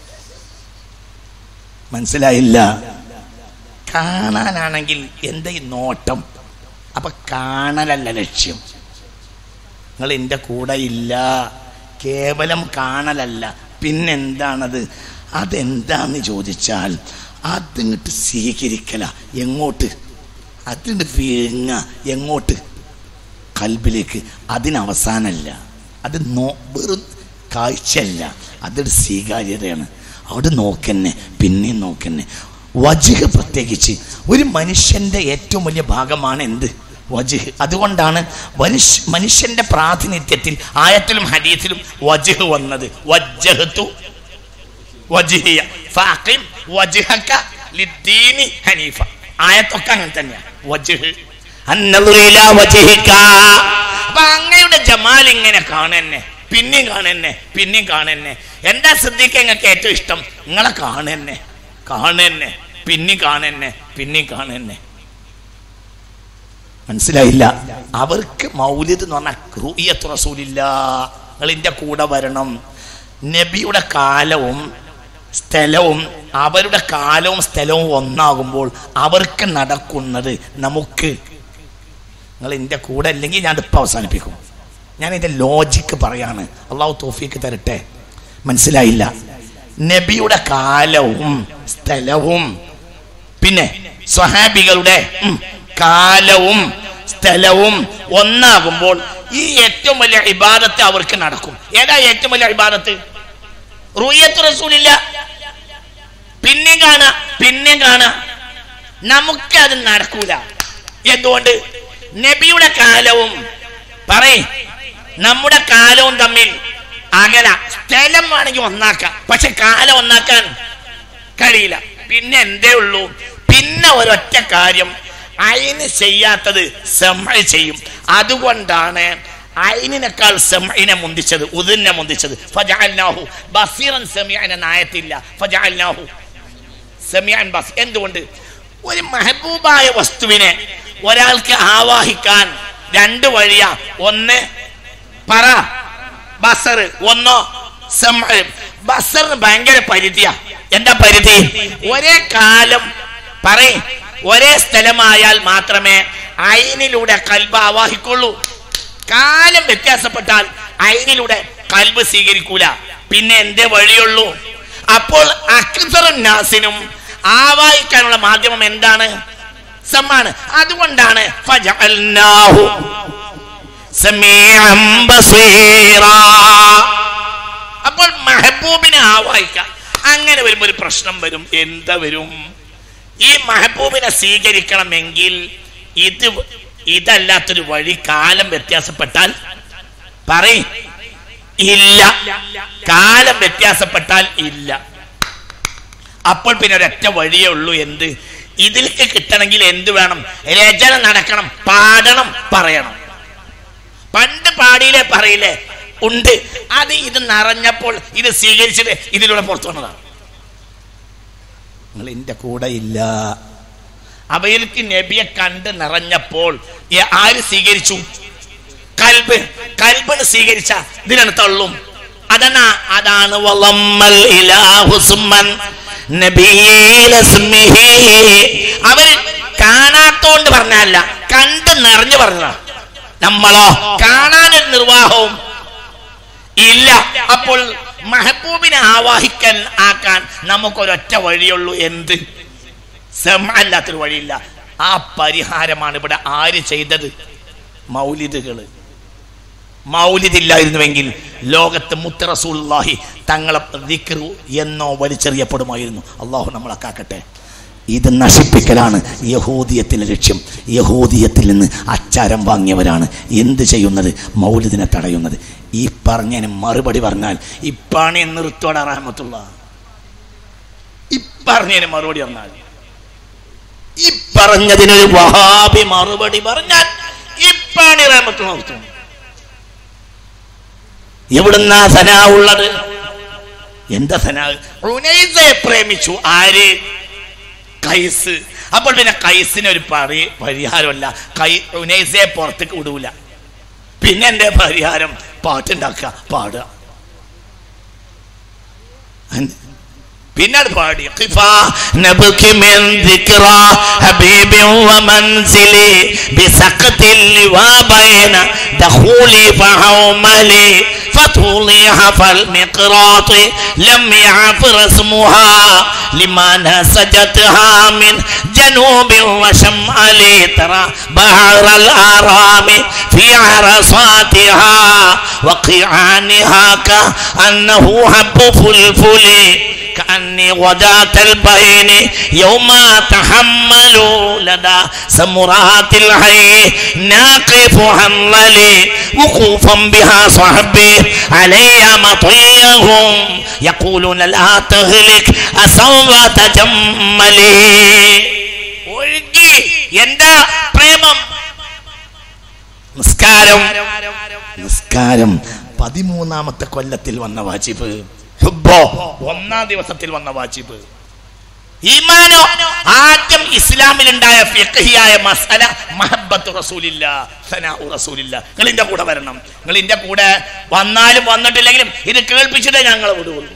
മനസ്സിലായില്ല കാണാനാണെങ്കിൽ എന്താ ഈ നോട്ടം അപ്പൊ കാണലല്ല ലക്ഷ്യം നിങ്ങൾ എൻ്റെ കൂടെ ഇല്ല കേവലം കാണലല്ല പിന്നെന്താണത് അതെന്താന്ന് ചോദിച്ചാൽ അതിങ്ങോട്ട് സ്വീകരിക്കല എങ്ങോട്ട് അതിങ്ങോട്ട് വിഴുങ്ങ എങ്ങോട്ട് കൽബിലേക്ക് അതിനവസാനല്ല അത് നോ വെറും കാഴ്ചയല്ല അതൊരു സ്വീകാര്യതയാണ് അവിടെ നോക്കന്നെ പിന്നെയും നോക്കന്നെ വജിഹ് പ്രത്യേകിച്ച് ഒരു മനുഷ്യന്റെ ഏറ്റവും വലിയ ഭാഗമാണ് എന്ത് വജിഹ് അതുകൊണ്ടാണ് മനുഷ്യ മനുഷ്യന്റെ പ്രാതിനിധ്യത്തിൽ ആയത്തിലും ഹദീസിലും വജിഹ് വന്നത് വജ്ജഹത്തു വജിഹിയ ഫാഖിം വജ്ഹക ലിദ്ദീനി ഹനീഫ ആയത്തൊക്കെ അങ്ങനെ തന്നെയാണ് വജ്ഹ് അന്നദുറു ഇലാ വജ്ഹിക അപ്പൊ അങ്ങയുടെ ജമാൽ ഇങ്ങനെ കാണന്നെ പിന്നെയും കാണന്നെ പിന്നെയും കാണന്നെ എന്താ ശ്രദ്ധിക്ക നിങ്ങൾക്ക് ഏറ്റവും ഇഷ്ടം നിങ്ങളെ കാണന്നെ കാണന്നെ പിന്നെയും കാണന്നെ പിന്നെയും കാണന്നെ മനസ്സിലായില്ല അവർക്ക് മൗലിദ് എന്ന് പറഞ്ഞാൽ റൂയത്ത് റസൂലില്ല നിങ്ങൾ എൻ്റെ കൂടെ വരണം നബിയുടെ കാലവും സ്ഥലവും അവരുടെ കാലവും സ്ഥലവും ഒന്നാകുമ്പോൾ അവർക്ക് നടക്കുന്നത് നമുക്ക് നിങ്ങൾ എൻ്റെ കൂടെ അല്ലെങ്കിൽ ഞാൻ ഇപ്പം അവസാനിപ്പിക്കും ഞാൻ ഇതിൻ്റെ ലോജിക്ക് പറയാണ് അള്ളാഹു തോഫിക്ക് തരട്ടെ മനസ്സിലായില്ല നബിയുടെ കാലവും സ്ഥലവും പിന്നെ സ്വഹാബികളുടെ ഉം, കാലവും സ്ഥലവും ഒന്നാകുമ്പോൾ ഈ ഏറ്റവും വലിയ ഇബാദത്ത് അവർക്ക് നടക്കും ഏതാ ഏറ്റവും വലിയ ഇബാദത്ത് റുയത്ത് റസൂലില്ല പിന്നെ കാണാ പിന്നെ കാണാ നമുക്ക് അത് നടക്കൂല എന്തുകൊണ്ട് നബിയുടെ കാലവും പറയ് നമ്മുടെ കാലവും തമ്മിൽ അകല സ്ഥലം വേണമെങ്കിൽ ഒന്നാക്കാം പക്ഷെ കാലം ഒന്നാക്കാൻ കഴിയില്ല പിന്നെ എന്തേ ഉള്ളൂ പിന്നെ ഒരൊറ്റ കാര്യം അയിന് ചെയ്യാത്തത് സെമ ചെയ്യും അതുകൊണ്ടാണ് അയിനേക്കാൾ സെമയിനെ മുന്തിച്ചത് ഉദിനെ മുന്തിച്ചത് ഫജഅൽനാഹു ബസീറൻ സെമിയൻ എന്ന ആയത്തില്ല ഫജഅൽനാഹു സെമിയാൻ ബസ് എന്തുകൊണ്ട് ഒരു മെഹബൂബായ വസ്തുവിനെ ഒരാൾക്ക് ആവാഹിക്കാൻ രണ്ട് വഴിയാ ഒന്ന് പറ ബസർ ഒന്നോ സെമ ബസറിന് ഭയങ്കര പരിധിയാ എന്താ പരിധി ഒരേ കാലം പറയ് ഒരേ സ്ഥലമായാൽ മാത്രമേ അയിനിലൂടെ കൽബ് ആവാഹിക്കുള്ളൂ കാലം വ്യത്യാസപ്പെട്ടാൽ അയിനിലൂടെ കൽബ് സ്വീകരിക്കൂല പിന്നെ എന്തേ വഴിയുള്ളൂ അപ്പോൾ അക്സറും നാസിനും ആവാഹിക്കാനുള്ള മാധ്യമം എന്താണ് സമ്മാണ് അതുകൊണ്ടാണ് ഫജഅൽനാഹു സമീഅൻ ബസീറാ. അപ്പോൾ മെഹബൂബിനെ ആവാഹിക്കാം അങ്ങനെ വരുമ്പോൾ ഒരു പ്രശ്നം വരും എന്താ വരും ഈ മെഹബൂബിനെ സ്വീകരിക്കണമെങ്കിൽ ഇത് ഇതല്ലാത്തൊരു വഴി കാലം വ്യത്യാസപ്പെട്ടാൽ പറയ് ഇല്ല കാലം വ്യത്യാസപ്പെട്ടാൽ ഇല്ല അപ്പോൾ പിന്നെ ഒരൊറ്റ വഴിയേ ഉള്ളൂ എന്ത് ഇതിലേക്ക് കിട്ടണമെങ്കിൽ എന്ത് വേണം രചന നടക്കണം പാടണം പറയണം പണ്ട് പാടിയില്ലേ പറയില്ലേ ഉണ്ട് അത് ഇത് നിറഞ്ഞപ്പോൾ ഇത് സ്വീകരിച്ചിട്ട് ഇതിലൂടെ പുറത്തു വന്നതാണ് നിങ്ങൾ എൻ്റെ കൂടെ ഇല്ല അവയിലേക്ക് നബിയെ കണ്ട് നിറഞ്ഞപ്പോൾ ഈ ആര് സ്വീകരിച്ചു കൽബ് കൽബിന് സ്വീകരിച്ച ഇതിനാണ് തള്ളും അതാണ് അതാണ് വളമ്മൽ ഇലാഹു സുമ്മൻ നബിയിലസ്മിഹി. അവര് കാണാത്തോണ്ട് പറഞ്ഞല്ല കണ്ട് നിറഞ്ഞു പറഞ്ഞതാ നമ്മളോ കാണാനൊരു നിർവാഹവും ഇല്ല അപ്പോൾ മെഹബൂബിനെ ആവാഹിക്കാൻ ആക്കാൻ നമുക്കൊരൊറ്റ വഴിയുള്ളൂ എന്ത് അല്ലാത്തൊരു വഴിയില്ല ആ പരിഹാരമാണ് ഇവിടെ ആര് ചെയ്തത് മൗലിദുകള് മൗലിദില്ലായിരുന്നുവെങ്കിൽ ലോകത്ത് മുത്ത റസൂലുള്ളാഹി തങ്ങളെ ദിക്റു എന്നോ വലിച്ചെറിയപ്പെടുമായിരുന്നു അള്ളാഹു നമ്മളെ കാക്കട്ടെ ഇത് നശിപ്പിക്കലാണ് യഹൂദിയത്തിൻ്റെ ലക്ഷ്യം യഹൂദിയത്തിൽ നിന്ന് അച്ചാരം വാങ്ങിയവരാണ് എന്ത് ചെയ്യുന്നത് മൗലിദിനെ തടയുന്നത് ഈ പറഞ്ഞതിന് മറുപടി പറഞ്ഞാൽ ഇപ്പാണ് നിർത്തോട റഹമത്തുള്ള ഈ പറഞ്ഞതിന് മറുപടി പറഞ്ഞാൽ ഈ പറഞ്ഞതിനൊരു വഹാബി മറുപടി പറഞ്ഞാൽ ഇപ്പാണ് റഹമത്തുള്ള നിർത്തും എവിടുന്നാ സന ഉള്ളത് എന്താ സന ഉനൈസയെ പ്രേമിച്ചു ആര് കൈസ് അപ്പോൾ പിന്നെ കൈസിന് ഒരു പറി പരിഹാരമല്ല കൈ ഉനൈസയെ പുറത്തേക്ക് വിടൂല പിന്നെ എന്റെ പരിഹാരം പാട്ടുണ്ടാക്കുക പാടുക എന്ത്? പിന്നീട് പാടി ഖിഫാ നബ്കി മിൻ ദിക്റ ഹബീബി വമൻസിലി ബിസഖത്തിൽ വബൈന ദഖൂലി ഫഹൗമലി فطولي حفى المقراط لم يعفر اسمها لما نسجتها من جنوب وشمال ترى بحر الآرام في عرصاتها وقيعانها كأنه حب فلفل كأني غداة البين يوم تحمل لدى سمرات الحي ناقف حنظلي وقوفا بها صحبي علي مطيهم يقولون لا تهلك أسوى تجملي ഒഴുകി എന്താ പ്രേമം നിസ്കാരം നിസ്കാരം പതിമൂന്നാമത്തെ കൊല്ലത്തിൽ വന്ന വാജിബ് ഹുബ്ബോ ഒന്നാം ദിവസത്തിൽ വന്ന വാജിബ് ഈമാനോ ആദ്യം ഇസ്ലാമിലുണ്ടായ ഫിഖഹിയായ മസല മഹബത്ത് റസൂലില്ല സനാഉ റസൂലില്ല നിങ്ങൾ ഇതിന്റെ കൂടെ വരണം നിങ്ങൾ ഇതിന്റെ കൂടെ വന്നാലും വന്നിട്ടില്ലെങ്കിലും ഇത് കേൾപ്പിച്ചിട്ടേ ഞങ്ങൾ വിടുകയുള്ളൂ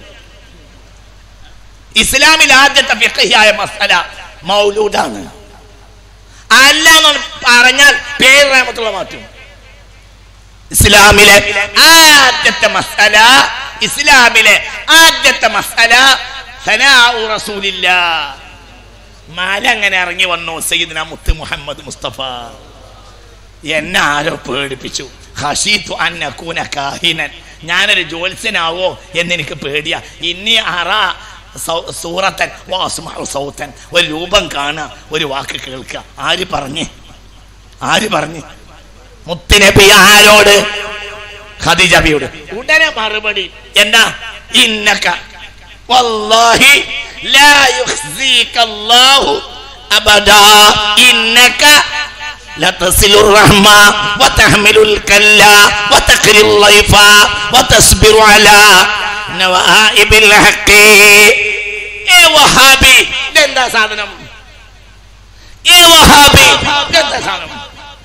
ഇസ്ലാമിൽ ആദ്യത്തെ ഫിഖഹിയായ മസല മൗലൂദാണ് അല്ല എന്ന് പറഞ്ഞാൽ പേര് റഹ്മത്തുള്ള മാറ്റും ഇസ്ലാമിലെ ആദ്യത്തെ മസല ഇസ്ലാമിലെ ആദ്യത്തെ മസല സനാഉ റസൂലില്ല മാല അങ്ങനെ ഇറങ്ങി വന്നു സയ്യിദ്ന മുത്ത് മുഹമ്മദ് മുസ്തഫ എന്നെ ആരോ പേടിപ്പിച്ചു ഹഷീത്തു അന്നക്കൂന കാഹിനൻ ഞാനൊരു ജ്യോത്സ്യനാവോ എന്നെനിക്ക് പേടിയാ ഇനി അറ സൗ- സൂറത്തൻ വാസുമാവ് സൗത്തൻ ഒരു രൂപം കാണുക ഒരു വാക്ക് കേൾക്കുക ആര് പറഞ്ഞ് ആര് പറഞ്ഞ് മുത്തുനബി ആരോട് ഖദീജബിയോട് ഉടനെ മറുപടി എന്താ ഇന്നക വല്ലാഹി ലാ യുഖ്സീക അല്ലാഹു അബദാ ഇന്നക لتصل الرحمة وتحمل الكلا وتقري الضيف وتصبر على نوائب الحق ഏ വഹാബി ഇതെന്താ സാധനം ഏ വഹാബി ഇതെന്താ സാധനം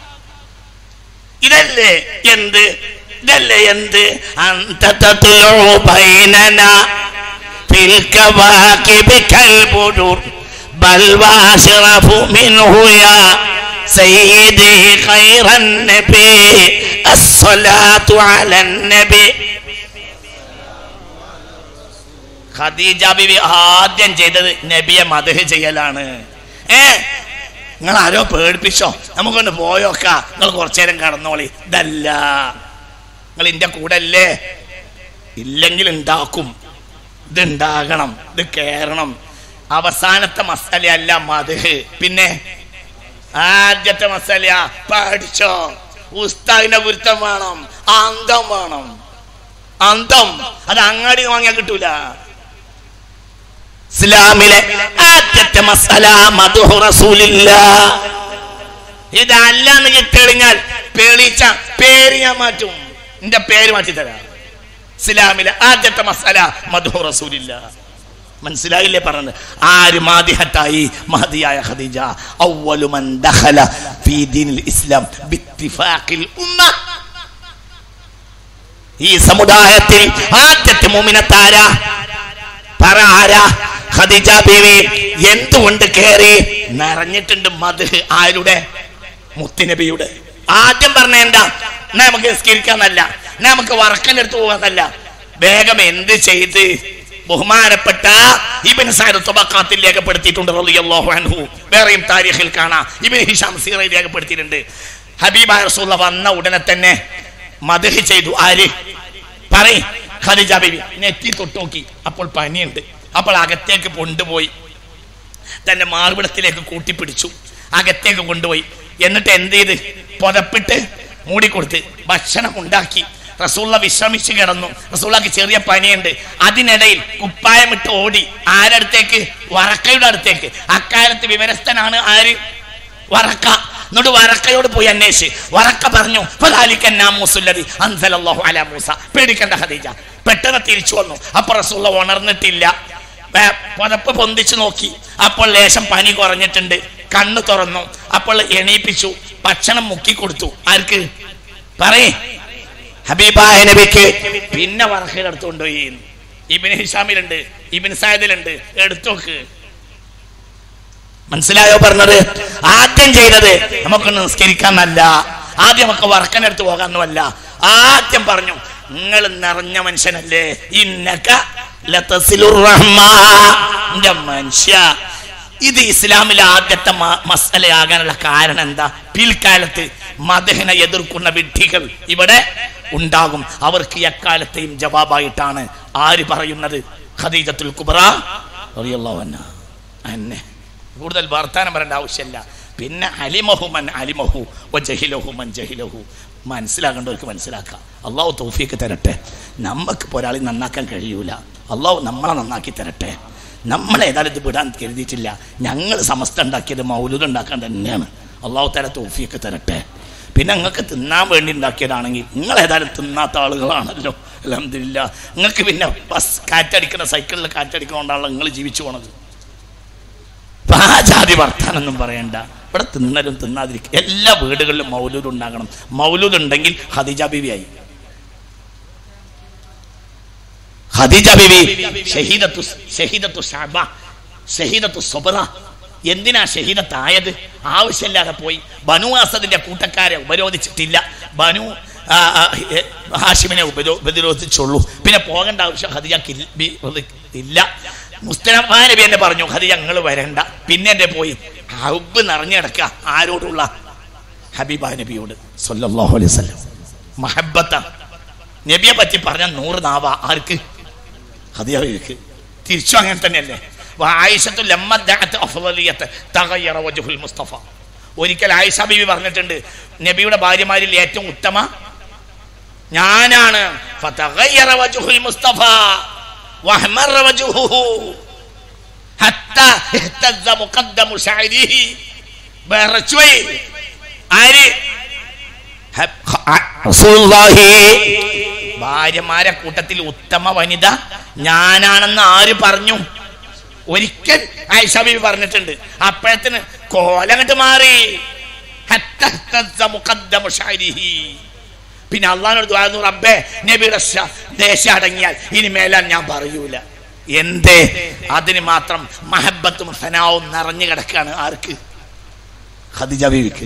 ഇതല്ലേ എന്ത് ഇതല്ലേ എന്ത് അന്ത തത്ലു ബൈനന ഫിൽ കവാകിബി കൽബുദുർ ബൽ വാശറഫു മിൻഹു യാ സയ്യിദി ഖൈറൻ നബി അസ്സലാത്തു അലൻ നബി ഖദീജ ബിബി ആദ്യം ചെയ്തത് നബിയെ മദഹ് ചെയ്യലാണ് ഏ നിങ്ങൾ ആരോ പേടിപ്പിച്ചോ നമുക്കൊന്ന് പോയോക്ക നിങ്ങൾ കുറച്ചു നേരം കടന്നോളി ഇതല്ല നിങ്ങൾ ഇന്റെ കൂടെ അല്ലേ ഇല്ലെങ്കിൽ ഉണ്ടാക്കും ഇത് ഉണ്ടാകണം ഇത് കേറണം അവസാനത്തെ മസാലയല്ല മധുഹ് പിന്നെ ആദ്യത്തെ മസാല പഠിച്ചോ ഉസ്താദിന്റെ ഗുരുത്തം വേണം അന്തം വേണം അന്തം അത് അങ്ങാടി വാങ്ങിയാൽ കിട്ടൂല ഇസ്ലാമിലെ ആദ്യത്തെ മസാല മധുഹു റസൂലില്ല ഇതല്ലാന്ന് കിട്ടിക്കഴിഞ്ഞാൽ പേളിച്ച പേര് ഞാൻ മാറ്റും എന്റെ പേര് മാറ്റി തരാം ഇസ്ലാമിലെ ആദ്യത്തെ മസാല മധുഹു റസൂലില്ല മനസ്സിലായില്ലേ പറഞ്ഞത് ആര് മാദിഹത്തായി മഹദിയായ ഖദീജ അവ്വലു മൻ ദഖല ഫീ ദീനിൽ ഇസ്ലാം ബിത്തിഫാഖിൽ ഉമ്മ ഈ സമുദായത്തിൽ ആദ്യത്തെ മുമിനത്താര പറ ആരാ ഖദീജ ബീവി എന്തുകൊണ്ട് കേറി നിറഞ്ഞിട്ടുണ്ട് മധു ആരുടെ മുത്തുനബിയുടെ ആദ്യം പറഞ്ഞ എന്താ എന്നാ നമുക്ക് നിസ്കരിക്കാന്നല്ല എന്നാ നമുക്ക് വറക്കനെടുത്ത് പോകാന്നല്ല വേഗം എന്ത് ചെയ്ത് ബഹുമാനപ്പെട്ട ഇബിൻ സാര് തുബക്കാത്തിൽ രേഖപ്പെടുത്തിയിട്ടുണ്ട് റളിയല്ലാഹു അൻഹു വേറെയും താരീഖിൽ കാണാം ഇബിൻ ഹിഷാം സീറയിൽ രേഖപ്പെടുത്തിയിട്ടുണ്ട് ഹബീബ റസൂല വന്ന ഉടനെ തന്നെ മദഹ് ചെയ്തു ആര് പറയ് ഖദീജ ബീബി നെറ്റി തൊട്ട് നോക്കി അപ്പോൾ പനിയുണ്ട് അപ്പോൾ അകത്തേക്ക് കൊണ്ടുപോയി തന്റെ മാർവിടത്തിലേക്ക് കൂട്ടിപ്പിടിച്ചു അകത്തേക്ക് കൊണ്ടുപോയി എന്നിട്ട് എന്ത് ചെയ്ത് പുതപ്പിട്ട് മൂടിക്കൊടുത്ത് ഭക്ഷണം ഉണ്ടാക്കി റസൂള്ള വിശ്രമിച്ച് കിടന്നു റസൂള്ളക്ക് ചെറിയ പനിയുണ്ട് അതിനിടയിൽ കുപ്പായമിട്ട് ഓടി ആരടുത്തേക്ക് വറക്കയുടെ അടുത്തേക്ക് അക്കാലത്ത് വിവരസ്ഥനാണ് ആര് വറക്ക എന്നിട്ട് വറക്കയോട് പോയി അന്വേഷിച്ച് വറക്ക പറഞ്ഞു "ഫദാലിക നാമൂസുല്ലദി അൻസലല്ലാഹു അലാ മൂസ പേടിക്കണ്ട ഖദീജ പെട്ടെന്ന് തിരിച്ചു വന്നു അപ്പൊ റസൂള്ള ഉണർന്നിട്ടില്ല വേ- പുതപ്പ് പൊന്തിച്ചു നോക്കി അപ്പോൾ ലേശം പനി കുറഞ്ഞിട്ടുണ്ട് കണ്ണു തുറന്നു അപ്പോൾ എണീപ്പിച്ചു ഭക്ഷണം മുക്കി കൊടുത്തു ആർക്ക് പറയേ ഹബീബായ നബിക്ക് പിന്നെ വറക്കയിൽ എടുത്തുകൊണ്ടുപോയി ഇബിൻ ഹിഷാമിലുണ്ട് ഇബിൻ സായദിലുണ്ട് എടുത്തോക്ക് മനസ്സിലായോ പറഞ്ഞത് ആദ്യം ചെയ്തത് നമുക്കൊന്ന് നിസ്കരിക്കാന്നല്ല ആദ്യം നമുക്ക് വറക്കനെടുത്ത് പോകാന്നല്ല ആദ്യം പറഞ്ഞു നിങ്ങൾ നിറഞ്ഞ മനുഷ്യനല്ലേ ഇന്നക ലതസിലുർ റഹ്മ. ന്റെ മനുഷ്യ ഇത് ഇസ്ലാമിലെ ആദ്യത്തെ മ- മസലയാകാനുള്ള കാരണം എന്താ പിൽക്കാലത്ത് മദഹനെ എതിർക്കുന്ന വിഡ്ഢികൾ ഇവിടെ ഉണ്ടാകും അവർക്ക് എക്കാലത്തെയും ജവാബായിട്ടാണ് ആര് പറയുന്നത് ഖദീജത്തുൽ കുബ്ര റളിയല്ലാഹു അൻഹ അന്നെ കൂടുതൽ വർത്താനം പറയേണ്ട ആവശ്യമില്ല പിന്നെ അലിമഹുമൻ അലിമഹു ഒ ജഹിലഹുമൻ ജഹിലഹു മനസ്സിലാക്കേണ്ടവർക്ക് മനസ്സിലാക്കാം അള്ളാഹു തൗഫീക്ക് തരട്ടെ നമുക്ക് ഇപ്പോൾ ഒരാളെ നന്നാക്കാൻ കഴിയൂല അള്ളാഹു നമ്മളെ നന്നാക്കി തരട്ടെ നമ്മൾ ഏതായാലും ഇത് വിടാൻ കരുതിയിട്ടില്ല ഞങ്ങൾ സമസ്ത ഉണ്ടാക്കിയത് മൗലുദ് ഉണ്ടാക്കാൻ തന്നെയാണ് അള്ളാഹു തല തൗഫീക്ക് തരട്ടെ പിന്നെ നിങ്ങൾക്ക് തിന്നാൻ വേണ്ടി ഉണ്ടാക്കിയതാണെങ്കിൽ നിങ്ങൾ ഏതായാലും തിന്നാത്ത ആളുകളാണല്ലോ അലഹമില്ല നിങ്ങൾക്ക് പിന്നെ ബസ് കാറ്റടിക്കുന്ന സൈക്കിളിൽ കാറ്റടിക്കുന്നതുകൊണ്ടാണല്ലോ നിങ്ങൾ ജീവിച്ചു പോണത് അപ്പൊ ആ ജാതി വർത്താനൊന്നും പറയണ്ട ഇവിടെ തിന്നലും തിന്നാതിരിക്കും എല്ലാ വീടുകളിലും മൗലൂദ് ഉണ്ടാകണം മൗലൂദ് ഉണ്ടെങ്കിൽ ഹദിജ ബിബി ആയി ഖദീജ ബിബി ഷഹീദത്തു ഷഹീദത്തു ഷഅബ ഷഹീദത്തു സുബ്ര എന്തിനാ ഷഹീദത്തായത് ആവശ്യമില്ലാതെ പോയി ബനു അസദിന്റെ കൂട്ടക്കാരെ ഉപരോധിച്ചിട്ടില്ല ബനു ആ, ആ, എ, ഹാഷിമിനെ ഉപരോ ഉപരോധിച്ചുള്ളൂ പിന്നെ പോകേണ്ട ആവശ്യം ഖദീജക്ക് ഇൽ- ബി- ഇല്ല മുസ്തഫ നബി എന്നെ പറഞ്ഞു ഖദീജ നിങ്ങൾ വരണ്ട പിന്നെ എന്നെ പോയി ഹബ്ബ് നിറഞ്ഞിടക്ക ആരോടുള്ള ഹബീബ നബിയോട് സല്ലല്ലാഹു അലൈഹി വസല്ലം മഹബത്ത നബിയെ പറ്റി പറഞ്ഞ നൂറ് നാവ ആർക്ക് ഹദിയക്ക് തിരിച്ചു അങ്ങനെ തന്നെയല്ലേ ആയിഷത്തു ലമ്മ ദഅത്ത് അഫ്ളലിയത്ത് തഗയ്യറ വജ്ഹുൽ മുസ്തഫ ഒരിക്കൽ ആയിഷ ബീവി പറഞ്ഞിട്ടുണ്ട് നബിയുടെ ഭാര്യമാരിൽ ഏറ്റവും ഉത്തമ ഞാനാണ് ഫതഗയ്യറ വജ്ഹുൽ മുസ്തഫ വഹ്മറ വജ്ഹുഹു ഹത്ത ഇഹ്തസ്സ മുഖദ്ദമു ശഅരിഹി ബറച്ചുവൈ ആര് ഹ- ഹ- റസൂലുള്ളാഹി ഭാര്യമാരെ കൂട്ടത്തിൽ ഉത്തമ വനിത ഞാനാണെന്ന് ആര് പറഞ്ഞു ഒരിക്കൽ ഐഷബി പറഞ്ഞിട്ടുണ്ട് അപ്പോഴത്തിന് കോലങ്ങട്ട് മാറി ഹത്ത ഹത്തസ്സ മുഖദ്ദമു ശഅരിഹി. പിന്നെ അള്ളഹാനോട് ദ്വാരുന്നു റബ്ബേ നബിയുടെ ശ- ദേശം അടങ്ങിയാൽ ഇനി മേലാൽ ഞാൻ പറയൂല എന്തേ അതിന് മാത്രം മഹബത്തും ഫനാവും നിറഞ്ഞു കിടക്കാണ് ആർക്ക് ഖദീജ ബീവിക്ക്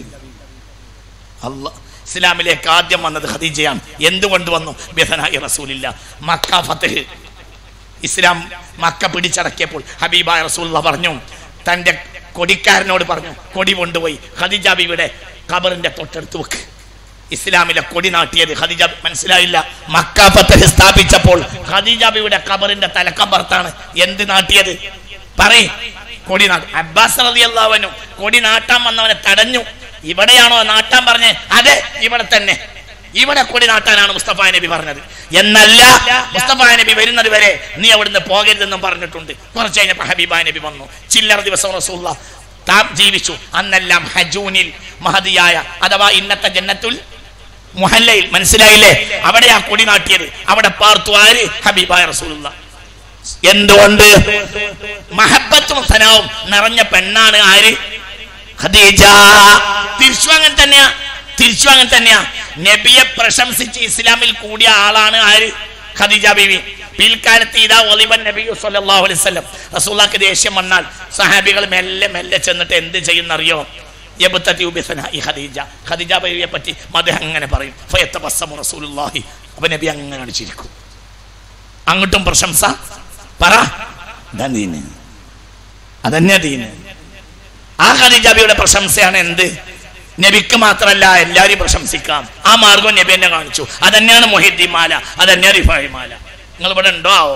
അല്ല ഇസ്ലാമിലേക്ക് ആദ്യം വന്നത് ഖദീജയാണ് എന്തുകൊണ്ട് വന്നു ബിഥനായി റസൂലില്ല മക്ക ഫത്തഹ് ഇസ്ലാം മക്ക പിടിച്ചടക്കിയപ്പോൾ ഹബീബായ റസൂല്ല പറഞ്ഞു തൻ്റെ കൊടിക്കാരനോട് പറഞ്ഞു കൊടി കൊണ്ടുപോയി ഖദീജ ബീവിയുടെ ഖബറിന്റെ തൊട്ടടുത്ത് വെക്ക് ഇസ്ലാമിലെ കൊടി നാട്ടിയത് ഖദീജ മനസ്സിലായില്ല മക്ക ഫത്തഹ് സ്ഥാപിച്ചപ്പോൾ ഖദീജ ബീവിയുടെ ഖബറിന്റെ തലക്കമ്പർത്താണ് എന്ത് നാട്ടിയത് പറയ് കൊടി നാട്ട് അബ്ബാസ് റളിയല്ലാഹു കൊടി നാട്ടാൻ വന്നവനെ തടഞ്ഞു ഇവിടെയാണോ നാട്ടാൻ പറഞ്ഞേ അതെ ഇവിടെ തന്നെ ഇവിടെ കൊടി നാട്ടാനാണ് മുസ്തഫ നബി പറഞ്ഞത് എന്നല്ല മുസ്തഫ നബി വരുന്നത് വരെ നീ അവിടുന്ന് പോകരുതെന്നും പറഞ്ഞിട്ടുണ്ട് കുറച്ച് കഴിഞ്ഞപ്പോ ഹബീബ നബി വന്നു ചില്ലറ ദിവസം റസൂള്ള താൻ ജീവിച്ചു അന്നെല്ലാം ഹജൂനിൽ മഹതിയായ അഥവാ ഇന്നത്തെ ജന്നത്തുൽ മുഹല്ലയിൽ മനസ്സിലായില്ലേ അവിടെ ആ കൊടി നാട്ടിയത് അവിടെ പാർത്തു ആര് ഹബീബായ റസൂലുള്ള എന്തുകൊണ്ട് മഹബത്തും സനാവും നിറഞ്ഞ പെണ്ണാണ് ആര് ഖദീജ തിരിച്ചു അങ്ങനെ തന്നെയാ തിരിച്ചു അങ്ങനെ തന്നെയാ നബിയെ പ്രശംസിച്ച് ഇസ്ലാമിൽ കൂടിയ ആളാണ് ആര് ഖദീജ ബീവി പിൽക്കാലത്ത് ഇതാ ഒലിബൻ നബി സല്ലല്ലാഹു അലൈഹി വസല്ലം റസൂലുള്ളാഹിക്ക് ദേഷ്യം വന്നാൽ സഹാബികൾ മെല്ലെ മെല്ലെ ചെന്നിട്ട് എന്ത് ചെയ്യുന്നറിയോ യബ്തതി ബിസനാഇ ഖദീജ ഖദീജ ബീവിയെ പറ്റി മദഹ് അങ്ങനെ പറയും ഫയത്തബസ്സമു റസൂലുള്ളാഹി അപ്പൊ നബി അങ്ങനെ അടിച്ചിരിക്കും അങ്ങോട്ടും പ്രശംസ പറ ഇതാ ദീന് അതന്നെ ദീന് ആ ഖദീജാബിയുടെ പ്രശംസയാണ് എന്ത് നബിക്ക് മാത്രമല്ല എല്ലാവരും പ്രശംസിക്കാം ആ മാർഗം നബി എന്നെ കാണിച്ചു അതന്നെയാണ് മൊഹിദ്ദീൻ മാല അതന്നെയാണ് റിഫായി മാല നിങ്ങൾ ഇവിടെ ഉണ്ടോ ആവോ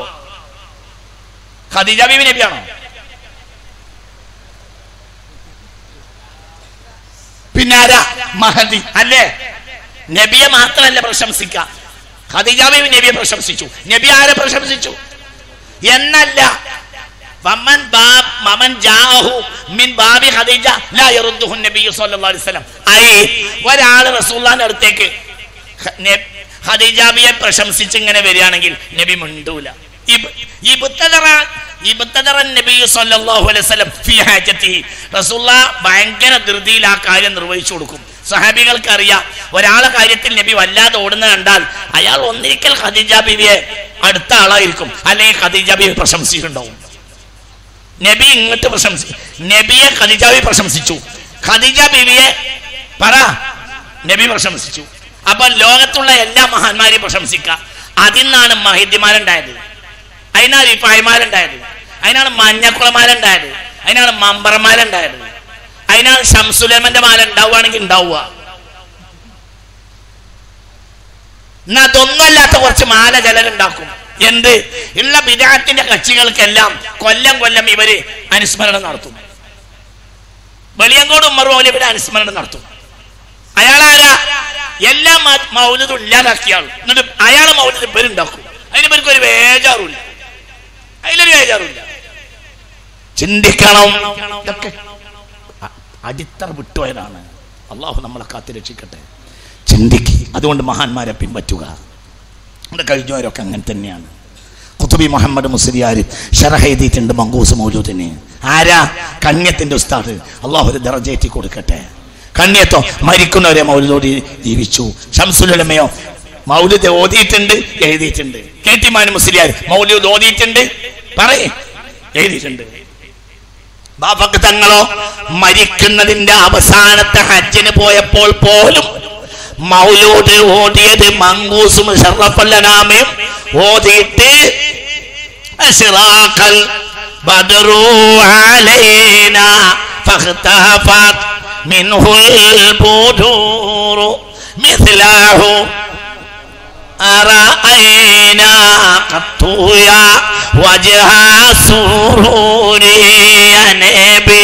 ഖദീജ ബീവി നബിയാണോ പിന്നെ ആരാ മഹദി അല്ലേ നബിയെ മാത്രമല്ല പ്രശംസിക്കാം ഖദീജ ബീവി നബിയെ പ്രശംസിച്ചു നബി ആരെ പ്രശംസിച്ചു എന്നല്ല വമൻ ബാബ് മമൻ ജാഅഹു മിൻ ബാബി ഖദീജ ലാ യറുദ്ദുഹു നബിയ്യു സ്വല്ലല്ലാഹു അലൈഹി വസല്ലം ഐ ഒരാൾ റസൂലുള്ളാഹിന്റെ അടുത്തേക്ക് ഖ- നെ- ഖദീജാബിയെ പ്രശംസിച്ച് ഇങ്ങനെ വരികയാണെങ്കിൽ നബി മിണ്ടൂല ഇബ്- ഇബ്തദറ ഇബ്തദറ നബിയ്യു സ്വല്ലല്ലാഹു അലൈഹി വസല്ലം ഫീ ഹാജത്തിഹി റസൂലുള്ളാഹ് ഭയങ്കര ധൃതിയിൽ ആ കാര്യം നിർവഹിച്ചു കൊടുക്കും സഹാബികൾക്ക് അറിയാം ഒരാളെ കാര്യത്തിൽ നബി വല്ലാതെ ഓടുന്ന കണ്ടാൽ അയാൾ ഒന്നിരിക്കൽ ഖദീജ ബീവിയെ അടുത്ത ആളായിരിക്കും അല്ലെങ്കിൽ ഖദീജ ബീവി പ്രശംസിച്ചിട്ടുണ്ടാവും നബി ഇങ്ങോട്ട് പ്രശംസി നബിയെ ഖദീജാബി പ്രശംസിച്ചു ഖദീജ ബീവിയെ പറ നബി പ്രശംസിച്ചു അപ്പൊ ലോകത്തുള്ള എല്ലാ മഹാന്മാരെയും പ്രശംസിക്കാം അതിന്നാണ് മഹിദ്യമാരുണ്ടായത് അതിനാണ് ഇപ്പായ്മാരുണ്ടായത് അതിനാണ് മഞ്ഞക്കുളമാരുണ്ടായത് അതിനാണ് മമ്പറമാരുണ്ടായത് അതിനാണ് ഷംസുലമന്റെ മാല ഉണ്ടാവുകയാണെങ്കിൽ ഉണ്ടാവുക എന്നാ അതൊന്നുമല്ലാത്ത കുറച്ച് മാല ചിലരുണ്ടാക്കും എന്ത് ഉള്ള വിദാത്തിന്റെ കക്ഷികൾക്കെല്ലാം കൊല്ലം കൊല്ലം ഇവര് അനുസ്മരണം നടത്തും വെളിയങ്കോട് ഉമ്മർ മൗലി ഇവര് അനുസ്മരണം നടത്തും അയാളാരാ എല്ലാ മ- മൗലിദും ഇല്ലാതാക്കിയ ആൾ എന്നിട്ട് അയാളെ മൗലിദ് ഇവരുണ്ടാക്കും അതിന് ഇവർക്ക് ഒരു ബേജാറുമില്ല അതിലൊരു ബേജാറുമില്ല ചിന്തിക്കണം ഇതൊക്കെ അ- അടിത്തറ വിട്ടുപോയതാണ് അള്ളാഹു നമ്മളെ കാത്തി രക്ഷിക്കട്ടെ ചിന്തിക്ക് അതുകൊണ്ട് മഹാന്മാരെ പിൻപറ്റുക നമ്മുടെ കഴിഞ്ഞവരൊക്കെ അങ്ങനെ തന്നെയാണ് കുത്തുബി മുഹമ്മദ് മുസ്ലിയാർ ഷറഹ് എഴുതിയിട്ടുണ്ട് മങ്കൂസ് മൗലൂദിന് ആരാ കണ്യത്തിന്റെ ഉസ്താദ് അള്ളാഹു ഒരു ദറജേറ്റി കൊടുക്കട്ടെ കണ്യത്തോ മരിക്കുന്നവരെ മൗലൂദോടി ജീവിച്ചു ഷംസുലമയോ മൗലൂദ് ഓതിയിട്ടുണ്ട് എഴുതിയിട്ടുണ്ട് കെ ടി മാൻ മുസ്ലിയാർ മൗലൂദ് ഓതിയിട്ടുണ്ട് പറയേ എഴുതിയിട്ടുണ്ട് ബാബക്ക് തങ്ങളോ മരിക്കുന്നതിന്റെ അവസാനത്തെ ഹജ്ജിന് പോയപ്പോൾ പോലും മൗലൂദ് ഓതിയത് മങ്കൂസും ഷറഫല്ലനാമയും ഓതിയിട്ട് അശ്റാഖൽ ബദറു അലൈന ഫഖ്തഫത് മിൻഹുൽ ബുദൂറു മിസ്ലഹു أرأينا قط يا وجه سرور يا نبي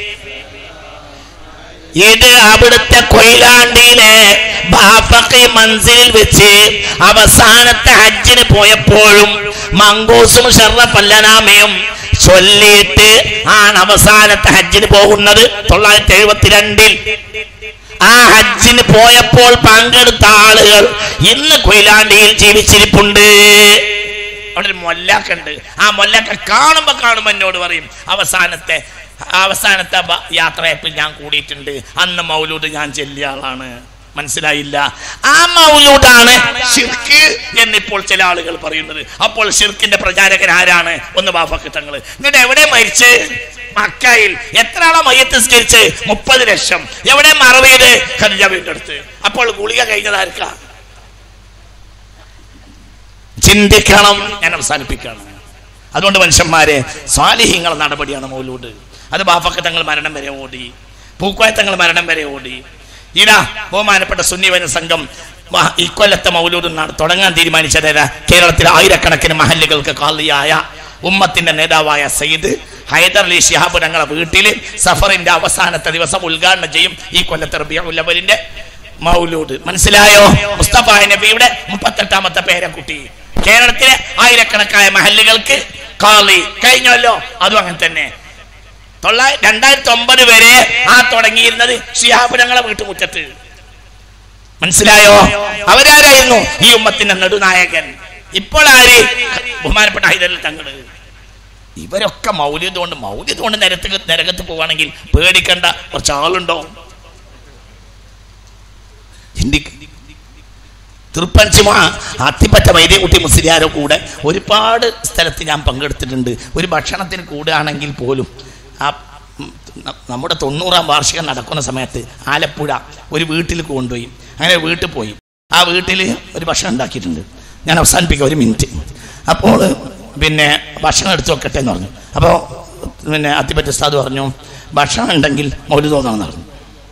ഇത് അവിടുത്തെ കൊയിലാണ്ടിയിലെ ബാഫക്കി മൻസിലിൽ വെച്ച് അവസാനത്തെ ഹജ്ജിന് പോയപ്പോഴും മങ്കൂസും ഷർറഫല്ലനാമയും ചൊല്ലിയിട്ട് ആണ് അവസാനത്തെ ഹജ്ജിന് പോകുന്നത് തൊള്ളായിരത്തി എഴുപത്തിരണ്ടിൽ ആ ഹജ്ജിന് പോയപ്പോൾ പങ്കെടുത്ത ആളുകൾ ഇന്ന് കൊയിലാണ്ടിയിൽ ജീവിച്ചിരിപ്പുണ്ട് അവിടെ ഒരു മൊല്ലാക്കുണ്ട് ആ മൊല്ലാക്ക കാണുമ്പോ കാണുമ്പോ എന്നോട് പറയും അവസാനത്തെ അവസാനത്തെ ബ- യാത്രയപ്പിൽ ഞാൻ കൂടിയിട്ടുണ്ട് അന്ന് മൗലൂദ് ഞാൻ ചെല്ലിയ ആളാണ് മനസ്സിലായില്ല ആ മൗലൂദാണ് ഷിർക്ക് എന്നിപ്പോൾ ചില ആളുകൾ പറയുന്നത് അപ്പോൾ ഷിർക്കിന്റെ പ്രചാരകൻ ആരാണ് ഒന്ന് ബാഫക്ക് തങ്ങൾ എന്നിട്ട് എവിടെ മരിച്ച് മക്കയിൽ എത്ര ആളെ മയ്യത്തിസ്കരിച്ച് മുപ്പത് ലക്ഷം എവിടെ മറവീത് ഖദീജ വീട്ടിന്റെ അടുത്ത് അപ്പോൾ ഗുളിക കഴിഞ്ഞതാർക്കാ ചിന്തിക്കണം ഞാൻ അവസാനിപ്പിക്കണം അതുകൊണ്ട് മനുഷ്യന്മാരെ സ്വാലിഹ്യങ്ങൾ നടപടിയാണ് മൗലൂഡ് അത് ബാഫക്ക് തങ്ങൾ മരണം വരെ ഓടി പൂക്കോയ തങ്ങൾ മരണം വരെ ഓടി ഇതാ ബഹുമാനപ്പെട്ട സുന്നിവന സംഘം മഹ- ഇക്കൊല്ലത്തെ മൗലൂദ് നാട് തുടങ്ങാൻ തീരുമാനിച്ചതേതാ കേരളത്തിലെ ആയിരക്കണക്കിന് മഹല്ലുകൾക്ക് കാളിയായ ഉമ്മത്തിന്റെ നേതാവായ സയ്യിദ് ഹൈദർ അലി ശിഹാബ് ഞങ്ങളെ വീട്ടിൽ സഫറിന്റെ അവസാനത്തെ ദിവസം ഉദ്ഘാടനം ചെയ്യും ഈ കൊല്ലത്തെ റബിയുൽ അവലിന്റെ മൗലൂദ് മനസ്സിലായോ മുസ്തഫ നബിയുടെ മുപ്പത്തെട്ടാമത്തെ പേരക്കുട്ടി കേരളത്തിലെ ആയിരക്കണക്കായ മഹല്ലുകൾക്ക് കാളി കഴിഞ്ഞല്ലോ അതും അങ്ങനെ തന്നെ തൊള്ളായിരത്തി രണ്ടായിരത്തി ഒമ്പത് വരെ ആ തുടങ്ങിയിരുന്നത് ഷിഹാബ് ഞങ്ങളെ വീട്ടുമുറ്റത്ത് മനസ്സിലായോ അവരാരായിരുന്നു ഈ ഉമ്മത്തിന്റെ നെടുനായകൻ ഇപ്പോൾ ആര് ബഹുമാനപ്പെട്ട ഹൈദരിൽ തങ്ങള് ഇവരൊക്കെ മൗല്യത് കൊണ്ട് മൗല്യത് കൊണ്ട് നിരത്ത് നരകത്ത് പോവാണെങ്കിൽ പേടിക്കണ്ട കുറച്ച് ആളുണ്ടോ ചിന്തിക്ക് തൃപ്പഞ്ചുമ അത്തിപ്പറ്റ വൈദ്യകുട്ടി മുസ്ലിയാരോ കൂടെ ഒരുപാട് സ്ഥലത്ത് ഞാൻ പങ്കെടുത്തിട്ടുണ്ട് ഒരു ഭക്ഷണത്തിന് കൂടുകയാണെങ്കിൽ പോലും ആ ഉം, ന- നമ്മുടെ തൊണ്ണൂറാം വാർഷികം നടക്കുന്ന സമയത്ത് ആലപ്പുഴ ഒരു വീട്ടിൽ കൊണ്ടുപോയി അങ്ങനെ ഒരു വീട്ടിൽ പോയി ആ വീട്ടിൽ ഒരു ഭക്ഷണം ഉണ്ടാക്കിയിട്ടുണ്ട് ഞാൻ അവസാനിപ്പിക്കാം ഒരു മിനിറ്റ് അപ്പോൾ പിന്നെ ഭക്ഷണം എടുത്തു വെക്കട്ടെ എന്ന് പറഞ്ഞു അപ്പോൾ പിന്നെ അത്തിപ്പറ്റ ഉസ്താദ് പറഞ്ഞു ഭക്ഷണം ഉണ്ടെങ്കിൽ മൗലി തോന്നണമെന്ന് പറഞ്ഞു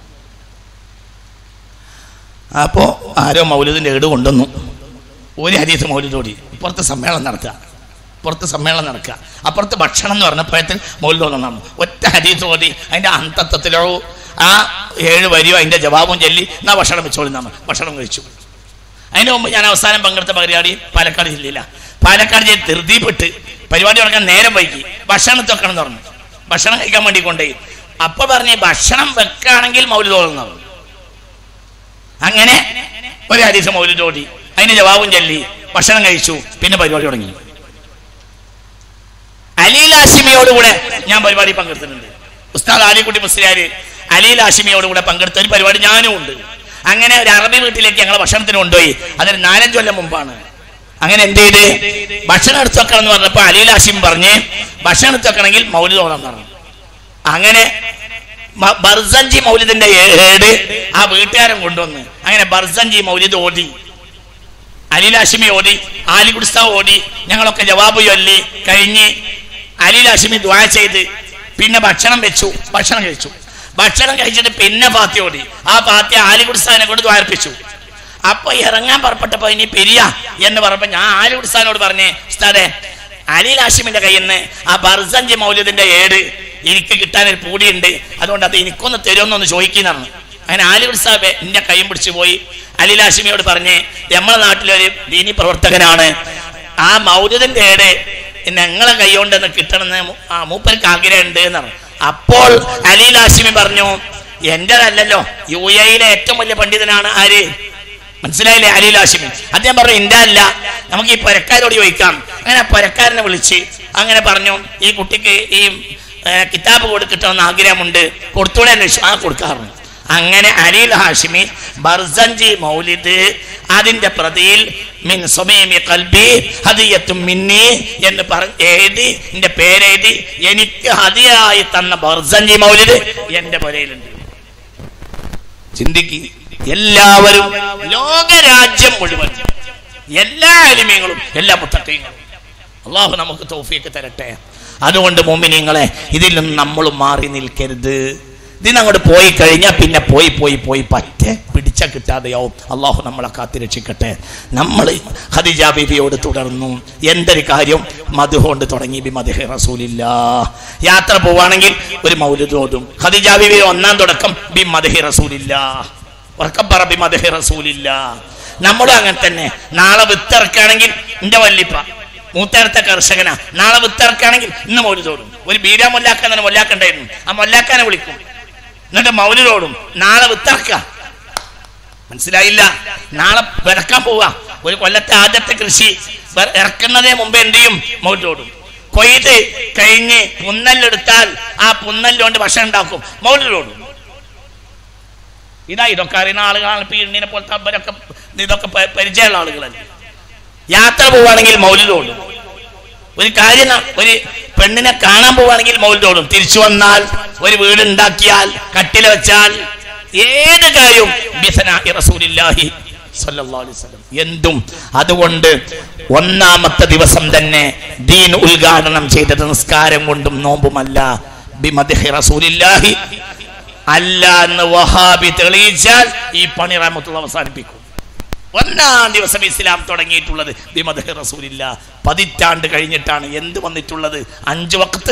അപ്പോൾ ആരോ മൗലൂദിൻ്റെ ഏട് കൊണ്ടുവന്നു ഒരു ഹരീസ് മൗലൂദോടി പുറത്ത് സമ്മേളനം നടത്തുക പുറത്ത് സമ്മേളനം നടക്കുക അപ്പുറത്ത് ഭക്ഷണം എന്ന് പറഞ്ഞപ്പോഴത്തേന് മൗലൂദ് ഒന്നാണ് ഒറ്റ ഹരീസ് ഓതി അതിൻ്റെ അന്തത്വത്തിലോ ആ ഏഴ് വരിയോ അതിൻ്റെ ജവാബും ചൊല്ലി എന്നാ ഭക്ഷണം വെച്ചോളി നമ്മൾ ഭക്ഷണം കഴിച്ചു അതിന് മുമ്പ് ഞാൻ അവസാനം പങ്കെടുത്ത പരിപാടി പാലക്കാട് ജില്ലയില പാലക്കാട് ജില്ല ധൃതിപ്പെട്ട് പരിപാടി തുടങ്ങാൻ നേരം വൈകി ഭക്ഷണത്തിൽ വെക്കണം എന്ന് പറഞ്ഞു ഭക്ഷണം കഴിക്കാൻ വേണ്ടി കൊണ്ടുപോയി അപ്പൊ പറഞ്ഞ് ഭക്ഷണം വെക്കുകയാണെങ്കിൽ മൗലി തോന്നുന്നു അങ്ങനെ ഒരു ഹദീസ് മൗലിദ് ഓടി അതിന് ജവാബും ചൊല്ലി ഭക്ഷണം കഴിച്ചു പിന്നെ പരിപാടി തുടങ്ങി അലീൽ ആഷിമിയോടുകൂടെ ഞാൻ പരിപാടി പങ്കെടുത്തിട്ടുണ്ട് ഉസ്താദ് ആലിക്കുട്ടി മുസ്ലിയാര് അലീൽ ആഷിമിയോടുകൂടെ പങ്കെടുത്ത ഒരു പരിപാടി ഞാനും ഉണ്ട് അങ്ങനെ ഒരു അറബി വീട്ടിലേക്ക് ഞങ്ങൾ ഭക്ഷണത്തിന് കൊണ്ടുപോയി അതൊരു നാലഞ്ച് കൊല്ലം മുമ്പാണ് അങ്ങനെ എന്ത് ചെയ്ത് ഭക്ഷണം എടുത്തു വെക്കണം എന്ന് പറഞ്ഞപ്പോൾ അലീൽ ആഷിം പറഞ്ഞ് ഭക്ഷണം എടുത്തു വെക്കണമെങ്കിൽ മൗലിദ് ഓടാൻ പറഞ്ഞു അങ്ങനെ മ- ബർസഞ്ചി മൗലിദിന്റെ ഏട് ആ വീട്ടുകാരൻ കൊണ്ടുവന്ന് അങ്ങനെ ബർസഞ്ചി മൗലിദ് ഓടി അലിലാഷിമി ഓടി ആലികുടിസ്ത ഓടി ഞങ്ങളൊക്കെ ജവാബ് ചൊല്ലി കഴിഞ്ഞ് അലിലാഷിമി ദ്വാ ചെയ്ത് പിന്നെ ഭക്ഷണം വെച്ചു ഭക്ഷണം കഴിച്ചു ഭക്ഷണം കഴിച്ചിട്ട് പിന്നെ പാത്തി ഓടി ആ പാത്തി ആലികുടിസ്ഥാനെ കൊണ്ട് ദ്വാർപ്പിച്ചു അപ്പൊ ഇറങ്ങാൻ പുറപ്പെട്ടപ്പോ ഇനി പിരിയ എന്ന് പറഞ്ഞപ്പോ ഞാൻ ആലികുടിസ്ഥാനോട് പറഞ്ഞേ ഉസ്താദെ അലിൽ ഹാഷിമിന്റെ കയ്യിൽ നിന്ന് ആ ബർസഞ്ച് മൗല്യത്തിന്റെ ഏട് എനിക്ക് കിട്ടാൻ ഒരു പൂടിയുണ്ട് അതുകൊണ്ട് അത് എനിക്കൊന്ന് തരുമെന്നൊന്ന് ചോദിക്കുന്നതാണ് അങ്ങനെ ആലികുടി സാബ് എന്റെ കൈയും പിടിച്ചു പോയി അലിൽ ഹാഷിമിയോട് പറഞ്ഞ് നമ്മളെ നാട്ടിലൊരു ദീനി പ്രവർത്തകനാണ് ആ മൗര്യതിന്റെ ഏട് ഞങ്ങളെ കൈകൊണ്ട് ഒന്ന് കിട്ടണമെന്ന് മു- ആ മൂപ്പർക്ക് ആഗ്രഹമുണ്ട് എന്ന് പറഞ്ഞു അപ്പോൾ അലിൽ ഹാഷിമി പറഞ്ഞു എന്റേതല്ലല്ലോ യു എയിലെ ഏറ്റവും വലിയ പണ്ഡിതനാണ് ആര് മനസ്സിലായില്ലേ അലീൽ ഹാഷിമി അദ്ദേഹം പറഞ്ഞു ഇന്റെ അല്ല നമുക്ക് ഈ പരക്കാരോട് ചോദിക്കാം അങ്ങനെ ആ പരക്കാരനെ വിളിച്ച് അങ്ങനെ പറഞ്ഞു ഈ കുട്ടിക്ക് ഈ ഏ, കിതാബ് കൊടുക്കട്ടെന്ന് ആഗ്രഹമുണ്ട് കൊടുത്തൂടെ അന്വേഷിച്ചു ആ കൊടുക്കാറുണ്ട് അങ്ങനെ അലീൽ ഹാഷിമി ബർസഞ്ചി മൗലിദ് അതിന്റെ പ്രതിയിൽ മിൻ സുമീമി കൽബി ഹദിയത്തും മിന്നി എന്ന് പറഞ്ഞ് എഴുതി എന്റെ പേരെഴുതി എനിക്ക് ഹദിയായി തന്ന ബർസഞ്ചി മൗലിദ് എന്റെ പുരയിലുണ്ട് ചിന്തിക്ക് എല്ലാവരും ലോകരാജ്യം മുഴുവൻ എല്ലാ അലിമ്യങ്ങളും എല്ലാ മുത്തക്കങ്ങളും അള്ളാഹു നമുക്ക് തൗഫീക്ക് തരട്ടെ അതുകൊണ്ട് മോമിനിങ്ങളെ ഇതിൽ നിന്ന് നമ്മളും മാറി നിൽക്കരുത് ഇതിനങ്ങോട്ട് പോയി കഴിഞ്ഞാൽ പിന്നെ പോയി പോയി പോയി പറ്റേ പിടിച്ച കിട്ടാതെയാവും അള്ളാഹു നമ്മളെ കാത്തിരക്ഷിക്കട്ടെ നമ്മൾ ഖദീജ ബീബിയോട് തുടർന്നു എന്തൊരു കാര്യം മധു കൊണ്ട് തുടങ്ങി ബി മധു റസൂലില്ല യാത്ര പോവാണെങ്കിൽ ഒരു മൗലിദ് ഓതും ഖദീജ ബീബി ഒന്നാം തുടക്കം ബി മധു റസൂലില്ല ഉറക്കം പറ ബി മധു റസൂലില്ല നമ്മളും അങ്ങനെ തന്നെ നാളെ വിത്തിറക്കുകയാണെങ്കിൽ എന്റെ വല്ലിപ്പ മൂത്തരത്തെ കർഷകനാ നാളെ വിത്തിറക്കുകയാണെങ്കിൽ ഇന്ന് മൗലിതോടും ഒരു ബീരാ മൊല്ലാക്കാൻ തന്നെ മൊല്ലാക്കണ്ടായിരുന്നു ആ മൊല്ലാക്കാനെ വിളിക്കും എന്നിട്ട് മൗലിതോടും നാളെ വിത്തിറക്ക മനസ്സിലായില്ല നാളെ വിറക്കാൻ പോവാ ഒരു കൊല്ലത്തെ ആദ്യത്തെ കൃഷി വെ- ഇറക്കുന്നതേ മുമ്പേ എന്ത് ചെയ്യും മൗലിതോടും കൊയ്ത് കഴിഞ്ഞ് പുന്നല്ലെടുത്താൽ ആ പുന്നല്ലുകൊണ്ട് ഭക്ഷണം ഉണ്ടാക്കും മൗലിതോടും ഇതാ ഇതൊക്കെ അറിയുന്ന ആളുകളാണ് ഇപ്പൊ ഇണ്ണിനെ പോലത്തെ അവരൊക്കെ ഇതൊക്കെ പ- പരിചയമുള്ള ആളുകളല്ലേ യാത്ര പോവാണെങ്കിൽ മൗലിതോടും ഒരു കാര്യം ന- ഒരു പെണ്ണിനെ കാണാൻ പോവാണെങ്കിൽ മൗലിതോടും തിരിച്ചു വന്നാൽ ഒരു വീട് ഉണ്ടാക്കിയാൽ കട്ടില വെച്ചാൽ ഏത് കാര്യവും ബിസനാഇ റസൂലില്ലാഹി സ്വല്ലല്ലാഹു അലൈഹി വസല്ലം. എന്തും അതുകൊണ്ട് ഒന്നാമത്തെ ദിവസം തന്നെ ദീൻ ഉദ്ഘാടനം ചെയ്തത് നിസ്കാരം കൊണ്ടും നോമ്പുമല്ല ബിമദ്ഹി റസൂലില്ലാഹി അല്ല എന്ന് വഹാബി തെളിയിച്ചാൽ ഈ പണി റഹ്മത്തുള്ള അവസാനിപ്പിക്കും ഒന്നാം ദിവസം ഇസ്ലാം തുടങ്ങിയിട്ടുള്ളത് ബിമദ്ഹി റസൂലില്ല പതിറ്റാണ്ട് കഴിഞ്ഞിട്ടാണ് എന്ത് വന്നിട്ടുള്ളത് അഞ്ചു വക്കത്ത്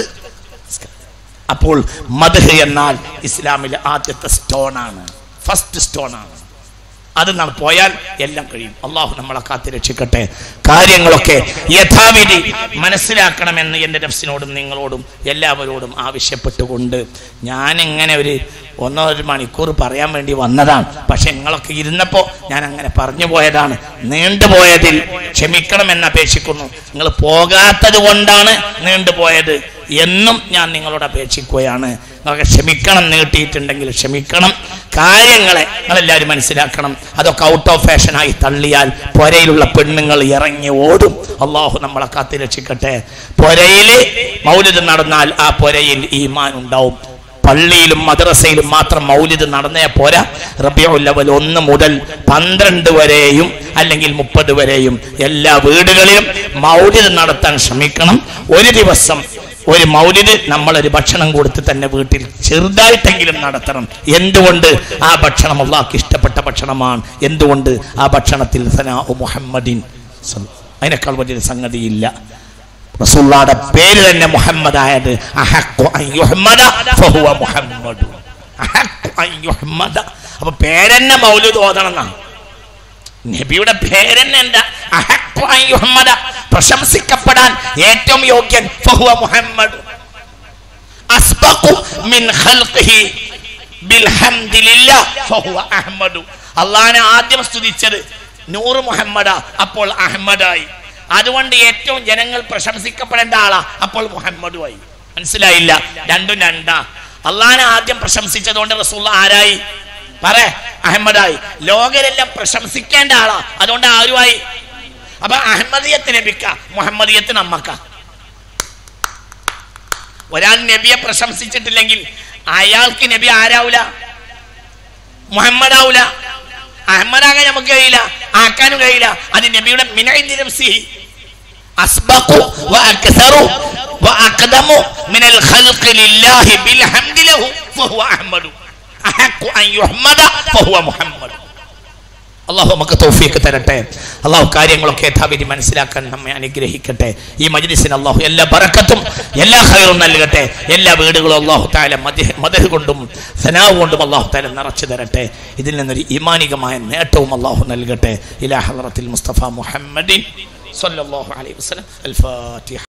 അപ്പോൾ മദ്ഹ് എന്നാൽ ഇസ്ലാമിലെ ആദ്യത്തെ സ്റ്റോൺ ആണ് ഫസ്റ്റ് സ്റ്റോൺ ആണ് അത് നാം പോയാൽ എല്ലാം കഴിയും അള്ളാഹു നമ്മളെ കാത്തി രക്ഷിക്കട്ടെ കാര്യങ്ങളൊക്കെ യഥാവിധി മനസ്സിലാക്കണമെന്ന് എൻ്റെ നഫ്സിനോടും നിങ്ങളോടും എല്ലാവരോടും ആവശ്യപ്പെട്ടുകൊണ്ട് ഞാൻ ഇങ്ങനെ ഒരു ഒന്നോ ഒരു മണിക്കൂർ പറയാൻ വേണ്ടി വന്നതാണ് പക്ഷെ നിങ്ങളൊക്കെ ഇരുന്നപ്പോൾ ഞാൻ അങ്ങനെ പറഞ്ഞു പോയതാണ് നീണ്ടുപോയതിൽ ക്ഷമിക്കണമെന്ന് അപേക്ഷിക്കുന്നു നിങ്ങൾ പോകാത്തത് കൊണ്ടാണ് നീണ്ടുപോയത് എന്നും ഞാൻ നിങ്ങളോട് അപേക്ഷിക്കുകയാണ് നിങ്ങൾക്ക് ക്ഷമിക്കണം നീട്ടിയിട്ടുണ്ടെങ്കിൽ ക്ഷമിക്കണം കാര്യങ്ങളെ നിങ്ങളെല്ലാവരും മനസ്സിലാക്കണം അതൊക്കെ ഔട്ട് ഓഫ് ഫാഷനായി തള്ളിയാൽ പുരയിലുള്ള പെണ്ണുങ്ങൾ ഇറങ്ങി ഓടും അള്ളാഹു നമ്മളെ കാത്തി രക്ഷിക്കട്ടെ പുരയിൽ മൗലിദ് നടന്നാൽ ആ പുരയിൽ ഈമാൻ ഉണ്ടാവും പള്ളിയിലും മദ്രസയിലും മാത്രം മൗലിദ് നടന്നേ പോരാ റബിയുല്ലവൽ ഒന്ന് മുതൽ പന്ത്രണ്ട് വരെയും അല്ലെങ്കിൽ മുപ്പത് വരെയും എല്ലാ വീടുകളിലും മൗലിദ് നടത്താൻ ശ്രമിക്കണം ഒരു ദിവസം ഒരു മൗലിദ് നമ്മളൊരു ഭക്ഷണം കൊടുത്ത് തന്നെ വീട്ടിൽ ചെറുതായിട്ടെങ്കിലും നടത്തണം എന്തുകൊണ്ട് ആ ഭക്ഷണം അള്ളാഹ്ക്ക് ഇഷ്ടപ്പെട്ട ഭക്ഷണമാണ് എന്തുകൊണ്ട് ആ ഭക്ഷണത്തിൽ സനാ മുഹമ്മദിൻ സല്ല- അതിനേക്കാൾ വലിയൊരു സംഗതിയില്ല റസൂള്ളാടെ പേര് തന്നെ മുഹമ്മദ് ആയത് അഹഖു അൻ യുഹമ്മദ ഫഹുവ മുഹമ്മദ് അഹഖു അൻ യുഹമ്മദ അപ്പൊ പേരെന്നെ മൗലൂദ് ഓതണം എന്നാണ് നബിയുടെ പേരെന്നെ എന്താ അഹഖു അൻ യുഹമ്മദ പ്രശംസിക്കപ്പെടാൻ ഏറ്റവും യോഗ്യൻ ഫഹുവ മുഹമ്മദ് അസ്ബഖു മിൻ ഖൽഖിഹി ബിൽഹംദിലില്ലാ ഫഹുവ അഹ്മദു അള്ളാഹിനെ ആദ്യം സ്തുതിച്ചത് നൂറ് മുഹമ്മദ അപ്പോൾ അഹമ്മദായി അതുകൊണ്ട് ഏറ്റവും ജനങ്ങൾ പ്രശംസിക്കപ്പെടേണ്ട ആളാ അപ്പോൾ മുഹമ്മദുമായി മനസ്സിലായില്ല രണ്ടും രണ്ടാ അള്ളാഹിനെ ആദ്യം പ്രശംസിച്ചതുകൊണ്ട് റസൂള്ള ആരായി പറ അഹമ്മദായി ലോകരെല്ലാം പ്രശംസിക്കേണ്ട ആളാ അതുകൊണ്ട് ആരുമായി അപ്പൊ അഹമ്മദിയത്ത് നബിക്ക മുഹമ്മദിയത്ത് നമ്മക്ക ഒരാൾ നബിയെ പ്രശംസിച്ചിട്ടില്ലെങ്കിൽ അയാൾക്ക് നബി ആരാവൂല മുഹമ്മദ് ആവൂല അഹമ്മദാകാൻ നമുക്ക് കഴിയില്ല ആക്കാനും കഴിയില്ല അത് നബിയുടെ മിനൈദിരംസി അസ്ബഖു വഅക്സറു വഅഖദമു മിനൽ ഖൽഖി ലില്ലാഹി ബിൽഹംദി ലഹു ഫഹുവ അഹ്മദു അഹഖു അൻ യുഹ്മദ ഫഹുവ മുഹമ്മദ് അള്ളാഹു നമുക്ക് തൗഫീക്ക് തരട്ടെ അള്ളാഹു കാര്യങ്ങളൊക്കെ യഥാവിധി മനസ്സിലാക്കാൻ നമ്മെ അനുഗ്രഹിക്കട്ടെ ഈ മജ്ലിസിന് അള്ളാഹു എല്ലാ ബറക്കത്തും എല്ലാ ഹൈറും നൽകട്ടെ എല്ലാ വീടുകളും അള്ളാഹു താല മദഹ് കൊണ്ടും സനാവ് കൊണ്ടും അള്ളാഹു താല നിറച്ചു തരട്ടെ ഇതിൽ നിന്നൊരു ഈമാനികമായ നേട്ടവും അള്ളാഹു നൽകട്ടെ ഇലാ ഹലറത്തിൽ മുസ്തഫ മുഹമ്മദിൻ സല്ലല്ലാഹു അലൈഹി വസല്ലം അൽ ഫാത്തിഹ